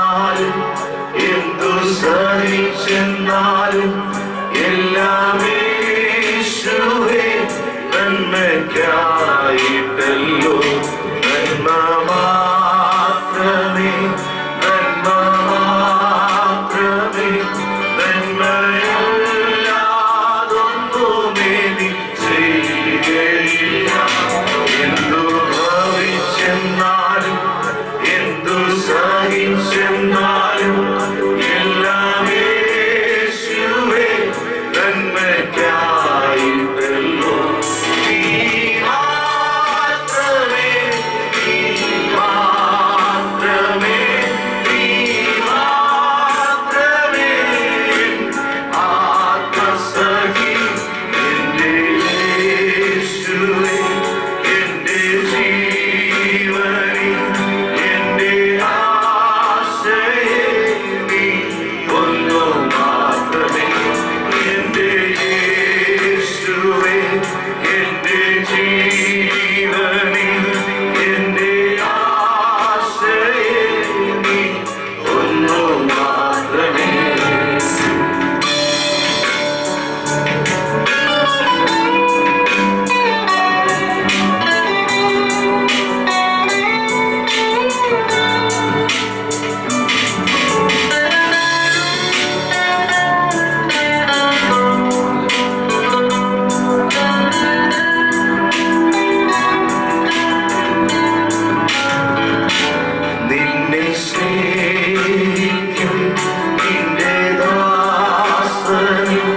ചെന്നാലും എന്തു സഹിച്ചെന്നാലും എല്ലാം യേശുവേ നന്മയ്ക്കായിട്ടല്ലോ നന്മ മാത്രമേ നന്മ മാത്രമേ നന്മയല്ലാതൊന്നുമേ നീ ചെയ്യുകയില്ല എന്തു ഭവിച്ചെന്നാലും എന്തു സഹിച്ചെന്നാലും എല്ലാം യേശുവേ നന്മയ്ക്കായിട്ടല്ലോ നീ മാത്രമേ നീ മാത്രമേ നീ മാത്രമേ ആത്മസഖി എന്റെ യേശുവേ എന്റെ ജീവനിൽ എന്റെ ആശയേ നീ ഒന്നു മാത്രമേ എന്റെ യേശുവേ എന്റെ ജീവനിൽ എന്റെ ആശയേ നീ ഒന്നു മാത്രമേ നിന്നെ സ്നേഹിക്കും നിന്റെ ദാസനും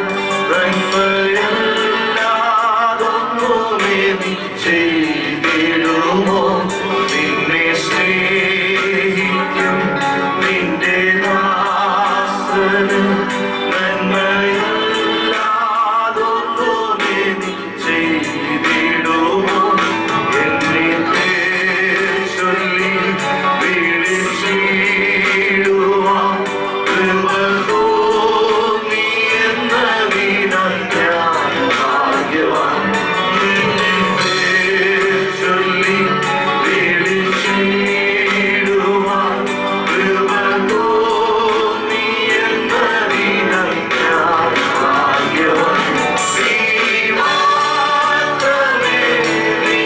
നന്മയല്ലാതൊന്നുമേ നീ ചെയ്തിടുമോ നിന്നെ സ്നേഹിക്കും നിന്റെ ദാസനും നന്മയല്ലാതൊന്നുമേ നീ ചെയ്തിടുമോ എന്നെ പേർ ചൊല്ലി വിളിച്ചിടുവാൻ കൃപ തോന്നി എന്നതിനാൽ ഞാൻ ഭാഗ്യവാൻ. എന്നെ പേർ ചൊല്ലി വിളിച്ചിടുവാൻ കൃപ തോന്നി എന്നതിനാൽ ഞാൻ ഭാഗ്യവാൻ. നീ മാത്രമേ നീ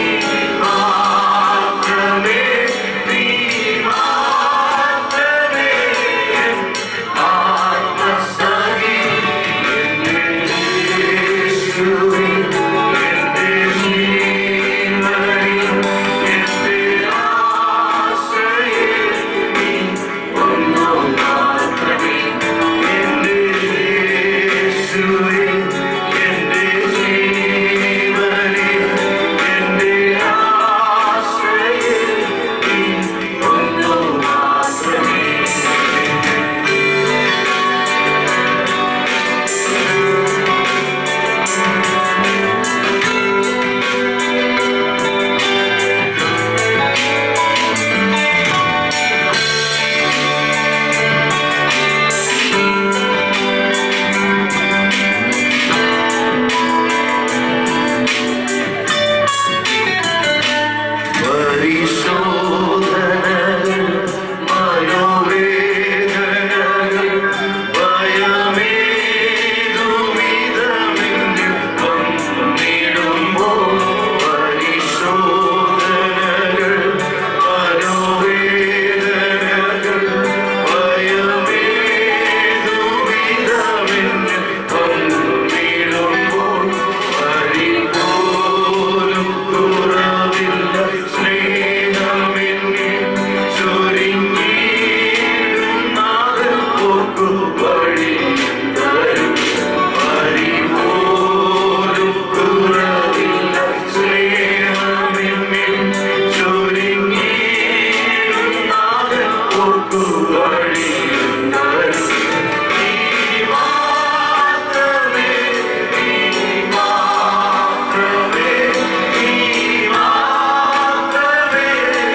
മാത്രമേ നീ മാത്രമേ ആത്മസഖി എന്റെ യേശുവേ എന്റെ ജീവനിൽ എന്റെ ആശ്രയേ നീ ഒന്നു മാത്രമേ എന്റെ യേശുവേ എന്റെ ജീവനിൽ എന്റെ ആശ്രയേ നീ ഒന്നു മാത്രമേ പരിശോധനകൾ മനോവേദനകൾ ഭയമേതുമിതമെന്നിൽ വന്നിടുമ്പോൾ പരിശോധനകൾ മനോവേദനകൾ ഭയമേതുമിതമെന്നിൽ വന്നിടുമ്പോൾ പരിപോലും കുറവില്ല സ്നേഹമെന്നിൽ ചൊരിഞ്ഞിടും നാഥൻ പോക്കു വഴി തരും പരിപോലും കുറവില്ല സ്നേഹമെന്നിൽ ചൊരിഞ്ഞിടും നാഥൻ പോക്കു വഴി തരും നീ മാത്രമേ നീ മാത്രമേ നീ മാത്രമേ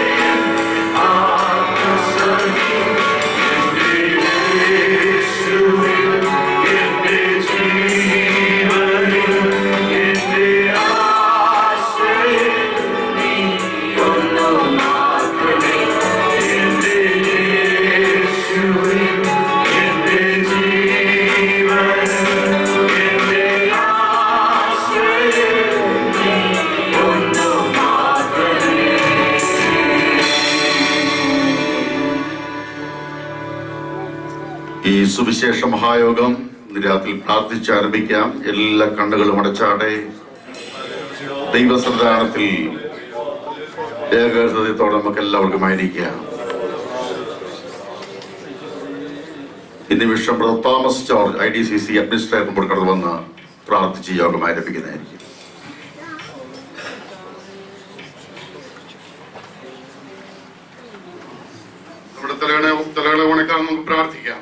ആത്മസഖി എന്റെ യേശുവേ എന്റെ ജീവനിൽ എന്റെ ആശ്രയേ നീ ഒന്നു മാത്രമേ എന്റെ യേശു ഈ സുവിശേഷ മഹായോഗം ഇന്ന് രാത്രി പ്രാർത്ഥിച്ച് ആരംഭിക്കാം എല്ലാ കണ്ണുകളും അടച്ചാടെ ദൈവസന്ധാനത്തിൽ ഏകഹൃദയത്തോടെ നമുക്ക് എല്ലാവർക്കും ആയിരിക്കാം ഈ നിമിഷം brother Thomas George I D C C administrator മുമ്പോട്ട് കടന്നു വന്ന് പ്രാർത്ഥിച്ച് യോഗം ആരംഭിക്കുന്നതായിരിക്കും നമ്മുടെ തലകളെ തലകളെ ഉണക്കാൻ നമുക്ക് പ്രാർത്ഥിക്കാം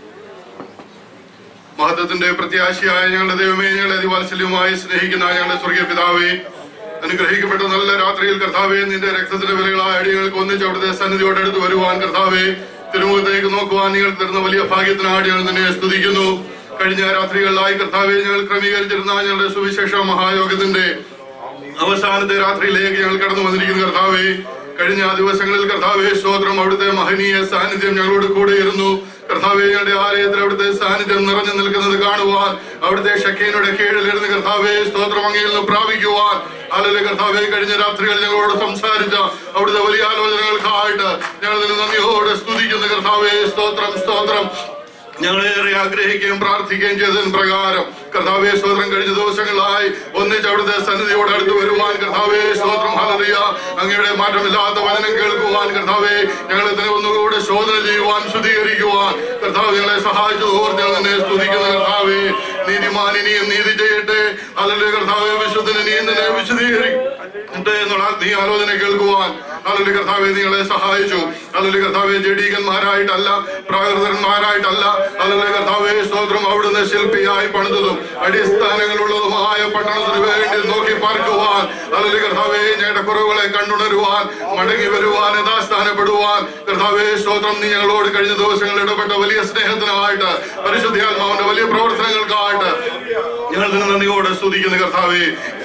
മഹത്വത്തിന്റെ പ്രത്യാശയായ ഞങ്ങളുടെ ദൈവമേ ഞങ്ങളെ അതിവാത്സല്യമായി സ്നേഹിക്കുന്ന ഞങ്ങളുടെ സ്വർഗീയ പിതാവേ അനുഗ്രഹിക്കപ്പെട്ട നല്ല രാത്രിയിൽ കർത്താവേ നിന്റെ രക്തത്തിന്റെ വിലകളായ അടികൾക്ക് ഒന്നിച്ച് അവിടുത്തെ സന്നിധിയോട് അടുത്ത് വരുവാൻ കർത്താവേ തിരുമുഖത്തേക്ക് നോക്കുവാൻ നിങ്ങൾ തരുന്ന വലിയ ഭാഗ്യത്തിനാടി ഞങ്ങൾ നിന്നെ സ്തുതിക്കുന്നു കഴിഞ്ഞ രാത്രികളിലായി കർത്താവെ ഞങ്ങൾ ക്രമീകരിച്ചിരുന്ന ഞങ്ങളുടെ സുവിശേഷ മഹായോഗത്തിന്റെ അവസാനത്തെ രാത്രിയിലേക്ക് ഞങ്ങൾ കടന്നു വന്നിരിക്കുന്നു കർത്താവേ കഴിഞ്ഞ ദിവസങ്ങളിൽ കർത്താവെ സ്തോത്രം അവിടുത്തെ മഹനീയ സാന്നിധ്യം ഞങ്ങളോട് കൂടെ ഇരുന്നു കർത്താവെ ഞങ്ങളുടെ ആലയത്തിൽ അവിടുത്തെ സാന്നിധ്യം നിറഞ്ഞു നിൽക്കുന്നത് കാണുവാൻ അവിടുത്തെ ഷക്കീനുടെ കീഴിലിരുന്ന് കർത്താവെ സ്തോത്രം അങ്ങയിൽ നിന്ന് പ്രാപിക്കുവാൻ അല്ലെങ്കിൽ കർത്താവെ കഴിഞ്ഞ രാത്രികൾ ഞങ്ങളോട് സംസാരിച്ച അവിടുത്തെ വലിയ ആലോചനകൾക്കായിട്ട് ഞങ്ങൾ നിന്നെ നന്ദിയോടെ സ്തുതിക്കുന്നു കർത്താവെ സ്തോത്രം സ്തോത്രം ഞങ്ങളേറെ ആഗ്രഹിക്കുകയും പ്രാർത്ഥിക്കുകയും ചെയ്തതിന് പ്രകാരം കർത്താവെ സ്തോത്രം കഴിഞ്ഞ ദിവസങ്ങളായി ഒന്നിച്ച് അവിടുത്തെ സന്നിധിയോട് അടുത്ത് വരുവാൻ കർത്താവെ സ്തോത്രം ഹലറിയ അങ്ങയുടെ മാറ്റമില്ലാത്ത വചനം കേൾക്കുവാൻ കർത്താവെ ഞങ്ങളെ തന്നെ ഒന്നുകൂടെ ശോധന ചെയ്യുവാൻ ശുദ്ധീകരിക്കുവാൻ കർത്താവ് ഞങ്ങളെ സഹായിച്ചു ഓർത്ത് ഞങ്ങൾ നിന്നെ സ്തുതിക്കുന്ന കർത്താവെ നീതിമാൻ ഇനിയും നീതി ചെയ്യട്ടെ അല്ലെങ്കിൽ കർത്താവെ വിശുദ്ധന് നീ തന്നെ വിശദീകരിക്കട്ടെ എന്നുള്ള നീ ആലോചന കേൾക്കുവാൻ അല്ലെങ്കിൽ കർത്താവെ നിങ്ങളെ സഹായിച്ചു അല്ലെങ്കിൽ കർത്താവെ ജഡീകന്മാരായിട്ടല്ല പ്രാകൃതന്മാരായിട്ടല്ല അല്ലെങ്കിൽ കർത്താവെ സ്തോത്രം അവിടുന്ന് ശില്പിയായി പണിതതും അടിസ്ഥാനങ്ങളുള്ളതുമായ പട്ടണത്തിന് വേണ്ടി നോക്കി പാർക്കുവാൻ അല്ലെങ്കിൽ കർത്താവെ ഞങ്ങളുടെ കുറവുകളെ കണ്ടുണരുവാൻ മടങ്ങി വരുവാൻ യഥാസ്ഥാനപ്പെടുവാൻ കർത്താവെ സ്തോത്രം നീ ഞങ്ങളോട് കഴിഞ്ഞ ദിവസങ്ങളിൽ ഇടപെട്ട വലിയ സ്നേഹത്തിനായിട്ട് പരിശുദ്ധാത്മാവിന്റെ വലിയ പ്രവർത്തനങ്ങൾക്കായിട്ട് ഞങ്ങൾ നിന്ന് നന്ദിയോടെ സ്തുതിക്കുന്നു കർത്താവെ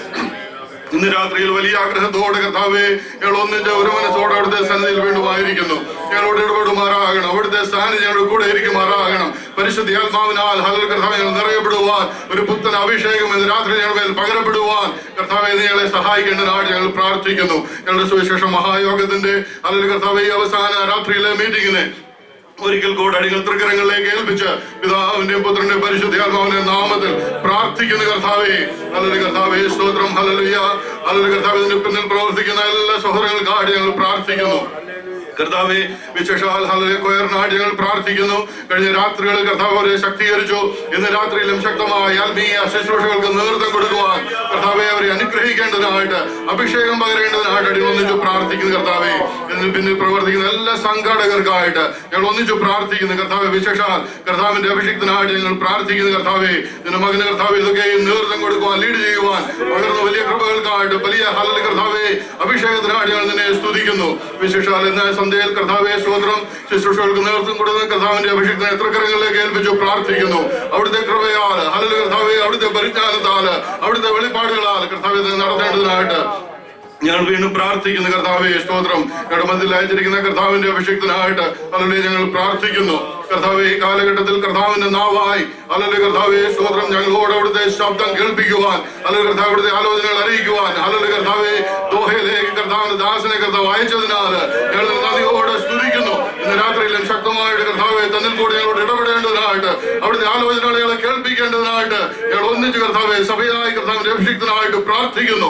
ഇന്ന് രാത്രിയിൽ വലിയ ആഗ്രഹത്തോടെ കർത്താവെ ഞങ്ങൾ ഒന്നിച്ച് ഒരു മനസ്സോടെ അവിടുത്തെ സന്നിധിയിൽ വീണ്ടുമായിരിക്കുന്നു ഞങ്ങളോട് ഇടപെടുമാറാകണം അവിടുത്തെ സ്ഥാനം ഞങ്ങളുടെ കൂടെ ഇരിക്കുമാറാകണം പരിശുദ്ധ ആത്മാവിനാൽ ഹലൽ കർത്താവ് ഞങ്ങൾ നിറയപ്പെടുവാൻ ഒരു പുത്തൻ അഭിഷേകം ഇന്ന് രാത്രി ഞങ്ങളുടെ മേൽ പകരപ്പെടുവാൻ കർത്താവെ നീ ഞങ്ങളെ സഹായിക്കേണ്ടതിനായിട്ട് ഞങ്ങൾ പ്രാർത്ഥിക്കുന്നു ഞങ്ങളുടെ സുവിശേഷ മഹായോഗത്തിന്റെ അല്ലെങ്കിൽ കർത്താവ് ഈ അവസാന രാത്രിയിലെ മീറ്റിംഗിനെ ഒരിക്കൽ കൂടെ അടികൾ തൃക്കരങ്ങളിലേക്ക് ഏൽപ്പിച്ച് പിതാവിന്റെ പുത്രന്റെ പരിശുദ്ധാത്മാവിന്റെ നാമത്തിൽ പ്രാർത്ഥിക്കുന്ന കർത്താവേ ഹലലു കർത്താവേ സ്തോത്രം ഹലലുയ ഹലലു കർത്താവ് ഇതിന്റെ പിന്നിൽ പ്രവർത്തിക്കുന്ന എല്ലാ സഹോദരങ്ങൾക്കായിട്ട് ഞങ്ങൾ പ്രാർത്ഥിക്കുന്നു കർത്താവെ വിശേഷാൽ ഹലലെ കൊയറിനായിട്ട് ഞങ്ങൾ പ്രാർത്ഥിക്കുന്നു കഴിഞ്ഞ രാത്രികളിൽ കർത്താവ് അവരെ ശക്തീകരിച്ചു ഇന്ന് രാത്രിയിലും ശക്തമായ ആത്മീയ ശുശ്രൂഷകൾക്ക് നേതൃത്വം കൊടുക്കുവാൻ കർത്താവെ അവരെ അനുഗ്രഹിക്കേണ്ടതിനായിട്ട് അഭിഷേകം പകരേണ്ടതിനായിട്ട് അടി ഒന്നിച്ചു പ്രാർത്ഥിക്കുന്നു കർത്താവെ ഇതിന് പിന്നിൽ പ്രവർത്തിക്കുന്ന എല്ലാ സംഘാടകർക്കായിട്ട് ഞങ്ങൾ ഒന്നിച്ചു പ്രാർത്ഥിക്കുന്നു കർത്താവെ വിശേഷാൽ കർത്താവിന്റെ അഭിഷേകത്തിനായിട്ട് ഞങ്ങൾ പ്രാർത്ഥിക്കുന്നു കർത്താവെ നിന്റെ മകന് കർത്താവ് ഇതൊക്കെയും നേതൃത്വം കൊടുക്കുവാൻ ലീഡ് ചെയ്യുവാൻ പകർന്ന വലിയ കൃപകൾക്കായിട്ട് വലിയ ഹലൽ കർത്താവെ അഭിഷേകത്തിനായിട്ട് ഞങ്ങൾ നിന്നെ സ്തുതിക്കുന്നു വിശേഷാൽ എന്ന സന്ധ്യയിൽ കർത്താവെ സ്തോത്രം ശുശ്രൂഷകൾക്ക് നേതൃത്വം കൊടുക്കുന്ന കർത്താവിന്റെ അഭിഷേകത്തിന് എത്ര കരങ്ങളിലേക്ക് ഏൽപ്പിച്ചു പ്രാർത്ഥിക്കുന്നു അവിടുത്തെ കൃപയാൽ ഹലൽ കർത്താവെ അവിടുത്തെ പരിജ്ഞാനത്താൽ അവിടുത്തെ വെളിപ്പാടുകളാൽ കർത്താവെ ഇത് നടത്തേണ്ടതിനായിട്ട് ഞങ്ങൾ വീണ്ടും പ്രാർത്ഥിക്കുന്നു കർത്താവെ സ്തോത്രം ഞങ്ങളുടെ മധ്യത്തിൽ അയച്ചിരിക്കുന്ന കർത്താവിന്റെ അഭിഷേകത്തിനായിട്ട് അല്ലെങ്കിൽ ഞങ്ങൾ പ്രാർത്ഥിക്കുന്നു കർത്താവെ ഈ കാലഘട്ടത്തിൽ കർത്താവിന്റെ നാവായി അല്ലെങ്കിൽ കർത്താവെ സ്തോത്രം ഞങ്ങളോട് അവിടുത്തെ ശബ്ദം കേൾപ്പിക്കുവാൻ അല്ലെങ്കിൽ കർത്താവ് അവിടുത്തെ ആലോചനകൾ അറിയിക്കുവാൻ അല്ലെങ്കിൽ കർത്താവെ ദോഹയിലേക്ക് കർത്താവിന്റെ ദാസനെ കർത്താവ് അയച്ചതിനാൽ ഞങ്ങൾ നദിയോടെ സ്തുതിക്കുന്നു ഇന്ന് രാത്രിയിലും ശക്തമായിട്ട് കർത്താവെ തന്നിൽ കൂടി ഞങ്ങളോട് ഇടപെടേണ്ടതിനായിട്ട് അവിടുത്തെ ആലോചനകൾ ഞങ്ങളെ കേൾപ്പിക്കേണ്ടതിനായിട്ട് ഞങ്ങൾ ഒന്നിച്ച് കർത്താവെ സഭയായി കർത്താവിന്റെ അഭിഷേകത്തിനായിട്ട് പ്രാർത്ഥിക്കുന്നു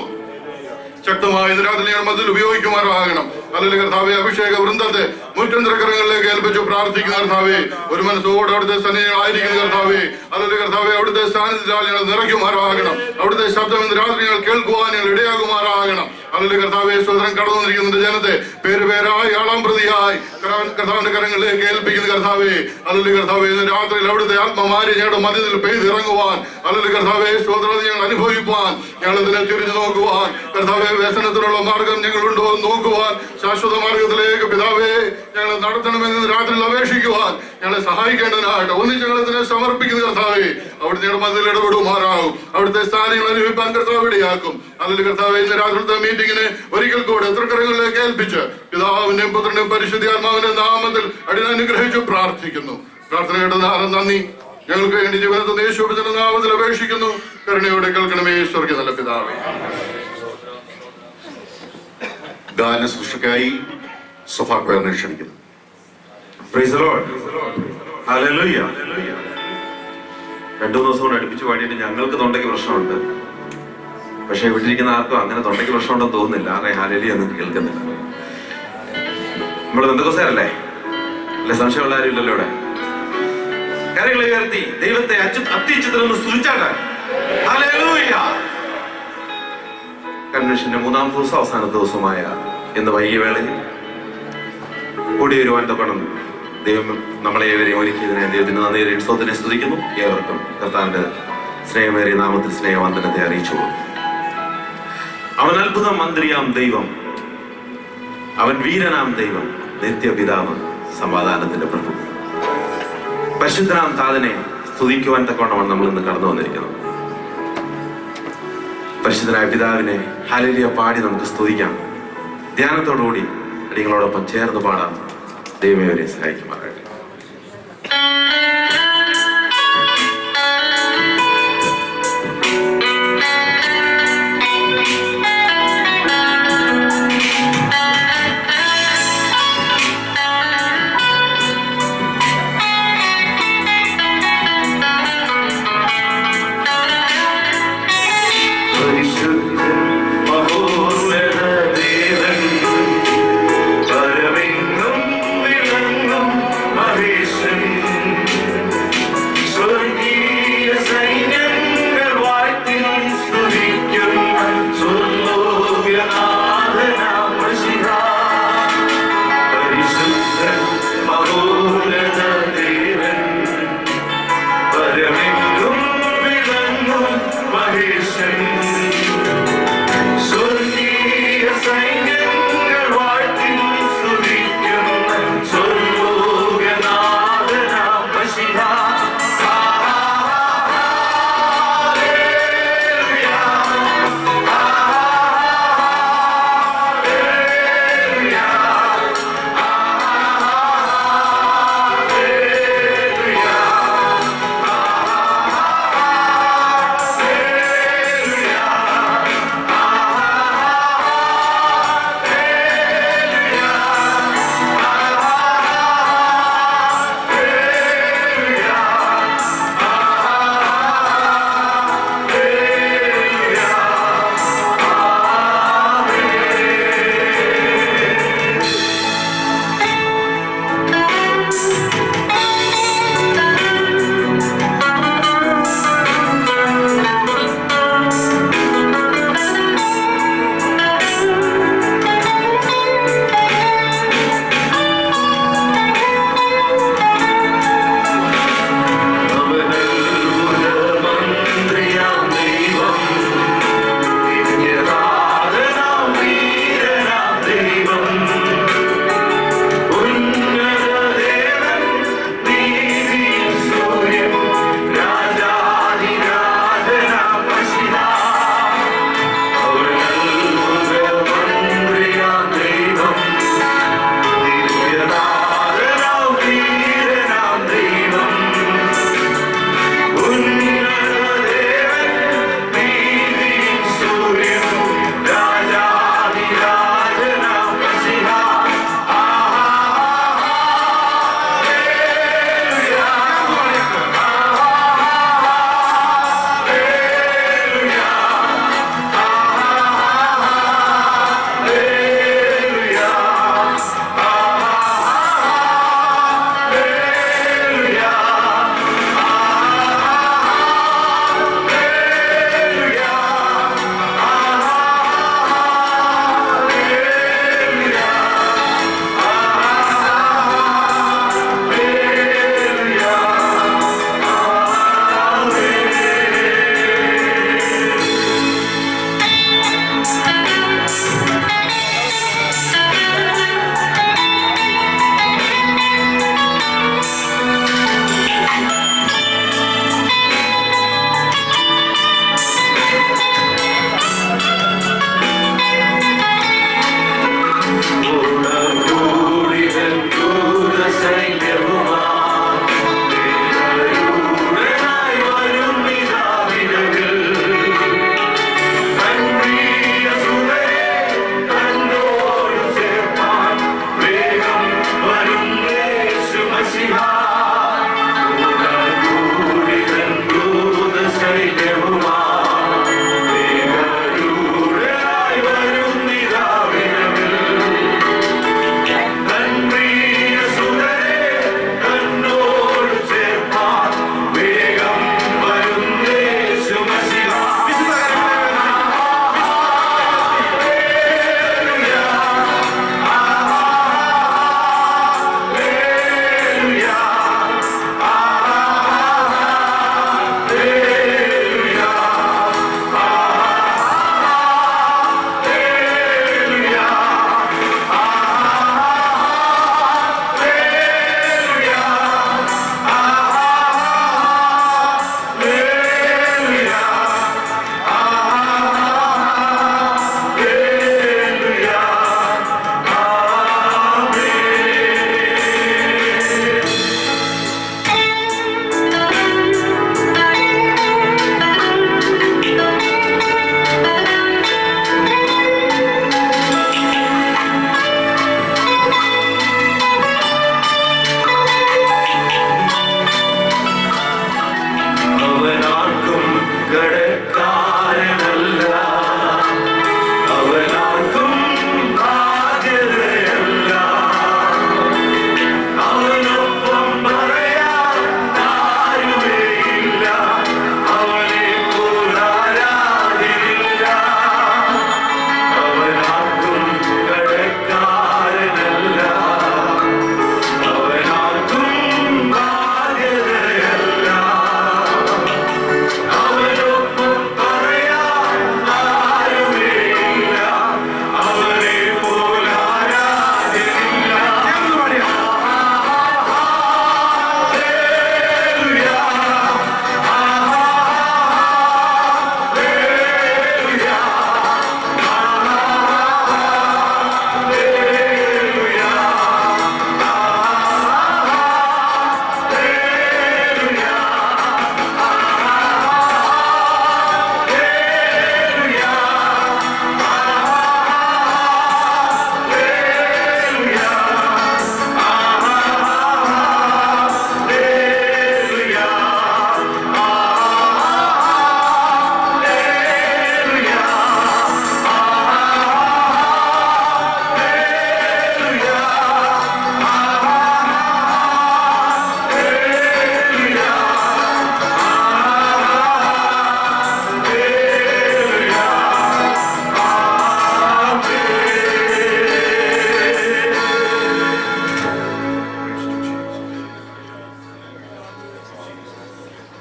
ശക്തമായ നിരാധനയാണ് മതിൽ ഉപയോഗിക്കുമാറാകണം അല്ലെങ്കിൽ കർത്താവെ അഭിഷേക വൃന്ദത്തെ മുറ്റന്തരക്കരങ്ങളിലേക്ക് ഏൽപ്പിച്ചു പ്രാർത്ഥിക്കുന്ന കർത്താവെ ഒരു മനസ്സോടെ അവിടുത്തെ സന്നിധികളായിരിക്കുന്ന കർത്താവെ അല്ലെങ്കിൽ കർത്താവെ അവിടുത്തെ സ്ഥാനത്തിനാൽ ഞങ്ങൾ നിറയ്ക്കുമാറാകണം അവിടുത്തെ ശബ്ദം ഇന്ന് രാത്രി ഞങ്ങൾ കേൾക്കുവാൻ ഞങ്ങൾ ഇടയാകുമാറാകണം അല്ലെങ്കിൽ കർത്താവെ സ്വതന്ത്രം കടന്നു വന്നിരിക്കുന്ന ജനത്തെ പേര് പേരായി ആളാം പ്രതിയായി കർത്താവിൻ- കർത്താവിന്റെ കരങ്ങളിലേക്ക് ഏൽപ്പിക്കുന്ന കർത്താവെ അല്ലെങ്കിൽ കർത്താവെ ഇന്ന് രാത്രിയിൽ അവിടുത്തെ ആത്മമാരി ഞങ്ങളുടെ മധ്യത്തിൽ പെയ്തിറങ്ങുവാൻ അല്ലെങ്കിൽ കർത്താവെ സ്വതന്ത്രത ഞങ്ങൾ അനുഭവിക്കുവാൻ ഞങ്ങൾ ഇതിനെ തിരിഞ്ഞു നോക്കുവാൻ കർത്താവെ വ്യസനത്തിനുള്ള മാർഗം ഞങ്ങളുണ്ടോ എന്ന് നോക്കുവാൻ ശാശ്വത മാർഗത്തിലേക്ക് പിതാവേ ഞങ്ങളെ നടത്തണമെന്ന് ഇന്ന് രാത്രിയിൽ അപേക്ഷിക്കുവാൻ ഞങ്ങളെ സഹായിക്കേണ്ടതിനായിട്ട് ഒന്നിച്ച് ഞങ്ങൾ ഇതിനെ സമർപ്പിക്കുന്ന കർത്താവെ അവിടുത്തെ ഞങ്ങളുടെ മധ്യത്തിൽ ഇടപെടുമാറാകും അവിടുത്തെ സ്ഥാനങ്ങൾ അനുഭവിപ്പാൻ കർത്താവ് ഇടയാക്കും അല്ലെങ്കിൽ കർത്താവെ ഇന്ന് രാത്രിത്തെ മീറ്റിംഗിനെ ഒരിക്കൽ കൂടെ എത്ര കരങ്ങളിലേക്ക് ഏൽപ്പിച്ച് പിതാവിന്റെയും പുത്രന്റെയും പരിശുദ്ധാത്മാവിന്റെ നാമത്തിൽ അടിനെ അനുഗ്രഹിച്ചു പ്രാർത്ഥിക്കുന്നു പ്രാർത്ഥന കേട്ടത് നന്ദി ഞങ്ങൾക്ക് വേണ്ടി ജീവനത്തെ യേശുവിന്റെ നാമത്തിൽ അപേക്ഷിക്കുന്നു കരുണയോടെ കേൾക്കണമേ സ്വർഗീയ നല്ല പിതാവേ ഗാന സൃഷ്ടിക്കായി സഭാ ക്ഷണിക്കുന്നു Praise the Lord. ഹല്ലേലൂയ രണ്ടു ദിവസം കൊണ്ട് അടുപ്പിച്ച് പാടിയിട്ട് ഞങ്ങൾക്ക് തൊണ്ടയ്ക്ക് പ്രശ്നമുണ്ട് പക്ഷെ ഇവിടെ ഇരിക്കുന്ന ആർക്കും അങ്ങനെ തൊണ്ടയ്ക്ക് പ്രശ്നമുണ്ടെന്ന് തോന്നുന്നില്ല ആരെ ഹാലലി ഒന്നും കേൾക്കുന്നില്ല നമ്മൾ ബന്ധുക്കോസേരല്ലേ അല്ലെ സംശയമുള്ള ആരും ഇല്ലല്ലോ ഇവിടെ കരകളെ ഉയർത്തി ദൈവത്തെ അച്ചു- അത്യുച്ചത്തിൽ നിന്ന് സ്തുതിച്ചാട്ടെ ഹല്ലേലൂയ കൺവെൻഷന്റെ മൂന്നാം ദിവസം അവസാന ദിവസമായ ഇന്ന് വൈകിയ വേളയിൽ കൂടി വരുവാൻ തക്കണം ദൈവം നമ്മളെ ഏവരെയും ഒരുക്കിയതിനെ ദൈവത്തിന് നന്ദി ഉത്സവത്തിനെ സ്തുതിക്കുന്നു ഏവർക്കും കർത്താവിന്റെ സ്നേഹമേറിയ നാമത്തിൽ സ്നേഹവന്ദനത്തെ അറിയിച്ചു അവൻ അത്ഭുത മന്ത്രിയാം ദൈവം അവൻ വീരനാം ദൈവം നിത്യപിതാവ് സമാധാനത്തിന്റെ പ്രഭു പരിശുദ്ധനാം താതനെ സ്തുതിക്കുവാൻ തക്കോണമാണ് നമ്മൾ ഇന്ന് കടന്നു വന്നിരിക്കുന്നത് പരിശുദ്ധനായ പിതാവിനെ ഹാലലിയ പാടി നമുക്ക് സ്തുതിക്കാം ധ്യാനത്തോടുകൂടി അടികളോടൊപ്പം ചേർന്ന് പാടാം ദൈവമേ അവരെ സഹായിക്കുമാറാകട്ടെ പരിശുദ്ധ മഹോന്നത ദേവൻ പരമെങ്ങും വിളങ്ങും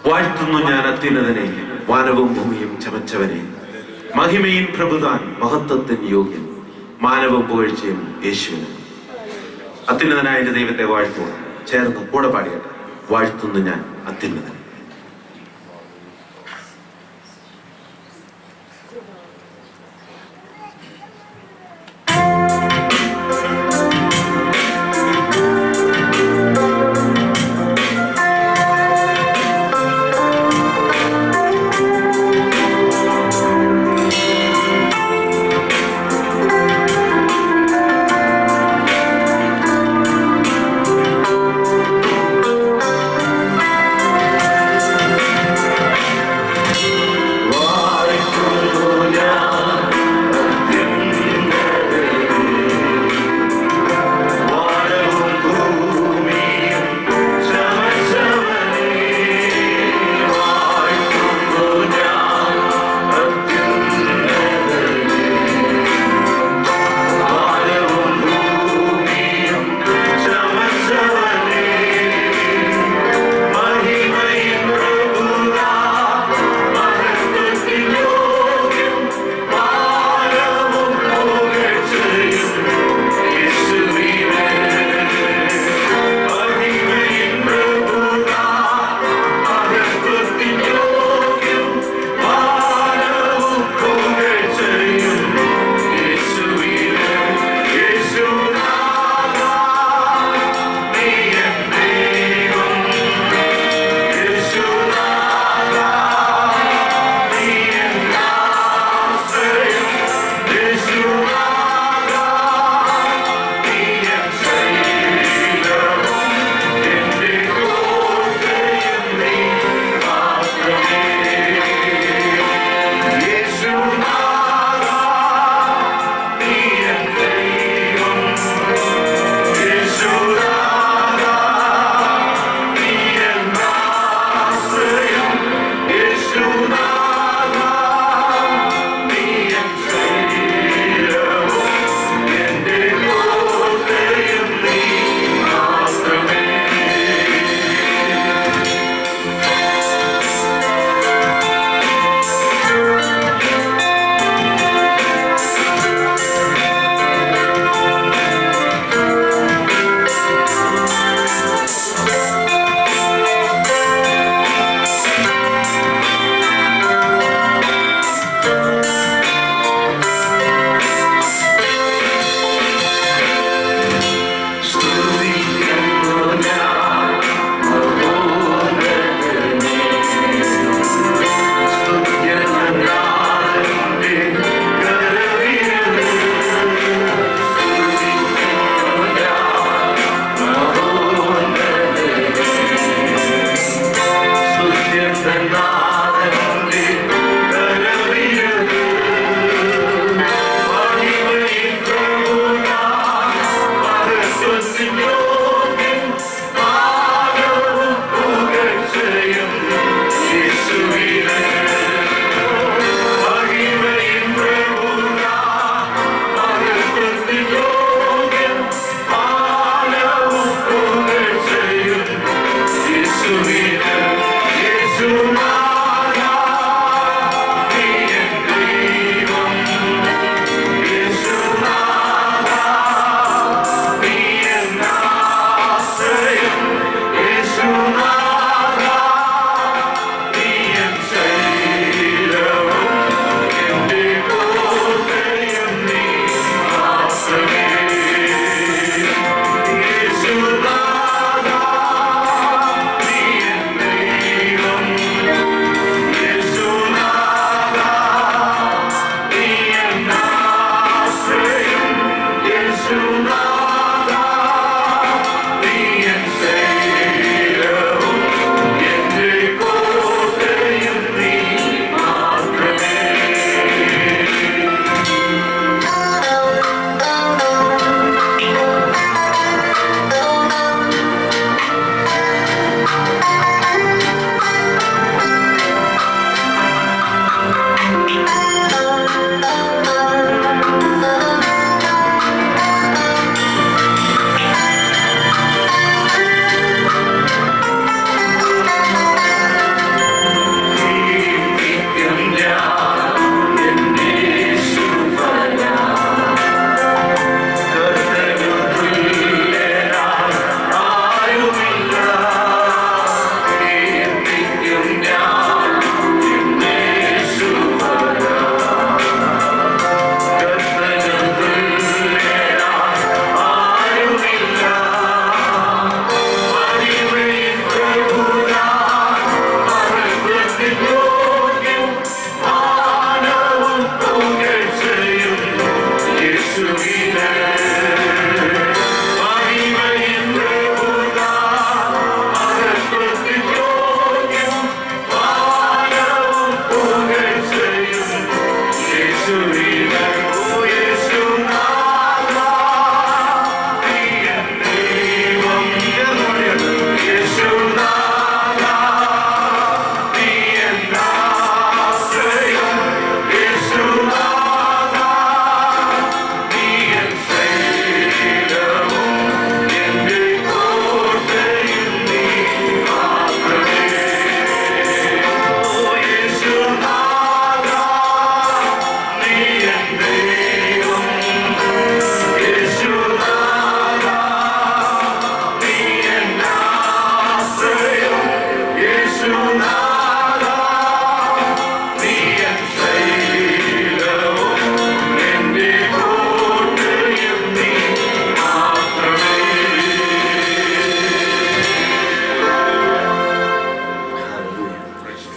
വാഴ്ത്തുന്നു ഞാൻ അത്യുന്നതനെ വാനവും ഭൂമിയും ചമച്ചവനെ മഹിമയും പ്രഭുതാൻ മഹത്വത്തിന് യോഗ്യൻ മാനവും പുകഴ്ചയും യേശുവിന് അത്യുന്നതനായ എന്റെ ദൈവത്തെ വാഴ്ത്തുക ചേർന്ന് കൂടെ പാടിയട്ടെ വാഴ്ത്തുന്നു ഞാൻ അത്യുന്നതൻ ും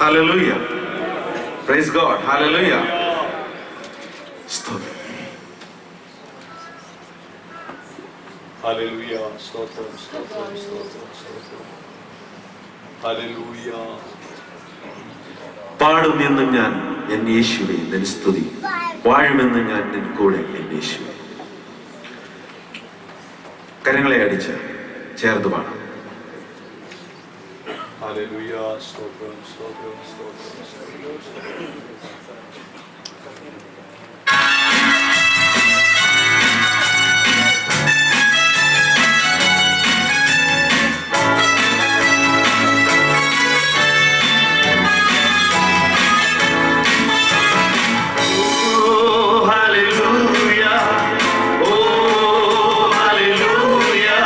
ഹല്ലേലൂയ പ്രൈസ് ഗോഡ് ഹല്ലേലൂയ സ്തോത്രം ഹല്ലേലൂയ സ്തോത്രം സ്തോത്രം സ്തോത്രം സ്തോത്രം ഹല്ലേലൂയ പാടുമെന്നും ഞാൻ എൻ യേശുവെ നിൻ സ്തുതി വാഴുമെന്നും ഞാൻ നിൻ കൂടെ എൻ യേശുവെ കരങ്ങളെ അടിച്ച് ചേർത്ത് പാടാം ഹല്ലേലൂയ സ്തോത്രം സ്തോത്രം സ്തോത്രം സ്തോത്രം Oh, hallelujah. Oh, hallelujah.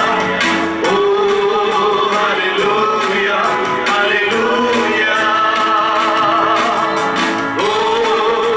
Oh, hallelujah. Hallelujah. Oh,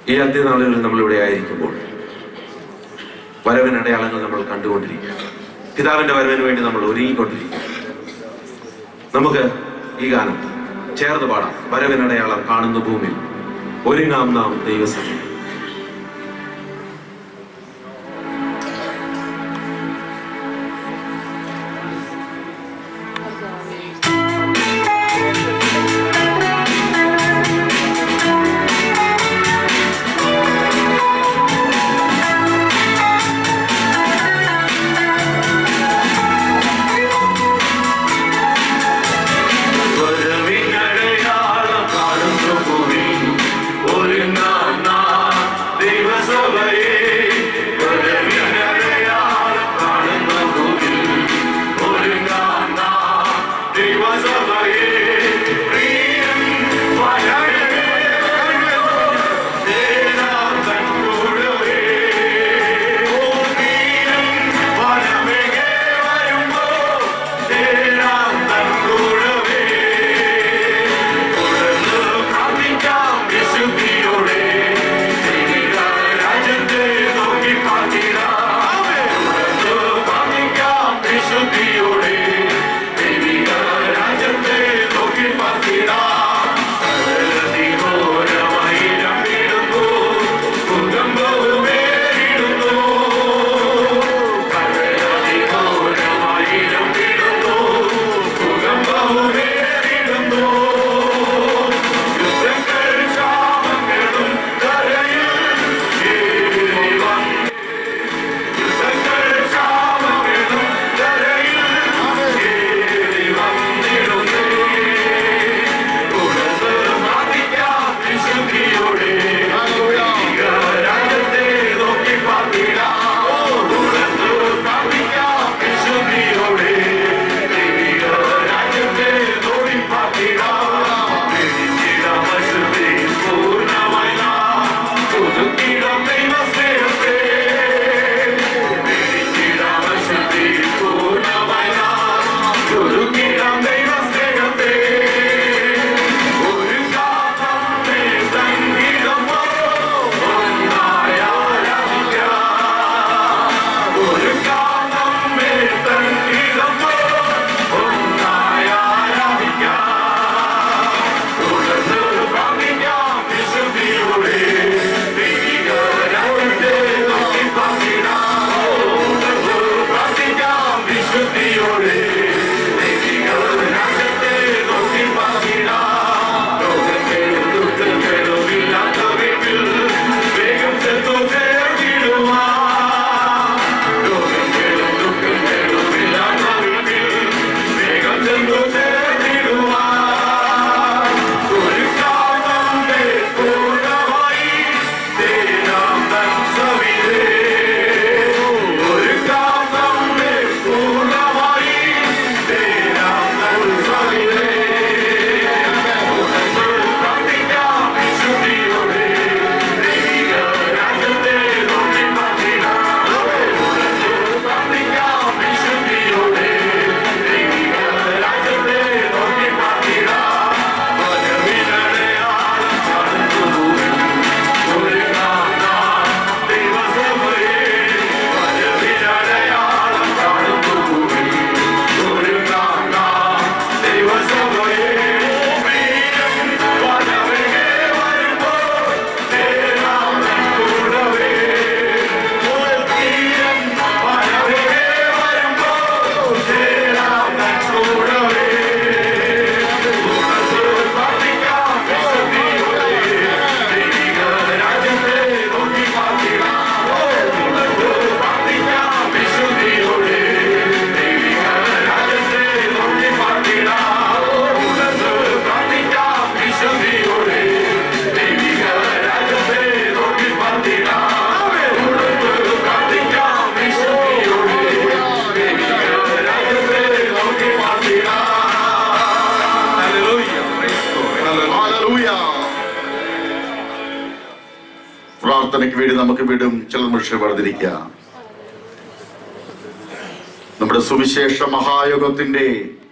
ഈ അന്ത്യനാളുകളിൽ നമ്മളിവിടെ ആയിരിക്കുമ്പോൾ വരവിന് അടയാളങ്ങൾ നമ്മൾ കണ്ടുകൊണ്ടിരിക്കുക പിതാവിന്റെ വരവിന് വേണ്ടി നമ്മൾ ഒരുങ്ങിക്കൊണ്ടിരിക്കുക നമുക്ക് ഈ ഗാനം ചേർന്ന് പാടാം വരവിനടയാളം കാണുന്ന ഭൂമിയിൽ ഒരുങ്ങാം നാം ദൈവസഭയിൽ വരവിനടയാളം കാണുന്നു ഭൂമിയിൽ ഒരുങ്ങാം നാം ദൈവസഭയെ. വരവിനടയാളം കാണുന്നു ഭൂമിയിൽ ഒരുങ്ങാം നാം ദൈവസഭയെ. പ്രിയൻ വരവേ, തേടാം തൻ കൂടവേ. ഓ പ്രിയൻ വരവേ വരുമ്പോൾ തേടാം തൻ കൂടവേ. തുടർന്ന് പ്രാർത്ഥിക്കാം വിശുദ്ധിയോടെ. ദൈവിക രാജ്യത്തെ നോക്കി പാർത്തിടാം. തുടർന്ന് പ്രാർത്ഥിക്കാം വിശുദ്ധിയോടെ. ദൈവിക രാജ്യത്തെ നോക്കി പാർത്തിടാം. കടലതിഘോരമായി രമ്പിടുന്നു. ഭൂകമ്പവുമേറിടുന്നു. കടലതിഘോരമായി രമ്പിടുന്നു. ഭൂകമ്പവുമേറിടുന്നു. യുദ്ധങ്ങൾ ശാപങ്ങളും കരയിൽ ഏറി വന്നു. യുദ്ധങ്ങൾ ശാപങ്ങളും കരയിൽ ഏറി വന്നിടുന്നു. തുടർന്ന് പ്രാർത്ഥിക്കാം വിശുദ്ധിയോടെ. ദൈവിക രാജ്യത്തെ നോക്കി പാർത്തിടാം. തുടർന്ന് പ്രാർത്ഥിക്കാം വിശുദ്ധിയോടെ. ദൈവിക രാജ്യത്തെ നോക്കി പാർത്തിടാം. വെടിഞ്ഞിടാം വശത്തെ പൂർണ്ണമായി നാം. പുതുക്കിടാം ദൈവസ്നേഹത്തെ. വെടിഞ്ഞിടാം വശത്തെ പൂർണ്ണമായി നാം. പുതുക്കിടാം ദൈവസ്നേഹത്തെ. ഒരുക്കാം നമ്മെ സംഗീതമോ ഒന്നായി ആരാധിക്കാം. ഒരുക്കാം നമ്മെ സംഗീതമോ ഒന്നായി ആരാധിക്കാം. തുടർന്ന് പ്രാർത്ഥിക്കാം വിശുദ്ധിയോടെ. ദൈവിക രാജ്യത്തെ നോക്കി പാർത്തിടാം. തുടർന്ന് പ്രാർത്ഥിക്കാം വിശുദ്ധിയോടെ. ദൈവിക രാജ്യത്തെ നോക്കി പാർത്തിടാം. ലോകത്തിലും ദുഃഖങ്ങളും ഇല്ലാത്ത വീട്ടിൽ വേഗം ചെന്നു ചേർന്നിടുവാൻ. ലോകത്തിലും ദുഃഖങ്ങളും ഇല്ലാത്ത വീട്ടിൽ വേഗം ചെന്നു ചേർന്നിടുവാൻ. ഒരുക്കാം നമ്മെ പൂർണ്ണമായി തേടാം തൻ സവിധേ. ഒരുക്കാം നമ്മെ പൂർണ്ണമായി തേടാം തൻ സവിധേ. തുടർന്ന് പ്രാർത്ഥിക്കാം വിശുദ്ധിയോടെ. ദൈവിക രാജ്യത്തെ നോക്കി പാർത്തിടാം. തുടർന്ന് പ്രാർത്ഥിക്കാം വിശുദ്ധിയോടെ. ദൈവിക രാജ്യത്തെ നോക്കി പാർത്തിടാം. വരവിനടയാളം കാണുന്നു ഭൂമി. ഒരുങ്ങാം നാം ദൈവസഭയെ. വരവിനടയാളം കാണുന്നു ഭൂമി. ഒരുങ്ങാം നാം ദൈവസഭയെ. പ്രിയൻ വരവേ വരുമ്പോൾ തേടാം തൻ കൂടവേ. ഓ പ്രിയൻ വരവേ വരുമ്പോൾ തേടാം തൻ കൂടവേ. തുടർന്ന് പ്രാർത്ഥിക്കാം വിശുദ്ധിയോടെ. ദൈവിക രാജ്യത്തെ നോക്കി പാർത്തിടാം. തുടർന്ന് പ്രാർത്ഥിക്കാം വിശുദ്ധിയോടെ. ദൈവിക രാജ്യത്തെ നോക്കി പാർത്തിടാം. തുടർന്ന് പ്രാർത്ഥിക്കാം വിശുദ്ധിയോടെ. ദൈവിക രാജ്യത്തെ നോക്കി പാർത്തിടാം. തുടർന്ന് പ്രാർത്ഥിക്കാം വിശുദ്ധിയോടെ. ദൈവിക രാജ്യത്തെ നോക്കി പാർത്തിടാം. Hallelujah. Praise God. ഹല്ലേലൂയ. പ്രാർത്ഥനയ്ക്ക് വേണ്ടി നമുക്ക് വീണ്ടും ചില നിമിഷം വേർതിരിക്കുക നമ്മുടെ സുവിശേഷ മഹായോഗത്തിന്റെ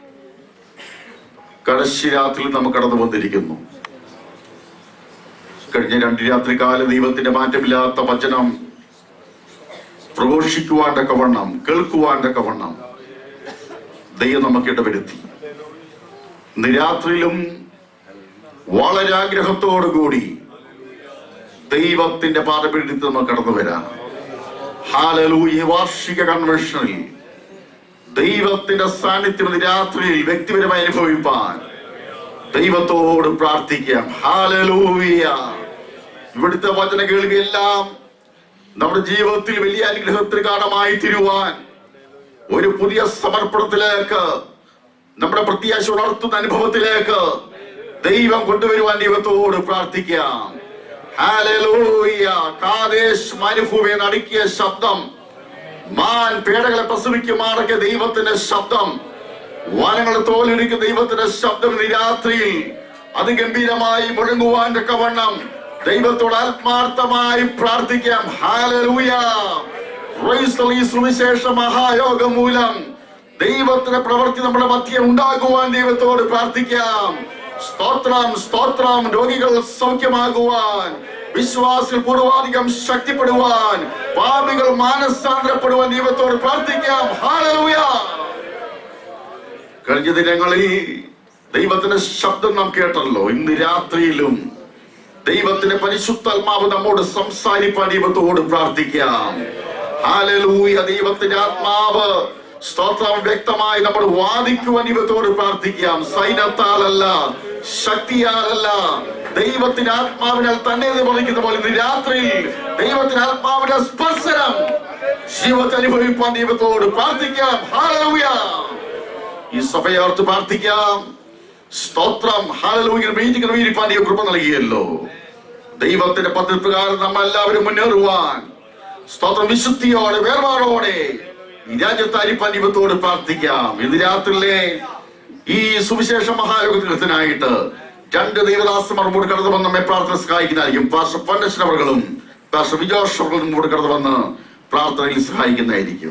കടശി രാത്രിയിൽ നമുക്ക് കടന്നു വന്നിരിക്കുന്നു കഴിഞ്ഞ രണ്ട് രാത്രികാല ദൈവത്തിന്റെ മാറ്റമില്ലാത്ത വചനം പ്രഘോഷിക്കുവാൻ തക്കവണ്ണം കേൾക്കുവാൻ തക്കവണ്ണം ദൈവം നമുക്ക് ഇടവരുത്തി ഇന്ന് രാത്രിയിലും വളരെ ആഗ്രഹത്തോടു കൂടി ദൈവത്തിന്റെ പാതപീഠത്തിൽ നമുക്ക് കടന്നു വരാം ഹാലലൂയ വാർഷിക കൺവെൻഷനിൽ ദൈവത്തിന്റെ സാന്നിധ്യം ഇന്ന് രാത്രിയിൽ വ്യക്തിപരമായി അനുഭവിപ്പാൻ ദൈവത്തോട് പ്രാർത്ഥിക്കാം ഹാലലൂയ ഇവിടുത്തെ വചന കേൾവിയെല്ലാം നമ്മുടെ ജീവിതത്തിൽ വലിയ അനുഗ്രഹത്തിന് കാരണമായി തീരുവാൻ ഒരു പുതിയ സമർപ്പണത്തിലേക്ക് നമ്മുടെ പ്രത്യാശ ഉണർത്തുന്ന അനുഭവത്തിലേക്ക് ദൈവം കൊണ്ടുവരുവാൻ ദൈവത്തോട് പ്രാർത്ഥിക്കാം ഹാലലൂയ കാദേശ് മരുഭൂമിയെ നടുക്കിയ ശബ്ദം മാൻ പേടകളെ പ്രസവിക്കുമാറൊക്കെ ദൈവത്തിന്റെ ശബ്ദം വനങ്ങളെ തോലിടിക്കുന്ന ദൈവത്തിന്റെ ശബ്ദം ഇന്ന് രാത്രിയിൽ അതിഗംഭീരമായി മുഴങ്ങുവാൻ തക്കവണ്ണം ദൈവത്തോട് ആത്മാർത്ഥമായി പ്രാർത്ഥിക്കാം ഹാലലൂയ Praise the Lord. ഈ സുവിശേഷ മഹായോഗം മൂലം ദൈവത്തിന്റെ പ്രവൃത്തി നമ്മുടെ മധ്യ ഉണ്ടാകുവാൻ ദൈവത്തോട് പ്രാർത്ഥിക്കാം സ്തോത്രം സ്തോത്രം രോഗികൾ സൗഖ്യമാകുവാൻ വിശ്വാസികൾ പൂർവാധികം ശക്തിപ്പെടുവാൻ പാപികൾ മാനസാന്തരപ്പെടുവാൻ ദൈവത്തോട് പ്രാർത്ഥിക്കാം ഹാലലൂയ കഴിഞ്ഞ ദിനങ്ങളിൽ ദൈവത്തിന്റെ ശബ്ദം നാം കേട്ടല്ലോ ഇന്ന് രാത്രിയിലും ദൈവത്തിന്റെ പരിശുദ്ധാത്മാവ് നമ്മോട് സംസാരിപ്പാൻ ദൈവത്തോട് പ്രാർത്ഥിക്കാം ഹാലലൂയ ദൈവത്തിന്റെ ആത്മാവ് സ്തോത്രം വ്യക്തമായി നമ്മൾ വാദിക്കുവാൻ ദൈവത്തോട് പ്രാർത്ഥിക്കാം സൈന്യത്താലല്ല ശക്തിയാലല്ല ദൈവത്തിന്റെ ആത്മാവിനാൽ തന്നെ എന്ന് പറയുന്ന പോലെ ഇന്ന് രാത്രിയിൽ ദൈവത്തിന്റെ ആത്മാവിന്റെ സ്പർശനം ജീവിതത്തെ അനുഭവിപ്പാൻ ദൈവത്തോട് പ്രാർത്ഥിക്കാം ഹാലലൂയ ഈ സഭയോർത്ത് പ്രാർത്ഥിക്കാം സ്തോത്രം ഹാലലൂയ മീറ്റിംഗ് വീരിപ്പാൻ ഈ കൃപ നൽകിയല്ലോ ദൈവത്തിന്റെ പദ്ധതി പ്രകാരം നമ്മൾ എല്ലാവരും മുന്നേറുവാൻ സ്തോത്രം വിശുദ്ധിയോടെ വേർപാടോടെ ഈ രാജ്യത്ത് അരിപ്പാൻ ദൈവത്തോട് പ്രാർത്ഥിക്കാം ഇന്ന് രാത്രിയിലെ ഈ സുവിശേഷ മഹായോഗത്തിനായിട്ട് രണ്ട് ദൈവദാസന്മാർ കൂടി കടന്നു വന്ന് നമ്മെ പ്രാർത്ഥന സഹായിക്കുന്നതായിരിക്കും പാർശ്വ പന്നശനവറുകളും പാർശ്വ വിജോഷവറുകളും കൂടി കടന്നു വന്ന് പ്രാർത്ഥനയിൽ സഹായിക്കുന്നതായിരിക്കും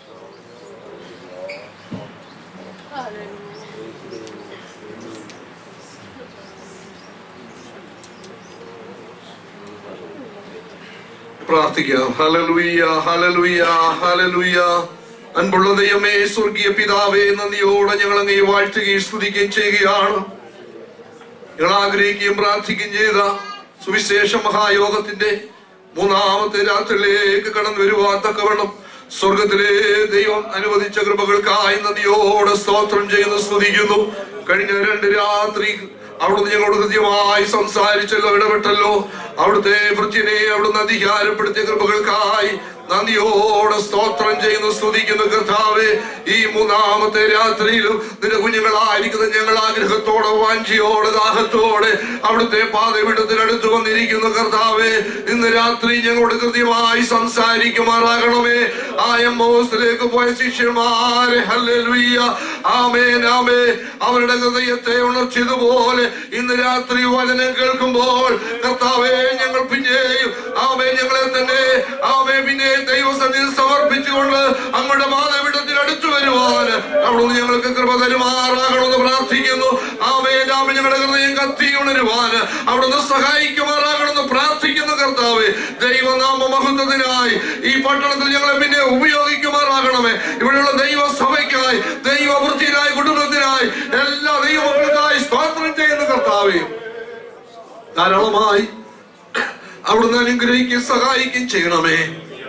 പ്രാർത്ഥിക്കാം ഹലലുയ്യ ഹലലുയ്യ ഹലലുയ്യ അൻപുള്ള ദൈവമേ സ്വർഗീയ പിതാവേ നന്ദിയോടെ ഞങ്ങൾ അങ്ങേ വാഴ്ത്തുകയും സ്തുതിക്കുകയും ചെയ്യുകയാണ് ഞങ്ങൾ ആഗ്രഹിക്കുകയും പ്രാർത്ഥിക്കുകയും ചെയ്ത സുവിശേഷ മഹായോഗത്തിന്റെ മൂന്നാമത്തെ രാത്രിയിലേക്ക് കടന്നു വരുവാൻ തക്കവണ്ണം സ്വർഗത്തിലെ ദൈവം അനുവദിച്ച കൃപകൾക്കായി നന്ദിയോടെ സ്തോത്രം ചെയ്യുന്നു സ്തുതിക്കുന്നു കഴിഞ്ഞ രണ്ട് രാത്രി അവിടുന്ന് ഞങ്ങളോട് കൃത്യമായി സംസാരിച്ചല്ലോ ഇടപെട്ടല്ലോ അവിടുത്തെ വൃത്തിനെ അവിടുന്ന് അധികാരപ്പെടുത്തിയ കൃപകൾക്കായി നന്ദിയോടെ സ്തോത്രം ചെയ്യുന്നു സ്തുതിക്കുന്നു കർത്താവെ ഈ മൂന്നാമത്തെ രാത്രിയിലും നിന്റെ കുഞ്ഞുങ്ങളായിരിക്കുന്ന ഞങ്ങൾ ആഗ്രഹത്തോടെ വാഞ്ചിയോടെ ദാഹത്തോടെ അവിടുത്തെ പാതവിടത്തിനടുത്ത് വന്നിരിക്കുന്നു കർത്താവെ ഇന്ന് രാത്രി ഞങ്ങളോട് കൃത്യമായി സംസാരിക്കുമാറാകണമേ ആ എം ഓസിലേക്ക് പോയ ശിഷ്യന്മാരെ ഹല്ലേലൂയ ആമേൻ ആമേ അവരുടെ ഹൃദയത്തെ ഉണർച്ചതുപോലെ ഇന്ന് രാത്രി വചനം കേൾക്കുമ്പോൾ കർത്താവെ ഞങ്ങൾ പിന്നെയും ആമേ ഞങ്ങളെ തന്നെ ആമേ പിന്നെ ദൈവസന്നിധി സമർപ്പിച്ചുകൊണ്ട് അങ്ങയുടെ മാതാവിടത്തിൽ അടുത്തു വരുവാൻ അവിടുന്ന് ഞങ്ങൾക്ക് കൃപ തരുമാറാകണമെന്ന് പ്രാർത്ഥിക്കുന്നു ആമേ ആമേ ഞങ്ങളുടെ ഹൃദയം കത്തി ഉണരുവാൻ അവിടുന്ന് സഹായിക്കുമാറാകണമെന്ന് പ്രാർത്ഥിക്കുന്നു കർത്താവെ ദൈവനാമ മഹത്വത്തിനായി ഈ പട്ടണത്തിൽ ഞങ്ങളെ പിന്നെ ഉപയോഗിക്കുമാറാകണമേ ഇവിടെയുള്ള ദൈവസഭയ്ക്കായി ദൈവവൃത്തിനായി കുടുംബത്തിനായി എല്ലാ ദൈവമക്കൾക്കായി സ്തോത്രം ചെയ്യുന്ന കർത്താവെ ധാരാളമായി അവിടുന്ന് അനുഗ്രഹിക്കുകയും സഹായിക്കുകയും ചെയ്യണമേ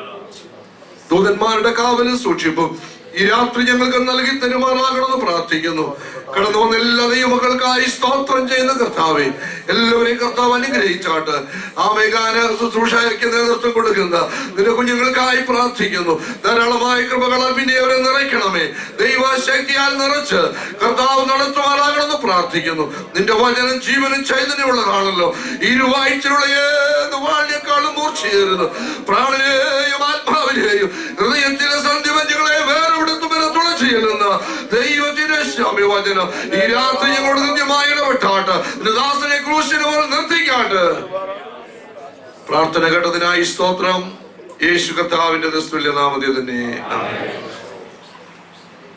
ദൂതന്മാരുടെ കാവലും സൂക്ഷിപ്പും ഈ രാത്രി ഞങ്ങൾക്ക് നൽകി തരുമാറാകണമെന്ന് പ്രാർത്ഥിക്കുന്നു കടന്നു വന്ന എല്ലാ ദൈവമക്കൾക്കായി സ്തോത്രം ചെയ്യുന്ന കർത്താവെ എല്ലാവരെയും കർത്താവ് അനുഗ്രഹിച്ചാട്ട് ആ മേഘാന ശുശ്രൂഷയ്ക്ക് നേതൃത്വം കൊടുക്കുന്ന നിന്റെ കുഞ്ഞുങ്ങൾക്കായി പ്രാർത്ഥിക്കുന്നു ധാരാളമായ കൃപകളാൽ പിന്നെ അവരെ നിറയ്ക്കണമേ ദൈവശക്തിയാൽ നിറച്ച് കർത്താവ് നടത്തുമാറാകണമെന്ന് പ്രാർത്ഥിക്കുന്നു നിന്റെ വചനം ജീവനും ചൈതന്യമുള്ളതാണല്ലോ ഇരുവാഴ്ചയുള്ള ഏത് വാഴിനേക്കാളും മൂർച്ചയേറുന്നു പ്രാണനെയും ആത്മാവിനെയും ഹൃദയത്തിലെ സന്ധിവഞ്ചകളെ വേറെവിടുത്തും വരെ തുളച്ചു ചെല്ലുന്ന ദൈവത്തിന്റെ ശാമ്യവചനം ഈ രാത്രി ഞങ്ങളോട് കൃത്യമായി ഇടപെട്ടാട്ട് നിന്റെ ദാസനെ ക്രൂശിന് പോലെ നിർത്തിക്കാട്ട് പ്രാർത്ഥന കേട്ടതിനായി സ്തോത്രം യേശു കർത്താവിന്റെ ദസ്തുല്യ നാമത്തിൽ തന്നെ ആമേൻ.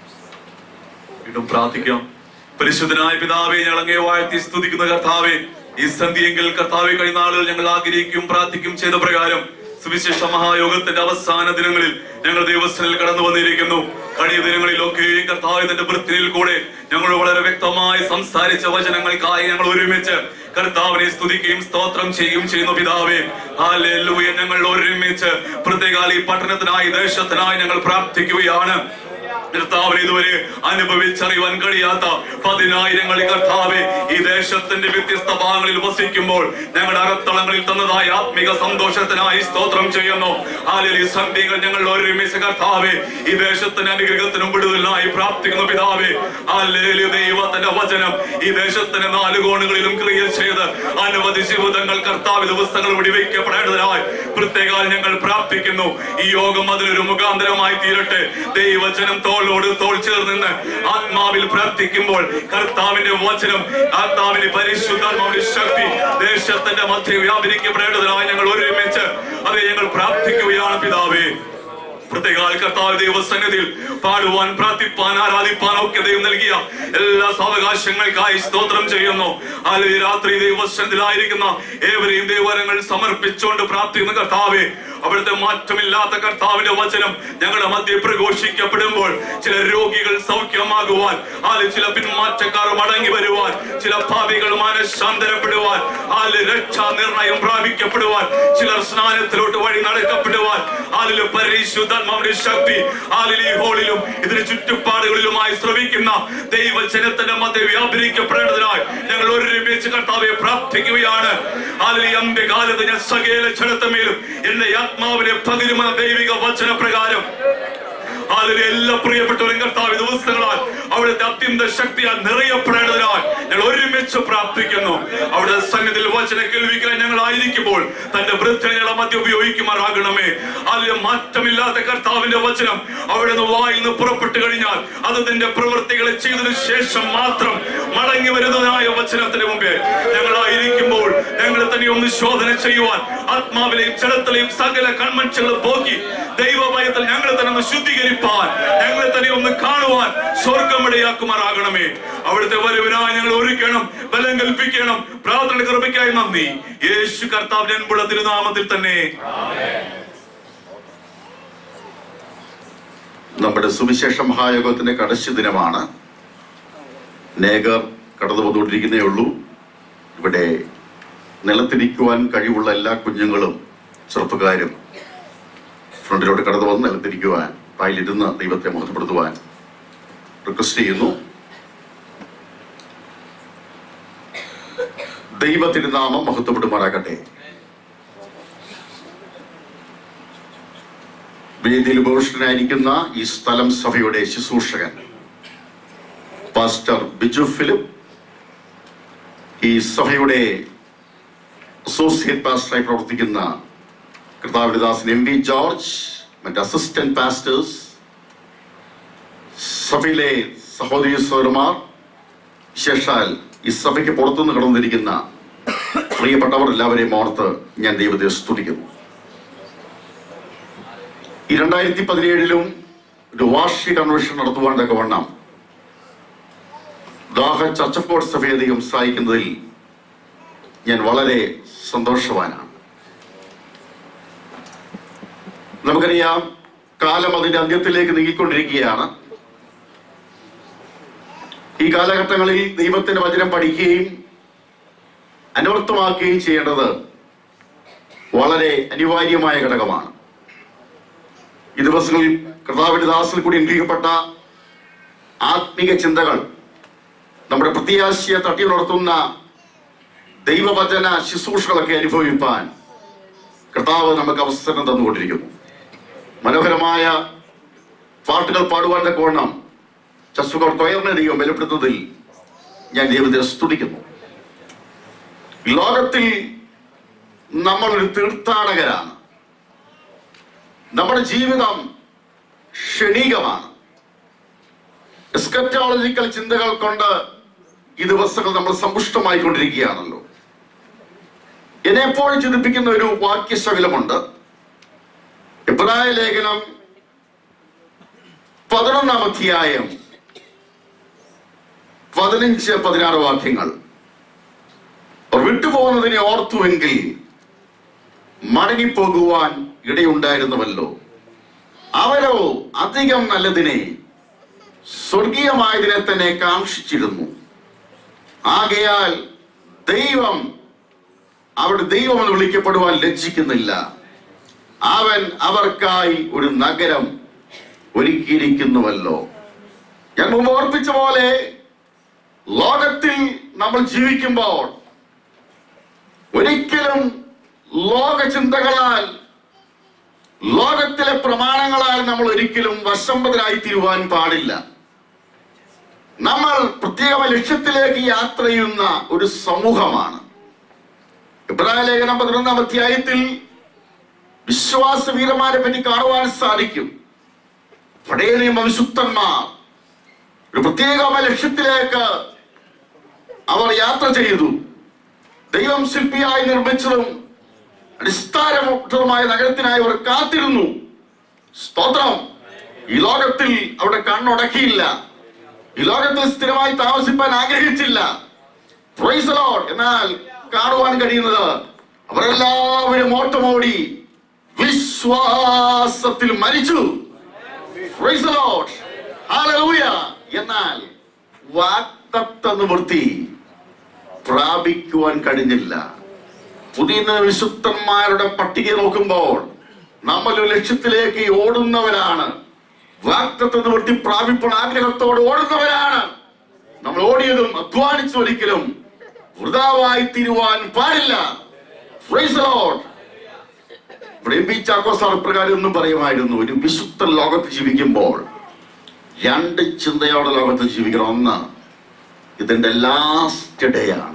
വീണ്ടും പ്രാർത്ഥിക്കാം പരിശുദ്ധനായ പിതാവേ ഞങ്ങൾ അങ്ങേ വാഴ്ത്തി സ്തുതിക്കുന്ന കർത്താവേ ഈ സന്ധിയെങ്കിൽ കർത്താവെ കഴിഞ്ഞ നാളുകൾ ഞങ്ങൾ ആഗ്രഹിക്കും പ്രാർത്ഥിക്കും ചെയ്ത പ്രകാരം സുവിശേഷ മഹായോഗത്തിന്റെ അവസാന ദിനങ്ങളിൽ ഞങ്ങൾ ദൈവസ്ഥനിൽ കടന്നു വന്നിരിക്കുന്നു കഴിഞ്ഞ ദിനങ്ങളിലൊക്കെയും കർത്താവ് തന്റെ വൃത്തിയിൽ കൂടെ ഞങ്ങൾ വളരെ വ്യക്തമായി സംസാരിച്ച വചനങ്ങൾക്കായി ഞങ്ങൾ ഒരുമിച്ച് കർത്താവിനെ സ്തുതിക്കുകയും സ്തോത്രം ചെയ്യുകയും ചെയ്യുന്നു പിതാവേ ഹാലേലൂയ ഞങ്ങൾ ഒരുമിച്ച് പ്രത്യേകാല ഈ പട്ടണത്തിനായി ദേശത്തിനായി ഞങ്ങൾ പ്രാർത്ഥിക്കുകയാണ് കർത്താവ് ഇതുവരെ അനുഭവിച്ചറിയുവാൻ കഴിയാത്ത പതിനായിരങ്ങളിൽ കർത്താവെ ഈ ദേശത്തിന്റെ വ്യത്യസ്ത ഭാഗങ്ങളിൽ വസിക്കുമ്പോൾ ഞങ്ങളുടെ അകത്തളങ്ങളിൽ തന്നതായ ആത്മിക സന്തോഷത്തിനായി സ്തോത്രം ചെയ്യുന്നു ആലിൽ ഈ സന്ധ്യകൾ ഞങ്ങൾ ഒരുമിച്ച് കർത്താവെ ഈ ദേശത്തിന്റെ അനുഗ്രഹത്തിനും വിടുതലിനായി പ്രാർത്ഥിക്കുന്നു പിതാവെ ആലേലു ദൈവത്തിന്റെ വചനം ഈ ദേശത്തിന്റെ നാല് കോണുകളിലും ക്രിയ ചെയ്ത് അനവധി ജീവിതങ്ങൾ കർത്താവ് ദിവസങ്ങൾ വെടിവെക്കപ്പെടേണ്ടതിനായി പ്രത്യേക ഞങ്ങൾ പ്രാർത്ഥിക്കുന്നു ഈ യോഗം അതിലൊരു മുഖാന്തരമായി തീരട്ടെ ദൈവജനം തോളോട് തോൾ ചേർന്ന് ആത്മാവിൽ പ്രാർത്ഥിക്കുമ്പോൾ കർത്താവിന്റെ വചനം ആത്മാവിന്റെ പരിശുദ്ധാത്മാവിന്റെ ശക്തി ദേശത്തിന്റെ മധ്യ വ്യാപരിക്കപ്പെടേണ്ടതിനായി ഞങ്ങൾ ഒരുമിച്ച് അത് ഞങ്ങൾ പ്രാർത്ഥിക്കുകയാണ് പിതാവേ പ്രത്യേകാൽ കർത്താവ് ദൈവസന്നിധിയിൽ പാടുവാൻ പ്രാർത്ഥിപ്പാൻ ആരാധിപ്പാൻ ഒക്കെ ദൈവം നൽകിയ എല്ലാ സാവകാശങ്ങൾക്കായി സ്തോത്രം ചെയ്യുന്നു അല്ലെങ്കിൽ രാത്രി ദൈവസന്നിധിയിലായിരിക്കുന്ന ഏവരെയും ദൈവരങ്ങൾ സമർപ്പിച്ചുകൊണ്ട് പ്രാർത്ഥിക്കുന്ന കർത്താവെ അവിടുത്തെ മാറ്റമില്ലാത്ത കർത്താവിന്റെ വചനം ഞങ്ങളുടെ മധ്യ പ്രഘോഷിക്കപ്പെടുമ്പോൾ ചില രോഗികൾ സൗഖ്യമാകുവാൻ ആല് ചില പിന്മാറ്റക്കാർ മടങ്ങി വരുവാൻ ചില ഭാവികൾ മാനശാന്തരപ്പെടുവാൻ ആല് രക്ഷാ നിർണയം പ്രാപിക്കപ്പെടുവാൻ ചിലർ സ്നാനത്തിലോട്ട് വഴി നടക്കപ്പെടുവാൻ ആലില് പരിശുദ്ധാത്മാവിന്റെ ശക്തി ആലിൽ ഈ ഹോളിലും ഇതിന് ചുറ്റുപാടുകളിലുമായി ശ്രമിക്കുന്ന ദൈവജനത്തിന്റെ മധ്യ വ്യാപരിക്കപ്പെടേണ്ടതിനായി ഞങ്ങൾ ഒരുമിച്ച് കർത്താവെ പ്രാർത്ഥിക്കുകയാണ് ആലിൽ ഈ അന്ത്യകാലത്ത് ഞാൻ സകല ക്ഷണത്തമേലും എന്റെ ആത്മാവിനെ പകരുമെന്ന ദൈവിക വചന പ്രകാരം അതിലെ എല്ലാ പ്രിയപ്പെട്ടവരും കർത്താവ് ദിവസങ്ങളാൽ അവിടുത്തെ അത്യന്ത ശക്തിയാൽ നിറയപ്പെടേണ്ടതിനാൽ ഞങ്ങൾ ഒരുമിച്ച് പ്രാർത്ഥിക്കുന്നു അവിടെ സന്നിധിയിൽ വചന കേൾവിക്കാൻ ഞങ്ങൾ ആയിരിക്കുമ്പോൾ തന്റെ വൃദ്ധനകളെ മധ്യ ഉപയോഗിക്കുമാറാകണമേ അതിലെ മാറ്റമില്ലാത്ത കർത്താവിന്റെ വചനം അവിടെ നിന്ന് വായിൽ നിന്ന് പുറപ്പെട്ടു കഴിഞ്ഞാൽ അത് നിന്റെ പ്രവൃത്തികളെ ചെയ്തതിനു ശേഷം മാത്രം മടങ്ങി വരുന്നതായ വചനത്തിന് മുമ്പേ ഞങ്ങളായിരിക്കുമ്പോൾ ഞങ്ങളെ തന്നെ ഒന്ന് ശോധന ചെയ്യുവാൻ ആത്മാവിലെയും ജലത്തിലെയും സകല കൺമൻഷുകളും പോക്കി ദൈവഭയത്തിൽ ഞങ്ങളെ തന്നെ ഒന്ന് ശുദ്ധീകരിപ്പാൻ ഞങ്ങളെ തന്നെ ഒന്ന് കാണുവാൻ സ്വർഗമിടയാക്കുമാറാകണമേ അവിടുത്തെ വരവിനായി ഞങ്ങൾ ഒരുക്കണം ബലം കൽപ്പിക്കണം പ്രാർത്ഥന കൃപയ്ക്കായി നന്ദി യേശു കർത്താവിന്റെ അൻപുള്ള തിരുനാമത്തിൽ തന്നെ നമ്മുടെ സുവിശേഷ മഹായോഗത്തിന്റെ കടശ ദിനമാണ് നേഗർ കടന്നു വന്നുകൊണ്ടിരിക്കുന്നേ ഉള്ളൂ ഇവിടെ നിലത്തിരിക്കുവാൻ കഴിവുള്ള എല്ലാ കുഞ്ഞുങ്ങളും ചെറുപ്പക്കാരും ഫ്രണ്ടിലോട്ട് കടന്നു വന്ന് നിലത്തിരിക്കുവാൻ പായിലിരുന്ന് ദൈവത്തെ മുഖത്തപ്പെടുത്തുവാൻ റിക്വസ്റ്റ് ചെയ്യുന്നു ദൈവ തിരുനാമം മഹത്വപ്പെടുമാറാകട്ടെ വേദിയിൽ ഉപവിഷ്ടനായിരിക്കുന്ന ഈ സ്ഥലം സഭയുടെ ശുശ്രൂഷകൻ പാസ്റ്റർ ബിജു ഫിലിപ്പ് ഈ സഭയുടെ അസോസിയേറ്റ് പാസ്റ്ററായി പ്രവർത്തിക്കുന്ന കർത്താവിദാസൻ എം വി ജോർജ് മറ്റ് അസിസ്റ്റന്റ് പാസ്റ്റേഴ്സ് സഭയിലെ സഹോദരി സഹോദരന്മാർ വിശേഷാൽ ഈ സഭയ്ക്ക് പുറത്തുനിന്ന് കടന്നിരിക്കുന്ന പ്രിയപ്പെട്ടവർ എല്ലാവരെയും ഓർത്ത് ഞാൻ ദൈവത്തെ സ്തുതിക്കുന്നു ഈ രണ്ടായിരത്തി പതിനേഴിലും ഒരു വാർഷിക കൺവെൻഷൻ നടത്തുവാൻ തക്കവണ്ണം ദാഹ ചർച്ച് ഓഫ് ഗോഡ് സഭയധികം സഹായിക്കുന്നതിൽ ഞാൻ വളരെ സന്തോഷവാനാണ് നമുക്കറിയാം കാലം അതിന്റെ അന്ത്യത്തിലേക്ക് നീങ്ങിക്കൊണ്ടിരിക്കുകയാണ് ഈ കാലഘട്ടങ്ങളിൽ ദൈവത്തിന്റെ വചനം പഠിക്കുകയും അനർത്ഥമാക്കുകയും ചെയ്യേണ്ടത് വളരെ അനിവാര്യമായ ഘടകമാണ് ഈ ദിവസങ്ങളിൽ കർത്താവിന്റെ ദാസിൽ കൂടി അനുഗ്രഹിക്കപ്പെട്ട ആത്മീക ചിന്തകൾ നമ്മുടെ പ്രത്യാശയെ തട്ടിയുണർത്തുന്ന ദൈവവചന ശുശ്രൂഷകളൊക്കെ അനുഭവിപ്പാൻ കർത്താവ് നമുക്ക് അവസരം തന്നുകൊണ്ടിരിക്കുന്നു മനോഹരമായ പാട്ടുകൾ പാടുവാൻ തക്കവണ്ണം ചസുകൾ കൊയറിനെ ദൈവം ബലപ്പെടുത്തുന്നതിൽ ഞാൻ ദൈവത്തെ സ്തുതിക്കുന്നു ലോകത്തിൽ നമ്മളൊരു തീർത്ഥാടകരാണ് നമ്മുടെ ജീവിതം ക്ഷണികമാണ് എസ്കറ്റോളജിക്കൽ ചിന്തകൾ കൊണ്ട് ഈ ദിവസങ്ങൾ നമ്മൾ സമ്പുഷ്ടമായിക്കൊണ്ടിരിക്കുകയാണല്ലോ എന്നെ എപ്പോഴും ചിന്തിപ്പിക്കുന്ന ഒരു വാക്യശകലമുണ്ട് എബ്രായ ലേഖനം പതിനൊന്നാം അധ്യായം പതിനഞ്ച് പതിനാറ് വാക്യങ്ങൾ അവർ വിട്ടുപോകുന്നതിനെ ഓർത്തുവെങ്കിൽ മടങ്ങിപ്പോകുവാൻ ഇടയുണ്ടായിരുന്നുവല്ലോ അവരോ അധികം നല്ലതിനെ സ്വർഗീയമായതിനെ തന്നെ കാക്ഷിച്ചിരുന്നു ആകയാൽ ദൈവം അവിടെ ദൈവം എന്ന് വിളിക്കപ്പെടുവാൻ ലജ്ജിക്കുന്നില്ല അവൻ അവർക്കായി ഒരു നഗരം ഒരുക്കിയിരിക്കുന്നുവല്ലോ ഞാൻ മുമ്പ് ഓർപ്പിച്ച പോലെ ലോകത്തിൽ നമ്മൾ ജീവിക്കുമ്പോൾ ഒരിക്കലും ലോക ചിന്തകളാൽ ലോകത്തിലെ പ്രമാണങ്ങളാൽ നമ്മൾ ഒരിക്കലും വശംബതരായി തീരുവാൻ പാടില്ല നമ്മൾ പ്രത്യേക ലക്ഷ്യത്തിലേക്ക് യാത്ര ചെയ്യുന്ന ഒരു സമൂഹമാണ് ഇബ്രാഹിം ലേഖനം പതിനൊന്നാം അധ്യായത്തിൽ വിശ്വാസ വീരന്മാരെ പറ്റി കാണുവാൻ സാധിക്കും പഴയ നിയമ വിശുദ്ധന്മാർ ഒരു പ്രത്യേകമായ ലക്ഷ്യത്തിലേക്ക് അവർ യാത്ര ചെയ്തു ദൈവം ശില്പിയായി നിർമ്മിച്ചതും അടിസ്ഥാനമായ നഗരത്തിനായി അവർ കാത്തിരുന്നു സ്തോത്രം ഈ ലോകത്തിൽ അവിടെ കണ്ണുടക്കിയില്ല ഈ ലോകത്തിൽ സ്ഥിരമായി താമസിപ്പാൻ ആഗ്രഹിച്ചില്ല Praise the Lord. എന്നാൽ കാണുവാൻ കഴിയുന്നത് അവരെല്ലാവരും ഓട്ടമോടി വിശ്വാസത്തിൽ മരിച്ചു Praise the Lord. Hallelujah. എന്നാൽ വാക്തത്വ നിവൃത്തി പ്രാപിക്കുവാൻ കഴിഞ്ഞില്ല പുതിയ വിശുദ്ധന്മാരുടെ പട്ടിക നോക്കുമ്പോൾ നമ്മൾ ഒരു ലക്ഷ്യത്തിലേക്ക് ഓടുന്നവരാണ് വാക്തത്വ നിവൃത്തി പ്രാപിപ്പോൾ ആഗ്രഹത്തോടെ ഓടുന്നവരാണ് നമ്മൾ ഓടിയതും അധ്വാനിച്ചു ഒരിക്കലും വൃതാവായി തീരുവാൻ പാടില്ല Praise the Lord. ഇവിടെ എം പി ചാക്കോസ് അപ്രകാരം ഒന്നും പറയുമായിരുന്നു ഒരു വിശുദ്ധ ലോകത്ത് ജീവിക്കുമ്പോൾ രണ്ട് ചിന്തയോടെ ലോകത്ത് ജീവിക്കണം ഒന്ന് ഇതിന്റെ ലാസ്റ്റ് ഡേ ആണ്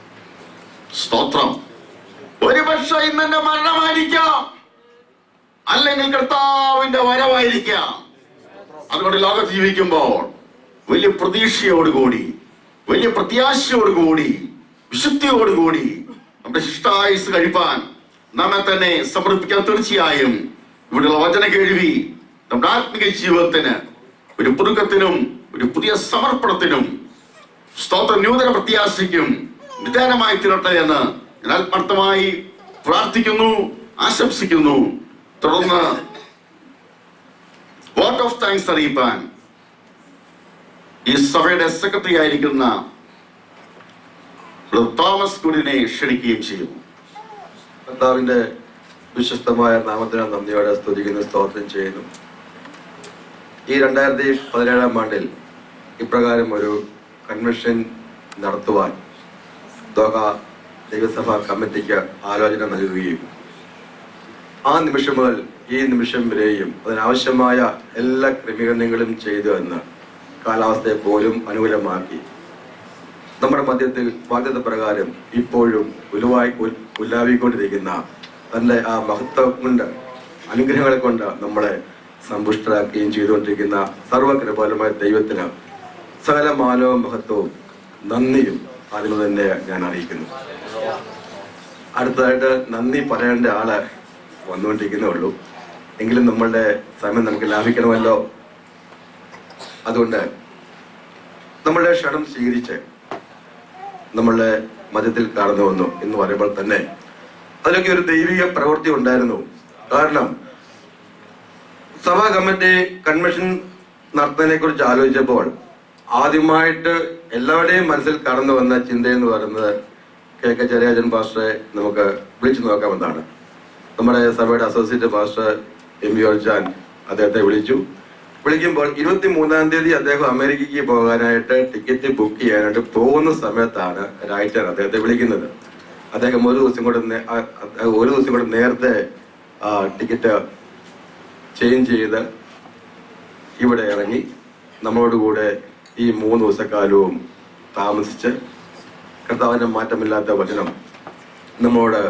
സ്തോത്രം ഒരുപക്ഷെ ഇന്ന് എന്റെ മരണമായിരിക്കാം അല്ലെങ്കിൽ കർത്താവിന്റെ വരവായിരിക്കാം അതുകൊണ്ട് ലോകത്ത് ജീവിക്കുമ്പോൾ വലിയ പ്രതീക്ഷയോടുകൂടി വലിയ പ്രത്യാശയോടുകൂടി വിശുദ്ധിയോടുകൂടി നമ്മുടെ ശിഷ്ടായുസ് കഴിപ്പാൻ നമ്മെ തന്നെ സമർപ്പിക്കാൻ തീർച്ചയായും ഇവിടെയുള്ള വചന കേൾവി നമ്മുടെ ആത്മിക ജീവിതത്തിന് ഒരു പുതുക്കത്തിനും ഒരു പുതിയ സമർപ്പണത്തിനും സ്തോത്ര നൂതന പ്രത്യാശയ്ക്കും നിദാനമായി തീരട്ടെ എന്ന് ഞാൻ ആത്മാർത്ഥമായി പ്രാർത്ഥിക്കുന്നു ആശംസിക്കുന്നു തുടർന്ന് വോട്ട് ഓഫ് താങ്ക്സ് അറിയിപ്പാൻ ഈ സഭയുടെ സെക്രട്ടറി ആയിരിക്കുന്ന ബ്രദർ തോമസ് കുടിനെ ക്ഷണിക്കുകയും ചെയ്യുന്നു കർത്താവിന്റെ വിശ്വസ്തമായ നാമത്തിന് നന്ദിയോടെ സ്തുതിക്കുന്നു സ്തോത്രം ചെയ്യുന്നു ഈ രണ്ടായിരത്തി പതിനേഴാം ആണ്ടിൽ ഇപ്രകാരം ഒരു കൺവെൻഷൻ നടത്തുവാൻ ദോഹ ദൈവസഭ കമ്മിറ്റിക്ക് ആലോചന നൽകുകയും ആ നിമിഷം മുതൽ ഈ നിമിഷം വരെയും അതിനാവശ്യമായ എല്ലാ ക്രമീകരണങ്ങളും ചെയ്തു എന്ന് കാലാവസ്ഥയെ പോലും അനുകൂലമാക്കി നമ്മുടെ മധ്യത്തിൽ ബാധ്യത പ്രകാരം ഇപ്പോഴും ഉലുവായി ഉൽ- ഉല്ലാവിക്കൊണ്ടിരിക്കുന്ന തന്റെ ആ മഹത്വം കൊണ്ട് അനുഗ്രഹങ്ങളെ കൊണ്ട് നമ്മളെ സമ്പുഷ്ടരാക്കുകയും ചെയ്തുകൊണ്ടിരിക്കുന്ന സർവകൃപാലമായ ദൈവത്തിന് സകല മാനവ മഹത്വവും നന്ദിയും അതിന് തന്നെ ഞാൻ അറിയിക്കുന്നു അടുത്തതായിട്ട് നന്ദി പറയേണ്ട ആള് വന്നുകൊണ്ടിരിക്കുന്നേ ഉള്ളൂ എങ്കിലും നമ്മളുടെ സമയം നമുക്ക് ലാഭിക്കണമല്ലോ അതുകൊണ്ട് നമ്മളുടെ ക്ഷണം സ്വീകരിച്ച് നമ്മളുടെ മധ്യത്തിൽ കടന്നു വന്നു എന്ന് പറയുമ്പോൾ തന്നെ അതിലൊക്കെ ഒരു ദൈവിക പ്രവൃത്തി ഉണ്ടായിരുന്നു കാരണം സഭാ കമ്മിറ്റി കൺവെൻഷൻ നടത്തുന്നതിനെ കുറിച്ച് ആലോചിച്ചപ്പോൾ ആദ്യമായിട്ട് എല്ലാവരുടെയും മനസ്സിൽ കടന്നു വന്ന ചിന്ത എന്ന് പറയുന്നത് കെ കെ ചെറിയാജൻ പാസ്റ്ററെ നമുക്ക് വിളിച്ചു നോക്കാമെന്നാണ് നമ്മുടെ സഭയുടെ അസോസിയേറ്റ് പാസ്റ്റർ എം വി ഓർജാൻ അദ്ദേഹത്തെ വിളിച്ചു വിളിക്കുമ്പോൾ ഇരുപത്തി മൂന്നാം തീയതി അദ്ദേഹം അമേരിക്കയ്ക്ക് പോകാനായിട്ട് ടിക്കറ്റ് ബുക്ക് ചെയ്യാനായിട്ട് പോകുന്ന സമയത്താണ് റൈറ്റർ അദ്ദേഹത്തെ വിളിക്കുന്നത് അദ്ദേഹം ഒരു ദിവസം കൂടെ നേ- ആ- ആ- ഒരു ദിവസം കൂടെ നേരത്തെ ആ, ടിക്കറ്റ് ചേഞ്ച് ചെയ്ത് ഇവിടെ ഇറങ്ങി നമ്മളോടുകൂടെ ഈ മൂന്ന് ദിവസക്കാലവും താമസിച്ച് കർത്താവിന്റെ മാറ്റമില്ലാത്ത വചനം നമ്മളോട്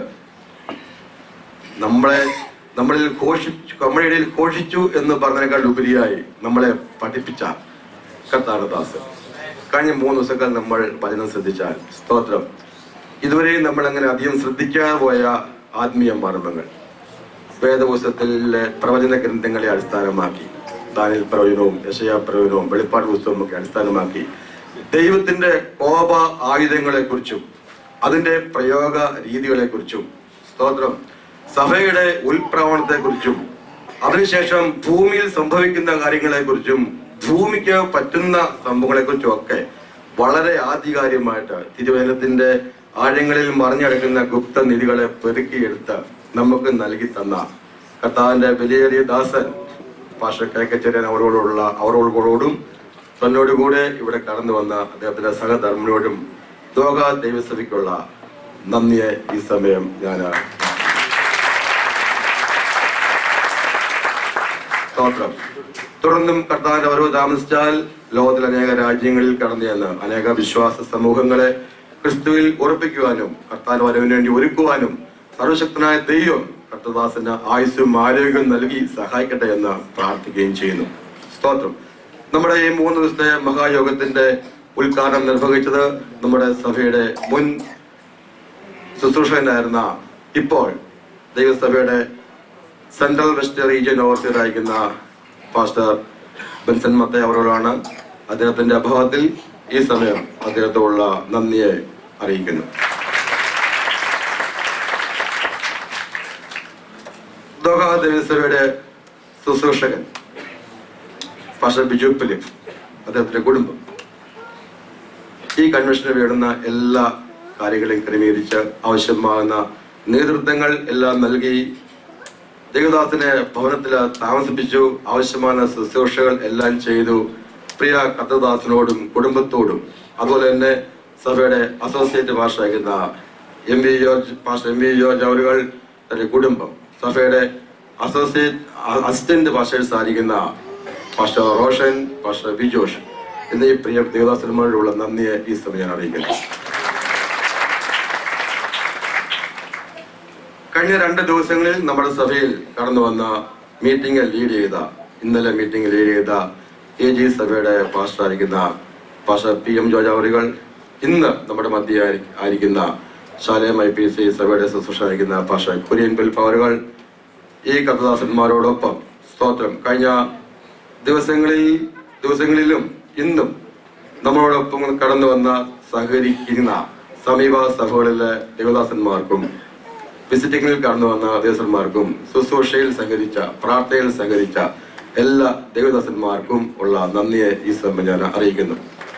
നമ്മളെ നമ്മളിൽ ഘോഷിച്ചു നമ്മുടെ ഇടയിൽ ഘോഷിച്ചു എന്ന് പറഞ്ഞതിനേക്കാൾ ഉപരിയായി നമ്മളെ പഠിപ്പിച്ച കർത്താവ് ദാസ് കഴിഞ്ഞ മൂന്ന് ദിവസക്കാൽ നമ്മൾ വചനം ശ്രദ്ധിച്ചാൽ സ്തോത്രം ഇതുവരെയും നമ്മൾ അങ്ങനെ അധികം ശ്രദ്ധിക്കാതെ പോയ ആത്മീയ മർമ്മങ്ങൾ വേദപുസ്തകത്തിലെ പ്രവചന ഗ്രന്ഥങ്ങളെ അടിസ്ഥാനമാക്കി ദാനിൽ പ്രവചനവും യശയാ പ്രവചനവും വെളിപ്പാട് പുസ്തകവും ഒക്കെ അടിസ്ഥാനമാക്കി ദൈവത്തിന്റെ കോപ ആയുധങ്ങളെ കുറിച്ചും അതിന്റെ പ്രയോഗ രീതികളെ കുറിച്ചും സ്തോത്രം സഭയുടെ ഉൽപ്രവണത്തെ കുറിച്ചും അതിനുശേഷം ഭൂമിയിൽ സംഭവിക്കുന്ന കാര്യങ്ങളെ കുറിച്ചും ഭൂമിക്ക് പറ്റുന്ന സംഭവങ്ങളെ കുറിച്ചും ഒക്കെ വളരെ ആധികാരികമായിട്ട് തിരുവേദത്തിന്റെ ആഴങ്ങളിൽ മറിഞ്ഞടക്കുന്ന ഗുപ്ത നിധികളെ പെറുക്കിയെടുത്ത് നമുക്ക് നൽകി തന്ന കർത്താവിന്റെ വിലയേറിയ ദാസൻ പാഷ കേക്കച്ചേരൻ അവരോടുള്ള അവരോടുകൂടും തന്നോടുകൂടെ ഇവിടെ കടന്നു വന്ന അദ്ദേഹത്തിന്റെ സഹധർമ്മിനോടും ലോക ദൈവസഭയ്ക്കുള്ള നന്ദിയെ ഈ സമയം ഞാൻ സ്തോത്രം തുടർന്നും കർത്താവിന്റെ വരവ് താമസിച്ചാൽ ലോകത്തിൽ അനേക രാജ്യങ്ങളിൽ കടന്നു ചെന്ന് അനേക വിശ്വാസ സമൂഹങ്ങളെ ക്രിസ്തുവിൽ ഉറപ്പിക്കുവാനും കർത്താവിന്റെ വരവിന് വേണ്ടി ഒരുക്കുവാനും സർവശക്തനായ ദൈവം കർത്തദാസന് ആയുസ്സും ആരോഗ്യവും നൽകി സഹായിക്കട്ടെ എന്ന് പ്രാർത്ഥിക്കുകയും ചെയ്യുന്നു സ്തോത്രം നമ്മുടെ ഈ മൂന്ന് ദിവസത്തെ മഹായോഗത്തിന്റെ ഉദ്ഘാടനം നിർവഹിച്ചത് നമ്മുടെ സഭയുടെ മുൻ ശുശ്രൂഷകനായിരുന്ന ഇപ്പോൾ ദൈവസഭയുടെ സെൻട്രൽ വെസ്റ്റ് റീജിയൻ ഓവർസിയർ അയക്കുന്ന പാസ്റ്റർ ബെൻസൺ മത്ത അവരോടാണ് അദ്ദേഹത്തിന്റെ അഭാവത്തിൽ ഈ സമയം അദ്ദേഹത്തോടുള്ള നന്ദിയെ അറിയിക്കുന്നു ദോഹ ദേവസഭയുടെ ശുശ്രൂഷകൻ പാസ്റ്റർ ബിജു ഫിലിപ്പ് അദ്ദേഹത്തിന്റെ കുടുംബം ഈ കൺവെൻഷന് വേണ്ടുന്ന എല്ലാ കാര്യങ്ങളെയും ക്രമീകരിച്ച് ആവശ്യമാകുന്ന നേതൃത്വങ്ങൾ എല്ലാം നൽകി ദേവദാസിനെ ഭവനത്തിൽ താമസിപ്പിച്ചു ആവശ്യമായ ശുശ്രൂഷകൾ എല്ലാം ചെയ്തു പ്രിയ കത്തദാസിനോടും കുടുംബത്തോടും അതുപോലെ തന്നെ സഭയുടെ അസോസിയേറ്റ് ഭാഷയാക്കുന്ന M V George pastor M V George അവരുകൾ തന്റെ കുടുംബം സഭയുടെ അസോസിയേറ്റ് അസിസ്റ്റന്റ് പാസ്റ്റേഴ്സ് ആയിരിക്കുന്ന പാസ്റ്റർ റോഷൻ പാസ്റ്റർ ബിജോഷ് എന്നീ പ്രിയ ദേവദാസന്മാരോടുള്ള നന്ദിയെ ഈ സമയം ഞാൻ അറിയിക്കുന്നു കഴിഞ്ഞ രണ്ട് ദിവസങ്ങളിൽ നമ്മുടെ സഭയിൽ കടന്നു വന്ന മീറ്റിംഗ് ലീഡ് ചെയ്ത ഇന്നലെ മീറ്റിംഗ് ലീഡ് ചെയ്ത എ ജി സഭയുടെ പാസ്റ്റർ ആയിരിക്കുന്ന പാസ്റ്റർ പി എം ജോർജ് അവറുകൾ ഇന്ന് നമ്മുടെ മധ്യ ആയിരിക്കുന്ന ശാലയം ഐ പി സി സഭയുടെ ശുശ്രൂഷ ആയിരിക്കുന്ന പാസ്റ്റർ കുര്യൻ ബിൽഫ് അവറുകൾ ഈ കർത്തദാസന്മാരോടൊപ്പം സ്തോത്രം കഴിഞ്ഞ ദിവസങ്ങളിൽ ദിവസങ്ങളിലും ഇന്നും നമ്മളോടൊപ്പം കടന്നു വന്ന സഹകരിക്കുന്ന സമീപ സഭകളിലെ ദേവദാസന്മാർക്കും വിസിറ്റിംഗിൽ കടന്നു വന്ന ദേവസ്വന്മാർക്കും ശുശ്രൂഷയിൽ സഹകരിച്ച പ്രാർത്ഥനയിൽ സഹകരിച്ച എല്ലാ ദേവദാസന്മാർക്കും ഉള്ള നന്ദിയെ ഈ സമയം ഞാൻ അറിയിക്കുന്നു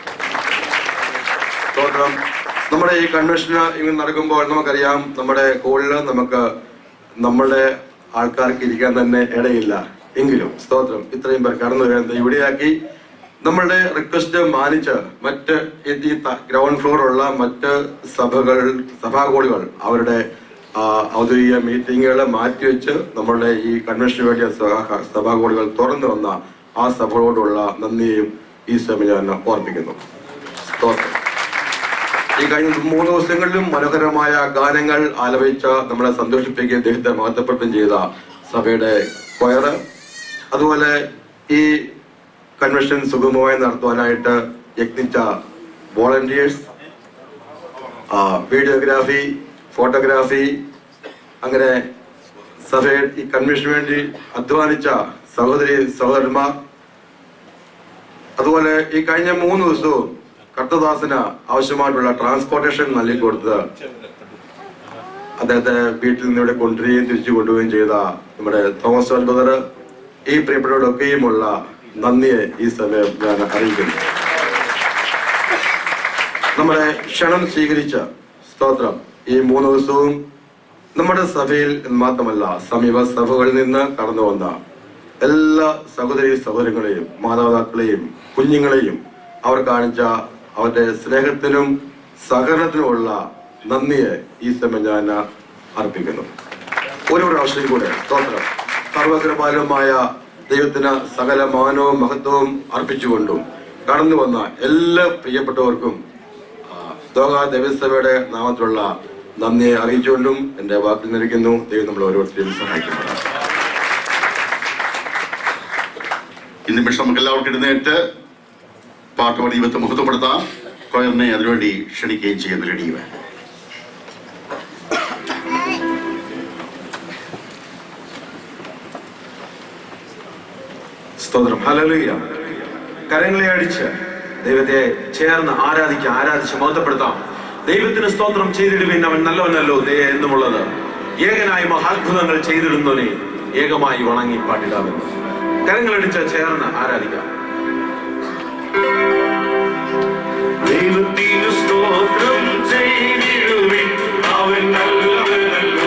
സ്തോത്രം നമ്മുടെ ഈ കൺവെൻഷന് ഇങ്ങനെ നടക്കുമ്പോൾ നമുക്കറിയാം നമ്മുടെ ഹോളില് നമുക്ക് നമ്മുടെ ആൾക്കാർക്ക് ഇരിക്കാൻ തന്നെ ഇടയില്ല എങ്കിലും സ്തോത്രം ഇത്രയും പേർ കടന്നു വരാൻ ഇവിടെയാക്കി നമ്മളുടെ റിക്വസ്റ്റ് മാനിച്ച് മറ്റ് ഈ ഗ്രൗണ്ട് ഫ്ലോറുള്ള മറ്റ് സഭകൾ സഭാകോളുകൾ അവരുടെ ആ, ഔദ്യോഗിക മീറ്റിങ്ങുകൾ മാറ്റിവെച്ച് നമ്മളുടെ ഈ കൺവെൻഷന് വേണ്ടിയ സഭ- സഭാകോളുകൾ തുറന്നു വന്ന ആ സഭകളോടുള്ള നന്ദിയും ഈ സമയം ഞാൻ ഓർപ്പിക്കുന്നു സ്തോത്രം ഈ കഴിഞ്ഞ മൂന്ന് ദിവസങ്ങളിലും മനോഹരമായ ഗാനങ്ങൾ ആലപിച്ച നമ്മളെ സന്തോഷിപ്പിക്കുകയും ദൈവത്തെ മഹത്വപ്പെടുത്തുകയും ചെയ്ത സഭയുടെ കൊയറ് അതുപോലെ ഈ കൺവെൻഷൻ സുഗമമായി നടത്തുവാനായിട്ട് യത്നിച്ച വോളണ്ടിയേഴ്സ് വീഡിയോഗ്രാഫി ഫോട്ടോഗ്രാഫി അങ്ങനെ സഭയുടെ ഈ കൺവെൻഷന് വേണ്ടി അധ്വാനിച്ച സഹോദരി സഹോദരന്മാർ അതുപോലെ ഈ കഴിഞ്ഞ മൂന്ന് ദിവസവും കർത്തദാസിന് ആവശ്യമായിട്ടുള്ള ട്രാൻസ്പോർട്ടേഷൻ നൽകി കൊടുത്തത് അദ്ദേഹത്തെ വീട്ടിൽ നിന്ന് ഇവിടെ കൊണ്ടുവരികയും തിരിച്ചു കൊണ്ടുപോവുകയും ചെയ്ത നമ്മുടെ തോമസ് ജോൺ ബ്രദർ ഈ പ്രിയപ്പെട്ടവരൊക്കെയുമുള്ള നന്ദിയെ ഈ സമയം ഞാൻ അറിയിക്കുന്നു നമ്മുടെ ക്ഷണം സ്വീകരിച്ച സ്തോത്രം ഈ മൂന്ന് ദിവസവും നമ്മുടെ സഭയിൽ എന്ന് മാത്രമല്ല സമീപ സഭകളിൽ നിന്ന് കടന്നു വന്ന എല്ലാ സഹോദരി സഹോദരങ്ങളെയും മാതാപിതാക്കളെയും കുഞ്ഞുങ്ങളെയും അവർ കാണിച്ച അവരുടെ സ്നേഹത്തിനും സഹകരണത്തിനുമുള്ള നന്ദിയെ ഈ സമയം ഞാൻ അർപ്പിക്കുന്നു ഒരു പ്രാവശ്യം കൂടെ സ്തോത്രം സർവകൃപാലമായ ദൈവത്തിന് സകല മാനവും മഹത്വവും അർപ്പിച്ചുകൊണ്ടും കടന്നു വന്ന എല്ലാ പ്രിയപ്പെട്ടവർക്കും ആ, ദോഹ ദേവസഭയുടെ നാമത്തിലുള്ള നന്ദിയെ അറിയിച്ചുകൊണ്ടും എന്റെ വാക്കിൽ നിന്നിരിക്കുന്നു ദൈവം നമ്മൾ ഓരോരുത്തരെയും സഹായിക്കുന്നതാണ് ഈ നിമിഷം നമുക്ക് എല്ലാവർക്കും എഴുന്നേറ്റ് പാട്ടുപാടി ദൈവത്തെ മുഖത്തപ്പെടുത്താം കൊയറിനെ അതിനുവേണ്ടി ക്ഷണിക്കുകയും ചെയ്യുന്ന റെഡിയുവേ സ്തോത്രം ഹല്ലേലൂയ കരങ്ങളെ അടിച്ച് ദൈവത്തെ ചേർന്ന് ആരാധിക്കാം ആരാധിച്ച് മഹത്വപ്പെടുത്താം ദൈവത്തിന് സ്തോത്രം ചെയ്തിടുവിൻ അവൻ നല്ലവനല്ലോ ദേ എന്നുമുള്ളത് ഏകനായി മഹാത്ഭുതങ്ങൾ ചെയ്തിടുന്നവനെ ഏകമായി വണങ്ങി പാട്ടിടാമെന്ന് കരങ്ങളടിച്ച് ചേർന്ന് ആരാധിക്കാം ദൈവത്തിനു സ്തോത്രം ചെയ്തിടുവിൻ അവൻ നല്ലവനല്ലോ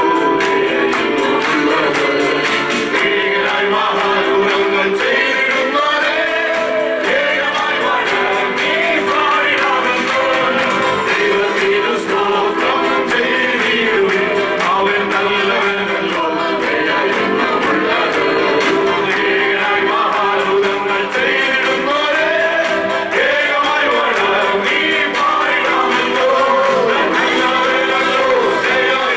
ഏകനായി മഹാത്ഭുതങ്ങൾ ചെയ്തിടുന്നവനെ ഏകമായി വണങ്ങി പാടിടാമെന്ന്. ദൈവത്തിനു സ്തോത്രം ചെയ്തിടുവിൻ അവൻ നല്ലവനല്ലോ ഏകനായി മഹാത്ഭുതങ്ങൾ ചെയ്തിടുന്നവനെ ഏകമായി വണങ്ങി പാടിടാമെന്ന്. നല്ലവനല്ലോ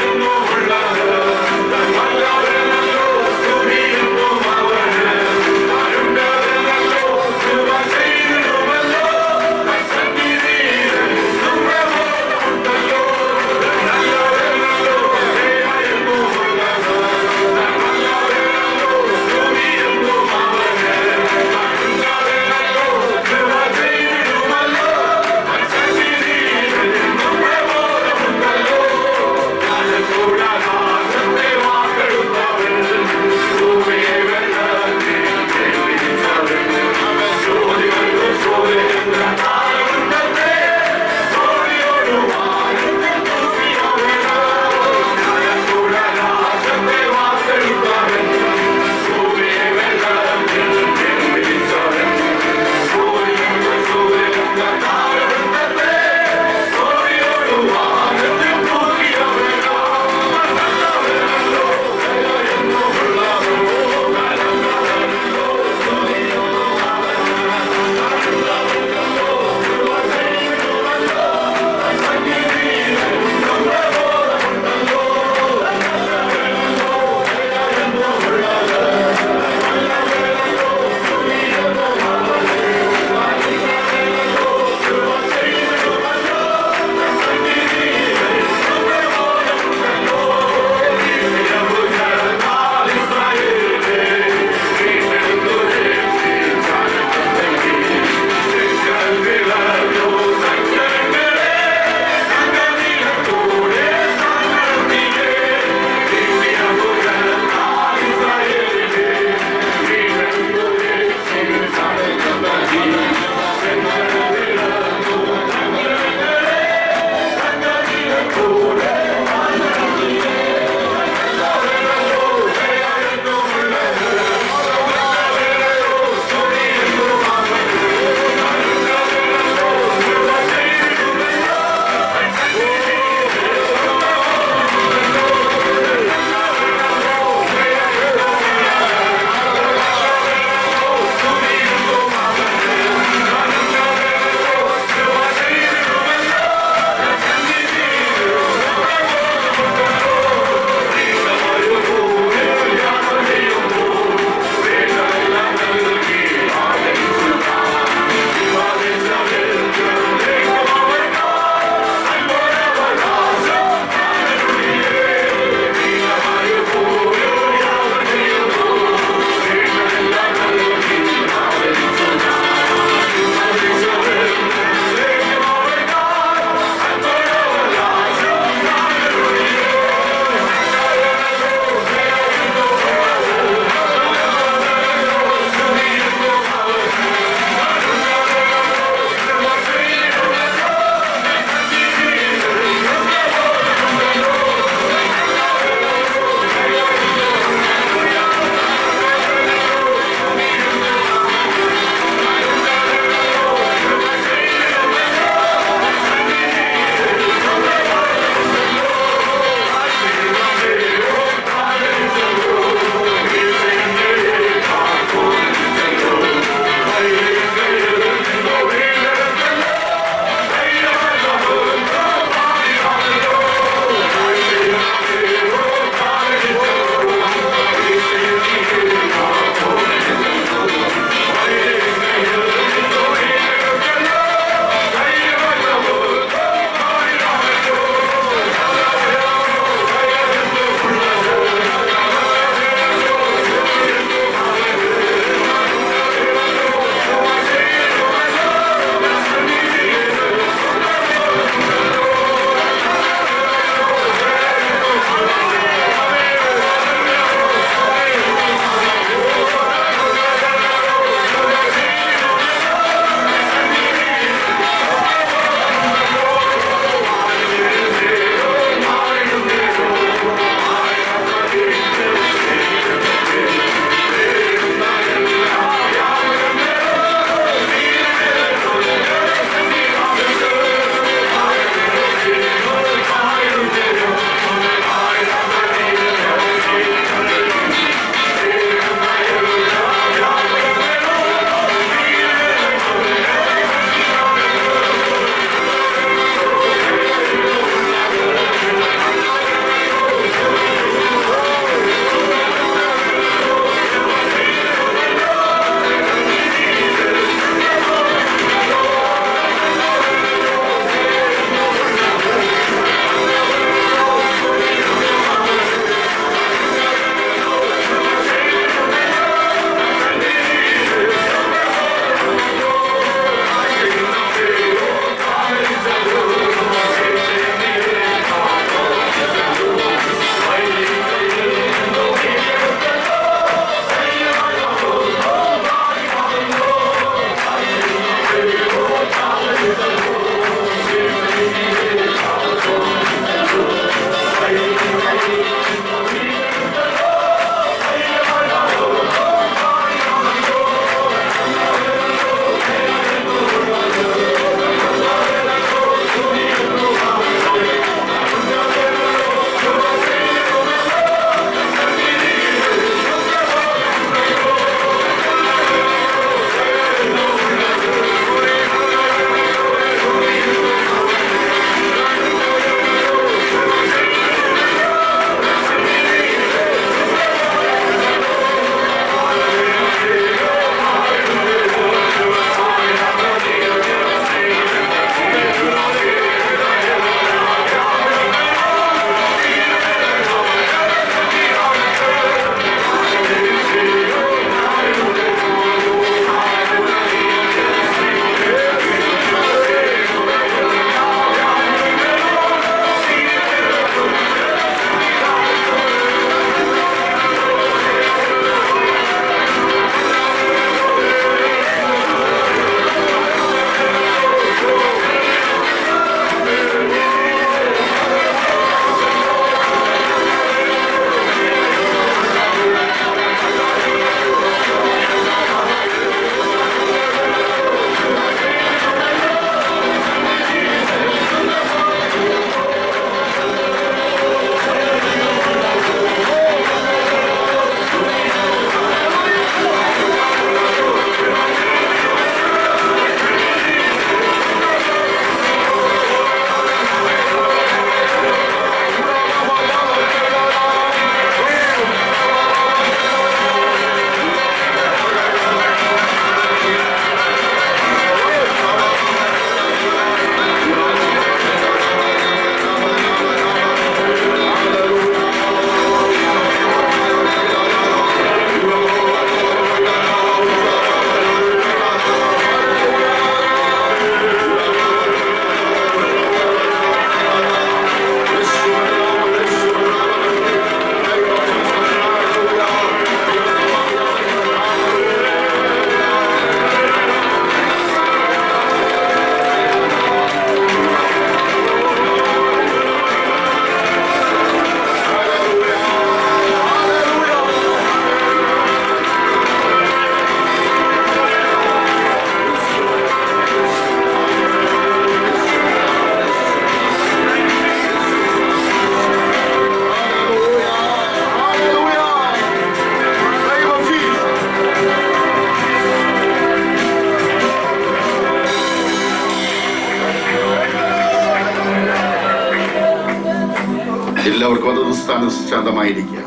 ഏവർക്കും അതത് സ്ഥാനം ശാന്തമായിരിക്കുക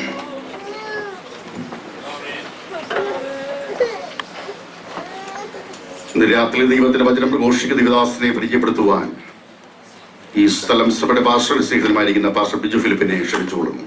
ഇന്ന് രാത്രി ദൈവത്തിന്റെ വചനം പ്രഘോഷിക്കുന്ന ദിവദാസിനെ പരിചയപ്പെടുത്തുവാൻ ഈ സ്ഥലം സഭയുടെ പാസ്റ്റർ സ്വീകരമായിരിക്കുന്ന പാസ്റ്റർ ബിജു ഫിലിപ്പിനെ ക്ഷണിച്ചുകൊള്ളുന്നു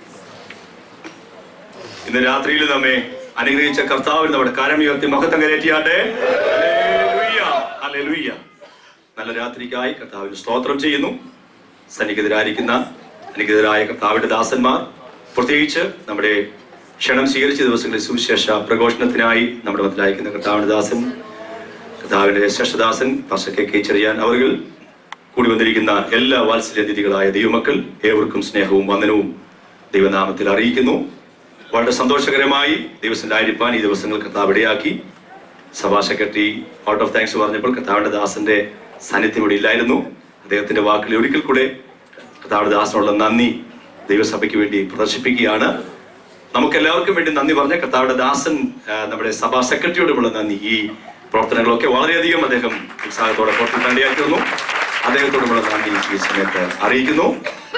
ഇന്ന് രാത്രിയിൽ നമ്മെ അനുഗ്രഹിച്ച കർത്താവിന് നമ്മുടെ കരം ഉയർത്തി മഹത്വം കരയറ്റിയാട്ടെ ഹല്ലേലൂയ, ഹല്ലേലൂയ. നല്ല രാത്രിക്കായി കർത്താവിന് സ്തോത്രം ചെയ്യുന്നു സന്നിഹിതരായിരിക്കുന്ന അനുഗ്രഹരായ കർത്താവിന്റെ ദാസന്മാർ പ്രത്യേകിച്ച് നമ്മുടെ ക്ഷണം സ്വീകരിച്ച ദിവസങ്ങളിൽ സുവിശേഷ പ്രഘോഷണത്തിനായി നമ്മുടെ മത്തിലായിരിക്കുന്ന കർത്താവിന്റെ ദാസൻ കർത്താവിന്റെ ശ്രേഷ്ഠദാസൻ പാസ്റ്റർ കെ കെ ചെറിയാൻ അവർ കൂടി വന്നിരിക്കുന്ന എല്ലാ വാത്സല്യതിഥികളായ ദൈവമക്കൾ ഏവർക്കും സ്നേഹവും വന്ദനവും ദൈവനാമത്തിൽ അറിയിക്കുന്നു വളരെ സന്തോഷകരമായി ദിവസത്തിന്റെ ആയിരിക്കാൻ ഈ ദിവസങ്ങൾ കർത്താവ് ഇടയാക്കി സഭാ സെക്രട്ടറി ഔട്ട് ഓഫ് താങ്ക്സ് പറഞ്ഞപ്പോൾ കർത്താവിന്റെ ദാസന്റെ സാന്നിധ്യം ഇവിടെ ഇല്ലായിരുന്നു അദ്ദേഹത്തിന്റെ വാക്കുകളിൽ ഒരിക്കൽ കൂടെ കർത്താവിന്റെ ദാസനുള്ള നന്ദി ദൈവസഭയ്ക്ക് വേണ്ടി പ്രദർശിപ്പിക്കുകയാണ് നമുക്ക് എല്ലാവർക്കും വേണ്ടി നന്ദി പറഞ്ഞ കർത്താവിന്റെ ദാസൻ ആ, നമ്മുടെ സഭാ സെക്രട്ടറിയോടുമുള്ള നന്ദി ഈ പ്രവർത്തനങ്ങളൊക്കെ വളരെയധികം അദ്ദേഹം ഉത്സാഹത്തോടെ പ്രവർത്തിക്കേണ്ടിയായി തീർന്നു അദ്ദേഹത്തോടുമുള്ള നന്ദി ഈ സമയത്ത് അറിയിക്കുന്നു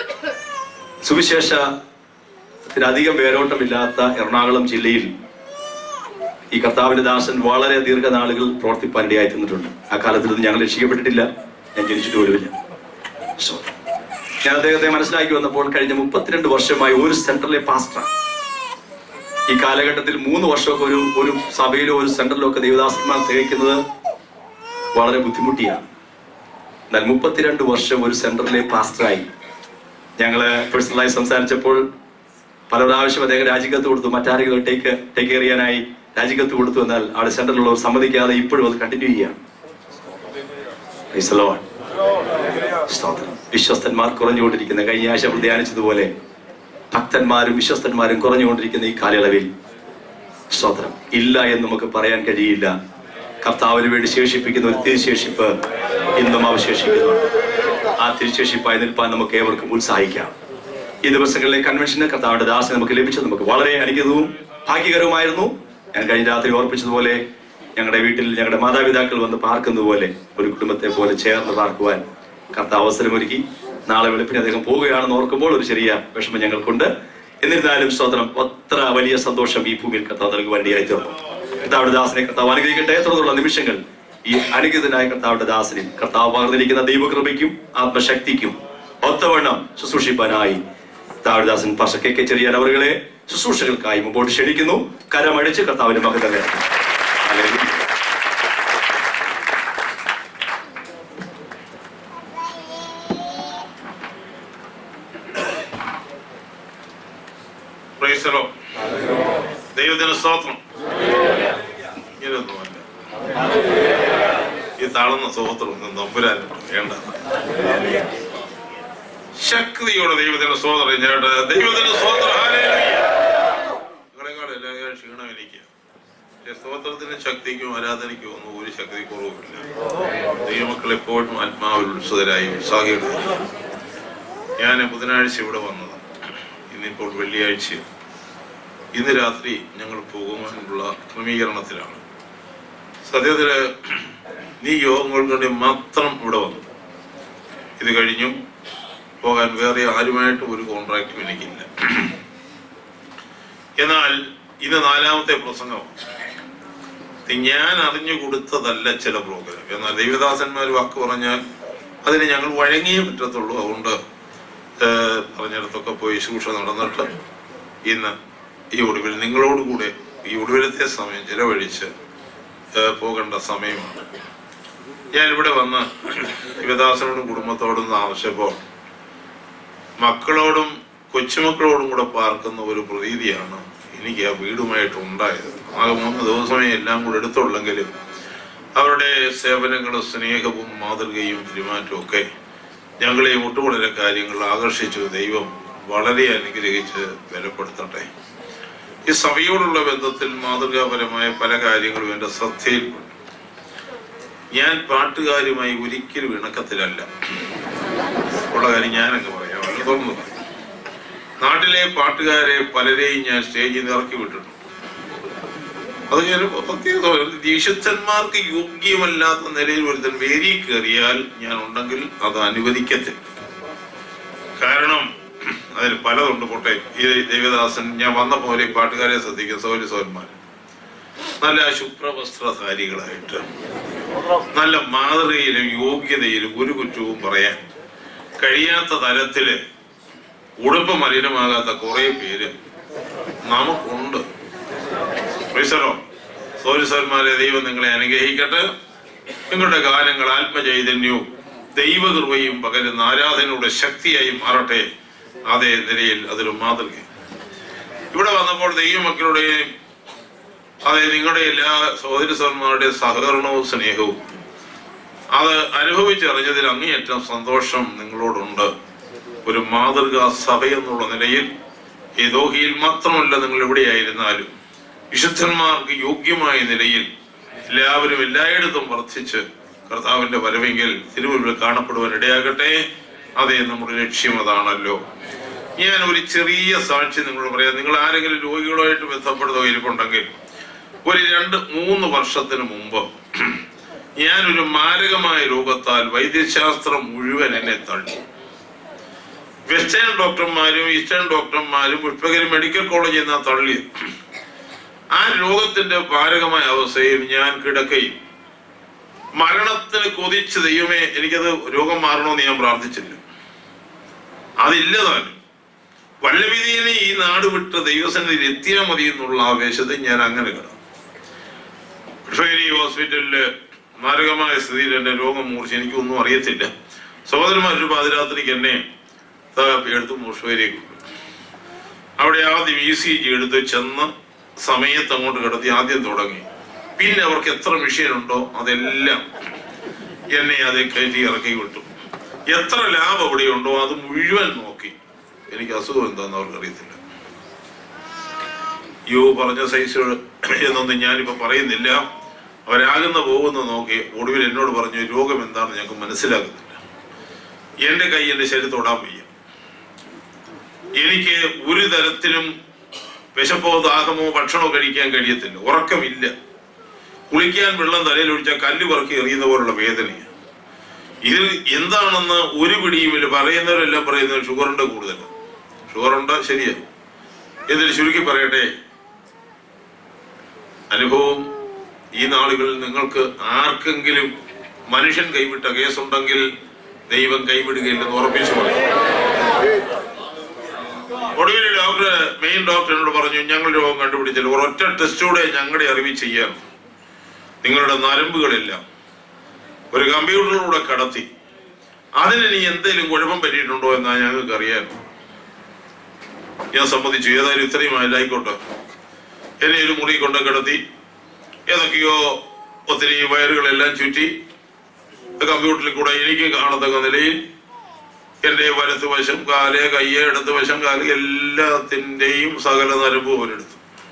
സുവിശേഷ അധികം വേരോട്ടമില്ലാത്ത എറണാകുളം ജില്ലയിൽ ഈ കർത്താവിന്റെ ദാസൻ വളരെ ദീർഘനാളുകൾ പ്രവർത്തിപ്പാൻ ഇടയായി തന്നിട്ടുണ്ട് ആ കാലത്തിൽ ഇത് ഞങ്ങൾ രക്ഷിക്കപ്പെട്ടിട്ടില്ല ഞാൻ ജനിച്ചിട്ട് പോലുമില്ല So, ഞാൻ അദ്ദേഹത്തെ മനസ്സിലാക്കി വന്നപ്പോൾ കഴിഞ്ഞ മുപ്പത്തിരണ്ട് വർഷമായി ഒരു സെന്ററിലെ പാസ്റ്റർ ഈ കാലഘട്ടത്തിൽ മൂന്ന് വർഷമൊക്കെ ഒരു ഒരു സഭയിലോ ഒരു സെന്ററിലോ ഒക്കെ ദൈവദാസന്മാർ തികയ്ക്കുന്നത് വളരെ ബുദ്ധിമുട്ടിയാണ് എന്നാൽ മുപ്പത്തിരണ്ട് വർഷം ഒരു സെന്ററിലെ പാസ്റ്ററായി ഞങ്ങള് പേഴ്സണലായി സംസാരിച്ചപ്പോൾ പല പ്രാവശ്യം അദ്ദേഹം രാജിക്കത്ത് കൊടുത്തു മറ്റാരെങ്കിലും ടേക്ക് ടേക്ക് കെയർ ചെയ്യാനായി രാജിക്കത്ത് കൊടുത്തു എന്നാൽ അവിടെ സെന്ററിലുള്ളവർ സമ്മതിക്കാതെ ഇപ്പോഴും അത് കണ്ടിന്യൂ ചെയ്യാണ് Praise the Lord. സ്തോത്രം. വിശ്വസ്തന്മാർ കുറഞ്ഞുകൊണ്ടിരിക്കുന്ന കഴിഞ്ഞ ആഴ്ച നമ്മൾ ധ്യാനിച്ചതുപോലെ ഭക്തന്മാരും വിശ്വസ്തന്മാരും കുറഞ്ഞുകൊണ്ടിരിക്കുന്ന ഈ കാലയളവിൽ സ്തോത്രം ഇല്ല എന്ന് നമുക്ക് പറയാൻ കഴിയില്ല കർത്താവിന് വേണ്ടി ശേഷിപ്പിക്കുന്ന ഒരു തിരിശേഷിപ്പ് ഇന്നും അവശേഷിക്കുന്നുണ്ട് ആ തിരിശേഷിപ്പായി നിൽപ്പാൻ നമുക്ക് ഏവർക്കും ഉത്സാഹിക്കാം ഈ ദിവസങ്ങളിലെ കൺവെൻഷന് കർത്താവിന്റെ ദാസൻ നമുക്ക് ലഭിച്ചത് നമുക്ക് വളരെ അനുഗ്രഹവും ഭാഗ്യകരവുമായിരുന്നു ഞാൻ കഴിഞ്ഞ രാത്രി ഓർപ്പിച്ചതുപോലെ ഞങ്ങളുടെ വീട്ടിൽ ഞങ്ങളുടെ മാതാപിതാക്കൾ വന്ന് പാർക്കുന്നത് പോലെ ഒരു കുടുംബത്തെ പോലെ ചേർന്ന് പാർക്കുവാൻ കർത്താവ് അവസരമൊരുക്കി നാളെ വെളുപ്പിന് അദ്ദേഹം പോവുകയാണെന്ന് ഓർക്കുമ്പോൾ ഒരു ചെറിയ വിഷമം ഞങ്ങൾക്കുണ്ട് എന്നിരുന്നാലും സ്വതന്ത്രം അത്ര വലിയ സന്തോഷം ഈ ഭൂമിയിൽ കർത്താവ് നൽകുവാൻ ഇടയായി തീർന്നു കർത്താവിന്റെ ദാസനെ കർത്താവ് അനുഗ്രഹിക്കട്ടെ തുടർന്നുള്ള നിമിഷങ്ങൾ ഈ അനുഗ്രഹിതനായ കർത്താവിന്റെ ദാസനിൽ കർത്താവ് പകർന്നിരിക്കുന്ന ദൈവകൃപയ്ക്കും ആത്മശക്തിക്കും ഒത്തവണ്ണം ശുശ്രൂഷിപ്പാനായി കർത്താവിദാസൻ പാഷ കെ കെ ചെറിയാൻ അവരുകളെ ശുശ്രൂഷകൾക്കായി മുമ്പോട്ട് ക്ഷണിക്കുന്നു കരമടിച്ച് കർത്താവിന്റെ മകൻ പ്രൈസലോ ദൈവത്തിന് സ്തോത്രം ഇങ്ങനെയൊന്നുമല്ല ഈ താളുന്ന സ്തോത്രം ഒന്നും നമ്പുരാൻ വേണ്ട ശക്തിയോടെ ദൈവത്തിന് സ്തോത്രം ചേട്ടാ ദൈവത്തിന് സ്തോത്രം ഹല്ലേലൂയ. നിങ്ങളെക്കാളും എല്ലാവരും ക്ഷീണം എനിക്ക് പക്ഷേ സ്തോത്രത്തിനും ശക്തിക്കും ആരാധനയ്ക്കും ഒന്നും ഒരു ശക്തി കുറവുമില്ല ദൈവമക്കൾ എപ്പോഴും ആത്മാവിൽ ഉത്സുതരായി ഉത്സാഹിയുടെ ഞാൻ ബുധനാഴ്ച ഇവിടെ വന്നത് ഇന്നിപ്പോൾ വെള്ളിയാഴ്ച ഇന്ന് രാത്രി ഞങ്ങൾ പോകുവാനുള്ള ക്രമീകരണത്തിലാണ് സത്യത്തില് നീ യോഗങ്ങൾക്ക് വേണ്ടി മാത്രം ഇവിടെ വന്നു ഇത് കഴിഞ്ഞു പോകാൻ വേറെ ആരുമായിട്ടും ഒരു കോൺട്രാക്റ്റും എനിക്കില്ല എന്നാൽ ഇന്ന് നാലാമത്തെ പ്രസംഗം ഇത് ഞാൻ അറിഞ്ഞു കൊടുത്തതല്ല ചില പ്രോഗ്രാം എന്നാൽ ദൈവദാസന്മാർ വാക്ക് പറഞ്ഞാൽ അതിന് ഞങ്ങൾ വഴങ്ങിയേ പറ്റത്തുള്ളൂ അതുകൊണ്ട് ഏഹ്, പറഞ്ഞിടത്തൊക്കെ പോയി ശുശ്രൂഷ നടന്നിട്ട് ഇന്ന് ഈ ഒടുവിൽ നിങ്ങളോടുകൂടെ ഈ ഒടുവിലത്തെ സമയം ചിലവഴിച്ച് ഏഹ്, പോകേണ്ട സമയമാണ് ഞാൻ ഇവിടെ വന്ന് ശിവദാസനോടും കുടുംബത്തോടും ആവശ്യപ്പോൾ മക്കളോടും കൊച്ചുമക്കളോടും കൂടെ പാർക്കുന്ന ഒരു പ്രതീതിയാണ് എനിക്ക് ആ വീടുമായിട്ട് ഉണ്ടായത് ആകെ മൂന്ന് ദിവസമേ എല്ലാം കൂടെ എടുത്തുള്ളെങ്കിലും അവരുടെ സേവനങ്ങളും സ്നേഹവും മാതൃകയും പെരുമാറ്റവും ഒക്കെ ഞങ്ങളെ ഒട്ടുകൂടലെ കാര്യങ്ങൾ ആകർഷിച്ചു ദൈവം വളരെ അനുഗ്രഹിച്ച് ബലപ്പെടുത്തട്ടെ ഈ സഭയോടുള്ള ബന്ധത്തിൽ മാതൃകാപരമായ പല കാര്യങ്ങളും എൻ്റെ ശ്രദ്ധയിൽപ്പെട്ടു ഞാൻ പാട്ടുകാരുമായി ഒരിക്കലും ഇണക്കത്തിലല്ല ഉള്ള കാര്യം ഞാനങ്ങ് പറയാം വളരെ തുറന്നു പറയാം നാട്ടിലെ പാട്ടുകാരെ പലരെയും ഞാൻ സ്റ്റേജിൽ നിന്ന് ഇറക്കി വിട്ടിട്ടുണ്ട് അത് ഞാൻ പ്രത്യേകത വിശുദ്ധന്മാർക്ക് യോഗ്യമല്ലാത്ത നിലയിൽ ഒരുത്തൻ വേരി കയറിയാൽ ഞാൻ ഉണ്ടെങ്കിൽ അത് അനുവദിക്കത്തില്ല കാരണം അതിന് പലതുണ്ട് പോട്ടെ ഈ ദേവദാസൻ ഞാൻ വന്നപ്പോൾ ഒരു പാട്ടുകാരെ ശ്രദ്ധിക്കും സൗരി സൗരന്മാർ നല്ല ശുഭ്രവസ്ത്രധാരികളായിട്ട് നല്ല മാതൃകയിലും യോഗ്യതയിലും ഒരു കുറ്റവും പറയാൻ കഴിയാത്ത തരത്തില് ഉടുപ്പ് മലിനമാകാത്ത കുറെ പേര് നമുക്കുണ്ട് പ്രീസറോ സൗരസന്മാരെ ദൈവം നിങ്ങളെ അനുഗ്രഹിക്കട്ടെ നിങ്ങളുടെ ഗാനങ്ങൾ ആത്മചൈതന്യവും ദൈവകൃപയും പകരുന്ന ആരാധനയുടെ ശക്തിയായി മാറട്ടെ അതേ നിലയിൽ അതൊരു മാതൃക ഇവിടെ വന്നപ്പോൾ ദൈവമക്കളുടെയും അതെ നിങ്ങളുടെ എല്ലാ സഹോദരസന്മാരുടെ സഹകരണവും സ്നേഹവും അത് അനുഭവിച്ചറിഞ്ഞതിൽ അങ്ങേയറ്റം സന്തോഷം നിങ്ങളോടുണ്ട് ഒരു മാതൃകാ സഭ എന്നുള്ള നിലയിൽ ഈ ദോഹിയിൽ മാത്രമല്ല നിങ്ങൾ എവിടെയായിരുന്നാലും വിശുദ്ധന്മാർക്ക് യോഗ്യമായ നിലയിൽ എല്ലാവരും എല്ലായിടത്തും വർദ്ധിച്ച് കർത്താവിന്റെ വരവെങ്കിൽ തിരുവള്ളിൽ കാണപ്പെടുവാൻ ഇടയാകട്ടെ അതേ നമ്മുടെ ലക്ഷ്യം അതാണല്ലോ ഞാൻ ഒരു ചെറിയ സാക്ഷി നിങ്ങളോട് പറയാം നിങ്ങൾ ആരെങ്കിലും രോഗികളുമായിട്ട് ബന്ധപ്പെടുന്ന ഇരിപ്പുണ്ടെങ്കിൽ ഒരു രണ്ട് മൂന്ന് വർഷത്തിന് മുമ്പ് ഞാനൊരു മാരകമായ രോഗത്താൽ വൈദ്യശാസ്ത്രം മുഴുവൻ എന്നെ തള്ളി വെസ്റ്റേൺ ഡോക്ടർമാരും ഈസ്റ്റേൺ ഡോക്ടർമാരും പുഷ്പഗിരി മെഡിക്കൽ കോളേജിൽ നിന്നാ തള്ളി ആ രോഗത്തിന്റെ മാരകമായ അവസ്ഥയിൽ ഞാൻ കിടക്കയും മരണത്തിന് കൊതിച്ച് ദൈവമേ എനിക്കത് രോഗം മാറണമെന്ന് ഞാൻ പ്രാർത്ഥിച്ചില്ല അതില്ലതാനും വല്ലവിധിയെ ഈ നാട് വിട്ട് ദൈവസന്നിധിയിൽ എത്തിയാൽ മതി എന്നുള്ള ആവേശത്തിൽ ഞാൻ അങ്ങനെ കിടന്നു പുഷ്പഗിരി ഹോസ്പിറ്റലില് മാരകമായ സ്ഥിതിയിൽ എന്റെ രോഗം മൂർച്ച എനിക്കൊന്നും അറിയത്തില്ല സഹോദരന്മാരൊരു പാതിരാത്രിക്ക് എന്നെ തപ്പി എടുത്ത് മുഷവരേക്ക് അവിടെ ആദ്യം ഇ സി ജി എടുത്ത് ചെന്ന് സമയത്ത് അങ്ങോട്ട് കിടത്തി ആദ്യം തുടങ്ങി പിന്നെ അവർക്ക് എത്ര മെഷീൻ ഉണ്ടോ അതെല്ലാം എന്നെ അത് കയറ്റി ഇറക്കി വിട്ടു എത്ര ലാഭം അവിടെ ഉണ്ടോ അത് മുഴുവൻ നോക്കി എനിക്ക് അസുഖം എന്താന്ന് അവർക്ക് അറിയത്തില്ല യോ പറഞ്ഞ സൈസ് എന്നൊന്നും ഞാനിപ്പോ പറയുന്നില്ല അവരാകുന്ന പോകുന്ന നോക്കി ഒടുവിൽ എന്നോട് പറഞ്ഞു രോഗം എന്താണെന്ന് ഞങ്ങൾക്ക് മനസ്സിലാകുന്നില്ല എന്റെ കൈ എന്റെ ശരീരം തൊടാൻ വയ്യ എനിക്ക് ഒരു തരത്തിലും വിശപ്പോ ദാഹമോ ഭക്ഷണമോ കഴിക്കാൻ കഴിയത്തില്ല ഉറക്കമില്ല കുളിക്കാൻ വെള്ളം തലയിൽ ഒഴിച്ചാൽ കല്ല് പറക്കി എറിയുന്ന പോലുള്ള വേദനയാണ് ഇതിൽ എന്താണെന്ന് ഒരു പിടിയുമില്ല പറയുന്നവരെല്ലാം പറയുന്നത് ഷുഗറിന്റെ കൂടുതൽ ഷുഗറുണ്ട് ശരിയാ എന്നിട്ട് ചുരുക്കി പറയട്ടെ അനുഭവം ഈ നാളുകളിൽ നിങ്ങൾക്ക് ആർക്കെങ്കിലും മനുഷ്യൻ കൈവിട്ട കേസുണ്ടെങ്കിൽ ദൈവം കൈവിടുകയില്ലെന്ന് ഉറപ്പിച്ചു പറയും ഒടുവിൽ ഡോക്ടർ മെയിൻ ഡോക്ടർ എന്നോട് പറഞ്ഞു ഞങ്ങൾ രോഗം കണ്ടുപിടിച്ചില്ല ഒരൊറ്റ ടെസ്റ്റൂടെ ഞങ്ങളുടെ അറിവ് ചെയ്യാം നിങ്ങളുടെ നരമ്പുകളെല്ലാം ഒരു കമ്പ്യൂട്ടറിലൂടെ കടത്തി അതിന് നീ എന്തെങ്കിലും കുഴപ്പം പറ്റിയിട്ടുണ്ടോ എന്നാ ഞങ്ങൾക്ക് അറിയാൻ ഞാൻ സമ്മതിച്ചു ഏതായാലും ഇത്രയും ആയിക്കോട്ടെ എന്നെ ഒരു മുറി കൊണ്ട് കിടത്തി ഏതൊക്കെയോ ഒത്തിരി വയറുകളെല്ലാം ചുറ്റി കമ്പ്യൂട്ടറിൽ കൂടെ എനിക്ക് കാണത്തക്ക നിലയിൽ എന്റെ വലത്ത് വശം കാല് കയ്യ് ഇടത്ത് വശം കാല് എല്ലാത്തിന്റെയും സകല നരമ്പ് പോലെടുത്തു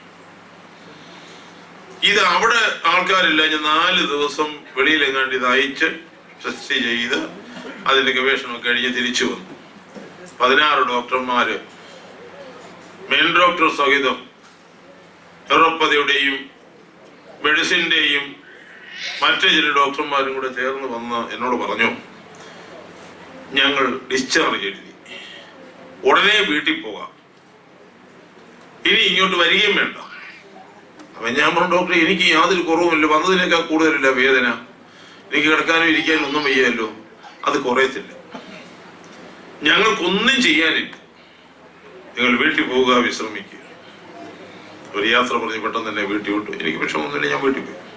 ഇത് അവിടെ ആൾക്കാരില്ല ഞാൻ നാല് ദിവസം വെളിയിലെങ്ങാണ്ട് ഇത് അയച്ച് ടെസ്റ്റ് ചെയ്ത് അതിന്റെ ഗവേഷണം കഴിഞ്ഞ് തിരിച്ചു വന്നു പതിനാറ് ഡോക്ടർമാര് മെയിൻ ഡോക്ടർ സഹിതം യൂറോപ്പതയുടെയും മെഡിസിന്റെയും മറ്റു ചില ഡോക്ടർമാരും കൂടെ ചേർന്ന് വന്ന് എന്നോട് പറഞ്ഞു ഞങ്ങൾ ഡിസ്ചാർജ് എഴുതി ഉടനെ വീട്ടിൽ പോകാം ഇനി ഇങ്ങോട്ട് വരികയും വേണ്ട അപ്പൊ ഞാൻ പറഞ്ഞു ഡോക്ടർ എനിക്ക് യാതൊരു കുറവുമില്ല വന്നതിനേക്കാൾ കൂടുതലില്ല വേദന എനിക്ക് കിടക്കാനും ഇരിക്കാനും ഒന്നും വയ്യല്ലോ അത് കുറയത്തില്ല ഞങ്ങൾക്കൊന്നും ചെയ്യാനില്ല നിങ്ങൾ വീട്ടിൽ പോവുക വിശ്രമിക്കുക ഒരു യാത്ര പറഞ്ഞ് പെട്ടെന്ന് തന്നെ വീട്ടിൽ വിട്ടു എനിക്ക് വിഷമൊന്നുമില്ല ഞാൻ വീട്ടിൽ പോയി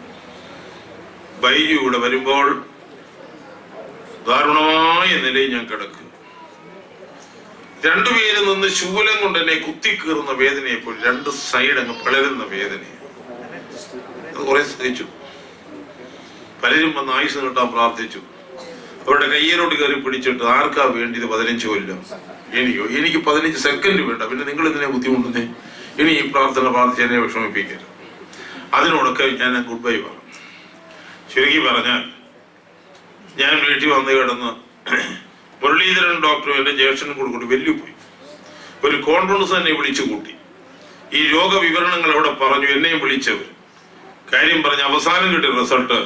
ബൈജു ഇവിടെ വരുമ്പോൾ ദാരുണമായ നിലയിൽ ഞാൻ കിടക്കുക രണ്ടുപേര് നിന്ന് ശൂലം കൊണ്ട് എന്നെ കുത്തിക്കീറുന്ന വേദനയെപ്പോൾ രണ്ട് സൈഡ് അങ്ങ് പിളരുന്ന വേദന അത് കുറെ സഹിച്ചു പലരും വന്ന് ആയുസ് കിട്ടാൻ പ്രാർത്ഥിച്ചു അവരുടെ കയ്യിലോട്ട് കയറി പിടിച്ചിട്ട് ആർക്കാ വേണ്ടിയത് പതിനഞ്ച് കൊല്ലം എനിക്കോ എനിക്ക് പതിനഞ്ച് സെക്കൻഡ് വേണ്ട പിന്നെ നിങ്ങൾ ഇതിനെ ബുദ്ധിമുട്ടുന്നേ ഇനി ഈ പ്രാർത്ഥന പ്രാർത്ഥിച്ച് എന്നെ വിഷമിപ്പിക്കരുത് അതിനോടൊക്കെ ഞാൻ ഗുഡ് ബൈ പറഞ്ഞു ചുരുക്കി പറഞ്ഞാൽ ഞാൻ വീട്ടിൽ വന്ന് കിടന്ന് മുരളീധരൻ ഡോക്ടറും എന്റെ ജ്യേഷ്ഠനും കൂടെ കൂടി വെല്ലുപോയി ഒരു കോൺഫറൻസ് തന്നെ വിളിച്ചു കൂട്ടി ഈ രോഗവിവരണങ്ങൾ അവിടെ പറഞ്ഞു എന്നെയും വിളിച്ചവർ കാര്യം പറഞ്ഞ് അവസാനം കിട്ടിയ റിസൾട്ട്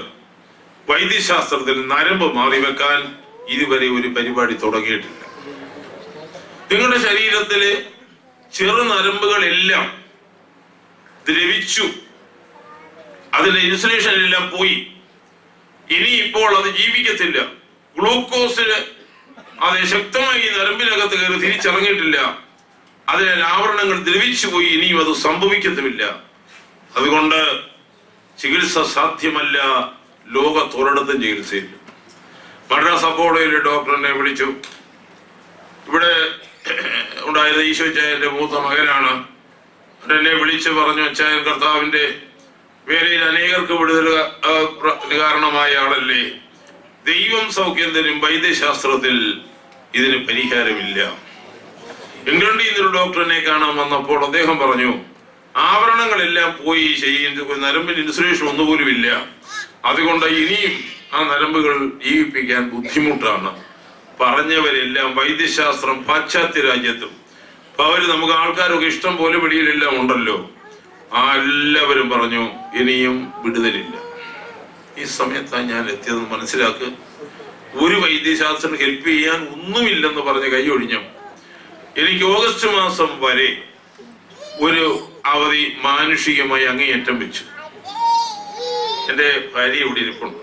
വൈദ്യശാസ്ത്രത്തിൽ നരമ്പ് മാറി വെക്കാൻ ഇതുവരെ ഒരു പരിപാടി തുടങ്ങിയിട്ടില്ല നിങ്ങളുടെ ശരീരത്തിലെ ചെറു നരമ്പുകളെല്ലാം ദ്രവിച്ചു അതിന്റെ ഇൻസുലേഷൻ എല്ലാം പോയി ഇനി ഇപ്പോൾ അത് ജീവിക്കത്തില്ല ഗ്ലൂക്കോസിന് അത് ശക്തമായി ഈ നരമ്പിനകത്ത് കയറി തിരിച്ചിറങ്ങിയിട്ടില്ല അതിനാൽ ആവരണങ്ങൾ ദ്രവിച്ചു പോയി ഇനിയും അത് സംഭവിക്കത്തുമില്ല അതുകൊണ്ട് ചികിത്സ സാധ്യമല്ല ലോകത്തൊരിടത്തും ചികിത്സയില്ല മദ്രാസ് അപ്പോളോയിലെ ഡോക്ടറിനെ വിളിച്ചു ഇവിടെ ഉണ്ടായത് ഈശോച്ചായന്റെ മൂത്ത മകനാണ് എന്നെ വിളിച്ച് പറഞ്ഞു അച്ചായൻ കർത്താവിന്റെ വേലയിൽ അനേകർക്ക് വിടുതൽ ആ, പ്ര- കാരണമായ ആളല്ലേ ദൈവം സൗഖ്യം തരും വൈദ്യശാസ്ത്രത്തിൽ ഇതിന് പരിഹാരമില്ല ഇംഗ്ലണ്ടിൽ നിന്നൊരു ഡോക്ടറിനെ കാണാൻ വന്നപ്പോൾ അദ്ദേഹം പറഞ്ഞു ആവരണങ്ങളെല്ലാം പോയി ചെയ്യുന്ന നരമ്പിന് ഇൻസുലേഷൻ ഒന്നുപോലും ഇല്ല അതുകൊണ്ട് ഇനിയും ആ നരമ്പുകൾ ജീവിപ്പിക്കാൻ ബുദ്ധിമുട്ടാണ് പറഞ്ഞവരെല്ലാം വൈദ്യശാസ്ത്രം പാശ്ചാത്യ രാജ്യത്തും അപ്പൊ അവര് നമുക്ക് ആൾക്കാരൊക്കെ ഇഷ്ടം പോലെ വെളിയിലെല്ലാം ഉണ്ടല്ലോ ആ എല്ലാവരും പറഞ്ഞു ഇനിയും വിടുതലില്ല ഈ സമയത്താണ് ഞാൻ എത്തിയതെന്ന് മനസ്സിലാക്കുക ഒരു വൈദ്യശാസ്ത്രം ഹെൽപ്പ് ചെയ്യാൻ ഒന്നുമില്ലെന്ന് പറഞ്ഞ് കൈ ഒഴിഞ്ഞു എനിക്ക് ഓഗസ്റ്റ് മാസം വരെ ഒരു അവധി മാനുഷികമായി അങ്ങേയറ്റം വെച്ചു എന്റെ ഭാര്യ ഇവിടെ ഇരിപ്പുണ്ട്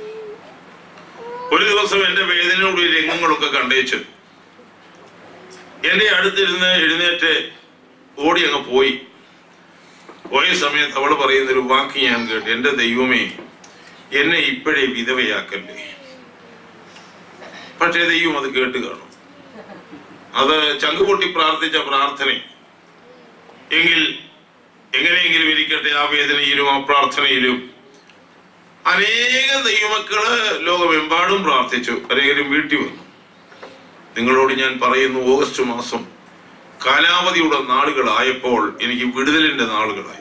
ഒരു ദിവസം എന്റെ വേദനയോട് ഈ രംഗങ്ങളൊക്കെ കണ്ടേച്ചു എന്റെ അടുത്തിരുന്ന് എഴുന്നേറ്റ് ഓടി അങ്ങ് പോയി പോയ സമയത്ത് അവള് പറയുന്ന ഒരു വാക്ക് ഞാൻ കേട്ടു എന്റെ ദൈവമേ എന്നെ ഇപ്പോഴേ വിധവയാക്കല്ലേ പക്ഷേ ദൈവം അത് കേട്ട് കാണും അത് ചങ്കുപൊട്ടി പ്രാർത്ഥിച്ച പ്രാർത്ഥന എങ്കിൽ എങ്ങനെയെങ്കിലും ഇരിക്കട്ടെ ആ വേദനയിലും ആ പ്രാർത്ഥനയിലും അനേകം ദൈവമക്കള് ലോകമെമ്പാടും പ്രാർത്ഥിച്ചു അനേകരും വീട്ടിൽ വന്നു നിങ്ങളോട് ഞാൻ പറയുന്നു ഓഗസ്റ്റ് മാസം കാലാവധിയുടെ നാളുകളായപ്പോൾ എനിക്ക് വിടുതലിന്റെ നാളുകളായി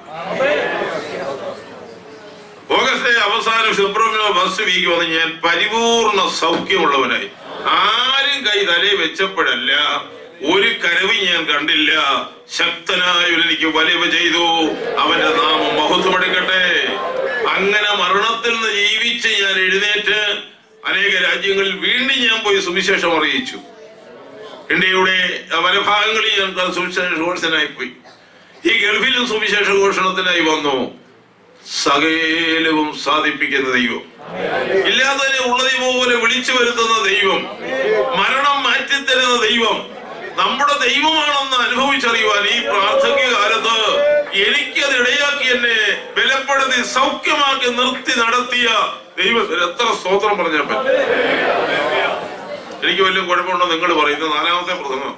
ഓഗസ്റ്റ് അവസാനം ഫെബ്രുവരി ഫസ്റ്റ് വീക്ക് വന്ന് ഞാൻ പരിപൂർണ സൗഖ്യമുള്ളവനായി ആരും കൈ തലേ വെച്ചപ്പോഴല്ല ഒരു കരവി ഞാൻ കണ്ടില്ല ശക്തനായവൻ എനിക്ക് വലവ് ചെയ്തു അവന്റെ നാമം മഹത്വമെടുക്കട്ടെ അങ്ങനെ മരണത്തിൽ നിന്ന് ജീവിച്ച് ഞാൻ എഴുന്നേറ്റ് അനേക രാജ്യങ്ങളിൽ വീണ്ടും ഞാൻ പോയി സുവിശേഷം അറിയിച്ചു ഇന്ത്യയുടെ പല ഭാഗങ്ങളിൽ ഞാൻ സുവിശേഷ ഘോഷനായി പോയി ഈ ഗൾഫിലും സുവിശേഷ ഘോഷണത്തിനായി വന്നു സകലവും സാധിപ്പിക്കുന്ന ദൈവം ഇല്ലാത്തതിനെ ഉള്ളതി പോലെ വിളിച്ചു വരുത്തുന്ന ദൈവം മരണം മാറ്റിത്തരുന്ന ദൈവം നമ്മുടെ ദൈവമാണെന്ന് അനുഭവിച്ചറിയുവാൻ ഈ പ്രാർത്ഥന കാലത്ത് എനിക്കത് ഇടയാക്കി എന്നെ ബലപ്പെടുത്തി സൗഖ്യമാക്കി നിർത്തി നടത്തിയ ദൈവത്തിന് എത്ര സ്തോത്രം പറഞ്ഞാൽ പറ്റും എനിക്ക് വലിയ കുഴപ്പമുണ്ടോ നിങ്ങൾ പറയുന്നത് നാലാമത്തെ പ്രസംഗം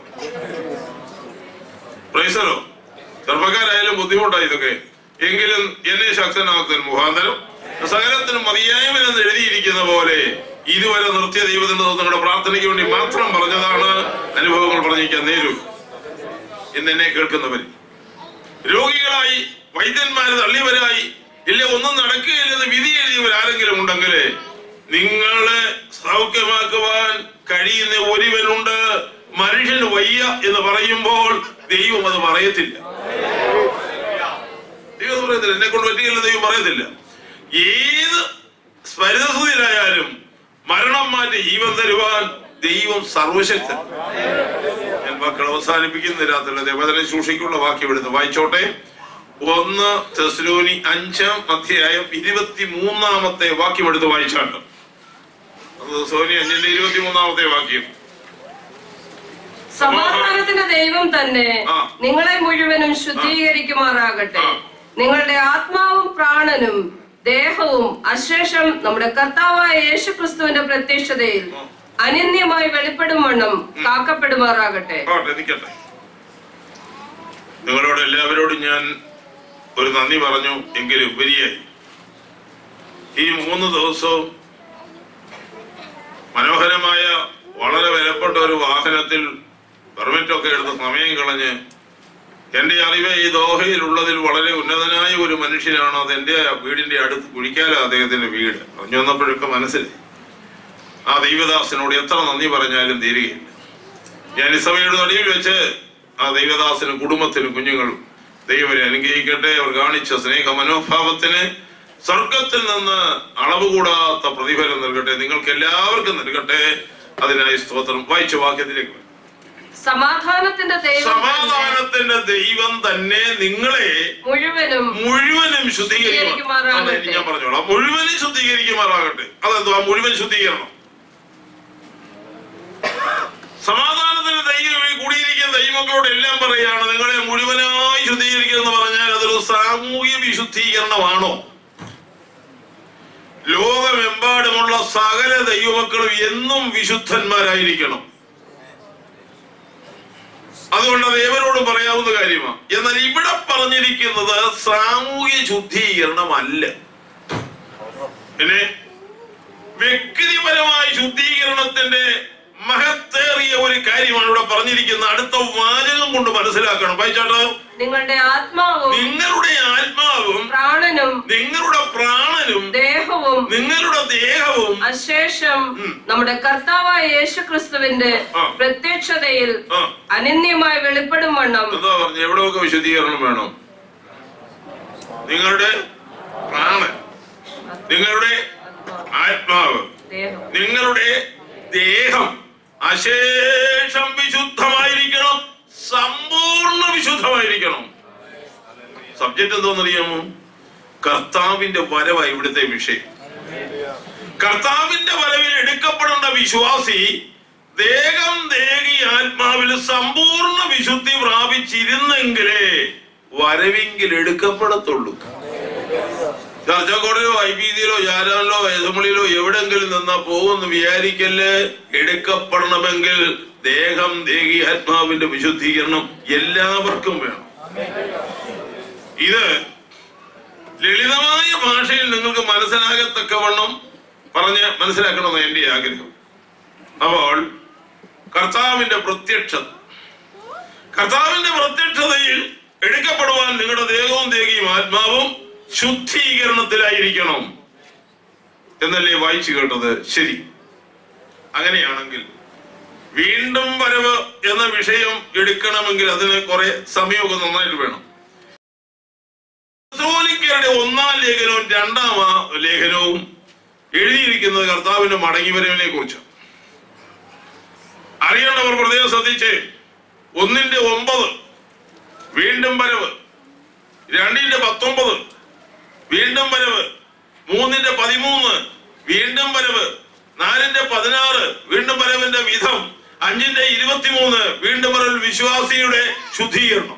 പ്രൈസലോ ചെറുപ്പക്കാരായാലും ബുദ്ധിമുട്ടായി ഇതൊക്കെ എങ്കിലും എന്നെ ശക്തനാക്കുന്ന മുഖാന്തരം സകലത്തിനും മതിയായവനെന്ന് എഴുതിയിരിക്കുന്ന പോലെ ഇതുവരെ നിർത്തിയ ദൈവത്തിന്റെ നിങ്ങളുടെ പ്രാർത്ഥനയ്ക്ക് വേണ്ടി മാത്രം പറഞ്ഞതാണ് അനുഭവങ്ങൾ പറഞ്ഞിരിക്കാൻ നേരും ഇന്ന് എന്നെ കേൾക്കുന്നവർ രോഗികളായി വൈദ്യന്മാര് തള്ളിയവരായി ഇല്ല ഒന്നും നടക്കുകയില്ലെന്ന് വിധി എഴുതിയവർ ആരെങ്കിലും ഉണ്ടെങ്കിൽ നിങ്ങളെ സൗഖ്യമാക്കുവാൻ കഴിയുന്ന ഒരുവനുണ്ട് മനുഷ്യന് വയ്യ എന്ന് പറയുമ്പോൾ ദൈവം അത് പറയത്തില്ല ദൈവം അത് പറയത്തില്ല എന്നെ കൊണ്ട് പറ്റുകയില്ല ദൈവം പറയത്തില്ല ഏത് പരിതസ്ഥിതിയിലായാലും മരണം മാറ്റി ജീവൻ തരുവാൻ ദൈവം സർവശക്തൻ ഞാൻ വാക്കുകൾ അവസാനിപ്പിക്കുന്ന രാത്രിയിലെ ദേവതനെ സൂക്ഷിക്കുള്ള വാക്യം എടുത്ത് വായിച്ചോട്ടെ ഒന്ന് തെസ്ലോനി അഞ്ചാം അധ്യായം ഇരുപത്തി മൂന്നാമത്തെ വാക്യം എടുത്ത് വായിച്ചാട്ട് തെസ്ലോനി അഞ്ചിന്റെ ഇരുപത്തി മൂന്നാമത്തെ വാക്യം സമാധാനത്തിന്റെ ദൈവം തന്നെ ആ. നിങ്ങളെ മുഴുവനും ശുദ്ധീകരിക്കുമാറാകട്ടെ ആ. നിങ്ങളുടെ ആത്മാവും പ്രാണനും ദേഹവും അശേഷം നമ്മുടെ കർത്താവായ യേശു ക്രിസ്തുവിന്റെ പ്രത്യക്ഷതയിൽ അനന്യമായി വെളിപ്പെടും വണ്ണം കാക്കപ്പെടുമാറാകട്ടെ ആട്ടെ നിൽക്കട്ടെ നിങ്ങളോട് എല്ലാവരോടും ഞാൻ ഒരു നന്ദി പറഞ്ഞു എങ്കിലും ഉപരിയായി ഈ മൂന്ന് ദിവസവും മനോഹരമായ വളരെ വിലപ്പെട്ട ഒരു വാഹനത്തിൽ പെർമിറ്റ് ഒക്കെ എടുത്ത് സമയം കളഞ്ഞ് എന്റെ അറിവ് ഈ ദോഹയിലുള്ളതിൽ വളരെ ഉന്നതനായ ഒരു മനുഷ്യനാണ് അത് എന്റെ വീടിന്റെ അടുത്ത് കുഴിക്കാല അദ്ദേഹത്തിന്റെ വീട് പറഞ്ഞു വന്നപ്പോഴൊക്കെ മനസ്സിലായി ആ ദൈവദാസനോട് എത്ര നന്ദി പറഞ്ഞാലും തീരുകയില്ല ഞാൻ ഈ സഭയുടെ നടുവിൽ വെച്ച് ആ ദൈവദാസനും കുടുംബത്തിനും കുഞ്ഞുങ്ങളും ദൈവരെ അനുഗ്രഹിക്കട്ടെ അവർ കാണിച്ച സ്നേഹ മനോഭാവത്തിന് സ്വർഗത്തിൽ നിന്ന് അളവ് കൂടാത്ത പ്രതിഫലം നൽകട്ടെ നിങ്ങൾക്ക് എല്ലാവർക്കും നൽകട്ടെ അതിനായി സ്തോത്രം വായിച്ച വാക്യത്തിലേക്ക് വരാം. സമാധാനത്തിന്റെ ദൈവം തന്നെ സമാധാനത്തിന്റെ ദൈവം തന്നെ നിങ്ങളെ മുഴുവനും മുഴുവനും ശുദ്ധീകരിക്കുമാറാകട്ടെ ശുദ്ധീകരിക്കുമാറാകട്ടെ. ഞാൻ പറഞ്ഞോളാം മുഴുവനും ശുദ്ധീകരിക്കുമാറാകട്ടെ അതെന്തുവാ മുഴുവൻ ശുദ്ധീകരണം സമാധാനത്തിന് ദൈവം ഈ കൂടിയിരിക്കുന്ന ദൈവങ്ങളോട് എല്ലാം പറയാണ് നിങ്ങളെ മുഴുവനായി ശുദ്ധീകരിക്കുക എന്ന് പറഞ്ഞാൽ അതൊരു സാമൂഹ്യ വിശുദ്ധീകരണമാണോ ലോകമെമ്പാടുമുള്ള സകല ദൈവമക്കളും എന്നും വിശുദ്ധന്മാരായിരിക്കണം അതുകൊണ്ട് അത് ഏവരോടും പറയാവുന്ന കാര്യമാണ് എന്നാൽ ഇവിടെ പറഞ്ഞിരിക്കുന്നത് സാമൂഹ്യ ശുദ്ധീകരണമല്ല പിന്നെ വ്യക്തിപരമായ ശുദ്ധീകരണത്തിന്റെ മഹത്തേറിയ ഒരു കാര്യമാണ് ഇവിടെ പറഞ്ഞിരിക്കുന്നത് അടുത്ത വാചകം കൊണ്ട് മനസ്സിലാക്കണം വായിച്ചാട്ടോ നിങ്ങളുടെ ആത്മാവും നിങ്ങളുടെ ആത്മാവും പ്രാണനും നിങ്ങളുടെ പ്രാണനും ദേഹവും നിങ്ങളുടെ ദേഹവും അശേഷം ഉം. നമ്മുടെ കർത്താവായ യേശു ക്രിസ്തുവിന്റെ ആ. പ്രത്യക്ഷതയിൽ ആ അനന്യമായി വെളിപ്പെടും വണ്ണം എന്താ പറഞ്ഞു എവിടെയൊക്കെ വിശദീകരണം വേണം നിങ്ങളുടെ പ്രാണൻ നിങ്ങളുടെ ആത്മാവ് ദേഹം നിങ്ങളുടെ ദേഹം അശേഷം വിശുദ്ധമായിരിക്കണം സമ്പൂർണ്ണ വിശുദ്ധമായിരിക്കണം സബ്ജക്ട് എന്തോന്നറിയാമോ കർത്താവിന്റെ വരവായി ഇവിടുത്തെ വിഷയം കർത്താവിന്റെ വരവിൽ എടുക്കപ്പെടേണ്ട വിശ്വാസി ദേഹം ദേഹി ആത്മാവിൽ സമ്പൂർണ്ണ വിശുദ്ധി പ്രാപിച്ചിരുന്നെങ്കിലേ വരവിങ്കിൽ എടുക്കപ്പെടത്തുള്ളൂ ചർച്ചക്കോടിലോ ഐ ബി സിയിലോ ജാലാനിലോ വേദമളിയിലോ എവിടെങ്കിലും നിന്നാ പോകുമെന്ന് വിചാരിക്കല് എടുക്കപ്പെടണമെങ്കിൽ ദേഹം ദേഹി ആത്മാവിന്റെ വിശുദ്ധീകരണം എല്ലാവർക്കും വേണം ഇത് ലളിതമായ ഭാഷയിൽ നിങ്ങൾക്ക് മനസ്സിലാകത്തക്കവണ്ണം പറഞ്ഞ് മനസ്സിലാക്കണമെന്ന് എന്റെ ആഗ്രഹം അപ്പോൾ കർത്താവിന്റെ പ്രത്യക്ഷത കർത്താവിന്റെ പ്രത്യക്ഷതയിൽ എടുക്കപ്പെടുവാൻ നിങ്ങളുടെ ദേഹവും ദേഹിയും ആത്മാവും ശുദ്ധീകരണത്തിലായിരിക്കണം എന്നല്ലേ വായിച്ചു കേട്ടത് ശരി അങ്ങനെയാണെങ്കിൽ വീണ്ടും വരവ് എന്ന വിഷയം എടുക്കണമെങ്കിൽ അതിന് കുറെ സമയമൊക്കെ നന്നായിട്ട് വേണം കത്തോലിക്കരുടെ ഒന്നാം ലേഖനവും രണ്ടാം ആ ലേഖനവും എഴുതിയിരിക്കുന്നത് കർത്താവിന്റെ മടങ്ങിവരവിനെ കുറിച്ച് അറിയേണ്ടവർ പ്രത്യേകം ശ്രദ്ധിച്ച് ഒന്നിന്റെ ഒമ്പത് വീണ്ടും വരവ് രണ്ടിന്റെ പത്തൊമ്പത് വീണ്ടും വരവ് മൂന്നിന്റെ പതിമൂന്ന് വീണ്ടും വരവ് നാലിന്റെ പതിനാറ് വീണ്ടും വരവിന്റെ വിധം അഞ്ചിന്റെ ഇരുപത്തിമൂന്ന് വീണ്ടും വരവ് വിശ്വാസിയുടെ ശുദ്ധീകരണം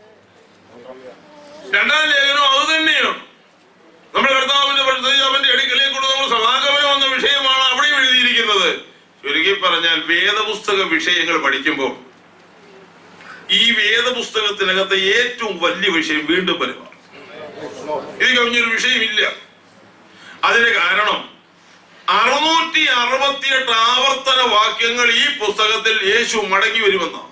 രണ്ടാം ലേഖനം അത് തന്നെയാണ് നമ്മുടെ കർത്താവിന്റെ പരിശുദ്ധാവിന്റെ അടുക്കലേക്കൂടെ നമ്മൾ സമാഗമനം എന്ന വിഷയമാണ് അവിടെ എഴുതിയിരിക്കുന്നത് ചുരുക്കി പറഞ്ഞാൽ വേദപുസ്തക വിഷയങ്ങൾ പഠിക്കുമ്പോൾ ഈ വേദപുസ്തകത്തിനകത്തെ ഏറ്റവും വലിയ വിഷയം വീണ്ടും വരുവാണ് ഇത് കവിഞ്ഞൊരു വിഷയമില്ല അതിന് കാരണം അറുന്നൂറ്റി അറുപത്തിയെട്ട് ആവർത്തന വാക്യങ്ങൾ ഈ പുസ്തകത്തിൽ യേശു മടങ്ങി വരുമെന്നാണ്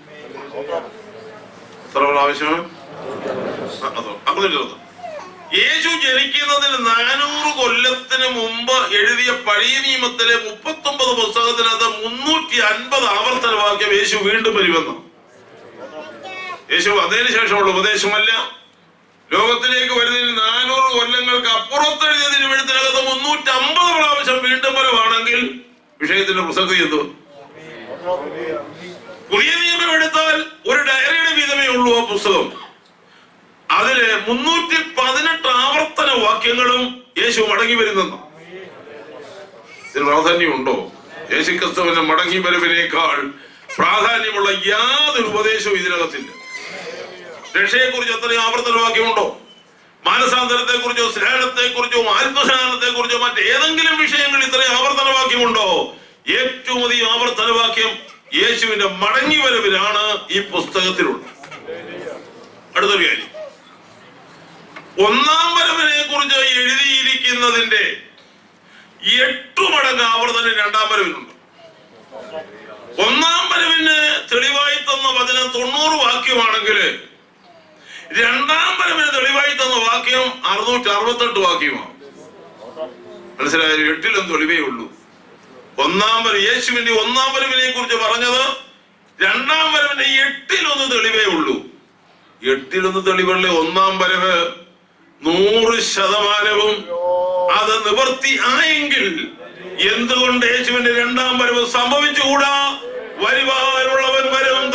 എത്ര പ്രാവശ്യം അതോ അങ്ങനെ ചെറുത് യേശു ജനിക്കുന്നതിന് നാനൂറ് കൊല്ലത്തിന് മുമ്പ് എഴുതിയ പഴയ നിയമത്തിലെ മുപ്പത്തി ഒമ്പത് പുസ്തകത്തിനകത്ത് മുന്നൂറ്റി അൻപത് ആവർത്തന വാക്യം യേശു വീണ്ടും വരുമെന്ന് യേശു അതിനു ശേഷമുള്ള ഉപദേശമല്ല ലോകത്തിലേക്ക് വരുന്നതിന് നാനൂറ് കൊല്ലങ്ങൾക്ക് അപ്പുറത്ത് എഴുതിയ തിരുവഴുത്തിനകത്ത് മുന്നൂറ്റി അമ്പത് പ്രാവശ്യം വീണ്ടും വരവാണെങ്കിൽ വിഷയത്തിന്റെ പ്രസക്തി എന്തോ പുതിയ നിയമം എടുത്താൽ ഒരു ഡയറിയുടെ വീതമേ ഉള്ളൂ ആ പുസ്തകം അതില് മുന്നൂറ്റി പതിനെട്ട് ആവർത്തന വാക്യങ്ങളും യേശു മടങ്ങി വരുന്നെന്ന് ഇതിന് പ്രാധാന്യമുണ്ടോ യേശു ക്രിസ്തുവിന്റെ മടങ്ങി വരവിനേക്കാൾ പ്രാധാന്യമുള്ള യാതൊരു ഉപദേശവും ഇതിനകത്തില്ല രക്ഷയെ കുറിച്ച് അത്രയും ആവർത്തന വാക്യമുണ്ടോ മാനസാന്തരത്തെ കുറിച്ചോ സ്നാനത്തെ കുറിച്ചോ ആത്മസ്നാനത്തെ കുറിച്ചോ മറ്റേതെങ്കിലും വിഷയങ്ങൾ ഇത്രയും ആവർത്തന വാക്യമുണ്ടോ ഏറ്റവും അധികം ആവർത്തന വാക്യം യേശുവിന്റെ മടങ്ങി വരവിലാണ് ഈ പുസ്തകത്തിലുള്ളത് അടുത്തൊരു കാര്യം ഒന്നാം വരവിനെ കുറിച്ച് എഴുതിയിരിക്കുന്നതിന്റെ എട്ടു മടങ്ങ് ആവർത്തനം രണ്ടാം വരവിനുണ്ട് ഒന്നാം വരവിന് തെളിവായി തന്ന വചനം തൊണ്ണൂറ് വാക്യമാണെങ്കിൽ രണ്ടാം വരവിന് തെളിവായി തന്ന വാക്യം അറുന്നൂറ്റി അറുപത്തെട്ട് വാക്യമാണ് മനസ്സിലായാലും എട്ടിലും തെളിവേ ഉള്ളൂ ഒന്നാം വരവ് യേശുവിന്റെ ഒന്നാം വരവിനെ കുറിച്ച് പറഞ്ഞത് രണ്ടാം വരവിന്റെ എട്ടിലൊന്ന് തെളിവേ ഉള്ളൂ എട്ടിലൊന്ന് തെളിവുള്ള ഒന്നാം വരവ് നൂറ് ശതമാനവും അത് നിവർത്തി ആയെങ്കിൽ എന്തുകൊണ്ട് യേശുവിന്റെ രണ്ടാം വരവ് സംഭവിച്ചുകൂടാ വരുവാനുള്ളവൻ വരും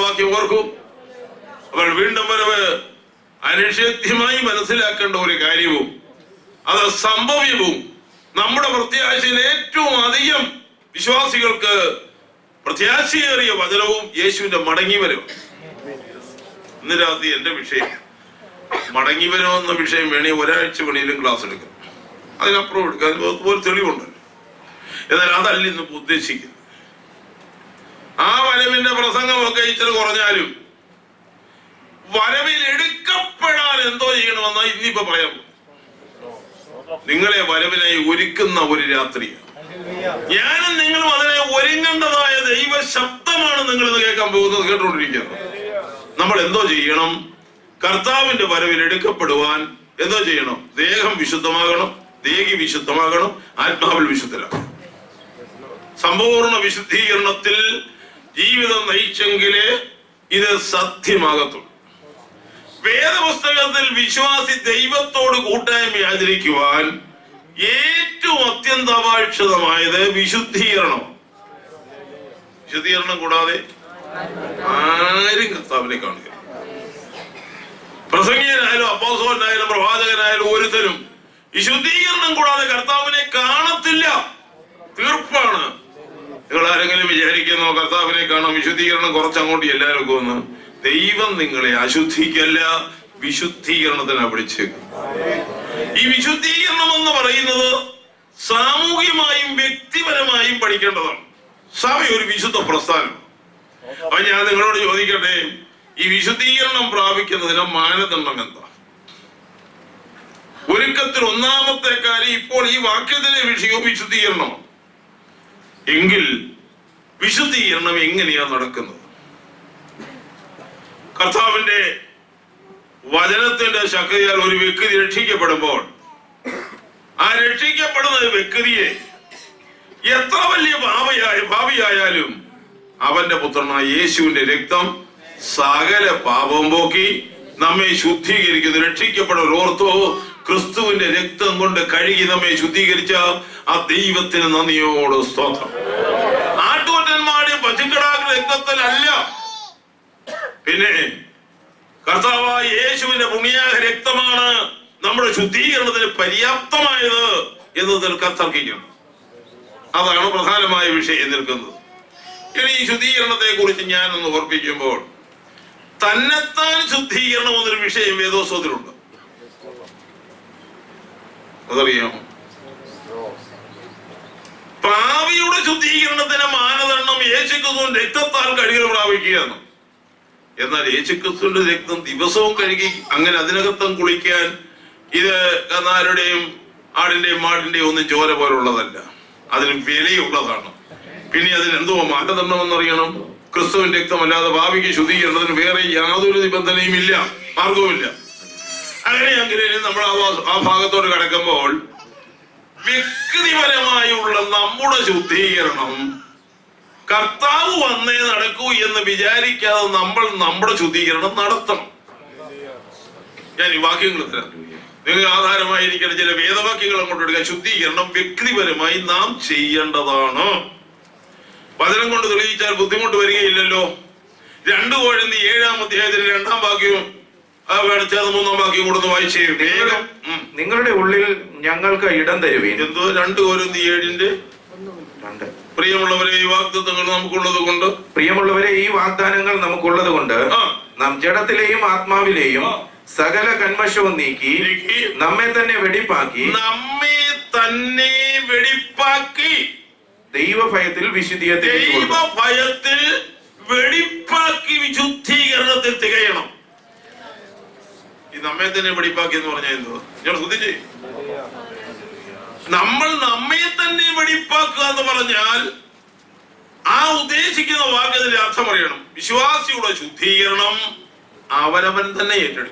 വാക്യം ഓർക്കും അപ്പോൾ വീണ്ടും വരവ് അനിഷേധ്യമായി മനസ്സിലാക്കേണ്ട ഒരു കാര്യവും അത് സംഭവ്യവും നമ്മുടെ പ്രത്യാശയിൽ ഏറ്റവും അധികം വിശ്വാസികൾക്ക് പ്രത്യാശയേറിയ വചനവും യേശുവിന്റെ മടങ്ങി വരവ് ഇന്ന് രാത്രി എന്റെ വിഷയം മടങ്ങി വരുമെന്ന വിഷയം വേണേ ഒരാഴ്ച വേണേലും ക്ലാസ് എടുക്കാം അതിനപ്പുറം എടുക്കാം അതിന് അതുപോലെ തെളിവുണ്ട് എന്നാൽ അതല്ല ഇന്ന് ഉദ്ദേശിക്കുന്നത് ആ വരവിന്റെ പ്രസംഗമൊക്കെ ഇച്ചിരി കുറഞ്ഞാലും വരവിൽ എടുക്കപ്പെടാൻ എന്തോ ചെയ്യണമെന്നാ ഇന്നിപ്പോ പറയാൻ പോകുന്നത്. നിങ്ങളെ വരവിനായി ഒരുക്കുന്ന ഒരു രാത്രിയാണ് ഞാനും നിങ്ങളും അതിനെ ഒരുങ്ങേണ്ടതായ ദൈവ ശബ്ദമാണ് നിങ്ങൾ ഇന്ന് കേൾക്കാൻ പോകുന്നത് കേട്ടുകൊണ്ടിരിക്കുന്നത് നമ്മൾ എന്തോ ചെയ്യണം കർത്താവിന്റെ വരവിൽ എടുക്കപ്പെടുവാൻ എന്തോ ചെയ്യണം ദേഹം വിശുദ്ധമാകണം ദേഹി വിശുദ്ധമാകണം ആത്മാവിൽ വിശുദ്ധരാകണം സമ്പൂർണ്ണ വിശുദ്ധീകരണത്തിൽ ജീവിതം നയിച്ചെങ്കിലേ ഇത് സത്യമാകത്തുള്ളൂ വേദപുസ്തകത്തിൽ വിശ്വാസി ദൈവത്തോട് കൂട്ടായ്മ ആചരിക്കുവാൻ ഏറ്റവും അത്യന്താപേക്ഷിതമായത് വിശുദ്ധീകരണം വിശുദ്ധീകരണം കൂടാതെ ആരും കർത്താവിനെ കാണുക പ്രസംഗിയനായാലും അപ്പോസോനായാലും പ്രവാചകനായാലും ഒരുത്തരും വിശുദ്ധീകരണം കൂടാതെ കർത്താവിനെ കാണത്തില്ല തീർപ്പാണ് നിങ്ങൾ ആരെങ്കിലും വിചാരിക്കുന്നോ കർത്താവിനെ കാണാം വിശുദ്ധീകരണം കുറച്ചങ്ങോട്ട് എല്ലാവരും ഒന്ന് ദൈവം നിങ്ങളെ അശുദ്ധിക്കല്ല വിശുദ്ധീകരണത്തിനാ വിളിച്ചേക്കും ഈ വിശുദ്ധീകരണം എന്ന് പറയുന്നത് സാമൂഹികമായും വ്യക്തിപരമായും പഠിക്കേണ്ടതാണ് സഭ ഒരു വിശുദ്ധ പ്രസ്ഥാനം അപ്പൊ ഞാൻ നിങ്ങളോട് ചോദിക്കട്ടെ ഈ വിശുദ്ധീകരണം പ്രാപിക്കുന്നതിന് മാനദണ്ഡം എന്താ ഒരുക്കത്തിൽ ഒന്നാമത്തെ കാര്യം ഇപ്പോൾ ഈ വാക്യത്തിലെ വിഷയവും വിശുദ്ധീകരണമാണ് എങ്കിൽ വിശുദ്ധീകരണം എങ്ങനെയാ നടക്കുന്നത് കർത്താവിന്റെ വചനത്തിന്റെ ശക്തിയാൽ ഒരു വ്യക്തി രക്ഷിക്കപ്പെടുമ്പോൾ ആ രക്ഷിക്കപ്പെടുന്ന വ്യക്തിയെ എത്ര വലിയ ഭാവിയായ ഭാവിയായാലും അവന്റെ പുത്രനായ യേശുവിന്റെ രക്തം സകല പാപം പോക്കി നമ്മെ ശുദ്ധീകരിക്കുന്നു രക്ഷിക്കപ്പെടുന്ന ഓർത്തോ ക്രിസ്തുവിന്റെ രക്തം കൊണ്ട് കഴുകി നമ്മെ ശുദ്ധീകരിച്ച ആ ദൈവത്തിന് നന്ദിയോട് സ്തോത്രം ആട്ടുകൊറ്റന്മാരുടെ പശുക്കിടാക്കളുടെ രക്തത്തിലല്ല പിന്നെ കർത്താവായ യേശുവിന്റെ പുണ്യാഹ രക്തമാണ് നമ്മുടെ ശുദ്ധീകരണത്തിന് പര്യാപ്തമായത് എന്നതിൽ കത്തർക്കിക്കണം അതാണ് പ്രധാനമായ വിഷയം നിൽക്കുന്നത് ഇനി ഈ ശുദ്ധീകരണത്തെ കുറിച്ച് ഞാനൊന്ന് ഓർപ്പിക്കുമ്പോൾ തന്നെത്താൻ ശുദ്ധീകരണം എന്നൊരു വിഷയം വേദോസ്വത്തിലുണ്ട് അതറിയാമോ പാവിയുടെ ശുദ്ധീകരണത്തിന് മാനദണ്ഡം യേശുക്രിസ്തുവിന്റെ രക്തത്താൽ കഴുകൽ പ്രാപിക്കുകയാണ് എന്നാൽ യേശുക്രിസ്തുവിന്റെ രക്തം ദിവസവും കഴുകി അങ്ങനെ അതിനകത്തും കുളിക്കാൻ ഇത് കന്നാരുടെയും ആടിന്റെയും മാടിന്റെയും ഒന്നും ചോര പോലുള്ളതല്ല അതിന് വിലയുള്ളതാണ് പിന്നെ അതിന് എന്തോ മാനദണ്ഡം എന്നറിയണം ക്രിസ്തുവിന്റെ രക്തമല്ലാതെ ഭാവിക്ക് ശുദ്ധീകരണത്തിന് വേറെ യാതൊരു നിബന്ധനയും ഇല്ല മാർഗവുമില്ല അങ്ങനെയെങ്കിൽ നമ്മൾ ആ വാ- ആ ഭാഗത്തോട് കടക്കുമ്പോൾ വ്യക്തിപരമായുള്ള നമ്മുടെ ശുദ്ധീകരണം കർത്താവ് വന്നേ നടക്കൂ എന്ന് വിചാരിക്കാതെ നമ്മൾ നമ്മുടെ ശുദ്ധീകരണം നടത്തണം ഞാൻ ഈ വാക്യങ്ങൾ തരാം നിങ്ങൾ ആധാരമായിരിക്കുന്ന ചില വേദവാക്യങ്ങൾ അങ്ങോട്ട് എടുക്കുക ശുദ്ധീകരണം വ്യക്തിപരമായി നാം ചെയ്യേണ്ടതാണ് വചനം കൊണ്ട് തെളിയിച്ചാൽ ബുദ്ധിമുട്ട് വരികയില്ലല്ലോ രണ്ടു കോഴന്തി ഏഴാം അധ്യായത്തിന് രണ്ടാം വാക്യവും ആ വേണിച്ചത് മൂന്നാം വാക്യം കൊടുത്ത് വായിച്ചേ വേഗം ഉം. നിങ്ങളുടെ ഉള്ളിൽ ഞങ്ങൾക്ക് ഇടം തരുവീൻ എന്തോ രണ്ട് കോരന്തി ഏഴിന്റെ രണ്ട് പ്രിയമുള്ളവരെ ഈ വാഗ്ദത്തങ്ങൾ നമുക്കുള്ളത് കൊണ്ട് പ്രിയമുള്ളവരെ ഈ വാഗ്ദാനങ്ങൾ നമുക്കുള്ളത് കൊണ്ട് ആ. നാം ജഡത്തിലെയും ആത്മാവിലെയും ആ. സകല കന്മഷവും നീക്കി നീക്കി നമ്മെ തന്നെ വെടിപ്പാക്കി നമ്മെ തന്നെ വെടിപ്പാക്കി ദൈവഭയത്തിൽ വിശുദ്ധിയെ തിരിച്ചു ദൈവ ഭയത്തിൽ വെടിപ്പാക്കി വിശുദ്ധീകരണത്തിൽ തികയണം ഈ നമ്മെ തന്നെ വെടിപ്പാക്കി എന്ന് പറഞ്ഞാൽ എന്തോ ഞാൻ ശ്രദ്ധിച്ചേ നമ്മൾ നമ്മെ തന്നെ വെടിപ്പാക്കുക എന്ന് പറഞ്ഞാൽ ആ ഉദ്ദേശിക്കുന്ന വാക്യത്തിന്റെ അർത്ഥം അറിയണം വിശ്വാസിയുടെ ശുദ്ധീകരണം അവനവൻ തന്നെ ഏറ്റെടുക്കണം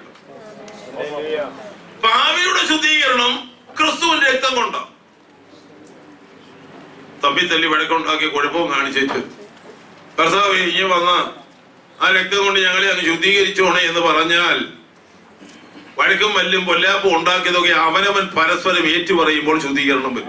പാവിയുടെ ശുദ്ധീകരണം ക്രിസ്തുവിന്റെ രക്തം കൊണ്ടാണ് തമ്മി തല്ലി വഴക്കുണ്ടാക്കി കുഴപ്പവും കാണിച്ചേച്ച് കർത്താവ് ഇനി വന്ന ആ രക്തം കൊണ്ട് ഞങ്ങളെ അങ്ങ് ശുദ്ധീകരിച്ചോണേ എന്ന് പറഞ്ഞാൽ വഴക്കും വല്ലും പൊല്ലാപ്പും ഉണ്ടാക്കിയതൊക്കെ അവനവൻ പരസ്പരം ഏറ്റു പറയുമ്പോൾ ശുദ്ധീകരണം വരും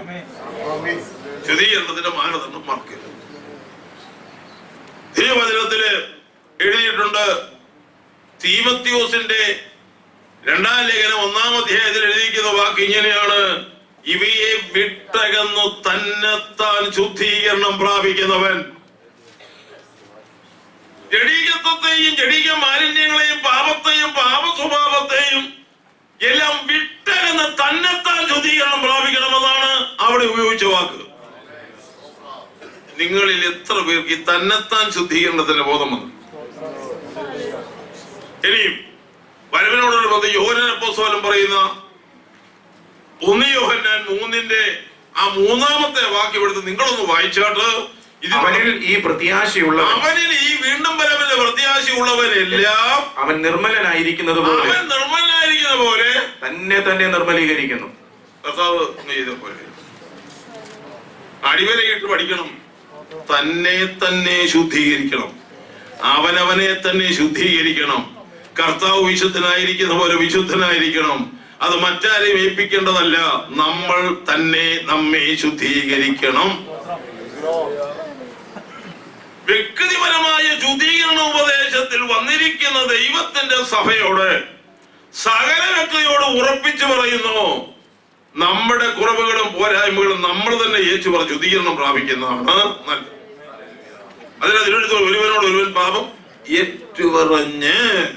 ശുദ്ധീകരണത്തിന്റെ മാനദണ്ഡം മറക്കരുത് ദൈവവചനത്തില് എഴുതിയിട്ടുണ്ട് തീമത്യോസിന്റെ രണ്ടാം ലേഖനം ഒന്നാം അധ്യായത്തിൽ എഴുതിയിരിക്കുന്ന വാക്ക് ഇങ്ങനെയാണ് ഇവയെ വിട്ടകന്നു തന്നെത്താൻ ശുദ്ധീകരണം പ്രാപിക്കുന്നവൻ ജഡീകത്വത്തെയും ജഡീക മാലിന്യങ്ങളെയും പാപത്തെയും പാപ സ്വഭാവത്തെയും എല്ലാം വിട്ടകന്ന് തന്നെത്താൻ ശുദ്ധീകരണം പ്രാപിക്കണമെന്നാണ് അവിടെ ഉപയോഗിച്ച വാക്ക് നിങ്ങളിൽ എത്ര പേർക്ക് ഈ തന്നെത്താൻ ശുദ്ധീകരണത്തിന്റെ ബോധം വന്നു ഇനിയും വരവിനോടൊരു ബന്ധം യോഹനൻ അപ്പോസ്തലൻ പറയുന്ന ഒന്ന് യോഹന്നാൻ മൂന്നിന്റെ ആ മൂന്നാമത്തെ വാക്യം എടുത്ത് നിങ്ങളൊന്ന് വായിച്ചാട്ട് ഇത് അവനിൽ ഈ പ്രത്യാശയുള്ള അവനിൽ ഈ വീണ്ടും വരവിന്റെ പ്രത്യാശയുള്ളവരെല്ലാം അവൻ നിർമ്മലനായിരിക്കുന്നത് പോലെ അവൻ നിർമ്മലനായിരിക്കുന്ന പോലെ തന്നെ തന്നെ നിർമ്മലീകരിക്കുന്നു കർത്താവ് ചെയ്ത പോലെ അടിവരയിട്ട് പഠിക്കണം തന്നെ തന്നെ ശുദ്ധീകരിക്കണം അവനവനെ തന്നെ ശുദ്ധീകരിക്കണം കർത്താവ് വിശുദ്ധനായിരിക്കുന്ന പോലെ വിശുദ്ധനായിരിക്കണം അത് മറ്റാരെയും ഏൽപ്പിക്കേണ്ടതല്ല നമ്മൾ തന്നെ നമ്മെ ശുദ്ധീകരിക്കണം വ്യക്തിപരമായ ശുദ്ധീകരണ ഉപദേശത്തിൽ വന്നിരിക്കുന്ന ദൈവത്തിന്റെ സഭയോട് സകല വ്യക്തിയോട് ഉറപ്പിച്ചു പറയുന്നു നമ്മുടെ കുറവുകളും പോരായ്മകളും നമ്മൾ തന്നെ ഏറ്റു പറഞ്ഞ് ശുദ്ധീകരണം പ്രാപിക്കുന്നതാണ് നല്ലത് അതിന് അതിലെടുത്ത് ഒരുവനോട് ഒരുവൻ പാപം ഏറ്റുപറഞ്ഞ്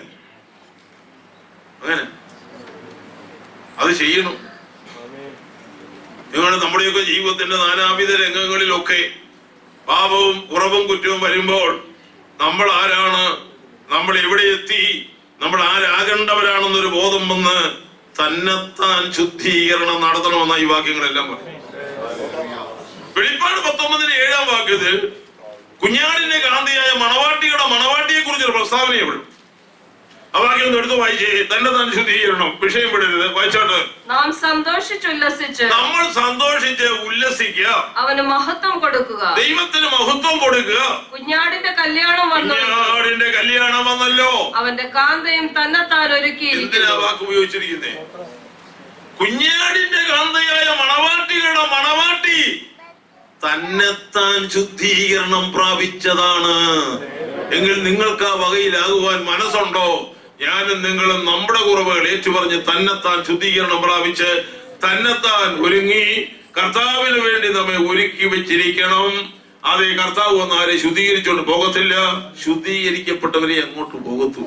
അങ്ങനെ അത് ചെയ്യണം നിങ്ങൾ നമ്മുടെയൊക്കെ ജീവിതത്തിന്റെ നാനാവിധ രംഗങ്ങളിലൊക്കെ പാപവും കുറവും കുറ്റവും വരുമ്പോൾ നമ്മൾ ആരാണ് നമ്മൾ എവിടെ എത്തി നമ്മൾ ആരാകേണ്ടവരാണെന്നൊരു ബോധം വന്ന് തന്നെത്താൻ ശുദ്ധീകരണം നടത്തണമെന്ന ഈ വാക്യങ്ങളെല്ലാം പറയും വെളിപ്പാട് പത്തൊമ്പതിന്റെ ഏഴാം വാക്യത്തിൽ കുഞ്ഞാടിന്റെ കാന്തിയായ മണവാട്ടിയുടെ മണവാട്ടിയെ കുറിച്ചൊരു പ്രസ്താവനയുള്ളൂ ആ വാക്യം ഒന്ന് എടുത്ത് വായിച്ചേ തന്നെ താൻ ശുദ്ധീകരണം വിഷയം വിടരുത് വായിച്ചോട്ട് നാം സന്തോഷിച്ചുല്ലസിച്ച് നമ്മൾ സന്തോഷിച്ച് ഉല്ലസിക്കുക അവന് മഹത്വം കൊടുക്കുക ദൈവത്തിന് മഹത്വം കൊടുക്കുക കുഞ്ഞാടിന്റെ കല്യാണം വന്നു കുഞ്ഞാടിന്റെ കല്യാണം വന്നല്ലോ അവന്റെ കാന്തയും തന്നെത്താൻ എന്തിനാ ഒരുക്കിയിരിക്കുന്നു വാക്ക് ഉപയോഗിച്ചിരിക്കുന്നേ കുഞ്ഞാടിന്റെ കാന്തയായ മണവാട്ടികളുടെ മണവാട്ടി തന്നെത്താൻ ശുദ്ധീകരണം പ്രാപിച്ചതാണ് എങ്കിൽ നിങ്ങൾക്ക് ആ വകയിലാകുവാൻ മനസ്സുണ്ടോ ഞാനും നിങ്ങളും നമ്മുടെ കുറവുകൾ ഏറ്റുപറഞ്ഞ് തന്നെത്താൻ ശുദ്ധീകരണം പ്രാപിച്ച് തന്നെത്താൻ ഒരുങ്ങി കർത്താവിന് വേണ്ടി നമ്മെ ഒരുക്കി വെച്ചിരിക്കണം അതേ കർത്താവ് വന്ന് ആരെ ശുദ്ധീകരിച്ചുകൊണ്ട് പോകത്തില്ല ശുദ്ധീകരിക്കപ്പെട്ടവരെ അങ്ങോട്ട് പോകത്തു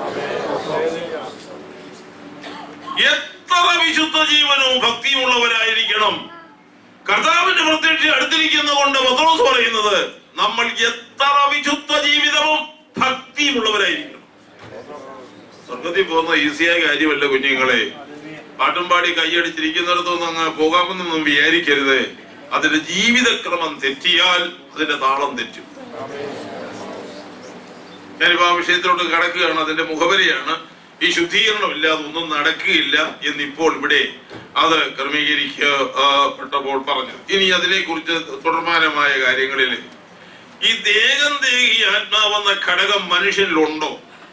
എത്ര വിശുദ്ധ ജീവനവും ഭക്തിയുമുള്ളവരായിരിക്കണം കർത്താവിന്റെ പ്രത്യക്ഷ അടുത്തിരിക്കുന്ന കൊണ്ട് പത്രോസ് പറയുന്നത് നമ്മൾ എത്ര വിശുദ്ധ ജീവിതവും ഭക്തിയുമുള്ളവരായിരിക്കണം സ്വർഗത്തിൽ പോകുന്ന ഈസിയായ കാര്യമല്ല കുഞ്ഞുങ്ങളെ പാട്ടും പാടി കൈയടിച്ചിരിക്കുന്നിടത്തൊന്നും അങ്ങ് പോകാമെന്നൊന്നും വിചാരിക്കരുത് അതിന്റെ ജീവിതക്രമം തെറ്റിയാൽ അതിന്റെ താളം തെറ്റും ഞാനിപ്പോ ആ വിഷയത്തിലോട്ട് കടക്കുകയാണ് അതിന്റെ മുഖവരിയാണ് ഈ ശുദ്ധീകരണം ഇല്ലാതെ ഒന്നും നടക്കുകയില്ല എന്നിപ്പോൾ ഇവിടെ അത് ക്രമീകരിക്കപ്പെട്ടപ്പോൾ പറഞ്ഞു ഇനി അതിനെക്കുറിച്ച് തുടർമാനമായ കാര്യങ്ങളിൽ ഈ ദേഹം ദേഹി ആത്മാവെന്ന ഘടകം മനുഷ്യനിലുണ്ടോ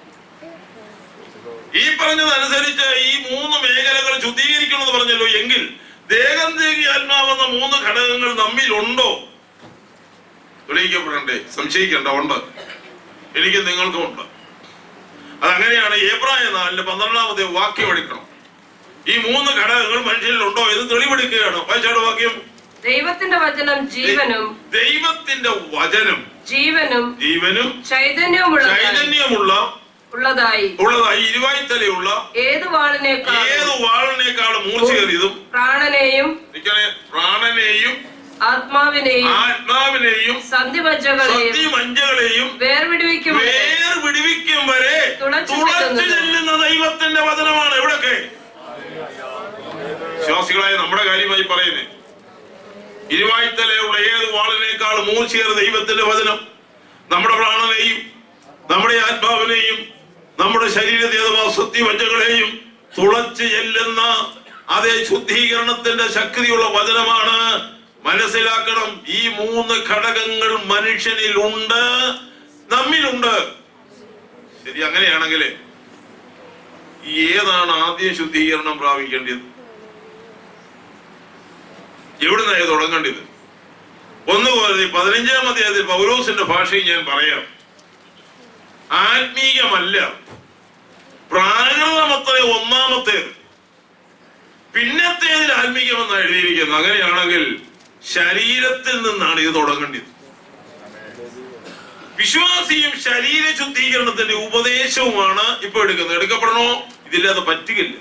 ഈ പറഞ്ഞതനുസരിച്ച് ഈ മൂന്ന് മേഖലകൾ ശുദ്ധീകരിക്കണമെന്ന് പറഞ്ഞല്ലോ എങ്കിൽ ദേഹം ദേഹി ആത്മാവെന്ന മൂന്ന് ഘടകങ്ങൾ നമ്മിലുണ്ടോ തെളിയിക്കപ്പെടണ്ടേ സംശയിക്കണ്ട ഉണ്ട് എനിക്ക് നിങ്ങൾക്കും ഉണ്ട് അതങ്ങനെയാണ് ഏപ്രായ നാലിന് പന്ത്രണ്ടാമത്തെ വാക്യം എടുക്കണം ഈ മൂന്ന് ഘടകങ്ങൾ മനുഷ്യനിലുണ്ടോ എന്ന് തെളിവെടുക്കുകയാണ് വായിച്ചാട് വാക്യം ദൈവത്തിന്റെ വചനം ജീവനും ദൈവത്തിന്റെ വചനം ജീവനും ജീവനും ചൈതന്യവുമുള്ള ചൈതന്യമുള്ള ഉള്ളതായി ഉള്ളതായി ഇരുവായ്ത്തലയുള്ള ഏത് വാളിനേക്കാൾ ഏത് വാളിനേക്കാൾ മൂർച്ചയേറിയതും പ്രാണനെയും നിക്കണേ പ്രാണനെയും ആത്മാവിനെയും ആത്മാവിനെയും സന്ധിമജ്ജകളെയും സത്യമഞ്ചകളെയും വേർവിടുവിക്കും വരെ വേർ വിടുവിക്കും വരെ തുളച്ചു തുളച്ചു ചെല്ലുന്നത്. ചെല്ലുന്ന ദൈവത്തിന്റെ വചനമാണ് എവിടൊക്കെ വിശ്വാസികളായ നമ്മുടെ കാര്യമായി പറയുന്നത് ഇരുവായ്ത്തലയുള്ള ഏത് വാളിനേക്കാൾ മൂർച്ചയേറെ ദൈവത്തിന്റെ വചനം നമ്മുടെ പ്രാണനെയും നമ്മുടെ ആത്മാവിനെയും നമ്മുടെ ശരീരത്തെ അഥവാ സത്യമജ്ജകളെയും തുളച്ചു ചെല്ലുന്ന അതേ ശുദ്ധീകരണത്തിന്റെ ശക്തിയുള്ള വചനമാണ് മനസ്സിലാക്കണം ഈ മൂന്ന് ഘടകങ്ങൾ മനുഷ്യനിലുണ്ട് നമ്മിലുണ്ട് ശരി അങ്ങനെയാണെങ്കിൽ ഏതാണ് ആദ്യം ശുദ്ധീകരണം പ്രാപിക്കേണ്ടത് എവിടുന്നാണ് തുടങ്ങേണ്ടത് ഒന്ന് പോലെ പതിനഞ്ചാം അധ്യായത്തിൽ പൗലോസിന്റെ ഭാഷയും ഞാൻ പറയാം ആത്മീയമല്ല പ്രാകൃതമത്രേ ഒന്നാമത്തേത് പിന്നത്തേതിൽ ആത്മീയമെന്ന് എഴുതിയിരിക്കുന്നത് അങ്ങനെയാണെങ്കിൽ ശരീരത്തിൽ നിന്നാണ് ഇത് തുടങ്ങേണ്ടത് വിശ്വാസിയും ശരീര ശുദ്ധീകരണത്തിന്റെ ഉപദേശവുമാണ് ഇപ്പൊ എടുക്കുന്നത് എടുക്കപ്പെടണോ ഇതില്ലാതെ പറ്റുകയില്ല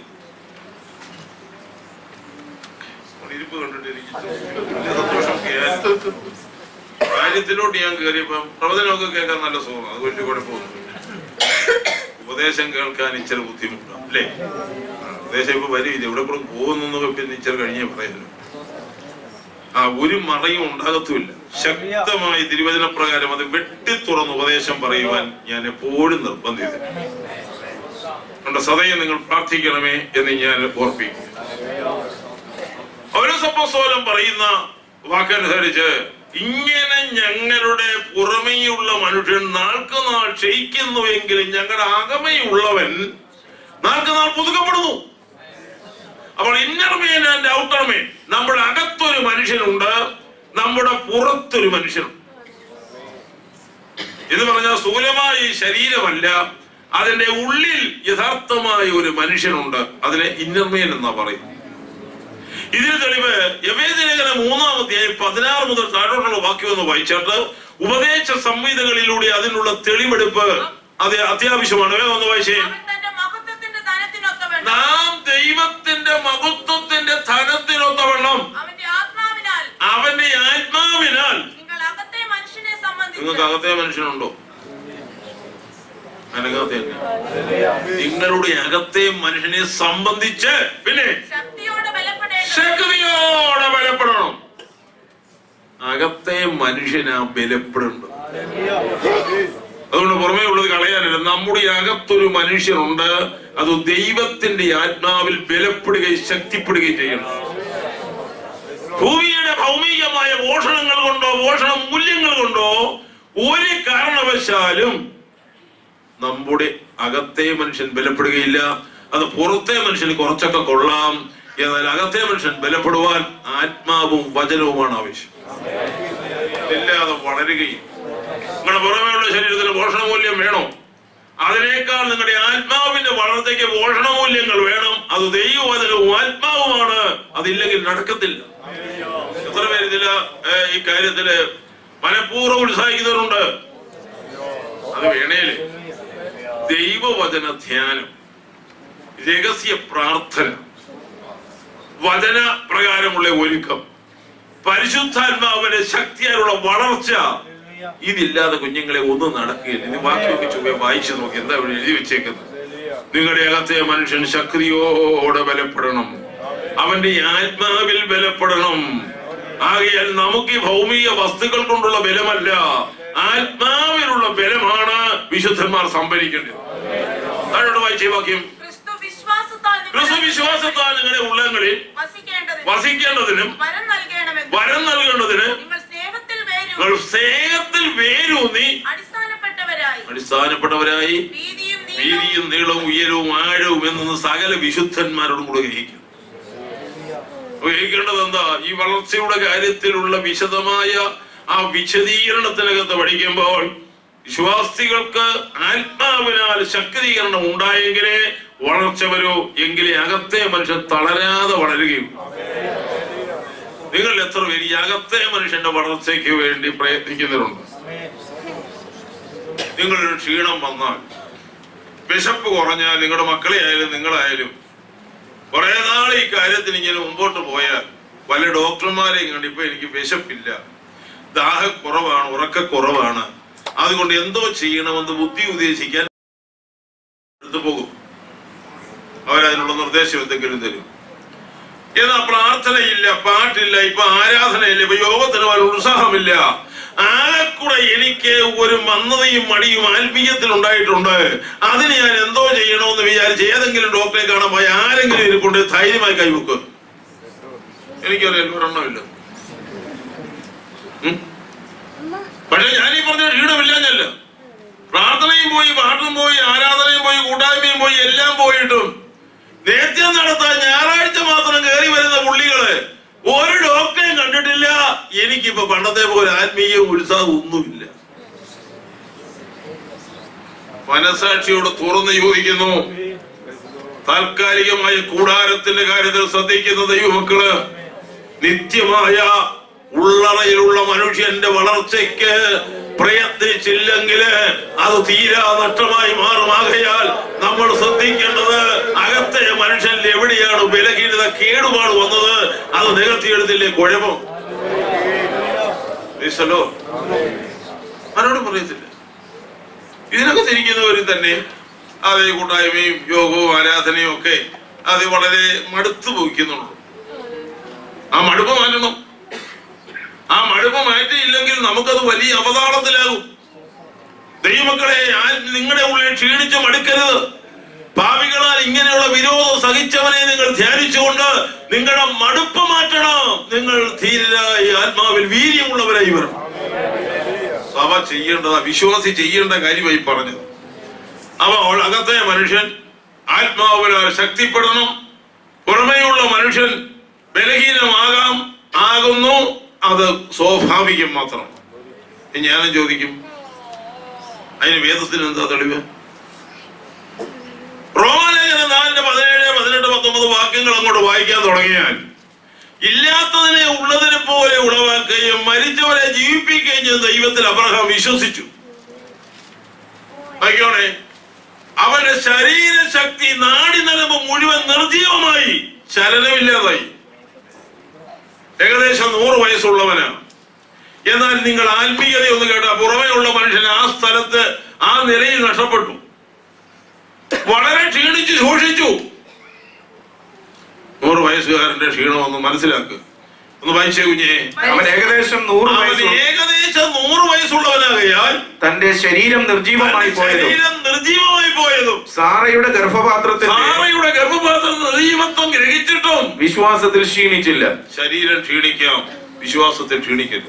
ഇരിപ്പ് കണ്ടിട്ട് എനിക്ക് വലിയ സന്തോഷം കേൾക്കാം. കാര്യത്തിലോട്ട് ഞാൻ കയറിയപ്പോ പ്രവചനമൊക്കെ കേൾക്കാൻ നല്ല സുഖം അത് വലിയ കുഴപ്പമൊന്നുമില്ല ഉപദേശം കേൾക്കാൻ ഇച്ചിരി ബുദ്ധിമുട്ടാണ് അല്ലേ ആ, ഉപദേശം ഇപ്പൊ വരും ഇത് എവിടെ കൂടെ പോകുന്നു പിന്നെ ഇച്ചിരി കഴിഞ്ഞേ പറയുന്നു ആ ഒരു മറയും ഉണ്ടാകത്തുമില്ല ശക്തമായി തിരുവചന പ്രകാരം അത് വെട്ടി തുറന്ന് ഉപദേശം പറയുവാൻ ഞാൻ എപ്പോഴും നിർബന്ധിതൻ ഉണ്ട് സദയം നിങ്ങൾ പ്രാർത്ഥിക്കണമേ എന്ന് ഞാൻ ഓർപ്പിക്കും ഓരോ സപ്പോസോലം പറയുന്ന വാക്കനുസരിച്ച് ഇങ്ങനെ ഞങ്ങളുടെ പുറമേയുള്ള മനുഷ്യൻ നാൾക്ക് നാൾ ക്ഷയിക്കുന്നുവെങ്കിലും ഞങ്ങളുടെ അകമയുള്ളവൻ നാൾക്ക് നാൾ പുതുക്കപ്പെടുന്നു അപ്പോൾ inner man and outer man നമ്മുടെ അകത്തൊരു മനുഷ്യനുണ്ട് നമ്മുടെ പുറത്തൊരു മനുഷ്യനുണ്ട് എന്ന് പറഞ്ഞാൽ സ്ഥൂലമായ ഈ ശരീരമല്ല അതിന്റെ ഉള്ളിൽ യഥാർത്ഥമായ ഒരു മനുഷ്യനുണ്ട് അതിനെ ഇന്നർമേൻ എന്നാ പറയുന്നത് ഇതിന് തെളിവ് യവേദനകര മൂന്നാം അധ്യായം പതിനാറ് മുതൽ താഴോട്ടുള്ള വാക്യം ഒന്ന് വായിച്ചിട്ട് ഉപദേശ സംഹിതകളിലൂടെ അതിനുള്ള തെളിവെടുപ്പ് അത് അത്യാവശ്യമാണ് വേഗം ഒന്ന് വായിച്ചേ അവൻ തന്റെ മഹത്വത്തിന്റെ ധനത്തിനൊത്തവണ്ണം നാം ദൈവത്തിന്റെ മഹത്വത്തിന്റെ ധനത്തിനൊത്തവണ്ണം അവന്റെ ആത്മാവിനാൽ അവന്റെ ആത്മാവിനാൽ നിങ്ങൾ അകത്തെ മനുഷ്യനെ നിങ്ങൾക്ക് സംബന്ധിച്ച് അകത്തെ മനുഷ്യനുണ്ടോ അനകത്തെ നിങ്ങളുടെ അകത്തെ മനുഷ്യനെ സംബന്ധിച്ച് പിന്നെ ശക്തിയോടെ ബലപ്പെടേണ്ടത് ശക്തിയോടെ ബലപ്പെടണം അകത്തെ മനുഷ്യനാ ബലപ്പെടുന്നുണ്ട് അതുകൊണ്ട് പുറമേ ഉള്ളത് കളയാനില്ല നമ്മുടെ അകത്തൊരു മനുഷ്യനുണ്ട് അത് ദൈവത്തിന്റെ ആത്മാവിൽ ബലപ്പെടുകയും ശക്തിപ്പെടുകയും ചെയ്യണം ഭൂമിയുടെ ഭൗമികമായ പോഷണങ്ങൾ കൊണ്ടോ പോഷണ മൂല്യങ്ങൾ കൊണ്ടോ ഒരു കാരണവശാലും നമ്മുടെ അകത്തെ മനുഷ്യൻ ബലപ്പെടുകയില്ല അത് പുറത്തെ മനുഷ്യന് കുറച്ചൊക്കെ കൊള്ളാം എന്നാൽ അകത്തെ മനുഷ്യൻ ബലപ്പെടുവാൻ ആത്മാവും വചനവുമാണ് ആവശ്യം ഇല്ലാതെ വളരുകയും നിങ്ങളുടെ പുറമേയുള്ള ശരീരത്തിന് പോഷണമൂല്യം വേണോ അതിനേക്കാൾ നിങ്ങളുടെ ആത്മാവിന്റെ വളർച്ചയ്ക്ക് പോഷണമൂല്യങ്ങൾ വേണം അത് ദൈവവചനവും ആത്മാവുമാണ് അതില്ലെങ്കിൽ നടക്കത്തില്ല എത്ര പേര് ഇതില ഏഹ്, ഈ കാര്യത്തില് മനഃപൂർവ്വം ഉത്സാഹിക്കുന്നവരുണ്ട് അത് വേണേല് ദൈവവചന ധ്യാനം രഹസ്യ പ്രാർത്ഥന വചന പ്രകാരമുള്ള ഒരുക്കം പരിശുദ്ധാത്മാവിന്റെ ശക്തിയാലുള്ള വളർച്ച ഇതില്ലാതെ കുഞ്ഞുങ്ങളെ ഒന്നും നടക്കുകയില്ല ഇത് ബാക്കിയൊക്കെ ചുമ്മാ വായിച്ചു നോക്കി എന്താ ഇവിടെ എഴുതി വെച്ചേക്കുന്നത് നിങ്ങളുടെ അകത്തെ മനുഷ്യൻ ശക്തിയോടെ ബലപ്പെടണം അവന്റെ ആത്മാവിൽ ബലപ്പെടണം ആകയാൽ നമുക്ക് ഈ ഭൗമിക വസ്തുക്കൾ കൊണ്ടുള്ള ബലമല്ല ആത്മാവിലുള്ള ബലമാണ് വിശുദ്ധന്മാർ സംഭരിക്കേണ്ടത് താഴോട്ട് വായിച്ചേ വാക്യം ക്രിസ്തു വിശ്വാസത്താൽ ക്രിസ്തു നിങ്ങളെ വിശ്വാസത്താൽ നിങ്ങളുടെ ഉള്ളങ്ങളിൽ വസിക്കേണ്ടതിന് വസിക്കേണ്ടതിനും വരം നൽകണമെന്ന് വരം നൽകേണ്ടതിന് നിങ്ങൾ സ്നേഹത്തിൽ വേരും നിങ്ങൾ സ്നേഹത്തിൽ വേരൂന്നി അടിസ്ഥാനപ്പെട്ടവരായി അടിസ്ഥാനപ്പെട്ടവരായി വീതിയും നീളവും വീതിയും നീളവും ഉയരവും ആഴവും എന്ന സകല വിശുദ്ധന്മാരോടും കൂടെ ഗ്രഹിക്കും ഗ്രഹിക്കേണ്ടത് എന്താ ഈ വളർച്ചയുടെ കാര്യത്തിലുള്ള വിശദമായ ആ വിശദീകരണത്തിനകത്ത് പഠിക്കുമ്പോൾ വിശ്വാസികൾക്ക് ആത്മാവിനാൽ ശക്തീകരണം ഉണ്ടായെങ്കിലേ വളർച്ച വരൂ എങ്കിലേ അകത്തെ മനുഷ്യൻ തളരാതെ വളരുകയും നിങ്ങൾ എത്ര പേര് ഈ അകത്തെ മനുഷ്യന്റെ വളർച്ചയ്ക്ക് വേണ്ടി പ്രയത്നിക്കുന്നവരുണ്ട് നിങ്ങളൊരു ക്ഷീണം വന്നാൽ വിശപ്പ് കുറഞ്ഞാൽ നിങ്ങളുടെ മക്കളെ ആയാലും നിങ്ങളായാലും കുറെ നാൾ ഈ കാര്യത്തിന് ഇങ്ങനെ മുമ്പോട്ട് പോയാൽ പല ഡോക്ടർമാരെയും കണ്ട് ഇപ്പൊ എനിക്ക് വിശപ്പില്ല ദാഹക്കുറവാണ് ഉറക്കക്കുറവാണ് അതുകൊണ്ട് എന്തോ ചെയ്യണമെന്ന് ബുദ്ധി ഉപദേശിക്കാൻ എടുത്തു പോകും അവരതിനുള്ള നിർദ്ദേശം എന്തെങ്കിലും തരും എന്നാ പ്രാർത്ഥനയില്ല പാട്ടില്ല ഇപ്പൊ ആരാധനയില്ല ഇപ്പൊ യോഗത്തിന് പോലും ഉത്സാഹമില്ല ആകെക്കൂടെ എനിക്ക് ഒരു മന്ദതയും മടിയും ആത്മീയത്തിൽ ഉണ്ടായിട്ടുണ്ട് അതിന് ഞാൻ എന്തോ ചെയ്യണമെന്ന് വിചാരിച്ച് ഏതെങ്കിലും ഡോക്ടറെ കാണാൻ പോയി ആരെങ്കിലും ഇരിക്കൊണ്ട് ധൈര്യമായി കൈവെക്കും എനിക്കറിയാം ഒരെണ്ണമില്ല ഉം. പക്ഷെ ഞാൻ ഈ പറഞ്ഞ ക്ഷീണമില്ലാഞ്ഞല്ല പ്രാർത്ഥനയും പോയി പാട്ടും പോയി ആരാധനയും പോയി കൂട്ടായ്മയും പോയി എല്ലാം പോയിട്ടും നേത്യം നടത്താൻ ഞായറാഴ്ച മാത്രം കയറി വരുന്ന പുള്ളികള് ഒരു ഡോക്ടറെയും കണ്ടിട്ടില്ല എനിക്കിപ്പോ പണ്ടത്തെ പോലെ ആത്മീയ ഉത്സാഹം ഒന്നുമില്ല മനസാക്ഷിയോട് തുറന്ന് ചോദിക്കുന്നു താൽക്കാലികമായ കൂടാരത്തിന്റെ കാര്യത്തിൽ ശ്രദ്ധിക്കുന്ന ദൈവമക്കള് നിത്യമായ ഉള്ളറയിലുള്ള മനുഷ്യന്റെ വളർച്ചയ്ക്ക് പ്രയത്നിച്ചില്ലെങ്കില് അത് തീരാ നഷ്ടമായി മാറുമാകയാൽ നമ്മൾ ശ്രദ്ധിക്കേണ്ടത് അകത്തെ മനുഷ്യനിൽ എവിടെയാണ് ബലഹീനത കേടുപാട് വന്നത് അത് നികത്തിയെടുത്തില്ലേ കുഴപ്പം ഈശ്വരോ ആരോടും പറയത്തില്ല ഇതിനൊക്കെ തിരിക്കുന്നവരിൽ തന്നെ അതേ കൂട്ടായ്മയും യോഗവും ആരാധനയും ഒക്കെ അത് വളരെ മടുത്തു പോയിക്കുന്നുള്ളൂ ആ മടുപ്പ് മാറ്റണം ആ മടുപ്പ് മാറ്റിയില്ലെങ്കിൽ നമുക്കത് വലിയ അവതാളത്തിലാകും ദൈവമക്കളെ ഞാൻ നിങ്ങളുടെ ഉള്ളിൽ ക്ഷീണിച്ച് മടുക്കരുത് പാവികളാൽ ഇങ്ങനെയുള്ള വിരോധം സഹിച്ചവനെ നിങ്ങൾ ധ്യാനിച്ചുകൊണ്ട് നിങ്ങളുടെ മടുപ്പ് മാറ്റണം നിങ്ങൾ ധീരരായി ആത്മാവിൽ വീര്യമുള്ളവരായി വരണം സഭ ചെയ്യേണ്ടതാ വിശ്വാസി ചെയ്യേണ്ട കാര്യമായി പറഞ്ഞത് അപ്പോൾ അകത്തെ മനുഷ്യൻ ആത്മാവിനാൽ ശക്തിപ്പെടണം പുറമേയുള്ള മനുഷ്യൻ ബലഹീനമാകാം ആകുന്നു അത് സ്വാഭാവികം മാത്രം ഇനി ഞാനും ചോദിക്കും അതിന് വേദത്തിന് എന്താ തെളിവ് റോമാലേഖനം നാലിന്റെ പതിനേഴ് പതിനെട്ട് പത്തൊമ്പത് വാക്യങ്ങൾ അങ്ങോട്ട് വായിക്കാൻ തുടങ്ങിയാൽ ഇല്ലാത്തതിനെ ഉള്ളതിനെ പോലെ ഉളവാക്കുകയും മരിച്ചവരെ ജീവിപ്പിക്കുകയും ചെയ്ത ദൈവത്തിൽ അബ്രഹാം വിശ്വസിച്ചു ആയിക്കോണേ അവന്റെ ശരീരശക്തി നാടി നരമ്പ് മുഴുവൻ നിർജീവമായി ചലനമില്ലാതായി ഏകദേശം നൂറ് വയസ്സുള്ളവനാണ് എന്നാൽ നിങ്ങൾ ആത്മീയത ഒന്ന് കേട്ട പുറമേ ഉള്ള മനുഷ്യൻ ആ സ്ഥലത്ത് ആ നിലയിൽ നഷ്ടപ്പെട്ടു വളരെ ക്ഷീണിച്ച് ശോഷിച്ചു നൂറ് വയസ്സുകാരന്റെ ക്ഷീണം ഒന്ന് മനസ്സിലാക്കുക ഒന്ന് വായിച്ചേ കുഞ്ഞേ അവൻ ഏകദേശം നൂറ് അവൻ വയസ്സ് ഏകദേശം നൂറ് വയസ്സുള്ളവനാകയാൽ തന്റെ ശരീരം നിർജീവമായി തന്റെ പോയതും ശരീരം നിർജീവമായി പോയതും സാറയുടെ ഗർഭപാത്രത്തിന്റെ സാറയുടെ ഗർഭപാത്രം നിർജീവത്വം ഗ്രഹിച്ചിട്ടും വിശ്വാസത്തിൽ ക്ഷീണിച്ചില്ല ശരീരം ക്ഷീണിക്കാം വിശ്വാസത്തിൽ ക്ഷീണിക്കരുത്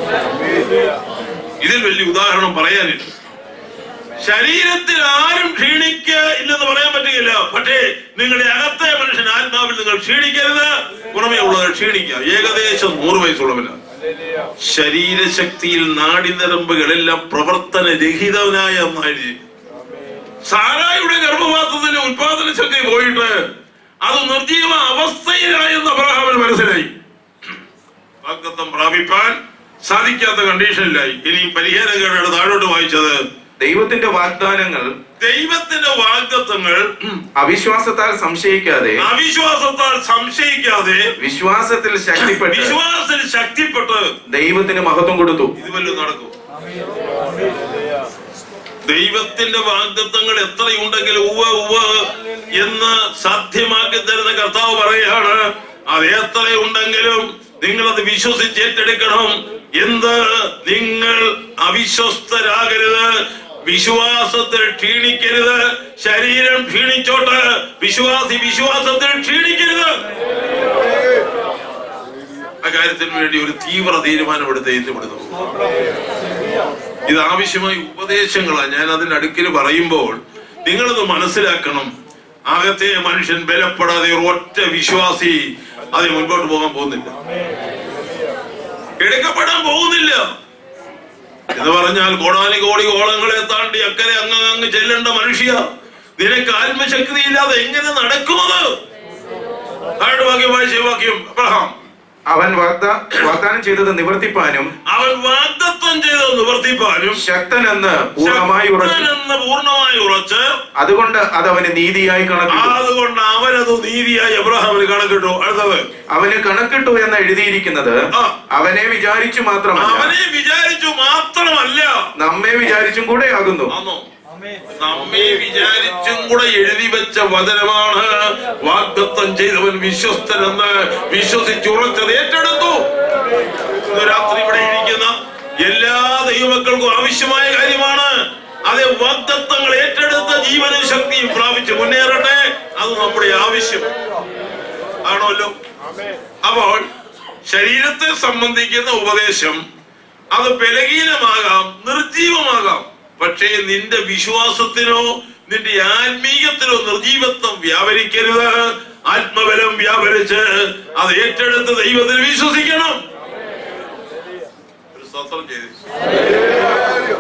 ഇതിൽ വലിയ ഉദാഹരണം പറയാനില്ല ശരീരത്തിൽ ആരും ക്ഷീണിക്ക ഇല്ലെന്ന് പറയാൻ പറ്റുകയില്ല പക്ഷേ നിങ്ങളുടെ അകത്തെ മനുഷ്യൻ ആത്മാവിൽ നിങ്ങൾ ക്ഷീണിക്കരുത് പുറമേ ഉള്ളത് ക്ഷീണിക്കുക ഏകദേശം നൂറ് വയസ്സുള്ളവനാണ് ശരീരശക്തിയിൽ നാടിനരമ്പുകളെല്ലാം പ്രവർത്തന രഹിതനായ ഒന്നായി സാരായുടെ ഗർഭപാത്രത്തിന്റെ ഉത്പാദന ശക്തി പോയിട്ട് അത് നിർജീവ അവസ്ഥയിലായെന്ന് അബ്രഹാമിന് മനസ്സിലായി വാഗ്ദത്തം പ്രാപിപ്പാൻ സാധിക്കാത്ത കണ്ടീഷനിലായി ഇനി പരിഹാരം കേട്ടാണ് താഴോട്ട് വായിച്ചത് ദൈവത്തിന്റെ വാഗ്ദാനങ്ങൾ ദൈവത്തിന്റെ വാഗ്ദത്തങ്ങൾ അവിശ്വാസത്താൽ സംശയിക്കാതെ അവിശ്വാസത്താൽ സംശയിക്കാതെ വിശ്വാസത്തിൽ ശക്തിപ്പെട്ട് വിശ്വാസത്തിൽ ശക്തിപ്പെട്ട് ദൈവത്തിന് മഹത്വം കൊടുത്തു ഇത് വല്ലതും നടക്കും ദൈവത്തിന്റെ വാഗ്ദത്തങ്ങൾ എത്രയുണ്ടെങ്കിലും ഉവ്വ ഉവ്വ എന്ന് സാധ്യമാക്കി തരുന്ന കർത്താവ് പറയാണ് അത് എത്രയുണ്ടെങ്കിലും നിങ്ങളത് വിശ്വസിച്ച് ഏറ്റെടുക്കണം എന്ത് നിങ്ങൾ അവിശ്വസ്തരാകരുത് വിശ്വാസത്തിൽ ക്ഷീണിക്കരുത് ശരീരം ക്ഷീണിച്ചോട്ട് വിശ്വാസി വിശ്വാസത്തിൽ ക്ഷീണിക്കരുത് അക്കാര്യത്തിന് വേണ്ടി ഒരു തീവ്ര തീരുമാനമെടുത്ത് ഏറ്റുപെടുന്നു ഇത് ആവശ്യമായ ഉപദേശങ്ങളാണ് ഞാൻ അതിന്റെ അടുക്കൽ പറയുമ്പോൾ നിങ്ങളത് മനസ്സിലാക്കണം അകത്തെ മനുഷ്യൻ ബലപ്പെടാതെ ഒരു ഒറ്റ വിശ്വാസി അത് മുൻപോട്ട് പോകാൻ പോകുന്നില്ല എടുക്കപ്പെടാൻ പോകുന്നില്ല എന്ന് പറഞ്ഞാൽ കോടാനി കോടി കോളങ്ങളെ താണ്ടി അക്കരെ അങ്ങ് അങ്ങ് ചെല്ലേണ്ട മനുഷ്യ നിനക്ക് ആത്മശക്തി ഇല്ലാതെ എങ്ങനെ നടക്കുന്നത് താഴെ വാക്യം വായിച്ച വാക്യം അബ്രഹാം അവൻ വാഗ്ദാ വാഗ്ദാനം ചെയ്തത് നിവർത്തിപ്പാനും അവൻ വാഗ്ദത്വം ചെയ്ത് നിവർത്തിപ്പാനും ശക്തനെന്ന് പൂർണ്ണമായി ഉറച്ചു ശക്തനെന്ന് പൂർണ്ണമായി ഉറച്ച് അതുകൊണ്ട് അത് അവന് നീതിയായി കണക്കിട്ടു അതുകൊണ്ട് അവനത് നീതിയായി അബ്രഹാമിന് കണക്കിട്ടു അടുത്തത് അവന് കണക്കിട്ടു എന്ന് എഴുതിയിരിക്കുന്നത് ആ. അവനെ വിചാരിച്ചു മാത്രമല്ല അവനെ വിചാരിച്ചു മാത്രമല്ല നമ്മെ വിചാരിച്ചും കൂടെ ആകുന്നു ആന്നോ നമ്മെ വിചാരിച്ചും കൂടെ എഴുതി വെച്ച വചനമാണ് വാഗ്ദത്തം ചെയ്തവൻ വിശ്വസ്തനെന്ന് വിശ്വസിച്ചുറച്ചത് ഏറ്റെടുത്തു ഇന്ന് രാത്രി ഇവിടെ ഇരിക്കുന്ന എല്ലാ ദൈവമക്കൾക്കും ആവശ്യമായ കാര്യമാണ് അതെ വാഗ്ദത്തങ്ങൾ ഏറ്റെടുത്ത ജീവനും ശക്തിയും പ്രാപിച്ച് മുന്നേറട്ടെ അത് നമ്മുടെ ആവശ്യം ആണല്ലോ അപ്പോൾ ശരീരത്തെ സംബന്ധിക്കുന്ന ഉപദേശം അത് ബലഹീനമാകാം നിർജീവമാകാം പക്ഷേ നിന്റെ വിശ്വാസത്തിനോ നിന്റെ ആത്മീയത്തിനോ നിർജീവത്വം വ്യാപരിക്കരുത് ആത്മബലം വ്യാപരിച്ച് അത് ഏറ്റെടുത്ത് ദൈവത്തിൽ വിശ്വസിക്കണം ഒരു സ്തോത്രം ചെയ്ത്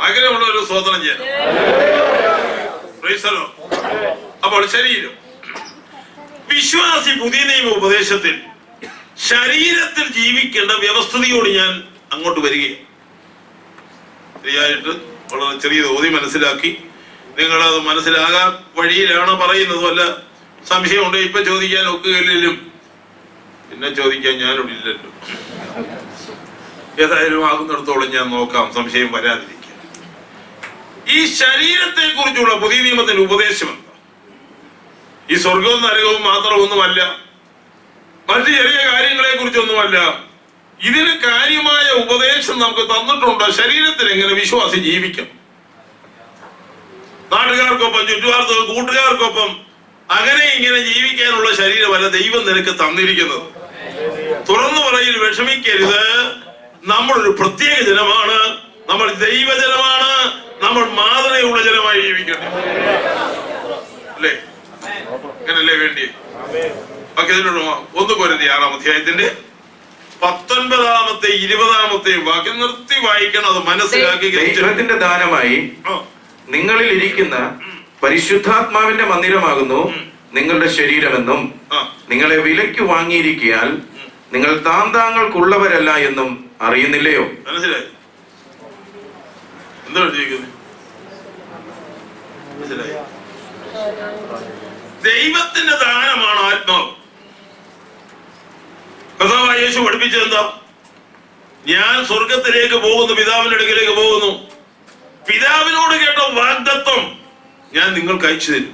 ആഗ്രഹമുള്ള ഒരു സ്വതന്ത്രം ചെയ്യാം Praise the Lord. അപ്പോൾ ശരീരം വിശ്വാസി പുതിയ നിയമ ഉപദേശത്തിൽ ശരീരത്തിൽ ജീവിക്കേണ്ട വ്യവസ്ഥതയോട് ഞാൻ അങ്ങോട്ട് വരികയാണ് ശരിയായിട്ട് വളരെ ചെറിയ തോതി മനസ്സിലാക്കി നിങ്ങൾ അത് മനസ്സിലാകാൻ വഴിയിലാണ് പറയുന്നതും അല്ല സംശയമുണ്ട് ഇപ്പൊ ചോദിക്കാൻ ഒക്കുകയില്ലും പിന്നെ ചോദിക്കാൻ ഞാനിവിടെ ഇല്ലല്ലോ ഏതായാലും ആകുന്നിടത്തോളം ഞാൻ നോക്കാം സംശയം വരാതിരിക്കാൻ ഈ ശരീരത്തെ കുറിച്ചുള്ള പുതിയ നിയമത്തിന്റെ ഉപദേശം എന്താ ഈ സ്വർഗവും നരകവും മാത്രമൊന്നുമല്ല മറ്റു ചെറിയ കാര്യങ്ങളെ കുറിച്ചൊന്നുമല്ല ഇതിന് കാര്യമായ ഉപദേശം നമുക്ക് തന്നിട്ടുണ്ട് ശരീരത്തിൽ എങ്ങനെ വിശ്വാസി ജീവിക്കും നാട്ടുകാർക്കൊപ്പം ചുറ്റുപാടത്ത് കൂട്ടുകാർക്കൊപ്പം അങ്ങനെ ഇങ്ങനെ ജീവിക്കാനുള്ള ശരീരമല്ല ദൈവം നിനക്ക് തന്നിരിക്കുന്നത് തുറന്നു പറയിൽ വിഷമിക്കരുത് നമ്മളൊരു പ്രത്യേക ജനമാണ് നമ്മൾ ദൈവജനമാണ് നമ്മൾ മാതൃകയുള്ള ജനമായി ജീവിക്കണം അല്ലേ അങ്ങനല്ലേ വേണ്ടി ഓക്കെ ഇതിനോട് ഒന്ന് പൊരുതി ആറാം അധ്യായത്തിന്റെ പത്തൊൻപതാമത്തെ ഇരുപതാമത്തെ വാക്യം നിർത്തി വായിക്കണം അത് മനസ്സിലാക്കി ഗ്രഹിച്ച് ദൈവത്തിന്റെ ദാനമായി ആ, നിങ്ങളിൽ ഇരിക്കുന്ന പരിശുദ്ധാത്മാവിന്റെ മന്ദിരമാകുന്നു നിങ്ങളുടെ ശരീരമെന്നും ആ. നിങ്ങളെ വിലയ്ക്ക് വാങ്ങിയിരിക്കിയാൽ നിങ്ങൾ താന്താങ്ങൾക്കുള്ളവരല്ല എന്നും അറിയുന്നില്ലയോ മനസ്സിലായി എന്താ ചോദിക്കുന്നത് മനസ്സിലായി ദൈവത്തിന്റെ ദാനമാണ് ആത്മാവ് കഥാവായ യേശു പഠിപ്പിച്ചത് എന്താ ഞാൻ സ്വർഗത്തിലേക്ക് പോകുന്നു പിതാവിന്റെ അടുക്കിലേക്ക് പോകുന്നു പിതാവിനോട് കേട്ട വാഗ്ദത്വം ഞാൻ നിങ്ങൾക്ക് അയച്ചു തരും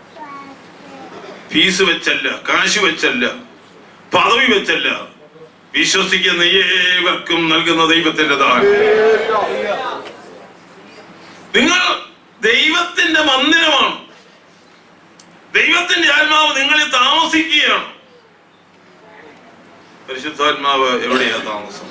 ഫീസ് വെച്ചല്ല കാശ് വെച്ചല്ല പദവി വെച്ചല്ല വിശ്വസിക്കുന്ന ഏവർക്കും നൽകുന്ന ദൈവത്തിന്റെ ദാനം നിങ്ങൾ ദൈവത്തിന്റെ മന്ദിരമാണ് ദൈവത്തിന്റെ ആത്മാവ് നിങ്ങളിൽ താമസിക്കുകയാണ് പരിശുദ്ധാത്മാവ് എവിടെയാ താമസം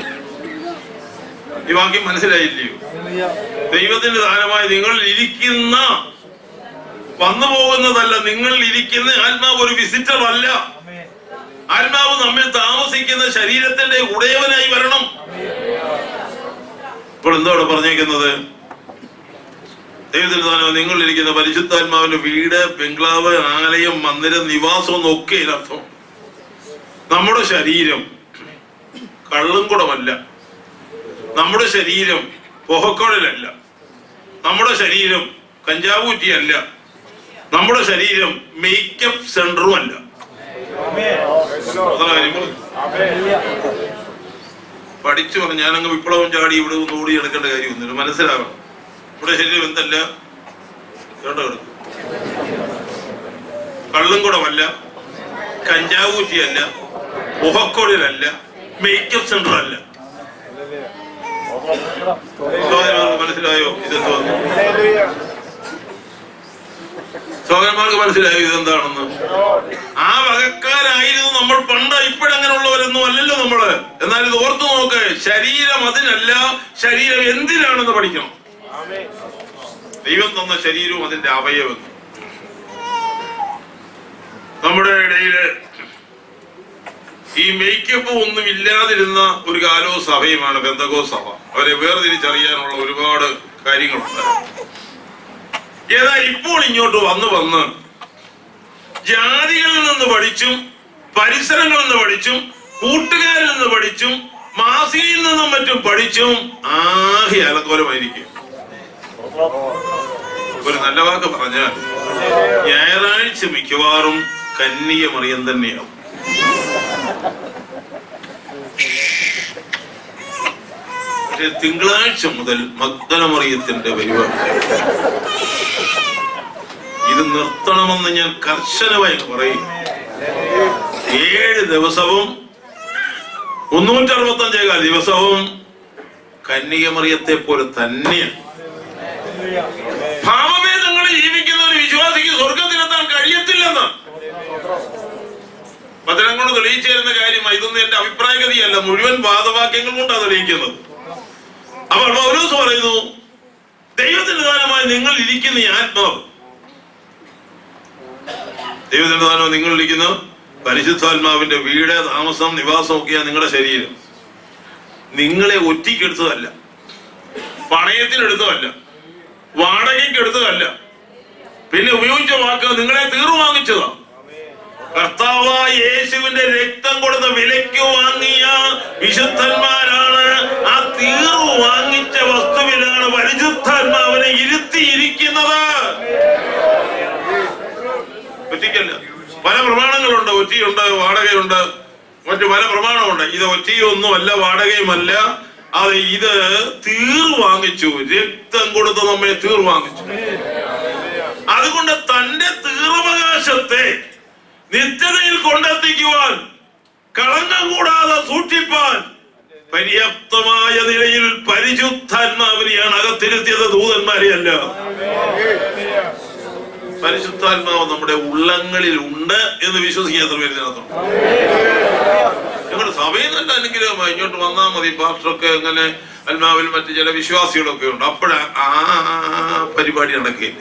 ഈ വാക്യം മനസ്സിലായില്ലയോ ദൈവത്തിന്റെ ദാനമായി നിങ്ങൾ ഇരിക്കുന്ന വന്നു പോകുന്നതല്ല നിങ്ങൾ ഇരിക്കുന്ന ആത്മാവ് ഒരു വിസിറ്റർ അല്ല ആത്മാവ് നമ്മിൽ താമസിക്കുന്ന ശരീരത്തിന്റെ ഉടയവനായി വരണം ഇപ്പോൾ എന്താ ഇവിടെ പറഞ്ഞേക്കുന്നത് ദൈവത്തിന്റെ ദാനം നിങ്ങൾ ഇരിക്കുന്ന പരിശുദ്ധാത്മാവിന്റെ വീട് ബംഗ്ലാവ് ആലയം മന്ദിരം നിവാസം എന്നൊക്കെ ഇതിനർത്ഥം നമ്മുടെ ശരീരം കള്ളും കുടമല്ല നമ്മുടെ ശരീരം പുഹക്കുഴലല്ല നമ്മുടെ ശരീരം കഞ്ചാവൂറ്റിയല്ല നമ്മുടെ ശരീരം മേക്കപ്പ് സെന്ററും അല്ല അതാണ് കാര്യങ്ങൾ. പഠിച്ചു പറഞ്ഞു ഞാനങ്ങ് വിപ്ലവം ചാടി ഇവിടെ ഒന്ന് ഓടി എടുക്കേണ്ട കാര്യമൊന്നുമില്ല മനസ്സിലാകണം ഇവിടെ ശരീരം എന്തല്ല കേട്ടോ കിടക്കും കള്ളും കുടമല്ല കഞ്ചാവൂറ്റിയല്ല മുഖക്കൊടിലല്ല മേക്കപ്പ് സെന്റർ അല്ല സഹോദരന്മാർക്ക് മനസ്സിലായോ ഇതെന്തോ സഹോദരന്മാർക്ക് മനസ്സിലായോ ഇതെന്താണെന്ന് ആ വകക്കാരായിരുന്നു നമ്മൾ പണ്ട് ഇപ്പോഴങ്ങനെയുള്ളവരൊന്നും അല്ലല്ലോ നമ്മള് എന്നാൽ ഇത് ഓർത്തു നോക്ക് ശരീരം അതിനല്ല ശരീരം എന്തിനാണെന്ന് പഠിക്കണം ദൈവം തന്ന ശരീരവും അതിന്റെ അവയവം നമ്മുടെ ഇടയില് ഈ മേക്കപ്പ് ഒന്നും ഇല്ലാതിരുന്ന ഒരു കാലവും സഭയുമാണ് ബന്ധകോ സഭ അവരെ വേർതിരിച്ചറിയാനുള്ള ഒരുപാട് കാര്യങ്ങളുണ്ട് ഏതാ ഇപ്പോൾ ഇങ്ങോട്ട് വന്ന് വന്ന് ജാതികളിൽ നിന്ന് പഠിച്ചും പരിസരങ്ങളിൽ നിന്ന് പഠിച്ചും കൂട്ടുകാരിൽ നിന്ന് പഠിച്ചും മാസികയിൽ നിന്നും മറ്റും പഠിച്ചും ആകെ അലങ്കോലമായിരിക്കും ഒരു നല്ല വാക്ക് പറഞ്ഞാൽ ഞായറാഴ്ച മിക്കവാറും കന്യക മറിയം തന്നെയാവും പക്ഷെ തിങ്കളാഴ്ച മുതൽ മഗ്ദലമറിയത്തിന്റെ പരിപാടി ഇത് നിർത്തണമെന്ന് ഞാൻ കർശനമായി പറയും ഏഴ് ദിവസവും മുന്നൂറ്റി അറുപത്തഞ്ചേകാൽ ദിവസവും കന്യകമറിയത്തെ പോലെ തന്നെയാണ് ഭാവഭേദങ്ങളിൽ ജീവിക്കുന്ന ഒരു വിശ്വാസിക്ക് സ്വർഗത്തിലെത്താൻ കഴിയത്തില്ലെന്ന് വചനം കൊണ്ട് തെളിയിച്ചു തരുന്ന കാര്യമായി ഇതൊന്നും എന്റെ അഭിപ്രായഗതിയല്ല മുഴുവൻ വാദവാക്യങ്ങൾ കൊണ്ടാണ് തെളിയിക്കുന്നത് അപ്പോൾ പൗലോസ് പറയുന്നു ദൈവത്തിന്റെ ദാനമായി നിങ്ങൾ ഇരിക്കുന്ന ഈ ആത്മാവ് ദൈവത്തിന്റെ ദാനം നിങ്ങൾ ഇരിക്കുന്ന പരിശുദ്ധാത്മാവിന്റെ വീട് താമസം നിവാസം ഒക്കെയാണ് നിങ്ങളുടെ ശരീരം നിങ്ങളെ ഒറ്റിക്കെടുത്തതല്ല പണയത്തിനെടുത്തതല്ല വാടകയ്ക്ക് എടുത്തതല്ല പിന്നെ ഉപയോഗിച്ച വാക്ക് നിങ്ങളെ തീർന്നു വാങ്ങിച്ചതാ കർത്താവായ യേശുവിന്റെ രക്തം കൊടുത്ത വിലയ്ക്ക് വാങ്ങിയ വിശുദ്ധന്മാരാണ് ആ തീർന്നു വാങ്ങിച്ച വസ്തുവിലാണ് പരിശുദ്ധാത്മാവിനെ ഇരുത്തിയിരിക്കുന്നത് ഒറ്റയ്ക്കല്ല പല പ്രമാണങ്ങളുണ്ട് ഒറ്റയുണ്ട് വാടകയുണ്ട് മറ്റു പല പ്രമാണമുണ്ട് ഇത് ഒറ്റയൊന്നുമല്ല വാടകയുമല്ല അത് ഇത് തീർ വാങ്ങിച്ചു രക്തം കൊടുത്ത് നമ്മെ തീർ വാങ്ങിച്ചു അതുകൊണ്ട് തന്റെ തീർവകാശത്തെ നിത്യതയിൽ കൊണ്ടെത്തിക്കുവാൻ കളങ്കം കൂടാതെ സൂക്ഷിപ്പാൻ പര്യാപ്തമായ നിലയിൽ പരിശുദ്ധാത്മാവിനെയാണ് അകത്തിരുത്തിയത് ദൂതന്മാരെയല്ല പരിശുദ്ധാത്മാവ് നമ്മുടെ ഉള്ളങ്ങളിൽ ഉണ്ട് എന്ന് വിശ്വസിക്കാൻ എത്ര പേര് ഇതിനകത്തുണ്ട് ഞങ്ങളുടെ സഭയിൽ നല്ല അനുഗ്രഹമായി ഇങ്ങോട്ട് വന്നാൽ മതി പാസ്റ്ററൊക്കെ അങ്ങനെ ആത്മാവിൽ മറ്റു ചില വിശ്വാസികളൊക്കെ ഉണ്ട് അപ്പോഴാ ആ പരിപാടി നടക്കുകയില്ല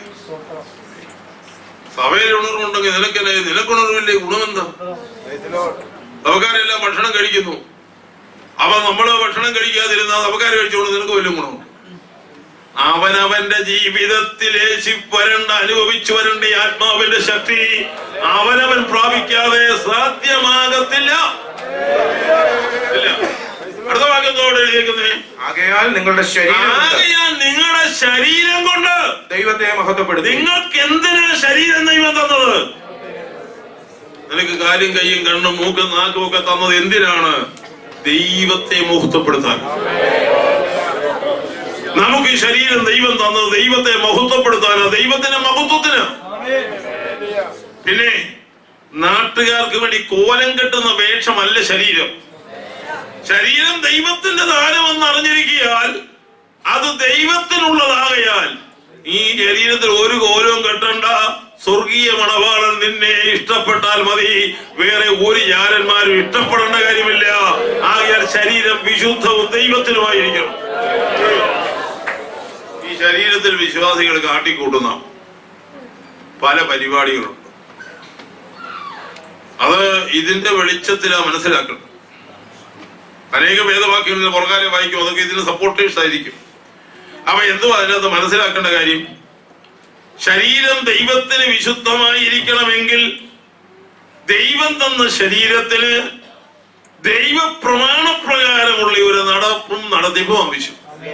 സഭയിൽ ഉണർവുണ്ടെങ്കിൽ നിനക്കെന്നെ നിനക്കുണർവില്ലേ ഗുണമെന്താ സഭക്കാരെല്ലാം ഭക്ഷണം കഴിക്കുന്നു അപ്പൊ നമ്മള് ഭക്ഷണം കഴിക്കാതിരുന്നാൽ സഭക്കാർ കഴിച്ചോണ്ട് നിനക്ക് വലിയ ഗുണമുണ്ട് അവനവന്റെ ജീവിതത്തിൽ വരണ്ട അനുഭവിച്ചു വരേണ്ട ഈ ആത്മാവിന്റെ ശക്തി അവനവൻ പ്രാപിക്കാതെ സാധ്യമാകത്തില്ല ഇല്ല അടുത്ത വാക്യത്തോടെ എഴുതിയേക്കുന്നേ ആകയാൽ നിങ്ങളുടെ ശരീരം ആകയാൽ നിങ്ങളുടെ ശരീരം കൊണ്ട് ദൈവത്തെ മഹത്വപ്പെടുത്തി നിങ്ങൾക്ക് എന്തിനാ ശരീരം ദൈവം തന്നത് നിനക്ക് കാലും കൈയും കണ്ണും മൂക്കും നാക്കും ഒക്കെ തന്നത് എന്തിനാണ് ദൈവത്തെ മുഹൂർത്തപ്പെടുത്താൻ നമുക്ക് ഈ ശരീരം ദൈവം തന്നത് ദൈവത്തെ മഹത്വപ്പെടുത്താനാ ദൈവത്തിന്റെ മഹത്വത്തിന് പിന്നെ നാട്ടുകാർക്ക് വേണ്ടി കോലം കെട്ടുന്ന വേഷമല്ല ശരീരം ശരീരം ദൈവത്തിന്റെ ദാനമെന്ന് അറിഞ്ഞിരിക്കിയാൽ അത് ദൈവത്തിനുള്ളതാകയാൽ ഈ ശരീരത്തിൽ ഒരു കോലവും കെട്ടണ്ട സ്വർഗീയ മണവാളൻ നിന്നെ ഇഷ്ടപ്പെട്ടാൽ മതി വേറെ ഒരു ജാരന്മാരും ഇഷ്ടപ്പെടേണ്ട കാര്യമില്ല ആകയാൽ ശരീരം വിശുദ്ധവും ദൈവത്തിനുമായിരിക്കണം ഈ ശരീരത്തിൽ വിശ്വാസികൾ കാട്ടിക്കൂട്ടുന്ന പല പരിപാടികളുണ്ട് അത് ഇതിന്റെ വെളിച്ചത്തിലാ മനസ്സിലാക്കണം അനേക വേദവാക്യങ്ങളിൽ പുറകാലെ വായിക്കും അതൊക്കെ ഇതിന് സപ്പോർട്ടേഴ്സ് ആയിരിക്കും അപ്പൊ എന്തുവാ അതിനകത്ത് മനസ്സിലാക്കേണ്ട കാര്യം ശരീരം ദൈവത്തിന് വിശുദ്ധമായിരിക്കണമെങ്കിൽ ദൈവം തന്ന ശരീരത്തിന് ദൈവ പ്രമാണപ്രകാരമുള്ള ഒരു നടപ്പും നടത്തിപ്പും ആവശ്യം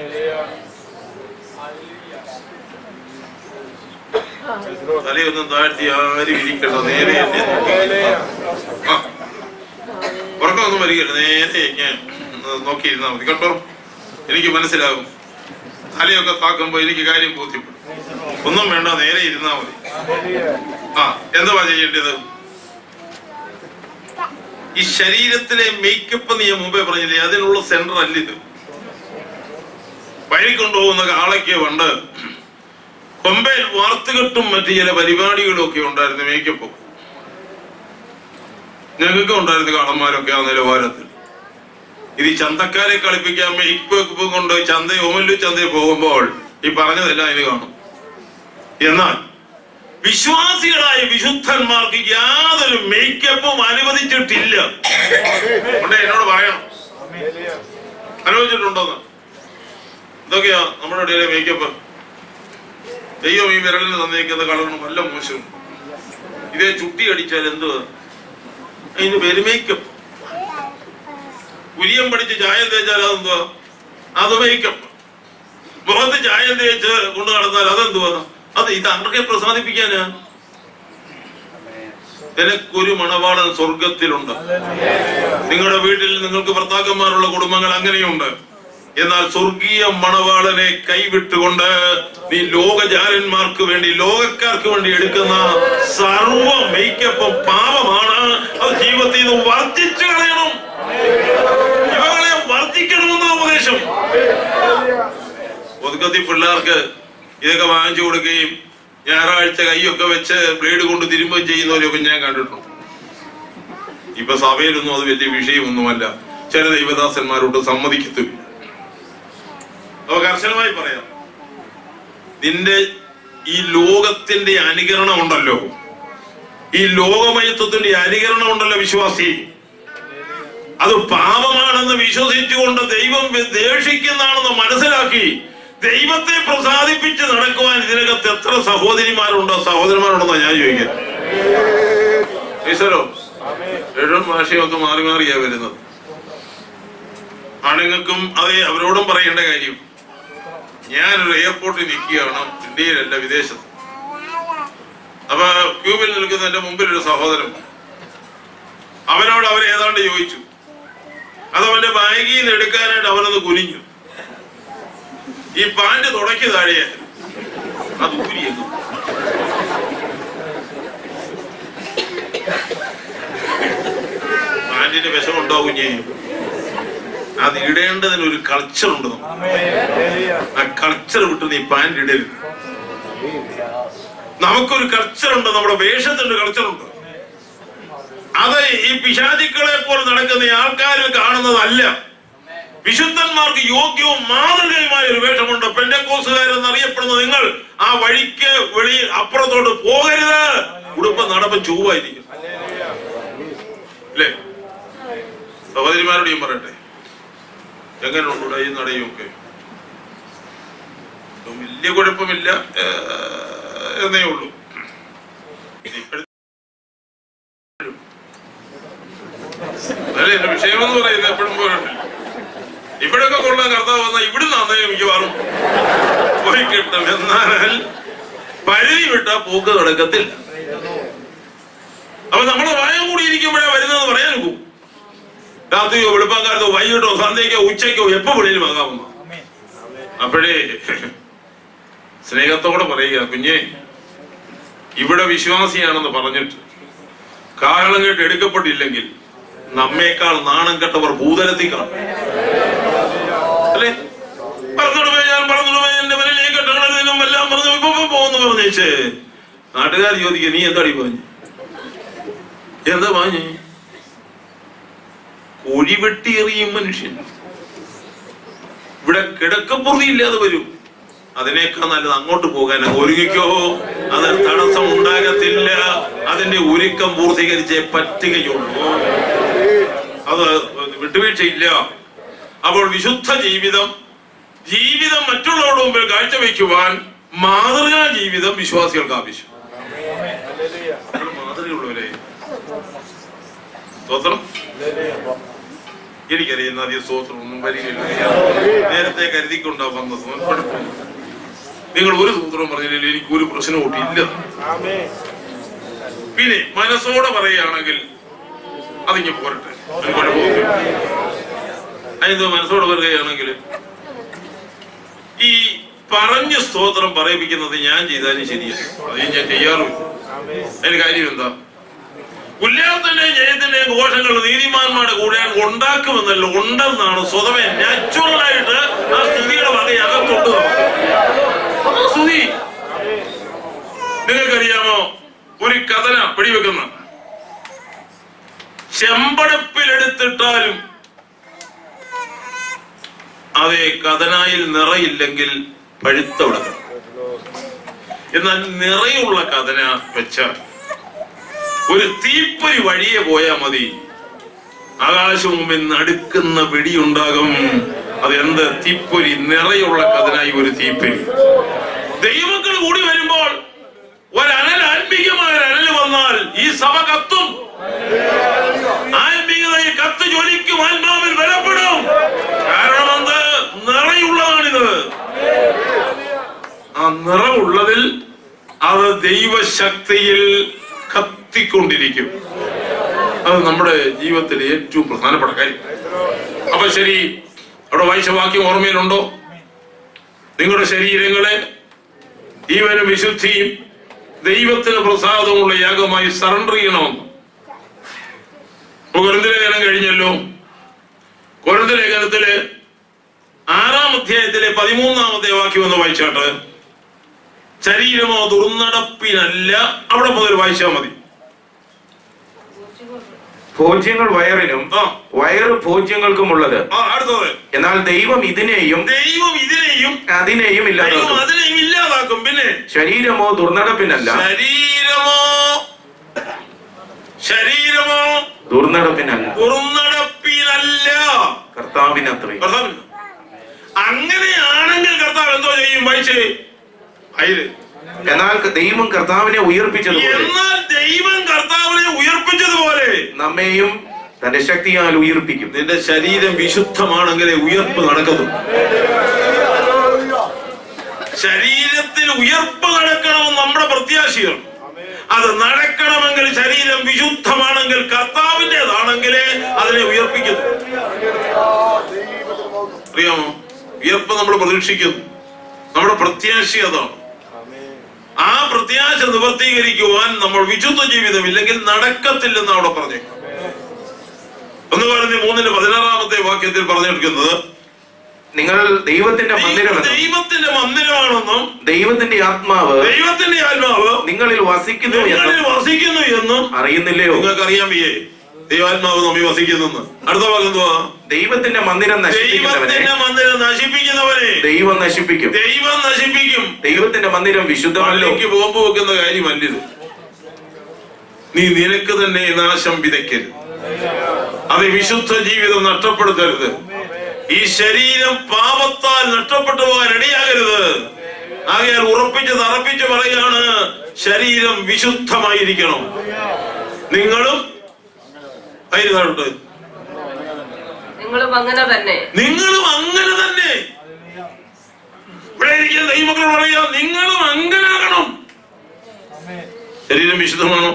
തലയൊന്നും താഴ്ത്തി ആരും ഇരിക്കണ്ട നേരെ എന്നെ നോക്കി. ആ. ഉറക്കമൊന്നും വരികയില്ല നേരെ ഞാൻ നോക്കിയിരുന്നാ മതി കേട്ടോ എനിക്ക് മനസ്സിലാകും തലയൊക്കെ താക്കുമ്പോ എനിക്ക് കാര്യം ബോധ്യപ്പെടും ഒന്നും വേണ്ട നേരെ ഇരുന്നാ മതി ആ എന്തുവാ ചെയ്യേണ്ടത് ഈ ശരീരത്തിലെ മേക്കപ്പ് നീ ഞാൻ മുമ്പേ പറഞ്ഞില്ലേ അതിനുള്ള സെന്റർ അല്ല ഇത് വഴി കൊണ്ടുപോകുന്ന കാളയ്ക്ക് പണ്ട് കൊമ്പയിൽ വാർത്തുകെട്ടും മറ്റു ചില പരിപാടികളും ഒക്കെ ഉണ്ടായിരുന്നു മേക്കപ്പ് ഞങ്ങൾക്ക് ഉണ്ടായിരുന്നു കാളന്മാരൊക്കെ ആ നിലവാരത്തിൽ ഇത് ഈ ചന്തക്കാരെ കളിപ്പിക്കാൻ മേക്കപ്പ് കൊണ്ട് ചന്ത ഒമല്ലു ചന്തയിൽ പോകുമ്പോൾ ഈ പറഞ്ഞതെല്ലാം ഇത് കാണും എന്നാൽ വിശ്വാസികളായ വിശുദ്ധന്മാർക്ക് യാതൊരു മേക്കപ്പും അനുവദിച്ചിട്ടില്ല ഉണ്ട് എന്നോട് പറയണം അനുവദിച്ചിട്ടുണ്ടോന്ന് ഇതൊക്കെയാ നമ്മുടെ ഇടയിലെ മേക്കപ്പ് ദൈവം ഈ വിരലിന് തന്നേക്കുന്ന കളറിന് നല്ല മോശം ഇതേ ചുട്ടി അടിച്ചാൽ എന്തുവാ അതിന് പേര് മേക്കപ്പ് കുരിയം പഠിച്ച് ചായം തേച്ചാൽ അതെന്തുവാ അത് മേക്കപ്പ് മുഖത്ത് ചായം തേച്ച് കൊണ്ട് നടന്നാൽ അതെന്തുവാ അത് ഇത് ആർക്കെ പ്രസാദിപ്പിക്കാനാ നിനക്കൊരു മണവാളൻ സ്വർഗത്തിലുണ്ട് നിങ്ങളുടെ വീട്ടിൽ നിങ്ങൾക്ക് ഭർത്താക്കന്മാരുള്ള കുടുംബങ്ങൾ അങ്ങനെയുണ്ട് എന്നാൽ സ്വർഗീയ മണവാളനെ കൈവിട്ടുകൊണ്ട് നീ ലോകജാലന്മാർക്ക് വേണ്ടി ലോകക്കാർക്ക് വേണ്ടി എടുക്കുന്ന സർവ മേക്കപ്പും പാപമാണ് അത് ജീവിതത്തിൽ നിന്ന് വർദ്ധിച്ചു കളയണം ഇവകളെ വർദ്ധിക്കണമെന്ന ഉപദേശം ഒതുക്കത്തിൽ പിള്ളേർക്ക് ഇതൊക്കെ വാങ്ങിച്ചു കൊടുക്കുകയും ഞായറാഴ്ച കൈയൊക്കെ വെച്ച് ബ്ലേഡ് കൊണ്ട് തിരുമ്പുകയും ചെയ്യുന്നവരൊക്കെ ഞാൻ കണ്ടിട്ടുണ്ട് ഇപ്പൊ സഭയിലൊന്നും അത് വലിയ വിഷയമൊന്നുമല്ല ചില ദൈവദാസന്മാരോട് സമ്മതിക്കത്തില്ല അപ്പൊ കർശനമായി പറയാം നിന്റെ ഈ ലോകത്തിന്റെ അനുകരണം ഉണ്ടല്ലോ ഈ ലോകമയത്വത്തിന്റെ അനുകരണം ഉണ്ടല്ലോ വിശ്വാസി അത് പാപമാണെന്ന് വിശ്വസിച്ചുകൊണ്ട് ദൈവം ദേഷിക്കുന്നതാണെന്ന് മനസ്സിലാക്കി ദൈവത്തെ പ്രസാദിപ്പിച്ച് നടക്കുവാൻ ഇതിനകത്ത് എത്ര സഹോദരിമാരുണ്ടോ സഹോദരന്മാരുണ്ടെന്നാ ഞാൻ ചോദിക്കുന്നത് ഈശ്വരോ എഴുതും ഭാഷയും ഒക്കെ മാറി മാറിയാ വരുന്നത് ആണുങ്ങൾക്കും അതേ അവരോടും പറയേണ്ട കാര്യം ഞാനൊരു എയർപോർട്ടിൽ നിൽക്കുകയാണ് ഇന്ത്യയിലല്ല വിദേശത്ത് അപ്പൊ ക്യൂബിൽ നിൽക്കുന്ന എന്റെ മുമ്പിൽ ഒരു സഹോദരൻ അവനോട് അവൻ ഏതാണ്ട് ചോദിച്ചു അത് അവന്റെ ബാഗിൽ നിന്ന് എടുക്കാനായിട്ട് അവനൊന്ന് കുനിഞ്ഞു ഈ പാന്റ് തുടക്കി താഴെയാ അത് ഊരിയെന്നു പാന്റിന് വിഷമുണ്ടോ കുഞ്ഞേ അത് ഇടേണ്ടതിന് ഒരു കൾച്ചർ ഉണ്ട് നമുക്ക്. ആ കൾച്ചർ വിട്ട് നീ പാന്റ് ഇടരുത് നമുക്കൊരു കൾച്ചർ ഉണ്ട് നമ്മുടെ വേഷത്തിന്റെ കൾച്ചർ ഉണ്ട് അത് ഈ പിശാചിക്കളെ പോലെ നടക്കുന്ന ഈ ആൾക്കാരിൽ കാണുന്നതല്ല വിശുദ്ധന്മാർക്ക് യോഗ്യവും മാതൃകയുമായ ഒരു വേഷമുണ്ട് പെന്തക്കോസുകാരെന്ന് അറിയപ്പെടുന്ന നിങ്ങൾ ആ വഴിക്ക് വെളി അപ്പുറത്തോട്ട് പോകരുത് കുടുംബം നടപ്പ് ചൊവ്വായിരിക്കും അല്ലേ സഹോദരിമാരോട് ഞാൻ പറയട്ടെ എങ്ങനെയുണ്ട് ഈ നടയും ഒക്കെ വലിയ കുഴപ്പമില്ല ഏഹ്, എന്നേ ഉള്ളൂ ഇപ്പോഴത്തെ അല്ലേ എന്റെ വിഷയമെന്ന് പറയുന്നത് എപ്പോഴും പോരട്ടെ ഇവിടൊക്കെ കൊള്ളാൻ കർത്താവ് വന്നാൽ ഇവിടുന്ന് അന്നേ മിക്കവാറും പോയി കിട്ടും എന്നാൽ പരിധി വിട്ടാ പോക്ക് നടക്കത്തില്ല അപ്പൊ നമ്മള് വായം കൂടി ഇരിക്കുമ്പോഴാ വരുന്നതെന്ന് പറയാൻ നോക്കൂ രാത്രിയോ വെളുപ്പാക്കാലത്തോ വൈകിട്ടോ സന്ധ്യയ്ക്കോ ഉച്ചയ്ക്കോ എപ്പോ വെളിയിൽ വാങ്ങാവുന്ന അപ്പോഴേ സ്നേഹത്തോടെ പറയുക കുഞ്ഞെ ഇവിടെ വിശ്വാസിയാണെന്ന് പറഞ്ഞിട്ട് കാരണം കേട്ട് എടുക്കപ്പെട്ടില്ലെങ്കിൽ നമ്മേക്കാൾ നാണം കെട്ടവർ ഭൂതലത്തിൽ കാണും അല്ലേ പറഞ്ഞിടുമേ ഞാൻ പറഞ്ഞിടുമേ എന്റെ മനിലേക്ക് കെട്ടണതിനും എല്ലാം പറഞ്ഞു ഇപ്പൊ ഇപ്പൊ പോകുന്നു പറഞ്ഞേച്ച് നാട്ടുകാർ ചോദിക്കുക നീ എന്താടി പറഞ്ഞു എന്താ പറഞ്ഞു കോഴി വെട്ടിയെറിയും മനുഷ്യൻ ഇവിടെ കിടക്കപ്പുറതി ഇല്ലാതെ വരും അതിനേക്കാൾ നല്ലത് അങ്ങോട്ട് പോകാൻ ഒരുങ്ങിക്കോ അത് തടസ്സം ഉണ്ടാകത്തില്ല അതിന്റെ ഒരുക്കം പൂർത്തീകരിച്ചേ പറ്റുകയുള്ളൂ അത് വിട്ടുവീഴ്ചയില്ല അപ്പോൾ വിശുദ്ധ ജീവിതം ജീവിതം മറ്റുള്ളവരുടെ മുമ്പിൽ കാഴ്ചവെക്കുവാൻ മാതൃകാ ജീവിതം വിശ്വാസികൾക്ക് ആവശ്യം നമ്മൾ മാതൃകയുള്ളവരെ സ്തോത്രം എനിക്കറിയുന്ന ആദ്യം സ്തോത്രം ഒന്നും വരികയില്ല നേരത്തെ കരുതിക്കൊണ്ടാ വന്നത് കുഴപ്പമില്ല നിങ്ങൾ ഒരു സൂത്രം പറഞ്ഞില്ലെങ്കിൽ എനിക്ക് ഒരു പ്രശ്നവും ഇല്ല പിന്നെ മനസ്സോടെ പറയുകയാണെങ്കിൽ അതിങ്ങ് പോരട്ടെ ഒരു കുഴപ്പമൊന്നുമില്ല അതിന് മനസ്സോടെ പറയുകയാണെങ്കിൽ ഈ പറഞ്ഞ സ്തോത്രം പറയിപ്പിക്കുന്നത് ഞാൻ ചെയ്താലും ശരിയാണ് അത് ഞാൻ ചെയ്യാറുമില്ല അതിന് കാര്യം എന്താ ഉല്ലാസത്തിന്റെയും ജയത്തിന്റെയും ഘോഷങ്ങൾ നീതിമാന്മാരുടെ കൂടെ ഉണ്ടാക്കുമെന്നല്ല ഉണ്ടെന്നാണ് സ്വതവേ നാച്ചുറൽ ആയിട്ട് ആ സ്തുതിയുടെ വക അകത്തുണ്ട് നമുക്ക്. ആ സ്തുതി നിങ്ങൾക്കറിയാമോ ഒരു കഥന പിടിവെക്കുന്ന ചെമ്പടപ്പിലെടുത്തിട്ടാലും അതെ കഥനായിൽ നിറയില്ലെങ്കിൽ പഴുത്ത വിളക്കണം എന്നാൽ നിറയുള്ള കഥന വെച്ചാൽ ഒരു തീപ്പൊരി വഴിയെ പോയാ മതി ആകാശമുമ്പിൽ നടുക്കുന്ന വെടിയുണ്ടാകും അതെന്ത് തീപ്പൊരി നിറയുള്ള കഥനായി ഒരു തീപ്പൊരി ദൈവങ്ങൾ കൂടി വരുമ്പോൾ ഒരനൽ ആത്മീയമായ ഒരു അനൽ വന്നാൽ ഈ സഭ കത്തും ആത്മീയതയിൽ കത്ത് ജ്വലിക്കും ആത്മാവിൽ ബലപ്പെടും കാരണം എന്ത് നിറയുള്ളതാണിത് ആ നിറവുള്ളതിൽ അത് ദൈവശക്തിയിൽ കത്തിക്കൊണ്ടിരിക്കും അത് നമ്മുടെ ജീവിതത്തിലെ ഏറ്റവും പ്രധാനപ്പെട്ട കാര്യം അപ്പൊ ശരി അവിടെ വായിച്ച വാക്യം ഓർമ്മയിലുണ്ടോ നിങ്ങളുടെ ശരീരങ്ങളെ ജീവനും വിശുദ്ധിയും ദൈവത്തിന് പ്രസാദമുള്ള യാഗമായി സറണ്ടർ ചെയ്യണമെന്ന് കൊരന്ത ലേഖനം കഴിഞ്ഞല്ലോ കൊരന്ത ലേഖനത്തില് ആറാം അധ്യായത്തിലെ പതിമൂന്നാമത്തെ വാക്യം ഒന്ന് വായിച്ചാട്ട് ശരീരമോ ദുർനടപ്പിനല്ല അവിടെ മുതൽ വായിച്ചാൽ മതി ഭോജ്യങ്ങൾ വയറിനും ആ വയറ് ഭോജ്യങ്ങൾക്കും ഉള്ളത് ആ അടുത്തത് എന്നാൽ ദൈവം ഇതിനെയും ദൈവം ഇതിനെയും അതിനെയും ദൈവം ഇല്ലാതാക്കും അതിനെയും ഇല്ലാതാക്കും പിന്നെ ശരീരമോ ദുർനടപ്പിനല്ല ശരീരമോ ശരീരമോ ദുർനടപ്പിനല്ല ദുർനടപ്പിനല്ല കർത്താവിനത്രേ കർത്താവിന് അങ്ങനെയാണെങ്കിൽ കർത്താവ് എന്തോ ചെയ്യും വായിച്ചേ അയില് എന്നാൽ ദൈവം കർത്താവിനെ ഉയർപ്പിച്ചതുപോലെ എന്നാൽ ദൈവം കർത്താവിനെ ഉയർപ്പിച്ചതുപോലെ നമ്മെയും തന്റെ ശക്തിയാൽ ഉയർപ്പിക്കും നിന്റെ ശരീരം വിശുദ്ധമാണെങ്കിലേ ഉയർപ്പ് നടക്കുന്നു ശരീരത്തിൽ ഉയർപ്പ് നടക്കണമെന്ന് നമ്മുടെ പ്രത്യാശയാണ് അത് നടക്കണമെങ്കിൽ ശരീരം വിശുദ്ധമാണെങ്കിൽ കർത്താവിൻ്റെതാണെങ്കിലേ അതിനെ ഉയർപ്പിക്കുന്നു അറിയാമോ ഉയർപ്പ് നമ്മൾ പ്രതീക്ഷിക്കുന്നു നമ്മുടെ പ്രത്യാശ അതാണ് ആ പ്രത്യാശ നിവർത്തീകരിക്കുവാൻ നമ്മൾ വിശുദ്ധ ജീവിതം ഇല്ലെങ്കിൽ നടക്കത്തില്ലെന്ന് അവിടെ പറഞ്ഞു ഒന്ന് പറഞ്ഞ് മൂന്നിന്റെ പതിനാറാമത്തെ വാക്യത്തിൽ പറഞ്ഞെടുക്കുന്നത് നിങ്ങൾ ദൈവത്തിന്റെ മന്ദിരമെന്നും ദൈവത്തിന്റെ മന്ദിരമാണെന്നും ദൈവത്തിന്റെ ആത്മാവ് ദൈവത്തിന്റെ ആത്മാവ് നിങ്ങളിൽ വസിക്കുന്നു നിങ്ങളിൽ എന്നും വസിക്കുന്നു എന്നും അറിയുന്നില്ലയോ നിങ്ങൾക്ക് അറിയാൻ വയ്യേ ദൈവാത്മാവ് നമ്മി വസിക്കുന്നെന്ന് അടുത്ത ഭാഗം എന്തുവാ ദൈവത്തിന്റെ മന്ദിരം നശിപ്പിക്കുന്നവനെ ദൈവത്തിന്റെ മന്ദിരം നശിപ്പിക്കുന്നവനെ ദൈവം നശിപ്പിക്കും ദൈവം നശിപ്പിക്കും ദൈവത്തിന്റെ മന്ദിരം വിശുദ്ധമല്ലോ പള്ളിക്ക് ബോംബ് വെക്കുന്ന കാര്യമല്ലിത് നീ നിനക്ക് തന്നെ നാശം വിതയ്ക്കരുത് അത് വിശുദ്ധ ജീവിതം നഷ്ടപ്പെടുത്തരുത് ഈ ശരീരം പാപത്താൽ നഷ്ടപ്പെട്ടു പോകാൻ ഇടയാകരുത് ആകയാൽ ഉറപ്പിച്ച് തറപ്പിച്ച് പറയാണ് ശരീരം വിശുദ്ധമായിരിക്കണം നിങ്ങളും അതിരുന്നുണ്ട് നിങ്ങളും അങ്ങനെ തന്നെ നിങ്ങളും അങ്ങനെ തന്നെ ഇവിടെ ഇരിക്കുന്ന ദൈവമക്കൾ പറയാ നിങ്ങളും അങ്ങനെ ആകണം ശരീരം വിശുദ്ധമാണോ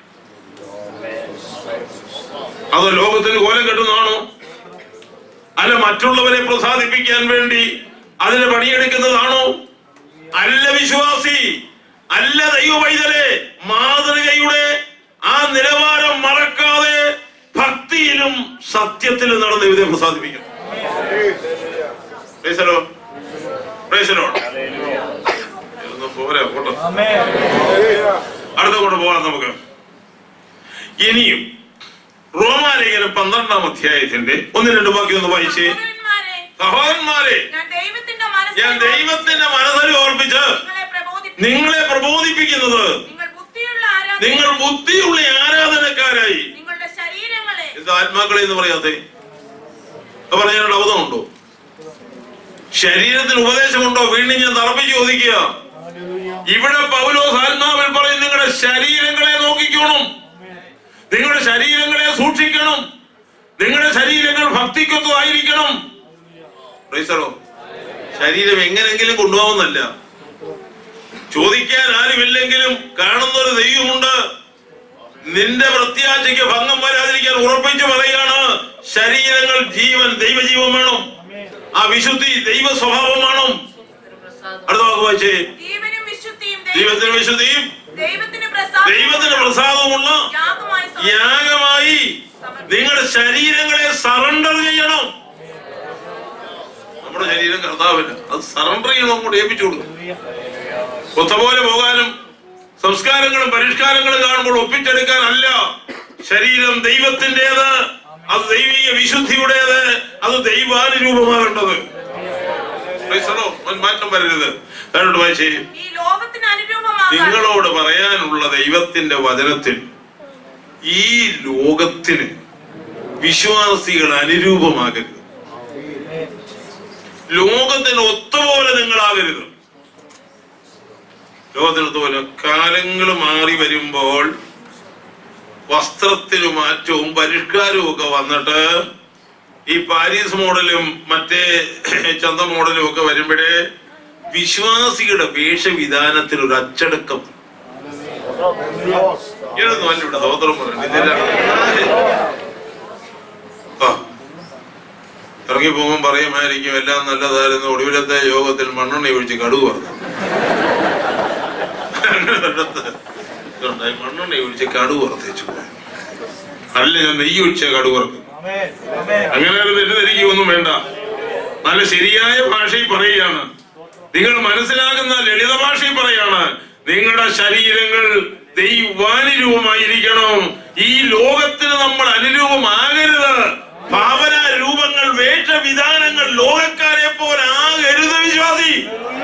അതോ ലോകത്തിന് കോലം കെട്ടുന്നതാണോ അല്ല മറ്റുള്ളവരെ പ്രസാദിപ്പിക്കാൻ വേണ്ടി അതിന് പണിയെടുക്കുന്നതാണോ അല്ല വിശ്വാസി അല്ല ദൈവവൈതലെ മാതൃകയുടെ ആ നിലവാരം മറക്കാതെ ഭക്തിയിലും സത്യത്തിലും നടന്ന് ഇവരെ പ്രസാദിപ്പിക്കണം Praise the Lord. Praise the Lord. ഇതൊന്നും പോരാ പോട്ടെ അടുത്ത കൊണ്ട് പോകാം നമുക്ക് ഇനിയും റോമാലേഖനം പന്ത്രണ്ടാം അധ്യായത്തിന്റെ ഒന്ന് രണ്ട് ബാക്കി ഒന്ന് വായിച്ചേ സഹോദരന്മാരെ, സഹോദരന്മാരെ ഞാൻ ദൈവത്തിന്റെ ഞാൻ മനസ്സിൽ ദൈവത്തിന്റെ മനസ്സിൽ ഓർപ്പിച്ച് നിങ്ങളെ പ്രബോധിപ്പിക്കുന്നു. നിങ്ങളെ പ്രബോധിപ്പിക്കുന്നത് നിങ്ങൾ ബുദ്ധിയുള്ള ആരാധന നിങ്ങൾ ബുദ്ധിയുള്ള ആരാധനക്കാരായി നിങ്ങളുടെ ശരീരങ്ങളെ ഇത് ആത്മാക്കളെ എന്ന് പറയാത്തെ അത് പറഞ്ഞതിനുള്ള അവധമുണ്ടോ ശരീരത്തിന് ഉപദേശമുണ്ടോ വീണ്ടും ഞാൻ തറപ്പിച്ച് ചോദിക്കുക ഇവിടെ പൗലോസ് ആത്മാവിൽ പറയും നിങ്ങളുടെ ശരീരങ്ങളെ നോക്കിക്കോണം നിങ്ങളുടെ ശരീരങ്ങളെ സൂക്ഷിക്കണം നിങ്ങളുടെ ശരീരങ്ങൾ ഭക്തിക്കൊത്തതായിരിക്കണം പ്രൈസറോ ശരീരം എങ്ങനെങ്കിലും കൊണ്ടുപോകുന്നല്ല ചോദിക്കാൻ ആരുമില്ലെങ്കിലും കാണുന്ന ഒരു ദൈവമുണ്ട് നിന്റെ പ്രത്യാശയ്ക്ക് ഭംഗം വരാതിരിക്കാൻ ഉറപ്പിച്ചു പറയാണ് ശരീരങ്ങൾ ജീവൻ ദൈവജീവൻ വേണം ആ വിശുദ്ധി ദൈവ സ്വഭാവം വേണം അടുത്ത വാക്ക് വായിച്ചേ ജീവനും വിശുദ്ധിയും ദൈവത്തിന് വിശുദ്ധിയും ദൈവത്തിന് പ്രസാദവും ദൈവത്തിന് പ്രസാദമുള്ള യാഗമായി സമർപ്പിക്കുന്നു. യാഗമായി നിങ്ങളുടെ ശരീരങ്ങളെ സറണ്ടർ ചെയ്യണം നമ്മുടെ ശരീരം കർത്താവിന് അത് സറണ്ടർ ചെയ്യണം അങ്ങോട്ട് ഏൽപ്പിച്ചു കൊടുക്കും കൊത്ത പോലെ പോകാനും സംസ്കാരങ്ങളും പരിഷ്കാരങ്ങളും കാണുമ്പോൾ ഒപ്പിച്ചെടുക്കാനല്ല ശരീരം ദൈവത്തിൻ്റെത് അത് ദൈവീയ വിശുദ്ധിയുടേത് അത് ദൈവാനുരൂപമാകേണ്ടത് Praise the Lord. മ- മാറ്റം വരരുത് അതുകൊണ്ട് വായിച്ചേ ഈ ലോകത്തിന് അനുരൂപമാകാൻ നിങ്ങളോട് പറയാനുള്ള ദൈവത്തിന്റെ വചനത്തിൽ ഈ ലോകത്തിന് വിശ്വാസികൾ അനുരൂപമാകരുത് ലോകത്തിന് ഒത്തുപോലെ നിങ്ങളാകരുത് ലോകത്തിനൊത്തുപോലെ കാലങ്ങൾ മാറി വരുമ്പോൾ വസ്ത്രത്തിന് മാറ്റവും പരിഷ്കാരവും ഒക്കെ വന്നിട്ട് ഈ പാരീസ് മോഡലും മറ്റേ ചന്ത മോഡലും ഒക്കെ വരുമ്പോഴേ വിശ്വാസിയുടെ വേഷവിധാനത്തിൽ ഒരു അച്ചടക്കം ഇതൊന്നും അല്ല ഇവിടെ സഹോദരം പറയുന്നത് ഇതെല്ലാം ആ. ഇറങ്ങി പോകുമ്പോൾ പറയുമായിരിക്കും എല്ലാം നല്ലതായിരുന്നു ഒടുവിലത്തെ യോഗത്തിൽ മണ്ണെണ്ണ ഒഴിച്ച് കടുവ് പറഞ്ഞു മണ്ണെണ്ണ ഒഴിച്ച് കടുവ് വർദ്ധിച്ചു അല്ല ഞാൻ നെയ്യ് ഒഴിച്ച കടുവ് വറുക്കും അങ്ങനെ ഒരു തെറ്റിദ്ധരിക്കൊന്നും വേണ്ട നല്ല ശരിയായ ഭാഷയിൽ പറയുകയാണ് നിങ്ങൾ മനസ്സിലാകുന്ന ലളിത ഭാഷയിൽ പറയാണ് നിങ്ങളുടെ ശരീരങ്ങൾ ദൈവാനുരൂപമായിരിക്കണം ഈ ലോകത്തിന് നമ്മൾ അനുരൂപമാകരുത് ഭാവന രൂപങ്ങൾ വേഷവിധാനങ്ങൾ ലോകക്കാരെ പോലെ ആകരുത് വിശ്വാസി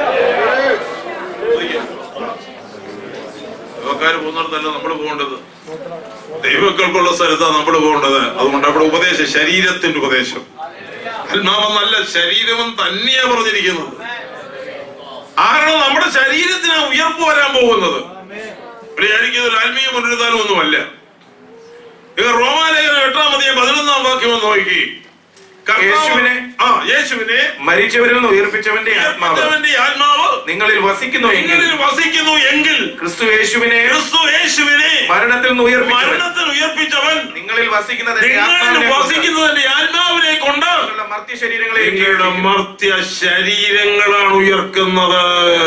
ലോകക്കാർ പോകുന്നിടത്തല്ല നമ്മൾ പോകേണ്ടത് ദൈവക്കൾക്കുള്ള സ്ഥലത്താണ് നമ്മൾ പോകേണ്ടത് അതുകൊണ്ട് അവിടെ ഉപദേശം ശരീരത്തിന്റെ ഉപദേശം ആത്മാവെന്നല്ല ശരീരവും തന്നെയാ പറഞ്ഞിരിക്കുന്നത് കാരണം നമ്മുടെ ശരീരത്തിന് ഉയർപ്പ് വരാൻ പോകുന്നത് വിചാരിക്കുന്നത് ഒരു ആത്മീയ പുനരുദ്ധാനം ഒന്നുമല്ല ഇത് റോമാലേഖനം എട്ടാം അധികം പതിനൊന്നാം വാക്യം ഒന്ന് നോക്കി കർത്താവ്- യേശുവിനെ ആ യേശുവിനെ മരിച്ചവരിൽ നിന്ന് ഉയർപ്പിച്ചവന്റെ ആത്മാവ് ഉയർപ്പിച്ചവന്റെ ആത്മാവ് നിങ്ങളിൽ വസിക്കുന്നു എങ്കിൽ നിങ്ങളിൽ വസിക്കുന്നു എങ്കിൽ ക്രിസ്തു യേശുവിനെ ക്രിസ്തു യേശുവിനെ മരണത്തിൽ നിന്ന് ഉയർപ്പിച്ചവൻ മരണത്തിൽ ഉയർപ്പിച്ചവൻ നിങ്ങളിൽ വസിക്കുന്നതിന്റെ നിങ്ങളിൽ ആത്മാവിനെ കൊണ്ട് വസിക്കുന്നതിന്റെ ആത്മാവിനെ കൊണ്ട് നിങ്ങളുടെ മർത്യ ശരീരങ്ങളെ നിങ്ങളുടെ മർത്യ ശരീരങ്ങളാണ് ഉയർക്കുന്നത്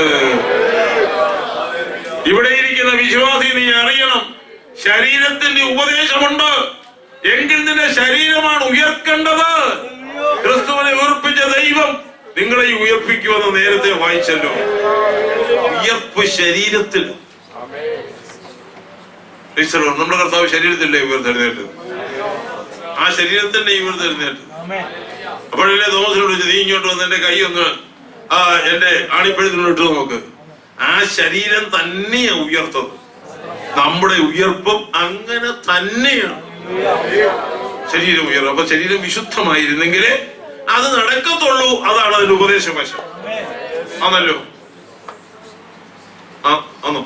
ഇവിടെ ഇരിക്കുന്ന വിശ്വാസി നീ അറിയണം ശരീരത്തിന്റെ ഉപദേശമുണ്ട് എങ്കിൽ നിന്റെ ശരീരമാണ് ഉയർക്കേണ്ടത് ക്രിസ്തുവിനെ ഉയർപ്പിച്ച ദൈവം നിങ്ങളെ ഉയർപ്പിക്കുമെന്ന് നേരത്തെ വായിച്ചല്ലോ ഉയർപ്പ് ശരീരത്തിൽ ഈശ്വരൻ, നമ്മുടെ കർത്താവ് ശരീരത്തിലെ ഉയർത്തെഴുന്നേറ്റത് ആ ശരീരത്തിന്റെ ഉയർത്തെഴുന്നേറ്റത് അപ്പോഴല്ലേ തോമസിനോട് ചോദിച്ചു, നീ ഇങ്ങോട്ട് വന്ന് എന്റെ കൈ ഒന്ന് ആ എന്റെ ആണിപ്പഴുത്തിനോട്ട് നോക്ക് ആ ശരീരം തന്നെയാ ഉയർത്തത് നമ്മുടെ ഉയർപ്പും അങ്ങനെ തന്നെയാണ് ശരീരം ഉയർത്തും അപ്പൊ ശരീരം വിശുദ്ധമായിരുന്നെങ്കിലേ അത് നടക്കത്തുള്ളൂ അതാണ് അതിന്റെ ഉപദേശവശം ആണല്ലോ ആ ആണോ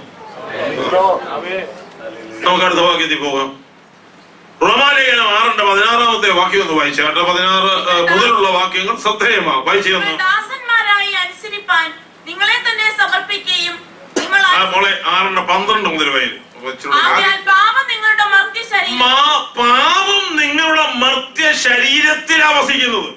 നമുക്ക് അടുത്ത വാക്യത്തിൽ പോകാം റോമാലേഖനം ആറിന്റെ പതിനാറാമത്തെ വാക്യം ഒന്ന് വായിച്ചാട്ടെ പതിനാറ് ഏഹ്, മുതലുള്ള വാക്യങ്ങൾ ശ്രദ്ധേയമാ വായിച്ചു നിങ്ങൾ ദാസന്മാരായി അനുസരിപ്പാൻ നിങ്ങളെ തന്നെ സമർപ്പിക്കുകയും നിങ്ങൾ ആ മോളെ ആറിന്റെ പന്ത്രണ്ട് മുതൽ വായിക്കും ആകയാൽ പാപം നിങ്ങളുടെ മർത്യ ശരീരം പാപം നിങ്ങളുടെ മർത്യ ശരീരത്തിലാ വസിക്കുന്നത്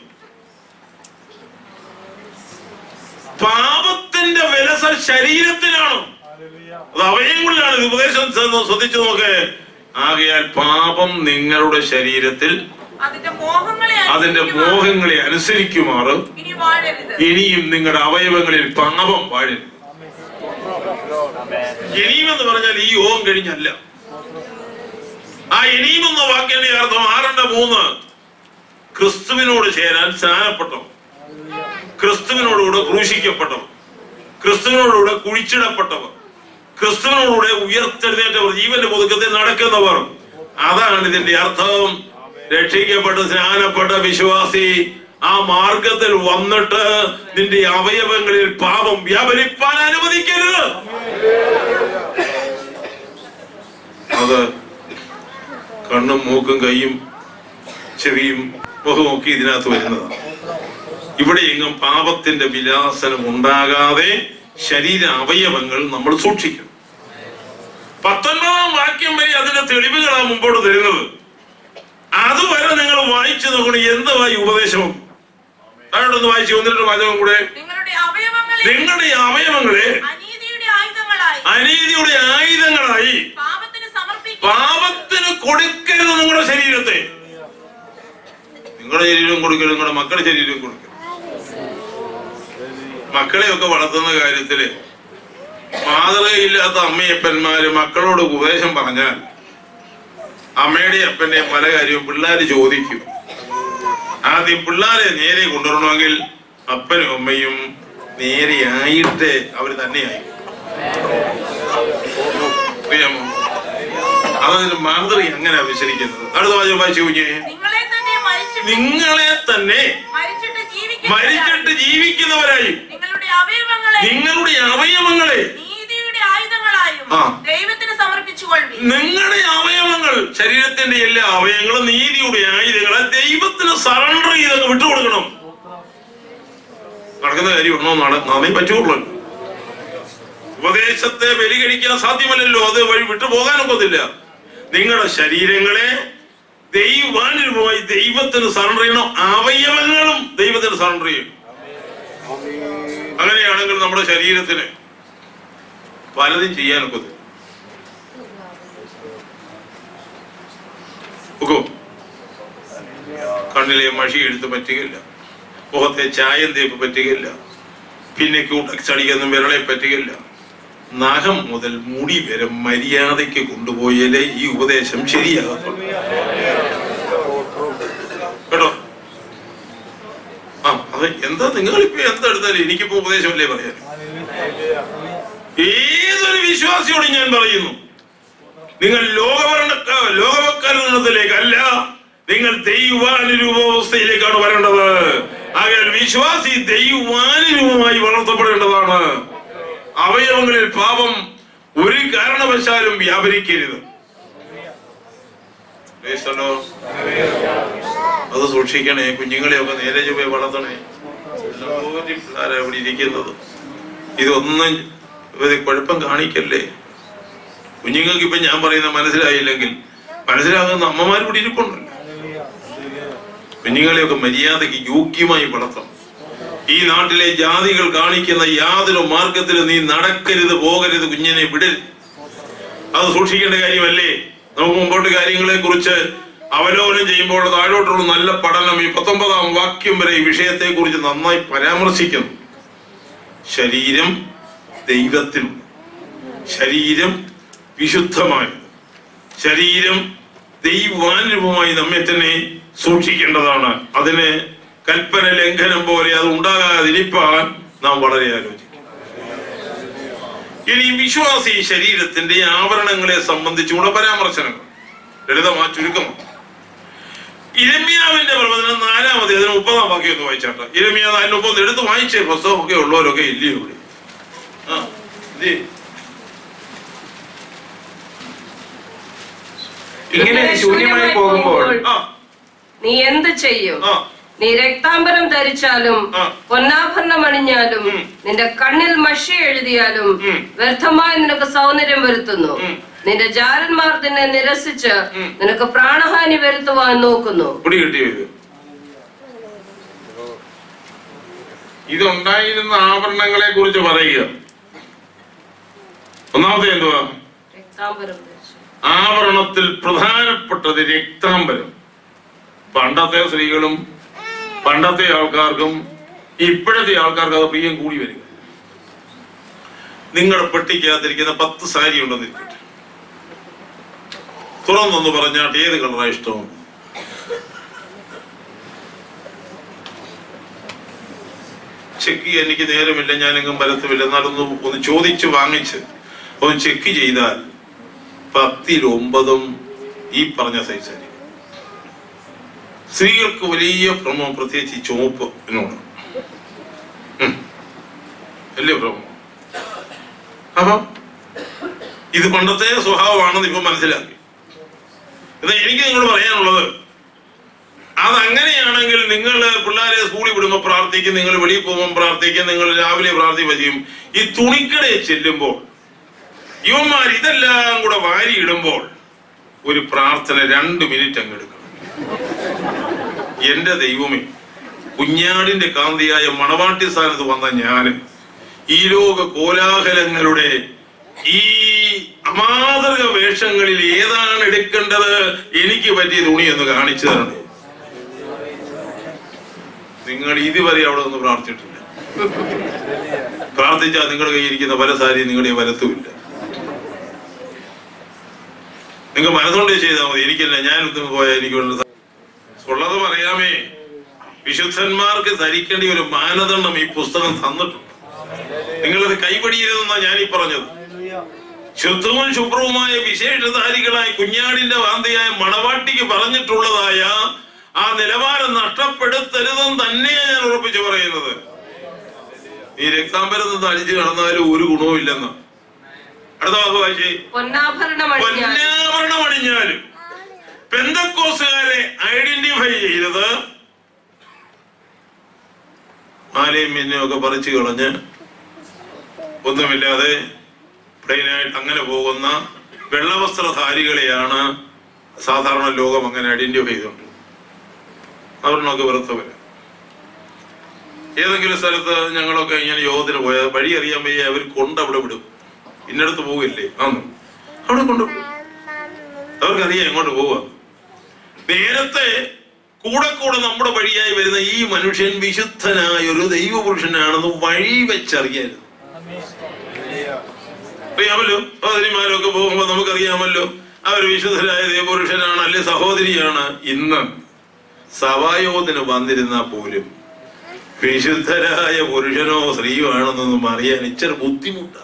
പാപത്തിന്റെ വിലസ ശരീരത്തിലാണ് അത് അവയവങ്ങളിലാണ് ഇത് ഉപദേശം ചെന്ന് ശ്രദ്ധിച്ചു നോക്ക് ആകയാൽ പാപം നിങ്ങളുടെ ശരീരത്തിൽ അതിന്റെ മോഹങ്ങളെ അതിന്റെ അനുസരിക്കുവാൻ മോഹങ്ങളെ അനുസരിക്കുമാറ് ഇനി വാഴരുത് ഇനിയും നിങ്ങളുടെ അവയവങ്ങളിൽ പാപം വാഴരുത് ഇനിയും എന്ന് പറഞ്ഞാൽ ഈ യോഗം കഴിഞ്ഞല്ല ആ ഇനിയും എന്ന വാക്കിന്റെ അർത്ഥം ആറിന്റെ മൂന്ന് ക്രിസ്തുവിനോട് ചേരാൻ സ്നാനപ്പെട്ടവർ ക്രിസ്തുവിനോടുകൂടെ ക്രൂശിക്കപ്പെട്ടവർ ക്രിസ്തുവിനോടുകൂടെ കുഴിച്ചിടപ്പെട്ടവർ ക്രിസ്തുവിനോടുകൂടെ ഉയർത്തെഴുന്നേറ്റവർ ജീവന്റെ പുതുക്കത്തിൽ നടക്കുന്നവർ അതാണ് ഇതിന്റെ അർത്ഥം രക്ഷിക്കപ്പെട്ട സ്നാനപ്പെട്ട വിശ്വാസി ആ മാർഗത്തിൽ വന്നിട്ട് നിന്റെ അവയവങ്ങളിൽ പാപം വ്യാപരിപ്പാൻ അനുവദിക്കരുത് അത് കണ്ണും മൂക്കും കൈയും ചെവിയും മുഖവും ഒക്കെ ഇതിനകത്ത് വരുന്നതാണ് ഇവിടെ എങ്ങും പാപത്തിന്റെ വിലാസനം ഉണ്ടാകാതെ ശരീര അവയവങ്ങൾ നമ്മൾ സൂക്ഷിക്കണം പത്തൊൻപതാം വാക്യം വരെ അതിന്റെ തെളിവുകളാണ് മുമ്പോട്ട് തരുന്നത് അതുവരെ നിങ്ങൾ വായിച്ചു നോക്കണം എന്തുവായി ഉപദേശം താഴോട്ടൊന്ന് വായിച്ചു ഒന്നിട്ട് വാചകം കൂടെ നിങ്ങളുടെ അവയവങ്ങളെ നിങ്ങളുടെ അവയവങ്ങളെ അനീതിയുടെ ആയുധങ്ങളായി അനീതിയുടെ ആയുധങ്ങളായി പാപത്തിന് സമർപ്പിക്കുക പാപത്തിന് കൊടുക്കരുത് നിങ്ങളുടെ ശരീരത്തെ നിങ്ങളുടെ ശരീരം കൊടുക്കരുത് നിങ്ങളുടെ മക്കളുടെ ശരീരം കൊടുക്കരുത് മക്കളെയൊക്കെ വളർത്തുന്ന കാര്യത്തില് മാതൃകയില്ലാത്ത അമ്മയപ്പന്മാര് മക്കളോട് ഉപദേശം പറഞ്ഞാൽ അമ്മയുടെ അപ്പന്റെ പല കാര്യവും പിള്ളേര് ചോദിക്കും ആദ്യം പിള്ളേരെ നേരെ കൊണ്ടുവരണമെങ്കിൽ അപ്പനും അമ്മയും നേരെയായിട്ട് അവർ തന്നെയായി അറിയാമോ അതതിന് മാതൃക അങ്ങനെ വിശരിക്കുന്നത് അടുത്ത വാചകം വായിച്ചു കുഞ്ഞേ നിങ്ങളെ തന്നെ മരിച്ചിട്ട് നിങ്ങളെ തന്നെ മരിച്ചിട്ട് ജീവിക്കുന്ന മരിച്ചിട്ട് ജീവിക്കുന്നവരായി നിങ്ങളുടെ അവയവങ്ങളെ നിങ്ങളുടെ അവയവങ്ങളെ നീതിയുടെ ആയുധങ്ങളായും ആ. ദൈവത്തിന് സമർപ്പിച്ചുകൊള്ളി നിങ്ങളുടെ അവയവങ്ങൾ ശരീരത്തിന്റെ എല്ലാ അവയവങ്ങളും നീതിയുടെ ആയുധങ്ങളെ ദൈവത്തിന് സറണ്ടർ ചെയ്തൊക്കെ വിട്ടുകൊടുക്കണം നടക്കുന്ന കാര്യമാണോ നടന്നേ പറ്റുള്ളൂ ഉപദേശത്തെ ബലികഴിക്കാൻ സാധ്യമല്ലല്ലോ അത് വഴി വിട്ടുപോകാനൊക്കത്തില്ല നിങ്ങളുടെ ശരീരങ്ങളെ ദൈവാനുരൂപമായി ദൈവത്തിന് സറണ്ടർ ചെയ്യണം അവയവങ്ങളും ദൈവത്തിന് സറണ്ടർ ചെയ്യണം അങ്ങനെയാണെങ്കിൽ നമ്മുടെ ശരീരത്തിന് പലതും ചെയ്യാനൊക്കത്തില്ല ഒക്കോ കണ്ണിലെ മഷി എടുത്ത് പറ്റുകയില്ല മുഖത്തെ ചായം തേപ്പ് പറ്റുകയില്ല പിന്നെ ക്യൂട്ടക്സ് അടിക്കൊന്നും വിരളെ പറ്റുകയില്ല നഖം മുതൽ മുടി വരെ മര്യാദയ്ക്ക് കൊണ്ടുപോയാലേ ഈ ഉപദേശം ശരിയാകത്തുള്ളൂ കേട്ടോ ആ അത് എന്താ നിങ്ങളിപ്പോ എന്തെടുത്താലും എനിക്കിപ്പോ ഉപദേശമല്ലേ പറയാൻ ഏതൊരു വിശ്വാസിയോടും ഞാൻ പറയുന്നു നിങ്ങൾ ലോകഭരണ ലോകവൽക്കരണത്തിലേക്ക് അല്ല നിങ്ങൾ ദൈവാനുരൂപാവസ്ഥയിലേക്കാണ് വരേണ്ടത് ആകയാൽ വിശ്വാസി ദൈവാനുരൂപമായി വളർത്തപ്പെടേണ്ടതാണ് അവയവങ്ങളിൽ പാപം ഒരു കാരണവശാലും വ്യാപരിക്കരുത് Praise the Lord. അത് സൂക്ഷിക്കണേ കുഞ്ഞുങ്ങളെയൊക്കെ നേരെ ചൊവ്വേ വളർത്തണേ എന്തോരം പിള്ളേരാ ഇവിടെ ഇരിക്കുന്നത് ഇതൊന്നും ഇത് കുഴപ്പം കാണിക്കല്ലേ കുഞ്ഞുങ്ങൾക്ക് ഇപ്പൊ ഞാൻ പറയുന്ന മനസ്സിലായില്ലെങ്കിൽ മനസ്സിലാകുന്ന അമ്മമാർ ഇവിടെ ഇരിപ്പുണ്ടല്ലോ കുഞ്ഞുങ്ങളെയൊക്കെ മര്യാദയ്ക്ക് യോഗ്യമായി വളർത്തണം ഈ നാട്ടിലെ ജാതികൾ കാണിക്കുന്ന യാതൊരു മാർഗത്തിലും നീ നടക്കരുത് പോകരുത് കുഞ്ഞിനെ വിടരുത് അത് സൂക്ഷിക്കേണ്ട കാര്യമല്ലേ നമുക്ക് മുമ്പോട്ട് കാര്യങ്ങളെ കുറിച്ച് അവലോകനം ചെയ്യുമ്പോൾ താഴോട്ടുള്ള നല്ല പഠനം ഈ പത്തൊമ്പതാം വാക്യം വരെ ഈ വിഷയത്തെ കുറിച്ച് നന്നായി പരാമർശിക്കുന്നു ശരീരം ദൈവത്തിനും ശരീരം വിശുദ്ധമായത് ശരീരം ദൈവാനുഭവമായി നമ്മെ തന്നെ സൂക്ഷിക്കേണ്ടതാണ് അതിന് കൽപ്പന ലംഘനം പോലെ അത് ഉണ്ടാകാതിരിപ്പാൻ നാം വളരെ ആലോചിക്കും ഇനി വിശ്വാസി ശരീരത്തിന്റെ ആവരണങ്ങളെ സംബന്ധിച്ചുകൂടെ പരാമർശനങ്ങൾ ലളിതമാ ചുരുക്കമാണ് ഇരമ്യാവിന്റെ പ്രവചനം നാലാമത് അതിന് മുപ്പതാം വാക്യം ഒന്ന് വായിച്ചാട്ടെ ഇരമ്യ നാലിന് മുപ്പത് എടുത്ത് വായിച്ചേ പുസ്തകമൊക്കെ ഉള്ളവരൊക്കെ ഇല്ലയോ ഇവിടെ ആ ഇത് ഇങ്ങനെ ശൂന്യമായി പോകുമ്പോൾ ആ നീ എന്ത് ചെയ്യും ആ നീ രക്താംബരം ധരിച്ചാലും ആ. പൊന്നാഭരണം അണിഞ്ഞാലും ഉം. നിന്റെ കണ്ണിൽ മഷി എഴുതിയാലും ഉം. വ്യർത്ഥമായി നിനക്ക് സൗന്ദര്യം വരുത്തുന്നു ഉം. നിന്റെ ജാരന്മാർ നിന്നെ നിരസിച്ച് ഉം. നിനക്ക് പ്രാണഹാനി വരുത്തുവാൻ നോക്കുന്നു പിടി കിട്ടിയോ ഇത് ഇതുണ്ടായിരുന്ന ആഭരണങ്ങളെ കുറിച്ച് പറയുക ഒന്നാമത്തെ എന്തുവാ രക്താംബരം ധരിച്ചു ആവരണത്തിൽ പ്രധാനപ്പെട്ടത് രക്താംബരം പണ്ടത്തെ സ്ത്രീകളും പണ്ടത്തെ ആൾക്കാർക്കും ഇപ്പോഴത്തെ ആൾക്കാർക്ക് അത് പ്രിയം കൂടി വരിക നിങ്ങളുടെ പെട്ടിക്കകത്തിരിക്കുന്ന പത്ത് സാരി ഉണ്ടെന്ന് ഇരിക്കട്ടെ തുറന്നൊന്ന് പറഞ്ഞാട്ട് ഏത് കളറാ ഇഷ്ടം ചെക്ക് ചെയ്യാൻ എനിക്ക് നേരമില്ല ഞാനെങ്ങും വരത്തുമില്ല എന്നാലൊന്ന് ഒന്ന് ചോദിച്ച് വാങ്ങിച്ച് ഒന്ന് ചെക്ക് ചെയ്താൽ പത്തിൽ ഒമ്പതും ഈ പറഞ്ഞ സൈസായിരിക്കും സ്ത്രീകൾക്ക് വലിയ ഭ്രമം പ്രത്യേകിച്ച് ഈ ചുവപ്പ് എന്നോട് ഉം. വലിയ ഭ്രമം അപ്പൊ ഇത് പണ്ടത്തെ സ്വഭാവമാണെന്ന് ഇപ്പൊ മനസ്സിലാക്കി ഇത് എനിക്ക് നിങ്ങളോട് പറയാനുള്ളത് അതങ്ങനെയാണെങ്കിൽ നിങ്ങൾ പിള്ളേരെ സ്കൂളിൽ വിടുമ്പോൾ പ്രാർത്ഥിക്കും നിങ്ങൾ വെളിയിൽ പോകുമ്പോൾ പ്രാർത്ഥിക്കും നിങ്ങൾ രാവിലെ പ്രാർത്ഥിക്കുക ചെയ്യും ഈ തുണിക്കടയിൽ ചെല്ലുമ്പോൾ ഇവന്മാർ ഇതെല്ലാം കൂടെ വാരി ഇടുമ്പോൾ ഒരു പ്രാർത്ഥന രണ്ട് മിനിറ്റ് അങ്ങ് എടുക്കണം എന്റെ ദൈവമേ കുഞ്ഞാടിന്റെ കാന്തിയായ മണവാട്ടി സ്ഥാനത്ത് വന്ന ഞാന് ഈ ലോക കോലാഹലങ്ങളുടെ ഈ അമാതൃക വേഷങ്ങളിൽ ഏതാണ് എടുക്കേണ്ടത് എനിക്ക് പറ്റിയ തുണി എന്ന് കാണിച്ചു തരണം നിങ്ങൾ ഇതുവരെ അവിടെ ഒന്ന് പ്രാർത്ഥിച്ചിട്ടില്ല പ്രാർത്ഥിച്ചാൽ നിങ്ങളുടെ കയ്യിരിക്കുന്ന പല സാരി നിങ്ങളുടെ വലത്തുമില്ല നിങ്ങൾ മനസ്സുകൊണ്ട് ചെയ്താൽ മതി എനിക്കല്ല ഞാൻ ഇന്ന് പോയാൽ എനിക്കുള്ളത് ഉള്ളത് പറയാമേ വിശുദ്ധന്മാർക്ക് ധരിക്കേണ്ട ഒരു മാനദണ്ഡം ഈ പുസ്തകം തന്നിട്ടുണ്ട് നിങ്ങളത് കൈപടിയരുതെന്നാണ് ഞാൻ ഈ പറഞ്ഞത് ശുദ്ധവും ശുഭ്രവുമായ വിശേഷധാരികളായ കുഞ്ഞാടിന്റെ വാന്തിയായ മണവാട്ടിക്ക് പറഞ്ഞിട്ടുള്ളതായ ആ നിലവാരം നഷ്ടപ്പെടുത്തരുതെന്ന് തന്നെയാണ് ഞാൻ ഉറപ്പിച്ചു പറയുന്നത് ഈ രക്താംബരം നിന്ന് അടിച്ചു കടന്നാലും ഒരു ഗുണവും ഇല്ലെന്ന് അടുത്ത വാക്ക് വായിച്ചേ പൊന്നാഭരണം അണിഞ്ഞാൽ പൊന്നാഭരണം അണിഞ്ഞാലും പെന്തക്കോസുകാരെ ഐഡന്റിഫൈ ചെയ്തത് മാലയും മിന്നും ഒക്കെ പറിച്ചു കളഞ്ഞ് ഒന്നുമില്ലാതെ പ്ലെയിനായിട്ട് അങ്ങനെ പോകുന്ന വെള്ളവസ്ത്രധാരികളെയാണ് സാധാരണ ലോകം അങ്ങനെ ഐഡന്റിഫൈ ചെയ്തുകൊണ്ട് അവരിനൊക്കെ വെറുത്തവര് ഏതെങ്കിലും സ്ഥലത്ത് ഞങ്ങളൊക്കെ ഇങ്ങനെ യോഗത്തിന് പോയാൽ വഴി അറിയാൻ വയ്യ അവർ കൊണ്ട് അവിടെ വിടും ഇന്നടത്ത് പോകില്ലേ ആന്നു അവിടെ കൊണ്ടുവിടും അവർക്കറിയാം എങ്ങോട്ട് പോവാ നേരത്തെ കൂടെ കൂടെ നമ്മുടെ വഴിയായി വരുന്ന ഈ മനുഷ്യൻ വിശുദ്ധനായ ഒരു ദൈവപുരുഷനാണെന്ന് വഴി വെച്ചറിയായിരുന്നു അറിയാമല്ലോ സഹോദരിമാരൊക്കെ പോകുമ്പോ നമുക്കറിയാമല്ലോ അവർ വിശുദ്ധരായ ദൈവപുരുഷനാണ് അല്ലെ സഹോദരിയാണ് ഇന്ന് സഭായോഗത്തിന് വന്നിരുന്ന പോലും വിശുദ്ധരായ പുരുഷനോ സ്ത്രീയോ ആണെന്നൊന്നും അറിയാൻ ഇച്ചിരി ബുദ്ധിമുട്ടാണ്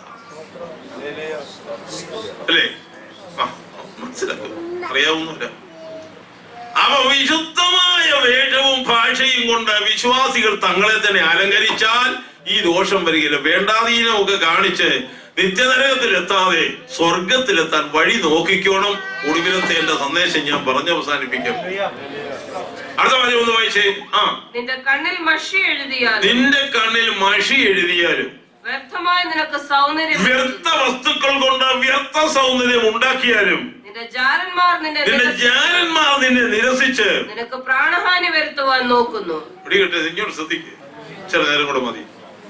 അല്ലേ ആ മനസ്സിലാക്കും അറിയാവുന്നില്ല അവ വിശുദ്ധമായ വേഷവും ഭാഷയും കൊണ്ട് വിശ്വാസികൾ തങ്ങളെ തന്നെ അലങ്കരിച്ചാൽ ഈ ദോഷം വരികയില്ല വേണ്ടാതീനമൊക്കെ കാണിച്ച് നിത്യനരകത്തിലെത്താതെ സ്വർഗത്തിലെത്താൻ വഴി നോക്കിക്കോണം ഒടുവിലത്തെ എന്റെ സന്ദേശം ഞാൻ പറഞ്ഞ് അവസാനിപ്പിക്കാം അടുത്ത വാചകം ഒന്ന് വായിച്ചേ ആ നിന്റെ കണ്ണിൽ മഷി എഴുതിയാൽ നിന്റെ കണ്ണിൽ മഷി എഴുതിയാലും വ്യർത്ഥമായി നിനക്ക് സൗന്ദര്യം വ്യർത്ഥ വസ്തുക്കൾ കൊണ്ട് വ്യർത്ഥ സൗന്ദര്യം ഉണ്ടാക്കിയാലും നിന്റെ ജാരന്മാർ നിന്നെ നിന്റെ നിരസി- ജാരന്മാർ നിന്നെ നിരസിച്ച് നിനക്ക് പ്രാണഹാനി വരുത്തുവാൻ നോക്കുന്നു പിടികട്ടെ ഇങ്ങോട്ട് ശ്രദ്ധിക്കുക ചില നേരം കൂടെ മതി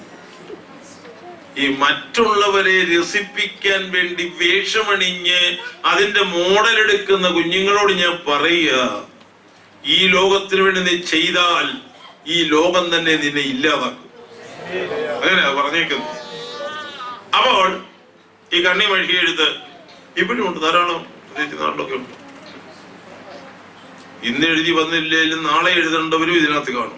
ഈ മറ്റുള്ളവരെ രസിപ്പിക്കാൻ വേണ്ടി വേഷമണിഞ്ഞ് അതിന്റെ മോഡൽ എടുക്കുന്ന കുഞ്ഞുങ്ങളോട് ഞാൻ പറയുക ഈ ലോകത്തിന് വേണ്ടി നീ ചെയ്താൽ ഈ ലോകം തന്നെ നിന്നെ ഇല്ലാതാക്കും അങ്ങനെയാ പറഞ്ഞേക്കുന്നത് അപ്പോൾ ഈ കണ്ണി മഴി എഴുത്ത് ഇപ്പോഴും ഉണ്ട് ധാരാളം പ്രത്യേകിച്ച് നാട്ടിലൊക്കെ ഉണ്ട് ഇന്ന് എഴുതി വന്നില്ലെങ്കിലും നാളെ എഴുതേണ്ടവരും ഇതിനകത്ത് കാണും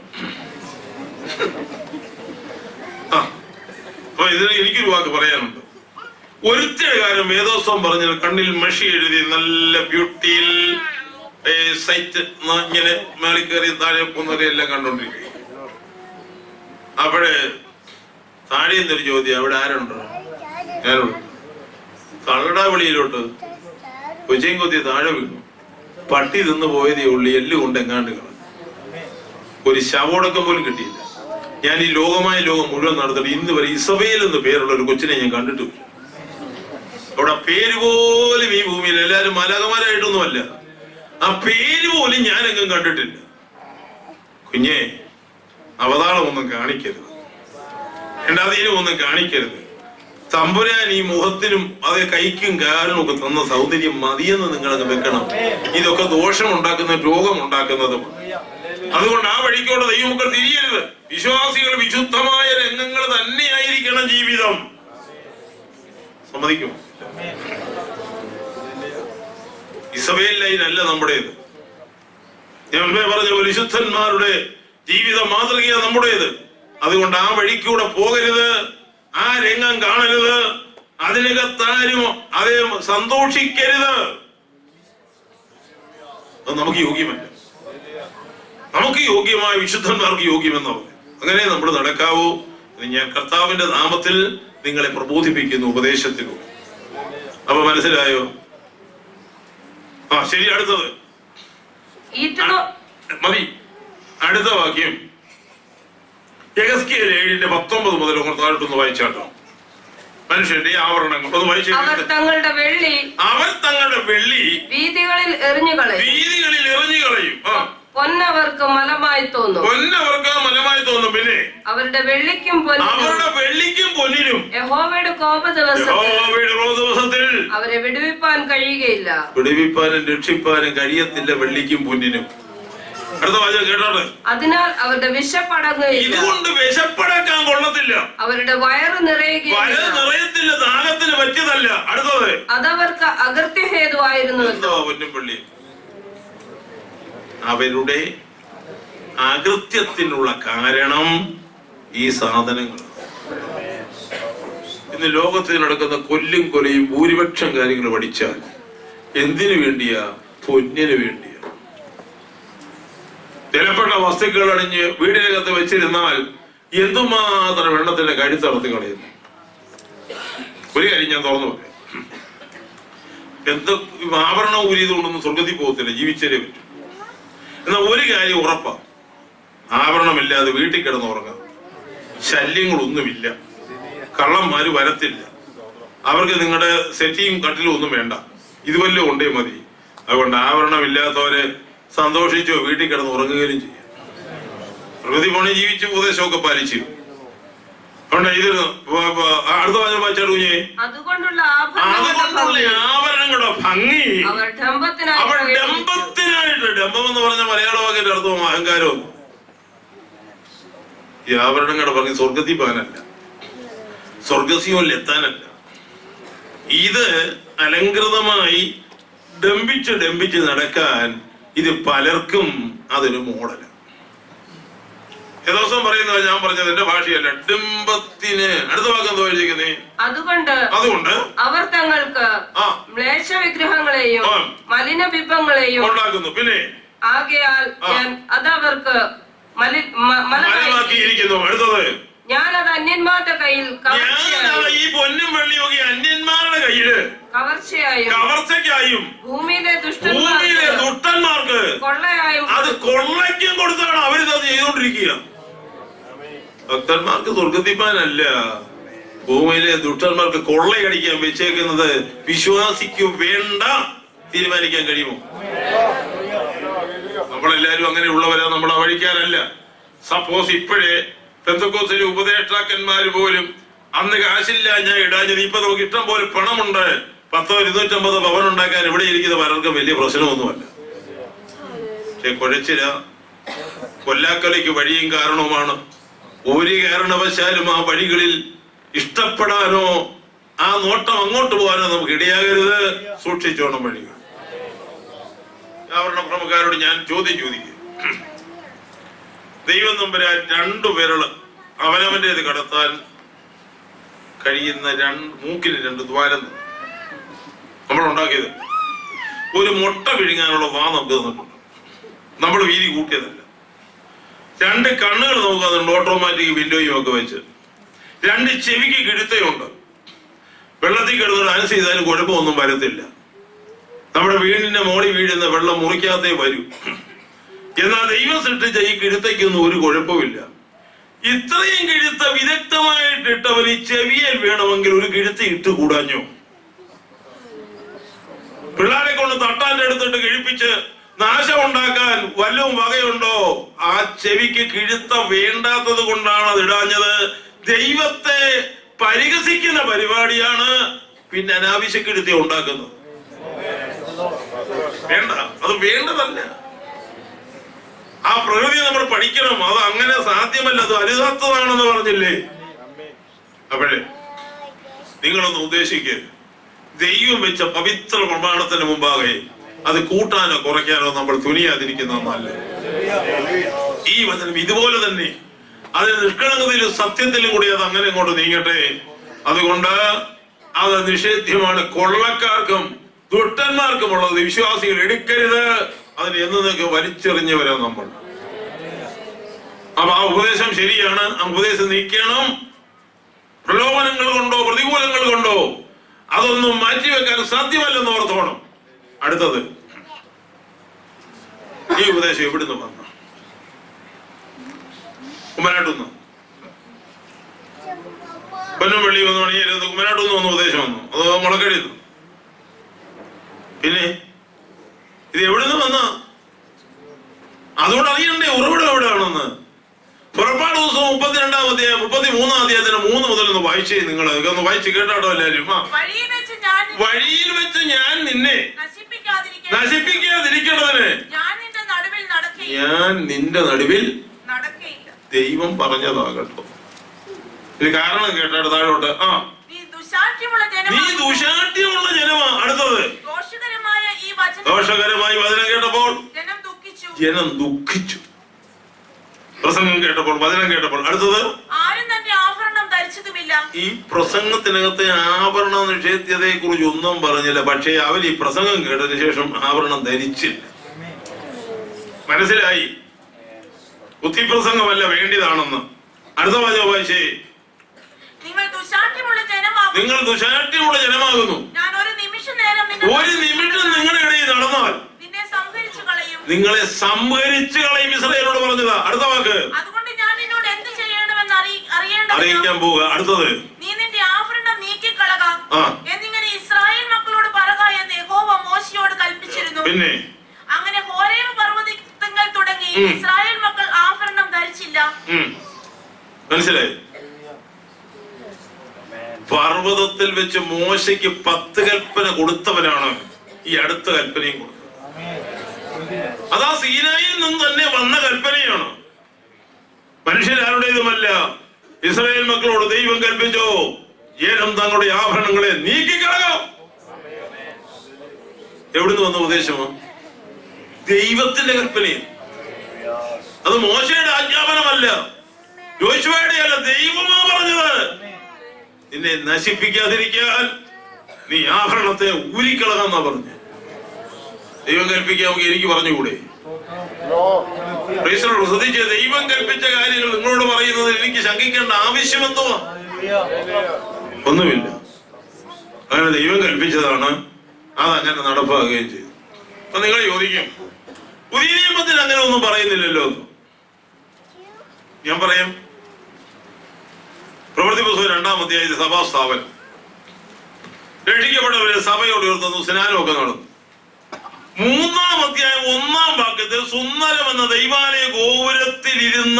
ആ അപ്പൊ ഇതിന് എനിക്കൊരു വാക്ക് പറയാനുണ്ട് ഒരുത്തിയുടെ കാര്യം വേദോത്സവം പറഞ്ഞത് കണ്ണിൽ മഷി എഴുതി നല്ല ബ്യൂട്ടിയിൽ ഏ, സൈറ്റ് ന്ന് ഇങ്ങനെ മേളിൽ കയറി താഴെ പോകുന്നവരെ എല്ലാം കണ്ടോണ്ടിരിക്കും അപ്പോഴേ താഴെ നിന്നൊരു ചോദ്യം അവിടെ ആരുണ്ടോ ഞാനുണ്ട് കള്ളട വെളിയിലോട്ട് കൊച്ചയും കൊത്തി താഴെ വീണു പട്ടി തിന്ന് പോയതേ ഉള്ളു എല്ല് കൊണ്ട് എങ്ങാണ്ട് കളഞ്ഞു ഒരു ശവോടക്കം പോലും കിട്ടിയില്ല ഞാൻ ഈ ലോകമായ ലോകം മുഴുവൻ നടത്തിട്ട് ഇന്ന് വരെ ഇസബേൽ എന്ന് പേരുള്ള ഒരു കൊച്ചിനെ ഞാൻ കണ്ടിട്ടില്ല അവിടെ പേര് പോലും ഈ ഭൂമിയിൽ എല്ലാരും മലകമാരായിട്ടൊന്നുമല്ല ആ പേര് പോലും ഞാൻ എങ്ങും കണ്ടിട്ടില്ല കുഞ്ഞെ അവതാളമൊന്നും കാണിക്കരുത് രണ്ടാമതീനും ഒന്നും കാണിക്കരുത് തമ്പുരാൻ ഈ മുഖത്തിനും അതേ കൈക്കും കാലിനും ഒക്കെ തന്ന സൗന്ദര്യം മതിയെന്ന് നിങ്ങളങ്ങ് വെക്കണം ഇതൊക്കെ ദോഷം ഉണ്ടാക്കുന്ന രോഗം ഉണ്ടാക്കുന്നതും അതുകൊണ്ട് ആ വഴിക്കോടെ ദൈവമക്കൾ തിരിയരുത് വിശ്വാസികൾ വിശുദ്ധമായ രംഗങ്ങൾ തന്നെയായിരിക്കണം ജീവിതം സമ്മതിക്കും ഇസബേൽ ലൈൻ അല്ല നമ്മുടേത് ഞാൻ മുമ്പേ പറഞ്ഞ പരിശുദ്ധന്മാരുടെ ജീവിത മാതൃകയാണ് നമ്മുടേത് അതുകൊണ്ട് ആ വഴിക്കൂടെ പോകരുത് ആ രംഗം കാണരുത് അതിനകത്താരും അതേ സന്തോഷിക്കരുത് അത് നമുക്ക് യോഗ്യമല്ല നമുക്ക് യോഗ്യമായ വിശുദ്ധന്മാർക്ക് യോഗ്യമെന്ന് പറയും അങ്ങനെ നമ്മൾ നടക്കാവൂ എന്ന് ഞാൻ കർത്താവിന്റെ നാമത്തിൽ നിങ്ങളെ പ്രബോധിപ്പിക്കുന്നു ഉപദേശത്തിലൂടെ അപ്പൊ മനസ്സിലായോ ആ ശരി അടുത്തത് ഈറ്റനോ മതി അടുത്ത വാക്യം യഗസ്കിയൽ ഏഴിന്റെ പത്തൊമ്പത് മുതൽ ഒന്ന് താഴോട്ടൊന്ന് വായിച്ചാട്ടോ മനുഷ്യന്റെ ആവരണങ്ങൾ ഒന്ന് അവർ വായിച്ചു തങ്ങളുടെ വെള്ളി അവർ തങ്ങളുടെ വെള്ളി വീതികളിൽ എറിഞ്ഞു കളയും വീതികളിൽ എറിഞ്ഞു കളയും ആ പൊന്നവർക്ക് മലമായി തോന്നും പൊന്നവർക്ക് മലമായി തോന്നും പിന്നെ അവരുടെ വെള്ളിക്കും പൊന്നിനും അവരുടെ വെള്ളിക്കും പൊന്നിനും യഹോവയുടെ കോപ ദിവസത്തിൽ യഹോവയുടെ ക്രോധ ദിവസത്തിൽ അവരെ വിടുവിപ്പാൻ കഴിയുകയില്ല പിടിവിപ്പാനും രക്ഷിപ്പാനും കഴിയത്തില്ല വെള്ളിക്കും പൊന്നിനും അടുത്ത വാചകം കേട്ടോട്ടെ അതിനാൽ അവരുടെ വിശപ്പടങ്ങുകയില്ല ഇതുകൊണ്ട് വിശപ്പടക്കാൻ കൊള്ളത്തില്ല അവരുടെ വയറ് വല നിറയുകയില്ല നിറയത്തില്ല ദാഹത്തിന് പറ്റിയതല്ല അടുത്തത് അതവർക്ക് അകൃത്യഹേതുവായിരുന്നു എന്തോ പൊന്നും പള്ളി അവരുടെ അകൃത്യത്തിനുള്ള കാരണം ഈ സാധനങ്ങൾ ഇന്ന് ലോകത്തിൽ നടക്കുന്ന കൊല്ലും കൊലയും ഭൂരിപക്ഷം കാര്യങ്ങൾ പഠിച്ചാൽ എന്തിനു വേണ്ടിയാ പൊന്നിന് വേണ്ടിയാ വിലപ്പെട്ട വസ്തുക്കൾ അണിഞ്ഞ് വീടിനകത്ത് വെച്ചിരുന്നാൽ എന്തുമാത്രം വെള്ളത്തിന്റെ കഴുത്തറത്ത് കളയുന്നു ഒരു കാര്യം ഞാൻ തുറന്നു പറയാം എന്ത് ആഭരണം ഊരിയതുകൊണ്ടൊന്നും സ്വർഗത്തിൽ പോകത്തില്ല ജീവിച്ചേ പറ്റും എന്നാൽ ഒരു കാര്യം ഉറപ്പാ ആഭരണമില്ലാതെ വീട്ടിൽ കിടന്ന് ഉറങ്ങാം ശല്യങ്ങളൊന്നുമില്ല കള്ളന്മാര് വരത്തില്ല അവർക്ക് നിങ്ങളുടെ സെറ്റിയും കട്ടിലും ഒന്നും വേണ്ട ഇതുവല്ലോ ഉണ്ടേ മതി അതുകൊണ്ട് ആഭരണമില്ലാത്തവര് സന്തോഷിച്ചോ വീട്ടിൽ കിടന്ന് ഉറങ്ങുകയും ചെയ്യും പ്രകൃതി പണി ജീവിച്ച് ഉപദേശമൊക്കെ പാലിച്ചു അതുകൊണ്ട് ഇതൊരു വ- വ- അടുത്ത വാചകം വായിച്ചാൽ കുഞ്ഞേ അതുകൊണ്ടുള്ള അതുകൊണ്ടുള്ള ആഭരണങ്ങളുടെ ആഭരണങ്ങളുടെ ഭംഗി അവർ അവർ ഡംബത്തിനായി ഡംബത്തിനായിട്ട് ഡംബം എന്ന് പറഞ്ഞ മലയാള വാക്കിന്റെ അർത്ഥവും അഹങ്കാരവും ഈ ആഭരണങ്ങളുടെ ഭംഗി സ്വർഗത്തിൽ പോകാനല്ല സ്വർഗസിയോയിൽ എത്താനല്ല ഇത് അലങ്കൃതമായി ഡംബിച്ച് ഡംബിച്ച് നടക്കാൻ ഇത് പലർക്കും അതൊരു മോഡലാണ് ദിവസം പറയുന്നത് ഞാൻ പറഞ്ഞത് എന്റെ ഭാഷയല്ല ഡിംബത്തിന് അടുത്ത വാക്ക് എന്തോ എഴുതിയിരിക്കുന്നേ അതുകൊണ്ട് അതുകൊണ്ട് അവർ തങ്ങൾക്ക് ആ മ്ലേച്ഛ വിഗ്രഹങ്ങളെയും ആ. മലിന ബിംബങ്ങളെയും ഉണ്ടാക്കുന്നു പിന്നെ ആകയാൽ ഞാൻ അതവർക്ക് മലി- മ- മലമായി മലമാക്കിയിരിക്കുന്നു അടുത്തത് ഞാൻ അത് അന്യന്മാരുടെ കയ്യിൽ ഞാൻ കവർച്ചയായും ഈ പൊന്നും വെള്ളിയൊക്കെ അന്യന്മാരുടെ കയ്യില് കവർച്ചയായും കവർച്ചയ്ക്കായും ഭൂമിയിലെ ഭൂമിയിലെ ദുഷ്ടന്മാർക്ക് ദുഷ്ടന്മാർക്ക് കൊള്ളയായും അത് കൊള്ളയ്ക്കും കൊടുത്താണ് അവരിത് ചെയ്തുകൊണ്ടിരിക്കുക ഭക്തന്മാർക്ക് സ്വർഗത്തിപ്പാനല്ല ഭൂമിയിലെ ദുഷ്ടന്മാർക്ക് കൊള്ളയടിക്കാൻ വെച്ചേക്കുന്നത് വിശ്വാസിക്ക് വേണ്ട തീരുമാനിക്കാൻ കഴിയുമോ നമ്മളെല്ലാരും അങ്ങനെയുള്ളവരാ നമ്മൾ വഴിക്കാനല്ല സപ്പോസ് ഇപ്പോഴേ പെന്തക്കോസിലെ ഉപദേഷ്ടാക്കന്മാര് പോലും അന്ന് കാശില്ല ഞാൻ ഇടാഞ്ഞത് ഇപ്പൊ നമുക്ക് ഇഷ്ടം പോലെ പണമുണ്ട് പത്തോ ഇരുന്നൂറ്റമ്പത് പവൻ ഉണ്ടാക്കാൻ ഇവിടെ ഇരിക്കുന്ന പലർക്കും വലിയ പ്രശ്നമൊന്നുമല്ല പക്ഷെ കുഴച്ചില കൊല്ലാക്കൊലയ്ക്ക് വഴിയും കാരണവുമാണ് ഒരു കാരണവശാലും ആ വഴികളിൽ ഇഷ്ടപ്പെടാനോ ആ നോട്ടം അങ്ങോട്ട് പോകാനോ നമുക്ക് ഇടയാകരുത് സൂക്ഷിച്ചോണം വഴികൾ അവരുടെ പ്രമുഖരോട് ഞാൻ ചോദ്യം ചോദിക്കും ദൈവം നമ്പരാൻ രണ്ടു വിരള് അവനവന്റേത് കടത്താൻ കഴിയുന്ന രണ്ട് മൂക്കിന് രണ്ട് ദ്വാരം തന്നു. നമ്മൾ ഉണ്ടാക്കിയത് ഒരു മുട്ട വിഴുങ്ങാനുള്ള വാ നമുക്ക് തന്നിട്ടുണ്ട് നമ്മൾ വീതി കൂട്ടിയതല്ല രണ്ട് കണ്ണുകൾ നമുക്ക് തന്നിട്ടുണ്ട് ഓട്ടോമാറ്റിക് വിൻഡോയും ഒക്കെ വെച്ച് രണ്ട് ചെവിക്ക് കിഴുത്തയുണ്ട് വെള്ളത്തിൽ കിടന്നിട്ട് അനസ് ചെയ്താലും കുഴപ്പമൊന്നും വരത്തില്ല നമ്മുടെ വീടിന്റെ മോളി വീഴുന്ന വെള്ളം മുറിക്കാത്തേ വരൂ എന്നാൽ ദൈവം സൃഷ്ടിച്ച ഈ കിഴുത്തയ്ക്കൊന്നും ഒരു കുഴപ്പമില്ല ഇത്രയും കിഴുത്ത വിദഗ്ധമായിട്ട് ഇട്ടവൻ ഈ ചെവിയിൽ വേണമെങ്കിൽ ഒരു കിഴുത്ത ഇട്ട് കൂടാഞ്ഞോ പിള്ളേരെ കൊണ്ട് തട്ടാന്റെ അടുത്തിട്ട് കിഴിപ്പിച്ച് നാശം ഉണ്ടാക്കാൻ വല്ലതും വകയുണ്ടോ ആ ചെവിക്ക് കിഴുത്ത വേണ്ടാത്തത് കൊണ്ടാണ് അത് ഇടാഞ്ഞത് ദൈവത്തെ പരിഹസിക്കുന്ന പരിപാടിയാണ് പിന്നെ അനാവശ്യ കിഴുത്തി ഉണ്ടാക്കുന്നത് വേണ്ട അത് വേണ്ടതല്ല ആ പ്രകൃതി നമ്മൾ പഠിക്കണം അത് അങ്ങനെ സാധ്യമല്ല അത് അരുതാത്തതാണെന്ന് പറഞ്ഞില്ലേ അപ്പോഴേ നിങ്ങളൊന്ന് ഉദ്ദേശിക്കുക ദൈവം വെച്ച പവിത്ര പ്രമാണത്തിന് മുമ്പാകെ അത് കൂട്ടാനോ കുറയ്ക്കാനോ നമ്മൾ തുനിയാതിരിക്കുന്ന നല്ല ഈ വചനം ഇതുപോലെ തന്നെ അതിന് നിഷ്കളങ്കതയിലും സത്യത്തിലും കൂടി അത് അങ്ങനെ അങ്ങോട്ട് നീങ്ങട്ടെ അതുകൊണ്ട് അത് നിഷേധ്യമാണ് കൊള്ളക്കാർക്കും ദുഷ്ടന്മാർക്കുമുള്ളത് വിശ്വാസികൾ എടുക്കരുത് അതിന് എന്നതൊക്കെ വലിച്ചെറിഞ്ഞവരാ നമ്മൾ അപ്പൊ ആ ഉപദേശം ശരിയാണ് ആ ഉപദേശം നീക്കണം പ്രലോഭനങ്ങൾ കൊണ്ടോ പ്രതികൂലങ്ങൾ കൊണ്ടോ അതൊന്നും മാറ്റിവെക്കാൻ സാധ്യമല്ലെന്ന് ഓർത്തോണം അടുത്തത് ഈ ഉപദേശം എവിടുന്ന് വന്നു കുമ്മനാട്ടുനിന്ന് പൊന്നും വെള്ളി വന്നു പണിയരുത് കുമ്മനാട്ടുനിന്ന് വന്ന ഉപദേശം വന്നു അതോ മുളക്കടിയിൽ പിന്നെ ഇത് എവിടുന്ന് വന്ന അതുകൊണ്ട് അറിയണ്ടേ ഉറവിടം എവിടെയാണെന്ന് പുറപ്പാട് ദിവസം മുപ്പത്തിരണ്ടാം അധ്യായം മുപ്പത്തി മൂന്നാം അധ്യായത്തിന് മൂന്ന് മുതൽ ഒന്ന് വായിച്ചേ നിങ്ങൾ ഒന്ന് വായിച്ച് കേട്ടാട്ടോ എല്ലാരും ആ വഴിയിൽ വെച്ച് ഞാൻ നിന്നെ വഴിയിൽ വെച്ച് ഞാൻ നിന്നെ നശിപ്പിക്കാതിരിക്കട്ടെ. നശിപ്പിക്കാതിരിക്കേണ്ടതിന് ഞാൻ നിന്റെ നടുവിൽ നടക്കുകയും ഞാൻ നിന്റെ നടുവിൽ നടക്കയില്ല ദൈവം പറഞ്ഞതാകട്ടോ ഇത് കാരണം കേട്ടാട്ട് താഴോട്ട് ആ നീ ദുശാഠ്യമുള്ള നീ ജനമാണ് ദുശാഠ്യമുള്ള ജനമാ അടുത്തത് ദോഷകരമായ ഈ വചനം ദോഷകരമായി വചനം കേട്ടപ്പോൾ ജനം ദുഃഖിച്ചു ജനം ദുഃഖിച്ചു പ്രസംഗം കേട്ടപ്പോൾ വചനം കേട്ടപ്പോൾ അടുത്തത് ആരും തന്റെ ആഭരണം ധരിച്ചതുമില്ല ഈ പ്രസംഗത്തിനകത്തെ ആഭരണ നിഷേധ്യതയെ കുറിച്ച് ഒന്നും പറഞ്ഞില്ല പക്ഷേ അവർ ഈ പ്രസംഗം കേട്ടതിന് ശേഷം ആഭരണം ധരിച്ചില്ല മനസ്സിലായി ബുദ്ധിപ്രസംഗമല്ല വേണ്ടിയതാണെന്ന് അടുത്ത വാചകം വായിച്ചേ നിങ്ങൾ ദുശാഠ്യമുള്ള ജനമാകും നിങ്ങൾ ദുശാഠ്യമുള്ള ജനമാകുന്നു ഞാൻ ഒരു നിമിഷ നേരം നിന്നെ ഒരു നിമിഷം നിങ്ങളുടെ ഇടയിൽ നടന്നാൽ നിന്നെ സംഹരിച്ചു കളയും നിങ്ങളെ സംഭരിച്ചു കളയും ഇസ്രയേലോട് പറഞ്ഞതാ അടുത്ത വാക്ക് അതുകൊണ്ട് ഞാൻ നിന്നോട് എന്ത് ചെയ്യണമെന്ന് അറിയി- അറിയേണ്ടതിനോ അറിയിക്കാൻ പോവുക അടുത്തത് നീ നിന്റെ ആഭരണം നീക്കിക്കളക ആ. എന്നിങ്ങനെ ഇസ്രായേൽ മക്കളോട് പറക എന്ന് യഹോവ മോശയോട് കൽപ്പിച്ചിരുന്നു പിന്നെ അങ്ങനെ ഹോരേവ് പർവ്വതങ്ങൾ തുടങ്ങി ഉം. ഇസ്രായേൽ മക്കൾ ആഭരണം ധരിച്ചില്ല ഉം. മനസ്സിലായി പർവ്വതത്തിൽ വെച്ച് മോശയ്ക്ക് പത്ത് കൽപ്പന കൊടുത്തവനാണ് ഈ അടുത്ത കൽപ്പനയും കൊടുത്തത് അതാ സീനായിൽ നിന്ന് തന്നെ വന്ന കൽപ്പനയാണ് മനുഷ്യരാരുടേതുമല്ല ഇസ്രായേൽ മക്കളോട് ദൈവം കൽപ്പിച്ചോ ജനം തങ്ങളുടെ ആഭരണങ്ങളെ നീക്കിക്കളയാം എവിടുന്ന് വന്ന ഉപദേശമോ ദൈവത്തിന്റെ കൽപ്പനയും അത് മോശയുടെ ആജ്ഞാപനമല്ല യോശുവയുടെ അല്ല ദൈവമാ പറഞ്ഞത് നിന്നെ നശിപ്പിക്കാതിരിക്കാൻ നീ ആഭരണത്തെ ഊരിക്കളകാന്നാ പറഞ്ഞു ദൈവം കൽപ്പിക്കാമെങ്കിൽ എനിക്ക് പറഞ്ഞുകൂടെ Praise the Lord. ശ്രദ്ധിച്ച് ദൈവം കൽപ്പിച്ച കാര്യങ്ങൾ നിങ്ങളോട് പറയുന്നത് എനിക്ക് ശങ്കിക്കേണ്ട ആവശ്യമെന്തോ ഒന്നുമില്ല അങ്ങനെ ദൈവം കൽപ്പിച്ചതാണ് അതങ്ങനെ നടപ്പാക്കുകയും ചെയ്തു അപ്പൊ നിങ്ങൾ ചോദിക്കും പുതിയ നിയമത്തിൽ അങ്ങനെ ഒന്നും പറയുന്നില്ലല്ലോ എന്ന്. ഞാൻ പറയാം പ്രവൃത്തി പുസ്തകം രണ്ടാം അധ്യായത്തിൽ സഭാ സ്ഥാപനം രക്ഷിക്കപ്പെട്ടവരെ സഭയോട് ഉയർത്തുന്നു സ്നാനമൊക്കെ നടന്നു മൂന്നാം അധ്യായം ഒന്നാം വാക്യത്തിൽ സുന്ദരം എന്ന ദൈവാലയ ഗോപുരത്തിൽ ഇരുന്ന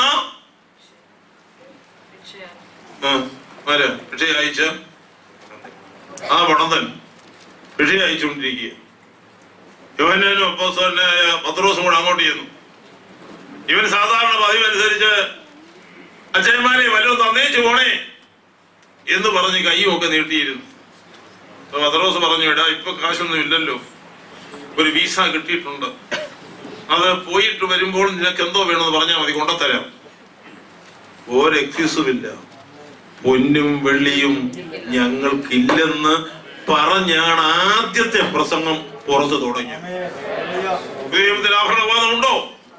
ആര് ഭിക്ഷ അയച്ച ആ പണന്തൻ ഭിക്ഷ അയച്ചുകൊണ്ടിരിക്കുക യോഹന്നാനും അപ്പോസ്തലനായ പത്രോസും കൂടെ അങ്ങോട്ട് ചെന്നു ഇവൻ സാധാരണ പതിവനുസരിച്ച് അച്ഛന്മാരെ വല്ലതും തന്നേച്ചു പോണേ എന്ന് പറഞ്ഞ് കൈയും ഒക്കെ നീട്ടിയിരുന്നു അപ്പൊ പത്രോസ് പറഞ്ഞു എടാ ഇപ്പൊ കാശൊന്നും ഇല്ലല്ലോ ഒരു വീസ കിട്ടിയിട്ടുണ്ട് അത് പോയിട്ട് വരുമ്പോൾ നിനക്ക് എന്തോ വേണമെന്ന് പറഞ്ഞാൽ മതി കൊണ്ടുത്തരാം ഒരു എക്സ്ക്യൂസും ഇല്ല പൊന്നും വെള്ളിയും ഞങ്ങൾക്കില്ലെന്ന് പറഞ്ഞാണ് ആദ്യത്തെ പ്രസംഗം പുറത്തു തുടങ്ങിയത് ദൈവത്തിൽ ആഭരണവാദമുണ്ടോ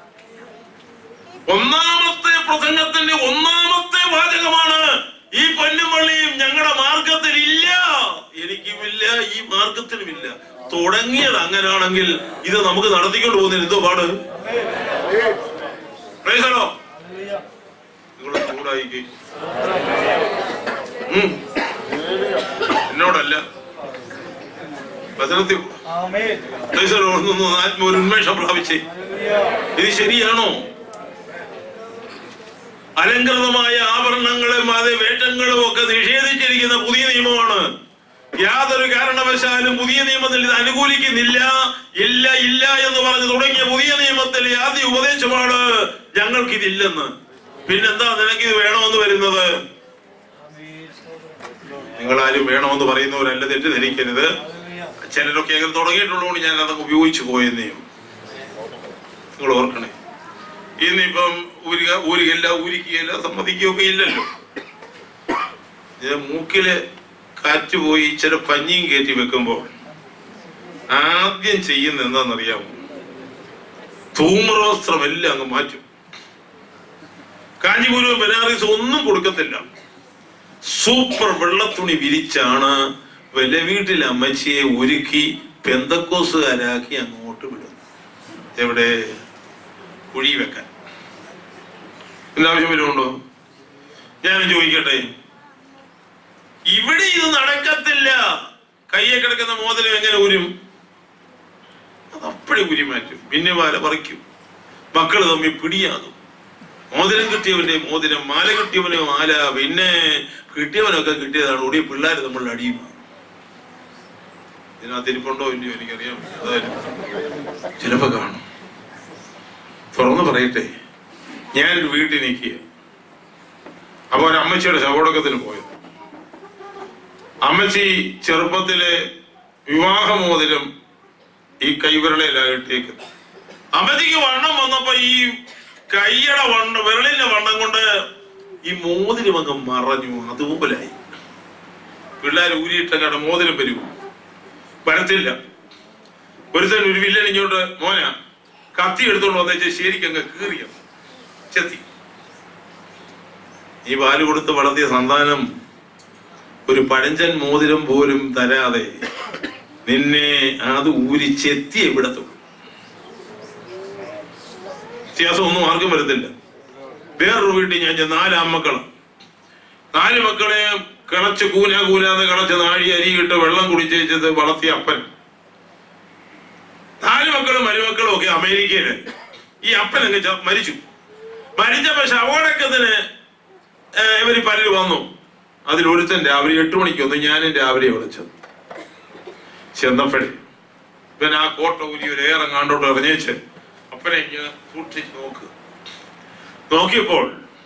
ഒന്നാമത്തെ പ്രസംഗത്തിന്റെ ഒന്നാമത്തെ വാചകമാണ് ഈ പൊന്നും വെള്ളിയും ഞങ്ങളുടെ മാർഗത്തിൽ ഇല്ല എനിക്കുമില്ല ഈ മാർഗത്തിലുമില്ല തുടങ്ങിയത് അങ്ങനെയാണെങ്കിൽ ഇത് നമുക്ക് നടത്തിക്കൊണ്ട് പോകുന്നതിന് എന്തോ പാട് പ്രൈസലോ നിങ്ങൾ ചൂടായിക്കേ ഉം. എന്നോടല്ല വചനത്തിൽ പ്രൈസലോ ഒന്ന് ആത്മ ഒരു ഉന്മേഷം പ്രാപിച്ചേ ഇത് ശരിയാണോ അലങ്കൃതമായ ആഭരണങ്ങളും അത് വേഷങ്ങളും ഒക്കെ നിഷേധിച്ചിരിക്കുന്ന പുതിയ നിയമമാണ് യാതൊരു കാരണവശാലും പുതിയ നിയമത്തിൽ ഇത് അനുകൂലിക്കുന്നില്ല ഇല്ല ഇല്ല എന്ന് പറഞ്ഞ് തുടങ്ങിയ പുതിയ നിയമത്തിൽ ആദ്യ ഉപദേശമാണ് ഞങ്ങൾക്ക് ഇതില്ലെന്ന് പിന്നെന്താ നിനക്ക് ഇത് വേണമെന്ന് വരുന്നത് നിങ്ങൾ ആരും വേണമെന്ന് പറയുന്നവരല്ല തെറ്റിദ്ധരിക്കരുത് ചിലരൊക്കെ അങ്ങനെ തുടങ്ങിയിട്ടുള്ളതുകൊണ്ട് ഞാൻ അതൊക്കെ ഉപയോഗിച്ചു പോയെന്നേ നിങ്ങൾ ഓർക്കണേ ഇന്നിപ്പം ഊരുക ഊരുകയില്ല ഊരിക്കുകയില്ല സമ്മതിക്കുകയൊക്കെ ഇല്ലല്ലോ ഇത് മൂക്കില് കാറ്റ് പോയി ഇച്ചിരി പഞ്ഞിയും കയറ്റി വെക്കുമ്പോൾ ആദ്യം ചെയ്യുന്ന എന്താണെന്നറിയാമോ ധൂമ്രവസ്ത്രം എല്ലാം അങ്ങ് മാറ്റും കാഞ്ചിപുരം ബനാറീസ് ഒന്നും കൊടുക്കത്തില്ല സൂപ്പർ വെള്ളത്തുണി വിരിച്ചാണ് വല്ല വീട്ടിൽ അമ്മച്ചിയെ ഒരുക്കി പെന്തക്കോസുകാരാക്കി അങ്ങോട്ട് വിടും എവിടെ കുഴി വെക്കാൻ ഇതിന്റെ ആവശ്യം വല്ലതുണ്ടോ ഞാൻ ചോദിക്കട്ടെ ഇവിടെ ഇത് നടക്കത്തില്ല കയ്യെ കിടക്കുന്ന മോതിരം എങ്ങനെ ഊരും അത് അപ്പഴേ ഊരി മാറ്റും പിന്നെ മാല പറിക്കും മക്കൾ തമ്മിൽ പിടിയാകും മോതിരം കിട്ടിയവന്റെ മോതിരം മാല കിട്ടിയവന് മാല പിന്നെ കിട്ടിയവനൊക്കെ കിട്ടിയതാണ് ഒടിയ പിള്ളേർ നമ്മൾ അടിയും ഇതിനകത്ത് ഇരിപ്പുണ്ടോ ഇല്ലയോ എനിക്കറിയാം അതായത് ചിലപ്പോ കാണും തുറന്നു പറയട്ടെ ഞാനൊരു വീട്ടിൽ നിൽക്കുക അപ്പൊ ഒരു അമ്മച്ചിയുടെ ശവടക്കത്തിന് പോയത് അമ്മച്ചി ചെറുപ്പത്തിലെ വിവാഹമോതിരം ഈ കൈവിരളയിലായിട്ടേക്ക് അമ്മച്ചിക്ക് വണ്ണം വന്നപ്പോ ഈ കൈയുടെ വണ്ണം വിരളിന്റെ വണ്ണം കൊണ്ട് ഈ മോതിരം അങ്ങ് മറഞ്ഞു അതുപോലായി പിള്ളേർ ഊരിയിട്ടങ്ങാണ്ട് മോതിരം വരും വരത്തില്ല ഒരുത്തൻ ഒരു വില്ലൻ ഇങ്ങോട്ട് മോന കത്തി എടുത്തോണ്ട് വന്നേച്ച് ശരിക്കും അങ്ങ് കീറിയ ചെത്തി ഈ പാല് കൊടുത്ത് വളർത്തിയ സന്താനം ഒരു പഴഞ്ചൻ മോതിരം പോലും തരാതെ നിന്നെ അത് ഊരി ചെത്തി എവിടത്തുള്ളൂ വ്യത്യാസം ഒന്നും ആർക്കും വരത്തില്ല വേറൊരു വീട്ടിൽ ഞാൻ ചെന്ന് നാല് അമ്മക്കള് നാല് മക്കളെ കിളച്ച് കൂന കൂനാന്ന് കിളച്ച് നാഴി അരിയിട്ട് വെള്ളം കുടിച്ചേച്ചത് വളർത്തിയ അപ്പൻ നാല് മക്കളും മരുമക്കളും ഒക്കെ അമേരിക്കയില് ഈ അപ്പൻ അങ്ങ് ച- മരിച്ചു മരിച്ചപ്പോ ശവടക്കത്തിന് ഇവര് പലര് വന്നു അതിൽ ഒരുത്തൻ രാവിലെ എട്ട് മണിക്ക് വന്നു ഞാനും രാവിലെ വിളിച്ചത് ചെന്നപ്പോഴേ ഇവൻ ആ കോട്ട ഊരി ഒരു ഏറങ്ങാണ്ടോട്ട് എറിഞ്ഞേച്ച് അപ്പനെ ഇങ്ങനെ സൂക്ഷിച്ച് നോക്ക് നോക്കിയപ്പോൾ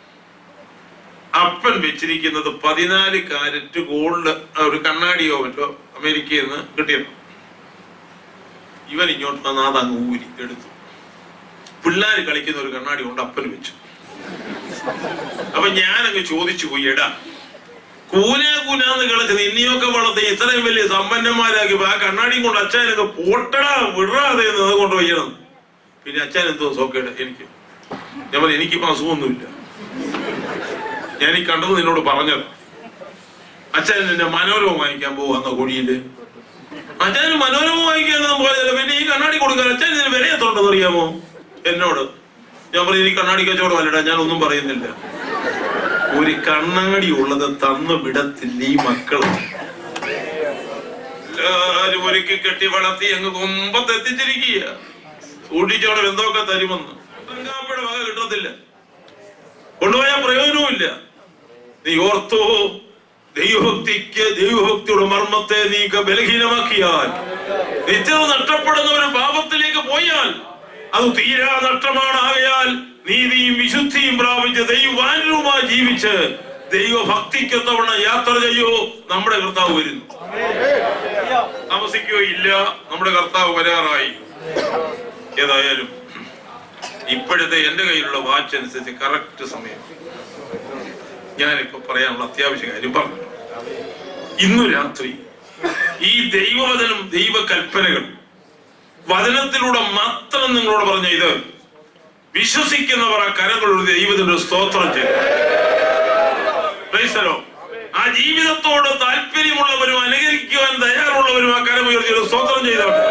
അപ്പൻ വെച്ചിരിക്കുന്നത് പതിനാല് കാരറ്റ് ഗോൾഡ് ഒരു കണ്ണാടിയോ മറ്റോ അമേരിക്കയിൽ നിന്ന് കിട്ടിയത് ഇവൻ ഇങ്ങോട്ട് വന്ന് അത് അങ്ങ് ഊരി എടുത്തു പിള്ളേര് കളിക്കുന്ന ഒരു കണ്ണാടി കൊണ്ട് അപ്പൻ വെച്ചു അപ്പൊ ഞാൻ അങ്ങ് ചോദിച്ചു പോയി എടാ കൂന കൂനാന്ന് കളിച്ച് നിന്നെയൊക്കെ വളർത്തി ഇത്രയും വലിയ സമ്പന്നന്മാരാക്കി ആ കണ്ണാടിയും കൊണ്ട് അച്ഛനൊക്കെ പോട്ടടാ വിടാതെ കൊണ്ട് വയ്യണം പിന്നെ അച്ഛൻ എന്തോ സോക്കേട് എനിക്ക് ഞാൻ പറഞ്ഞു എനിക്കിപ്പോ അസുഖമൊന്നുമില്ല ഞാൻ ഈ കണ്ടത് നിന്നോട് പറഞ്ഞത് അച്ഛൻ നിന്നെ മനോരമ വാങ്ങിക്കാൻ പോവാന്ന കുഴിയില് അച്ഛന് മനോരമ വാങ്ങിക്കാനൊന്നും പോയതല്ല പിന്നെ ഈ കണ്ണാടി കൊടുക്കാൻ അച്ഛൻ ഇതിന് വിലയത്തുണ്ടെന്ന് അറിയാമോ എന്നോട് ഞാൻ പറഞ്ഞു ഈ കണ്ണാടി കച്ചവടം അല്ലടാ ഞാൻ ഒന്നും പറയുന്നില്ല ഒരു കണ്ണാടി ഉള്ളത് തന്നു വിടത്തില്ല ഈ മക്കള് എല്ലാരും ഒരുക്കി കെട്ടി വളർത്തി അങ്ങ് കൊമ്പത്തെത്തിച്ചിരിക്കുക സൂക്ഷിച്ചോടെ എന്തൊക്കെ തരുമെന്ന് കാപ്പയുടെ വക കിട്ടത്തില്ല കൊണ്ടുപോയാൽ പ്രയോജനവുമില്ല നീ ഓർത്തോ ദൈവഭക്തിക്ക് ദൈവഭക്തിയുടെ മർമ്മത്തെ നീ ക- ബലഹീനമാക്കിയാൽ നിത്യത നഷ്ടപ്പെടുന്ന ഒരു പാപത്തിലേക്ക് പോയാൽ അത് തീരാ നഷ്ടമാണ് ആകയാൽ നീതിയും വിശുദ്ധിയും പ്രാപിച്ച് ദൈവവാനുമായി ജീവിച്ച് ദൈവഭക്തിക്കൊത്തവണ യാത്ര ചെയ്യോ നമ്മുടെ കർത്താവ് വരുന്നു താമസിക്കുകയോ ഇല്ല നമ്മുടെ കർത്താവ് വരാറായി ഏതായാലും ഇപ്പോഴത്തെ എന്റെ കയ്യിലുള്ള വാച്ച് അനുസരിച്ച് കറക്റ്റ് സമയം ഞാനിപ്പോ പറയാനുള്ള അത്യാവശ്യ കാര്യം പറഞ്ഞു ഇന്നു രാത്രി ഈ ദൈവവചനം ദൈവകൽപ്പനകൾ വചനത്തിലൂടെ മാത്രം നിങ്ങളോട് പറഞ്ഞ ഇത് വിശ്വസിക്കുന്നവർ ആ കരങ്ങളൊരു ദൈവത്തിന്റെ സ്തോത്രം ചെയ്തു Praise the Lord. ആ ജീവിതത്തോട് താല്പര്യമുള്ളവരും അനുകരിക്കുവാൻ തയ്യാറുള്ളവരും ആ കരമുയർത്തി ഒരു സ്തോത്രം ചെയ്തവർ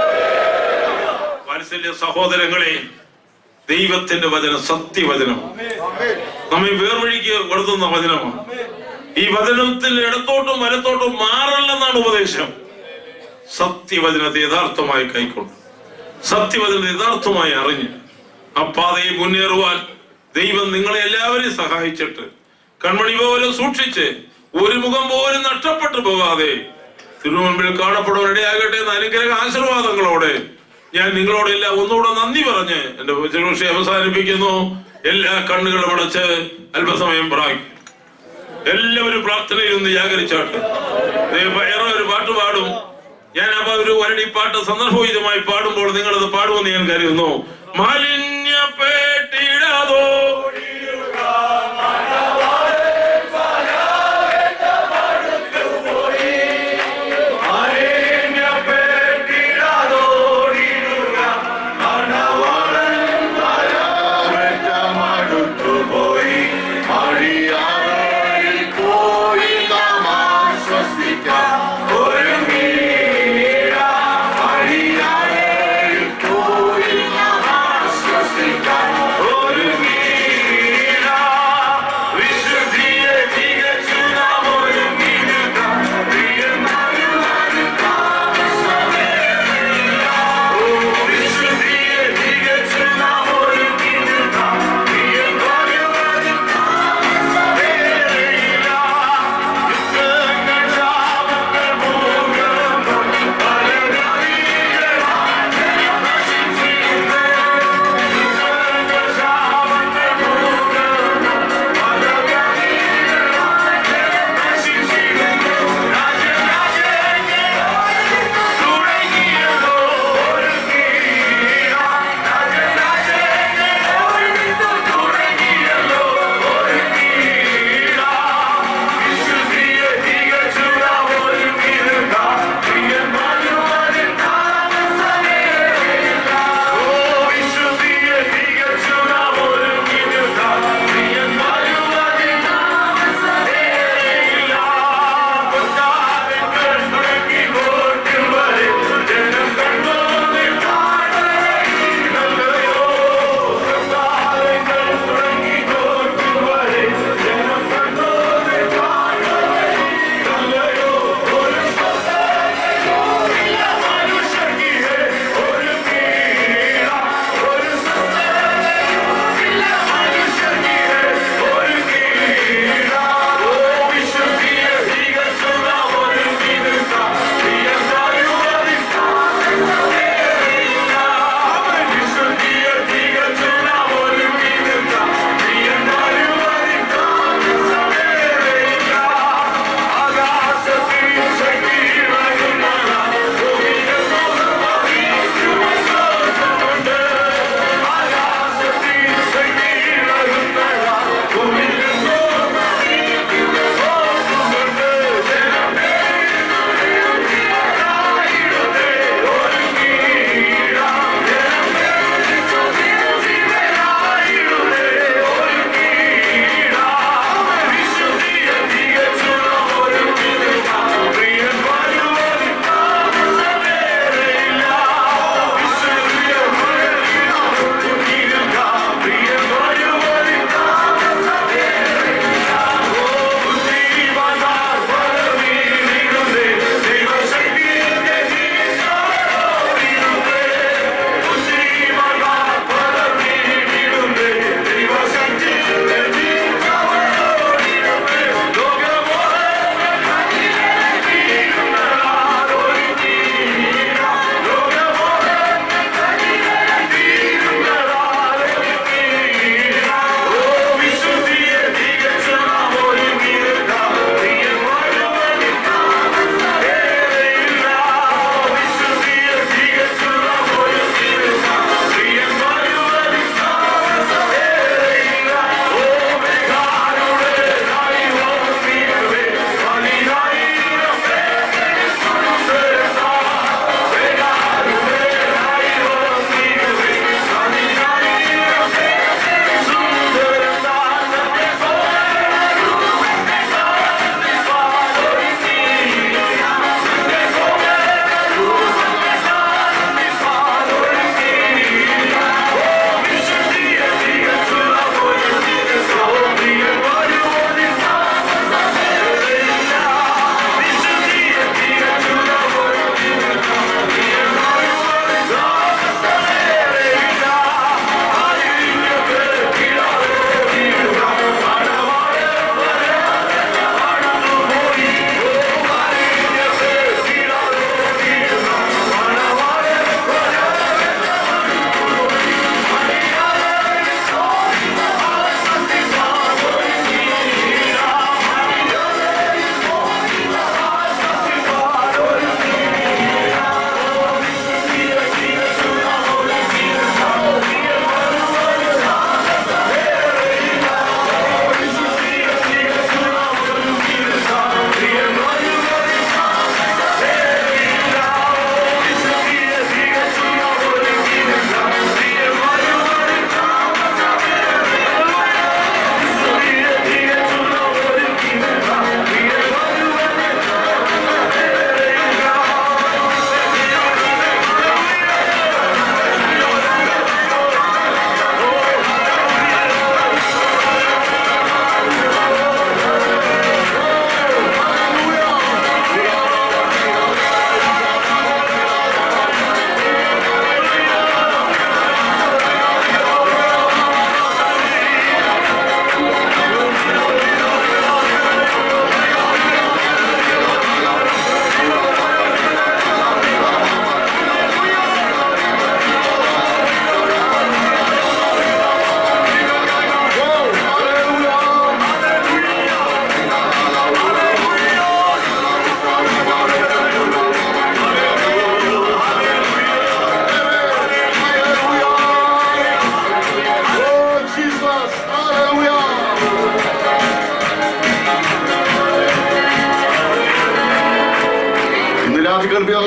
വാത്സല്യ സഹോദരങ്ങളെ ദൈവത്തിന്റെ വചനം സത്യവചനം നമ്മെ വേർവഴിക്ക് കൊടുത്തുന്ന വചനമാണ് ഈ വചനത്തിൽ ഇടത്തോട്ടും വലത്തോട്ടും മാറല്ലെന്നാണ് ഉപദേശം സത്യവചനത്തെ യഥാർത്ഥമായി കൈക്കൊണ്ട് സത്യവചനത്തെ യഥാർത്ഥമായി അറിഞ്ഞ് ആ പാതയെ മുന്നേറുവാൻ ദൈവം നിങ്ങളെ എല്ലാവരെയും സഹായിച്ചിട്ട് കൺമണി പോലെ സൂക്ഷിച്ച് ഒരു മുഖം പോലും നഷ്ടപ്പെട്ടു പോകാതെ തിരുമുമ്പിൽ കാണപ്പെടുവരുടെയാകട്ടെ എന്ന അനുഗ്രഹ ആശീർവാദങ്ങളോടെ ഞാൻ നിങ്ങളോടെല്ലാം ഒന്നുകൂടെ നന്ദി പറഞ്ഞ് എന്റെ ശുശ്രൂഷ അവസാനിപ്പിക്കുന്നു എല്ലാ കണ്ണുകളും അടച്ച് അല്പസമയം പ്രാപിക്കും എല്ലാവരും പ്രാർത്ഥനയിൽ ഒന്ന് ജാഗരിച്ചാട്ട് വേറെ ഒരു പാട്ട് പാടും ഞാൻ അപ്പൊ ഒരു വരടി പാട്ട് സന്ദർഭോചിതമായി പാടുമ്പോൾ നിങ്ങളത് പാടുമെന്ന് ഞാൻ കരുതുന്നു മാലിന്യപ്പെട്ടിടാതോ ഒരു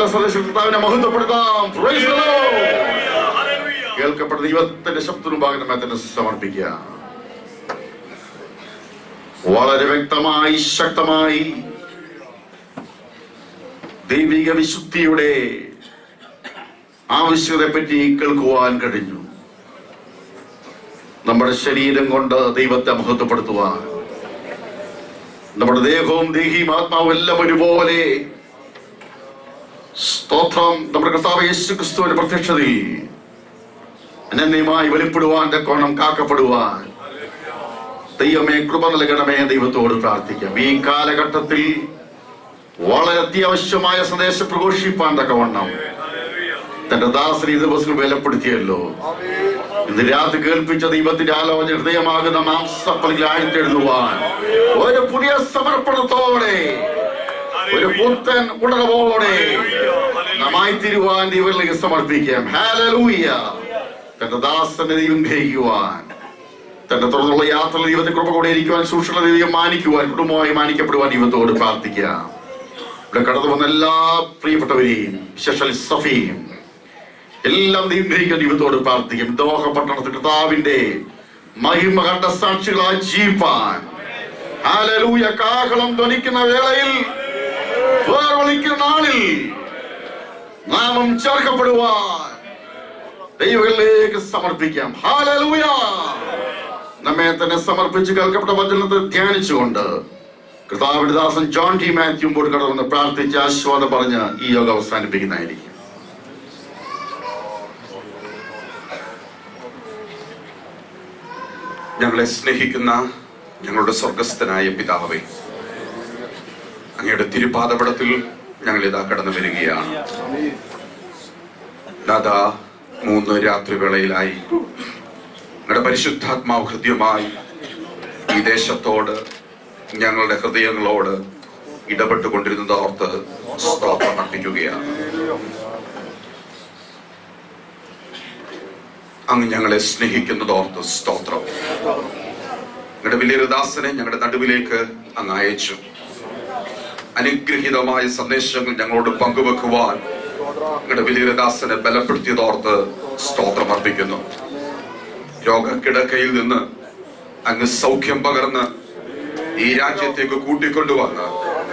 നല്ല സന്ദേശം കർത്താവിനെ മഹത്വപ്പെടുത്താം Praise the Lord. കേൾക്കപ്പെട്ട ദൈവത്തിന്റെ ശബ്ദത്തിന് ഭാഗമായി തന്നെ സമർപ്പിക്കുക വളരെ വ്യക്തമായി ശക്തമായി ദൈവിക വിശുദ്ധിയുടെ ആവശ്യകതയെ പറ്റി കേൾക്കുവാൻ കഴിഞ്ഞു നമ്മുടെ ശരീരം കൊണ്ട് ദൈവത്തെ മഹത്വപ്പെടുത്തുവാൻ നമ്മുടെ ദേഹവും ദേഹിയും ആത്മാവും എല്ലാം ഒരുപോലെ സ്തോത്രം നമ്മുടെ കർത്താവ് യേശു ക്രിസ്തുവിന്റെ പ്രത്യക്ഷതയിൽ അനന്യമായി വെളിപ്പെടുവാൻ കോണം കാക്കപ്പെടുവാൻ ദൈവമേ കൃപ നൽകണമേ ദൈവത്തോട് പ്രാർത്ഥിക്കാം ഈ കാലഘട്ടത്തിൽ വളരെ അത്യാവശ്യമായ സന്ദേശം പ്രഘോഷിപ്പാൻ തക്കവണ്ണം തന്റെ ദാസൻ ഈ ദിവസങ്ങൾ ബലപ്പെടുത്തിയല്ലോ ഇന്ന് രാത്രി കേൾപ്പിച്ച ദൈവത്തിന്റെ ആലോചന ഹൃദയമാകുന്ന മാംസപ്പലിൽ ആഴ്ത്തെഴുതുവാൻ ഒരു പുതിയ സമർപ്പണത്തോടെ ഒരു പുത്തൻ ഉണർവോടെ നമായി തിരുവാൻ ദൈവത്തിലേക്ക് സമർപ്പിക്കാം ഹാലലൂയ തന്റെ ദാസന്റെ ദൈവം ഗ്രഹിക്കുവാൻ തന്റെ തുടർന്നുള്ള യാത്ര ദൈവത്തെ കൃപ കൂടെ ഇരിക്കുവാൻ സൂക്ഷ്മ ദൈവം മാനിക്കുവാൻ കുടുംബമായി മാനിക്കപ്പെടുവാൻ ദൈവത്തോട് പ്രാർത്ഥിക്കാം ഇവിടെ കടന്നു വന്ന എല്ലാ പ്രിയപ്പെട്ടവരെയും വിശേഷൽ സഫിയും എല്ലാം ദൈവം ഗ്രഹിക്കാൻ ദൈവത്തോട് പ്രാർത്ഥിക്കും ദോഹ പട്ടണത്തിൽ കർത്താവിന്റെ മഹിമ കണ്ട സാക്ഷികളായി ജീവിപ്പാൻ ഹാലലൂയ കാഹളം ധ്വനിക്കുന്ന വേളയിൽ വേർവിളിക്കുന്ന നാളിൽ നാമം ചേർക്കപ്പെടുവാൻ ദൈവങ്ങളിലേക്ക് സമർപ്പിക്കാം ഹാലലൂയ നമ്മെ തന്നെ സമർപ്പിച്ച് കേൾക്കപ്പെട്ട വചനത്തെ ധ്യാനിച്ചുകൊണ്ട് കർത്താവിന്റെ ദാസൻ ജോൺ ടി മാത്യു മുമ്പോട്ട് കടന്ന് പ്രാർത്ഥിച്ച് ആശ്വാദം പറഞ്ഞ് ഈ യോഗ അവസാനിപ്പിക്കുന്നതായിരിക്കും ഞങ്ങളെ സ്നേഹിക്കുന്ന ഞങ്ങളുടെ സ്വർഗസ്ഥനായ പിതാവേ അങ്ങയുടെ തിരുപാതപടത്തിൽ ഞങ്ങൾ ഇതാ കടന്നു വരികയാണ് ദാദാ മൂന്ന് രാത്രിവേളയിലായി ഞങ്ങളുടെ പരിശുദ്ധാത്മാവ് ഹൃദ്യമായി ഈ ദേശത്തോട് ഞങ്ങളുടെ ഹൃദയങ്ങളോട് ഇടപെട്ടുകൊണ്ടിരുന്നത് ഓർത്ത് സ്തോത്രം അർപ്പിക്കുകയാണ് അങ്ങ് ഞങ്ങളെ സ്നേഹിക്കുന്നത് ഓർത്ത് സ്തോത്രം ഞങ്ങളുടെ വലിയൊരു ദാസനെ ഞങ്ങളുടെ നടുവിലേക്ക് അങ്ങ് അയച്ചു അനുഗ്രഹീതമായ സന്ദേശങ്ങൾ ഞങ്ങളോട് പങ്കുവെക്കുവാൻ ഞങ്ങളുടെ വലിയൊരു ദാസനെ ബലപ്പെടുത്തിയതോർത്ത് സ്തോത്രം അർപ്പിക്കുന്നു രോഗക്കിടക്കയിൽ നിന്ന് അങ്ങ് സൗഖ്യം പകർന്ന് ഈ രാജ്യത്തേക്ക് കൂട്ടിക്കൊണ്ടുവന്ന്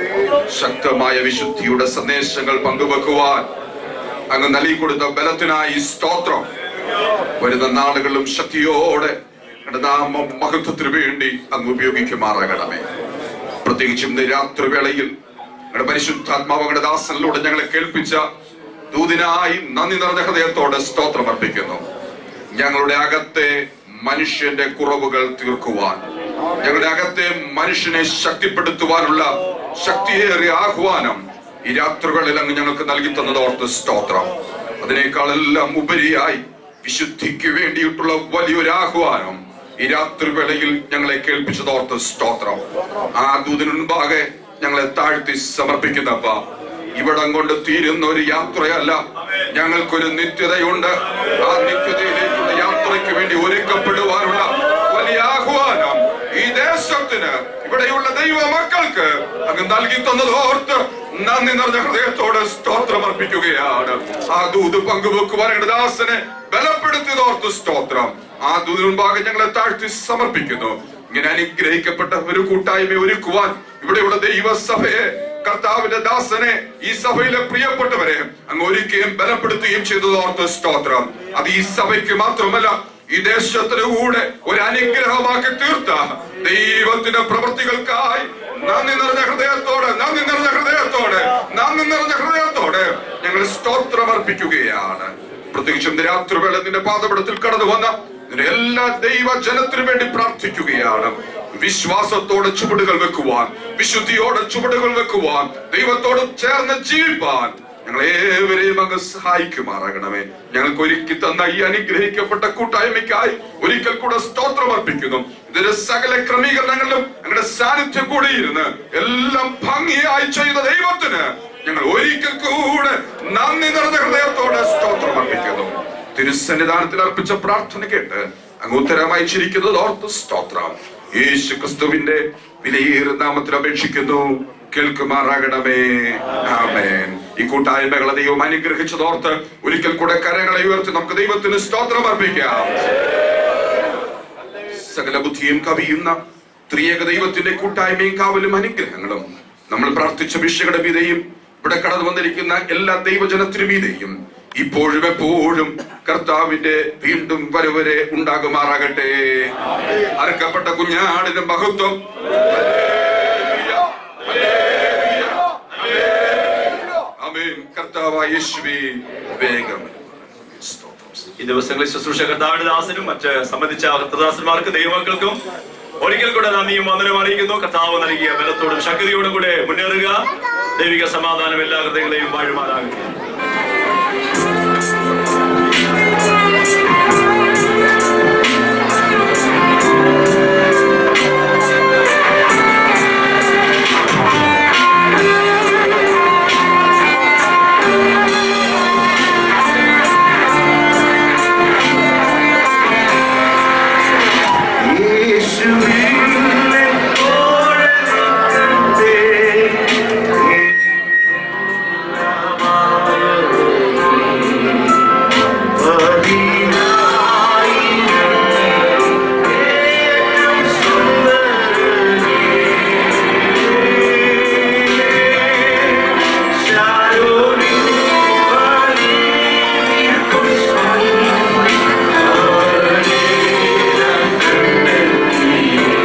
ശക്തമായ വിശുദ്ധിയുടെ സന്ദേശങ്ങൾ പങ്കുവെക്കുവാൻ അങ്ങ് നൽകിക്കൊടുത്ത ബലത്തിനായി സ്തോത്രം വരുന്ന നാളുകളിലും ശക്തിയോടെ അങ്ങയുടെ നാമം മഹത്വത്തിന് വേണ്ടി അങ്ങ് ഉപയോഗിക്കുമാറാകണമേ പ്രത്യേകിച്ചും ഇന്ന് രാത്രിവേളയിൽ ഞങ്ങളുടെ പരിശുദ്ധാത്മാവ് അങ്ങയുടെ ദാസനിലൂടെ ഞങ്ങളെ കേൾപ്പിച്ച ദൂതിനായി നന്ദി നിറഞ്ഞ ഹൃദയത്തോടെ സ്തോത്രം അർപ്പിക്കുന്നു ഞങ്ങളുടെ അകത്തെ മനുഷ്യന്റെ കുറവുകൾ തീർക്കുവാൻ ഞങ്ങളുടെ അകത്തെ മനുഷ്യനെ ശക്തിപ്പെടുത്തുവാനുള്ള ശക്തിയേറിയ ആഹ്വാനം ഈ രാത്രികളിൽ അങ്ങ് ഞങ്ങൾക്ക് നൽകി തന്നത് ഓർത്ത് സ്തോത്രം അതിനേക്കാളെല്ലാം ഉപരിയായി വിശുദ്ധിക്ക് വേണ്ടിയിട്ടുള്ള വലിയൊരു ആഹ്വാനം ഈ രാത്രിവേളയിൽ ഞങ്ങളെ കേൾപ്പിച്ചതോർത്ത് സ്തോത്രം ആ ദൂതിന് മുൻപാകെ ഞങ്ങളെ താഴ്ത്തി സമർപ്പിക്കുന്നപ്പ ഇവിടം കൊണ്ട് തീരുന്ന ഒരു യാത്രയല്ല ഞങ്ങൾക്കൊരു നിത്യതയുണ്ട് ആ നിത്യതയിലേക്കുള്ള യാത്രയ്ക്ക് വേണ്ടി ഒരുക്കപ്പെടുവാനുള്ള വലിയ ആഹ്വാനം ഈ ദേശത്തിന് ഇവിടെയുള്ള ദൈവ മക്കൾക്ക് അങ്ങ് നൽകി തന്നത് ഓർത്ത് നന്ദി നിറഞ്ഞ ഹൃദയത്തോടെ സ്തോത്രം അർപ്പിക്കുകയാണ് ആ ദൂത് പങ്കുവെക്കുവാൻ ഞങ്ങളുടെ ദാസനെ ബലപ്പെടുത്തിയത് ഓർത്ത് സ്തോത്രം ആ ദൂതിന് മുമ്പാകെ ഞങ്ങളെ താഴ്ത്തി സമർപ്പിക്കുന്നു ഇങ്ങനെ അനുഗ്രഹിക്കപ്പെട്ട ഒരു കൂട്ടായ്മ ഒരുക്കുവാൻ ഇവിടെയുള്ള ദൈവസഭയെ കർത്താവിന്റെ ദാസനെ ഈ സഭയിലെ പ്രിയപ്പെട്ടവരെ അങ്ങ് ഒരുക്കുകയും ബലപ്പെടുത്തുകയും ചെയ്തത് ഓർത്ത് സ്തോത്രം അത് ഈ സഭയ്ക്ക് മാത്രമല്ല ഈ ദേശത്തിന് കൂടെ ഒരു അനുഗ്രഹമാക്കി തീർത്ത ദൈവത്തിന്റെ പ്രവൃത്തികൾക്കായി നന്ദി നിറഞ്ഞ ഹൃദയത്തോടെ നന്ദി നിറഞ്ഞ ഹൃദയത്തോടെ നന്ദി നിറഞ്ഞ ഹൃദയത്തോടെ ഞങ്ങൾ സ്തോത്രം അർപ്പിക്കുകയാണ് പ്രത്യേകിച്ചും രാത്രിവേള നിന്റെ പാതപടത്തിൽ കടന്നു വന്ന നിന്റെ എല്ലാ ദൈവ ജനത്തിനു വേണ്ടി പ്രാർത്ഥിക്കുകയാണ് വിശ്വാസത്തോടെ ചുവടുകൾ വെക്കുവാൻ വിശുദ്ധിയോടെ ചുവടുകൾ വെക്കുവാൻ ദൈവത്തോട് ചേർന്ന് ജീവിപ്പാൻ ഞങ്ങൾ ഏവരെയും അങ്ങ് സഹായിക്കുമാറാകണമേ ഞങ്ങൾക്ക് ഒരുക്കി തന്ന ഈ അനുഗ്രഹിക്കപ്പെട്ട കൂട്ടായ്മയ്ക്കായി ഒരിക്കൽ കൂടെ സ്തോത്രം അർപ്പിക്കുന്നു ഇതിന്റെ സകല ക്രമീകരണങ്ങളിലും ഞങ്ങളുടെ സാന്നിധ്യം കൂടി ഇരുന്ന് എല്ലാം ഭംഗിയായി ചെയ്ത ദൈവത്തിന് ഞങ്ങൾ ഒരിക്കൽ കൂടെ നന്ദി നിറഞ്ഞ ഹൃദയത്തോടെ സ്തോത്രം അർപ്പിക്കുന്നു തിരുസന്നിധാനത്തിൽ അർപ്പിച്ച പ്രാർത്ഥന കേട്ട് അങ്ങ് ഉത്തരമായി ചിരിക്കുന്നത് ഓർത്ത് സ്തോത്രം യേശു ക്രിസ്തുവിന്റെ വിലയേറിയ നാമത്തിൽ അപേക്ഷിക്കുന്നു കേൾക്കുമാറാകണമേ ആമേൻ ഈ കൂട്ടായ്മകളെ ദൈവം അനുഗ്രഹിച്ചതോർത്ത് ഒരിക്കൽ കൂടെ കരങ്ങളെ ഉയർത്തി നമുക്ക് ദൈവത്തിന് സ്തോത്രം അർപ്പിക്കാം സകല ബുദ്ധിയും കവിയുന്ന ത്രിയേക ദൈവത്തിന്റെ കൂട്ടായ്മയും കാവലും അനുഗ്രഹങ്ങളും നമ്മൾ പ്രാർത്ഥിച്ച വിഷയുടെ മീതെയും ഇവിടെ കടന്നു വന്നിരിക്കുന്ന എല്ലാ ദൈവജനത്തിനും മീതെയും ഇപ്പോഴും എപ്പോഴും കർത്താവിന്റെ വീണ്ടും വരവരെ ഉണ്ടാകുമാറാകട്ടെ അറുക്കപ്പെട്ട കുഞ്ഞാടിന്റെ മഹത്വം ആമേൻ കർത്താവായ യേശുവേ വേഗം ഈ ദിവസങ്ങളിൽ ശുശ്രൂഷ കർത്താവിന്റെ ദാസനും മറ്റ് സംബന്ധിച്ച കർത്തദാസന്മാർക്ക് ദൈവമക്കൾക്കും ഒരിക്കൽ കൂടെ നന്ദിയും വന്ദനം അറിയിക്കുന്നു കർത്താവ് നൽകിയ ബലത്തോടും ശക്തിയോടും കൂടെ മുന്നേറുക ദൈവിക സമാധാനം എല്ലാ ഹൃദയങ്ങളെയും വാഴുമാറാകട്ടെ Thank you.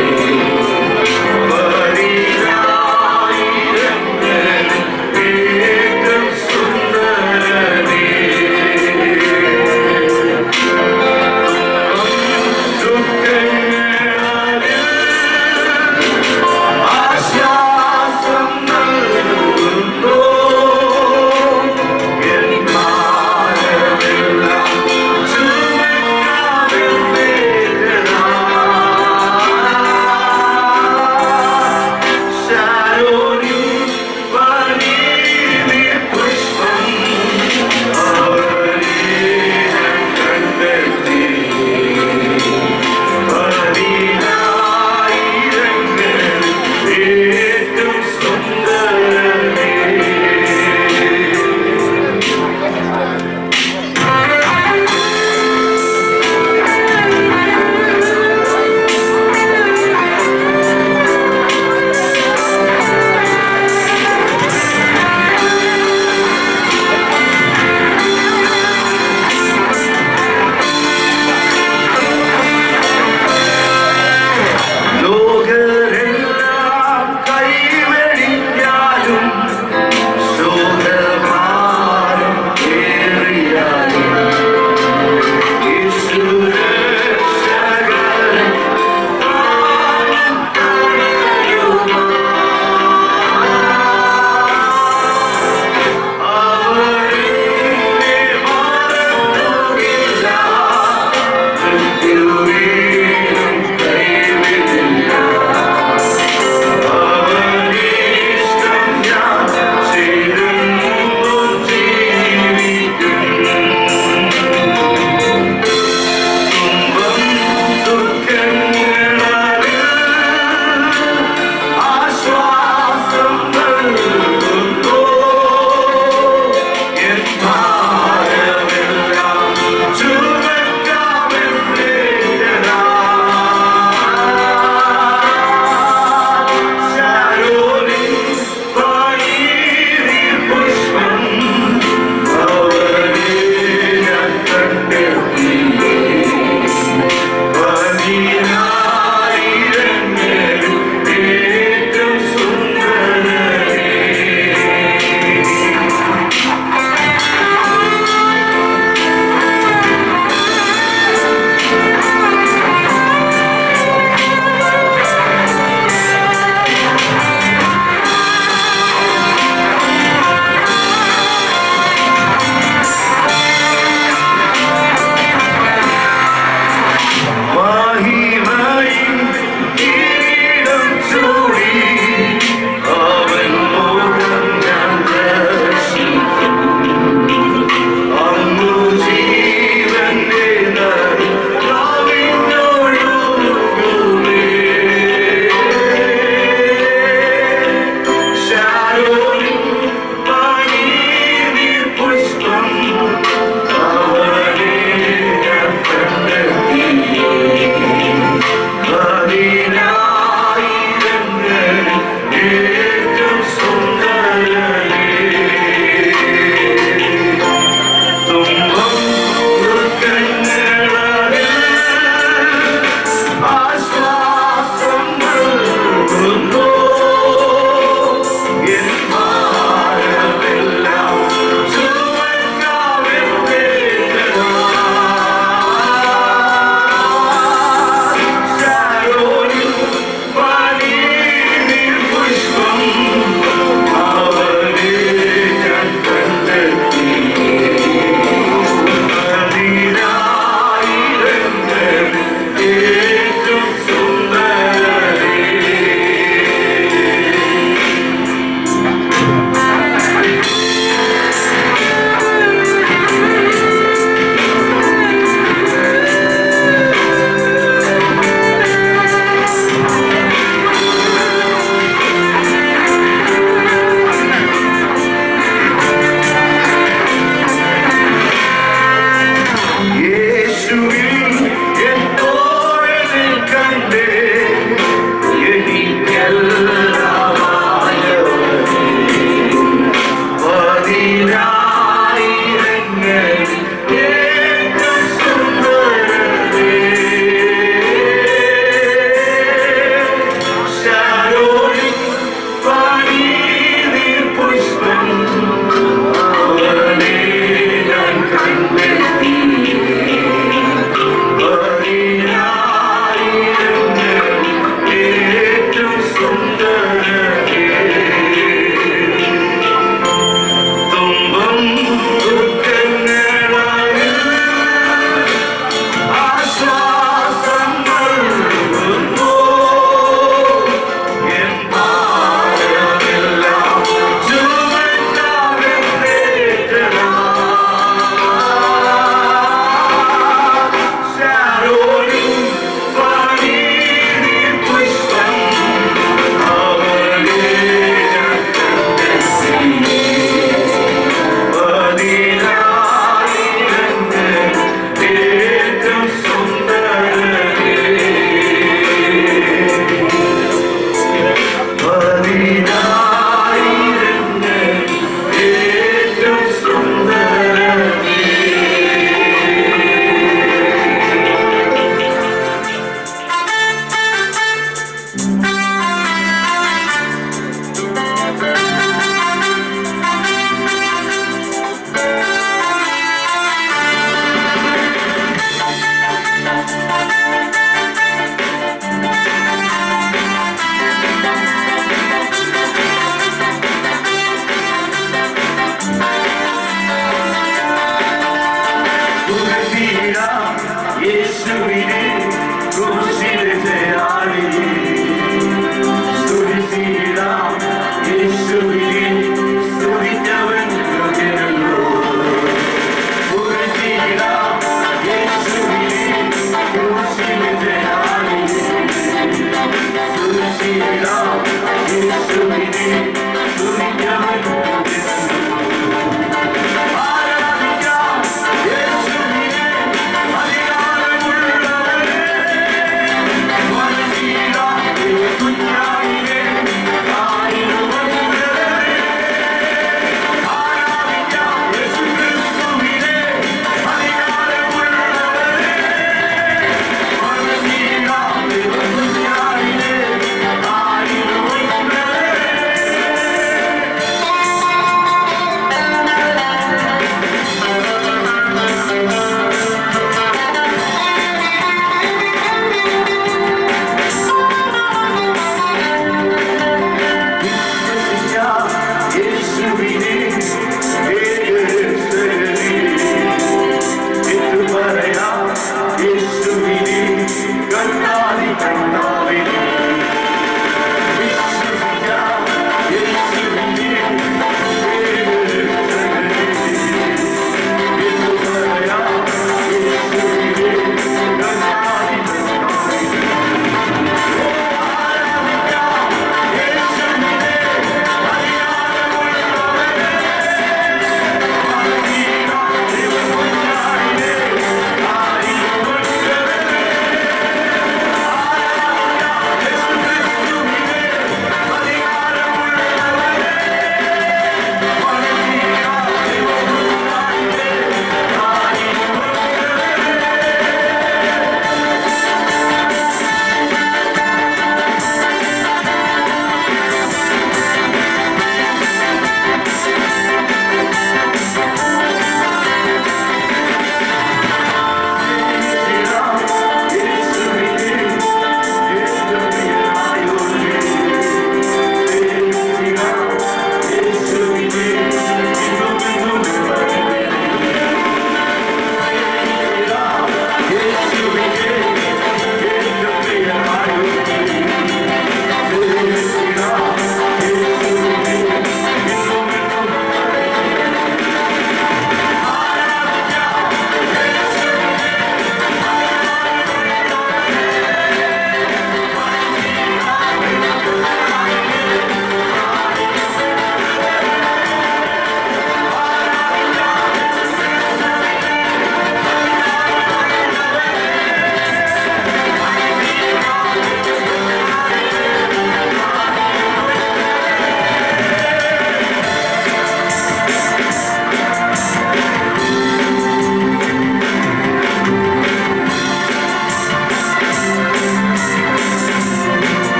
യേശുവിനെ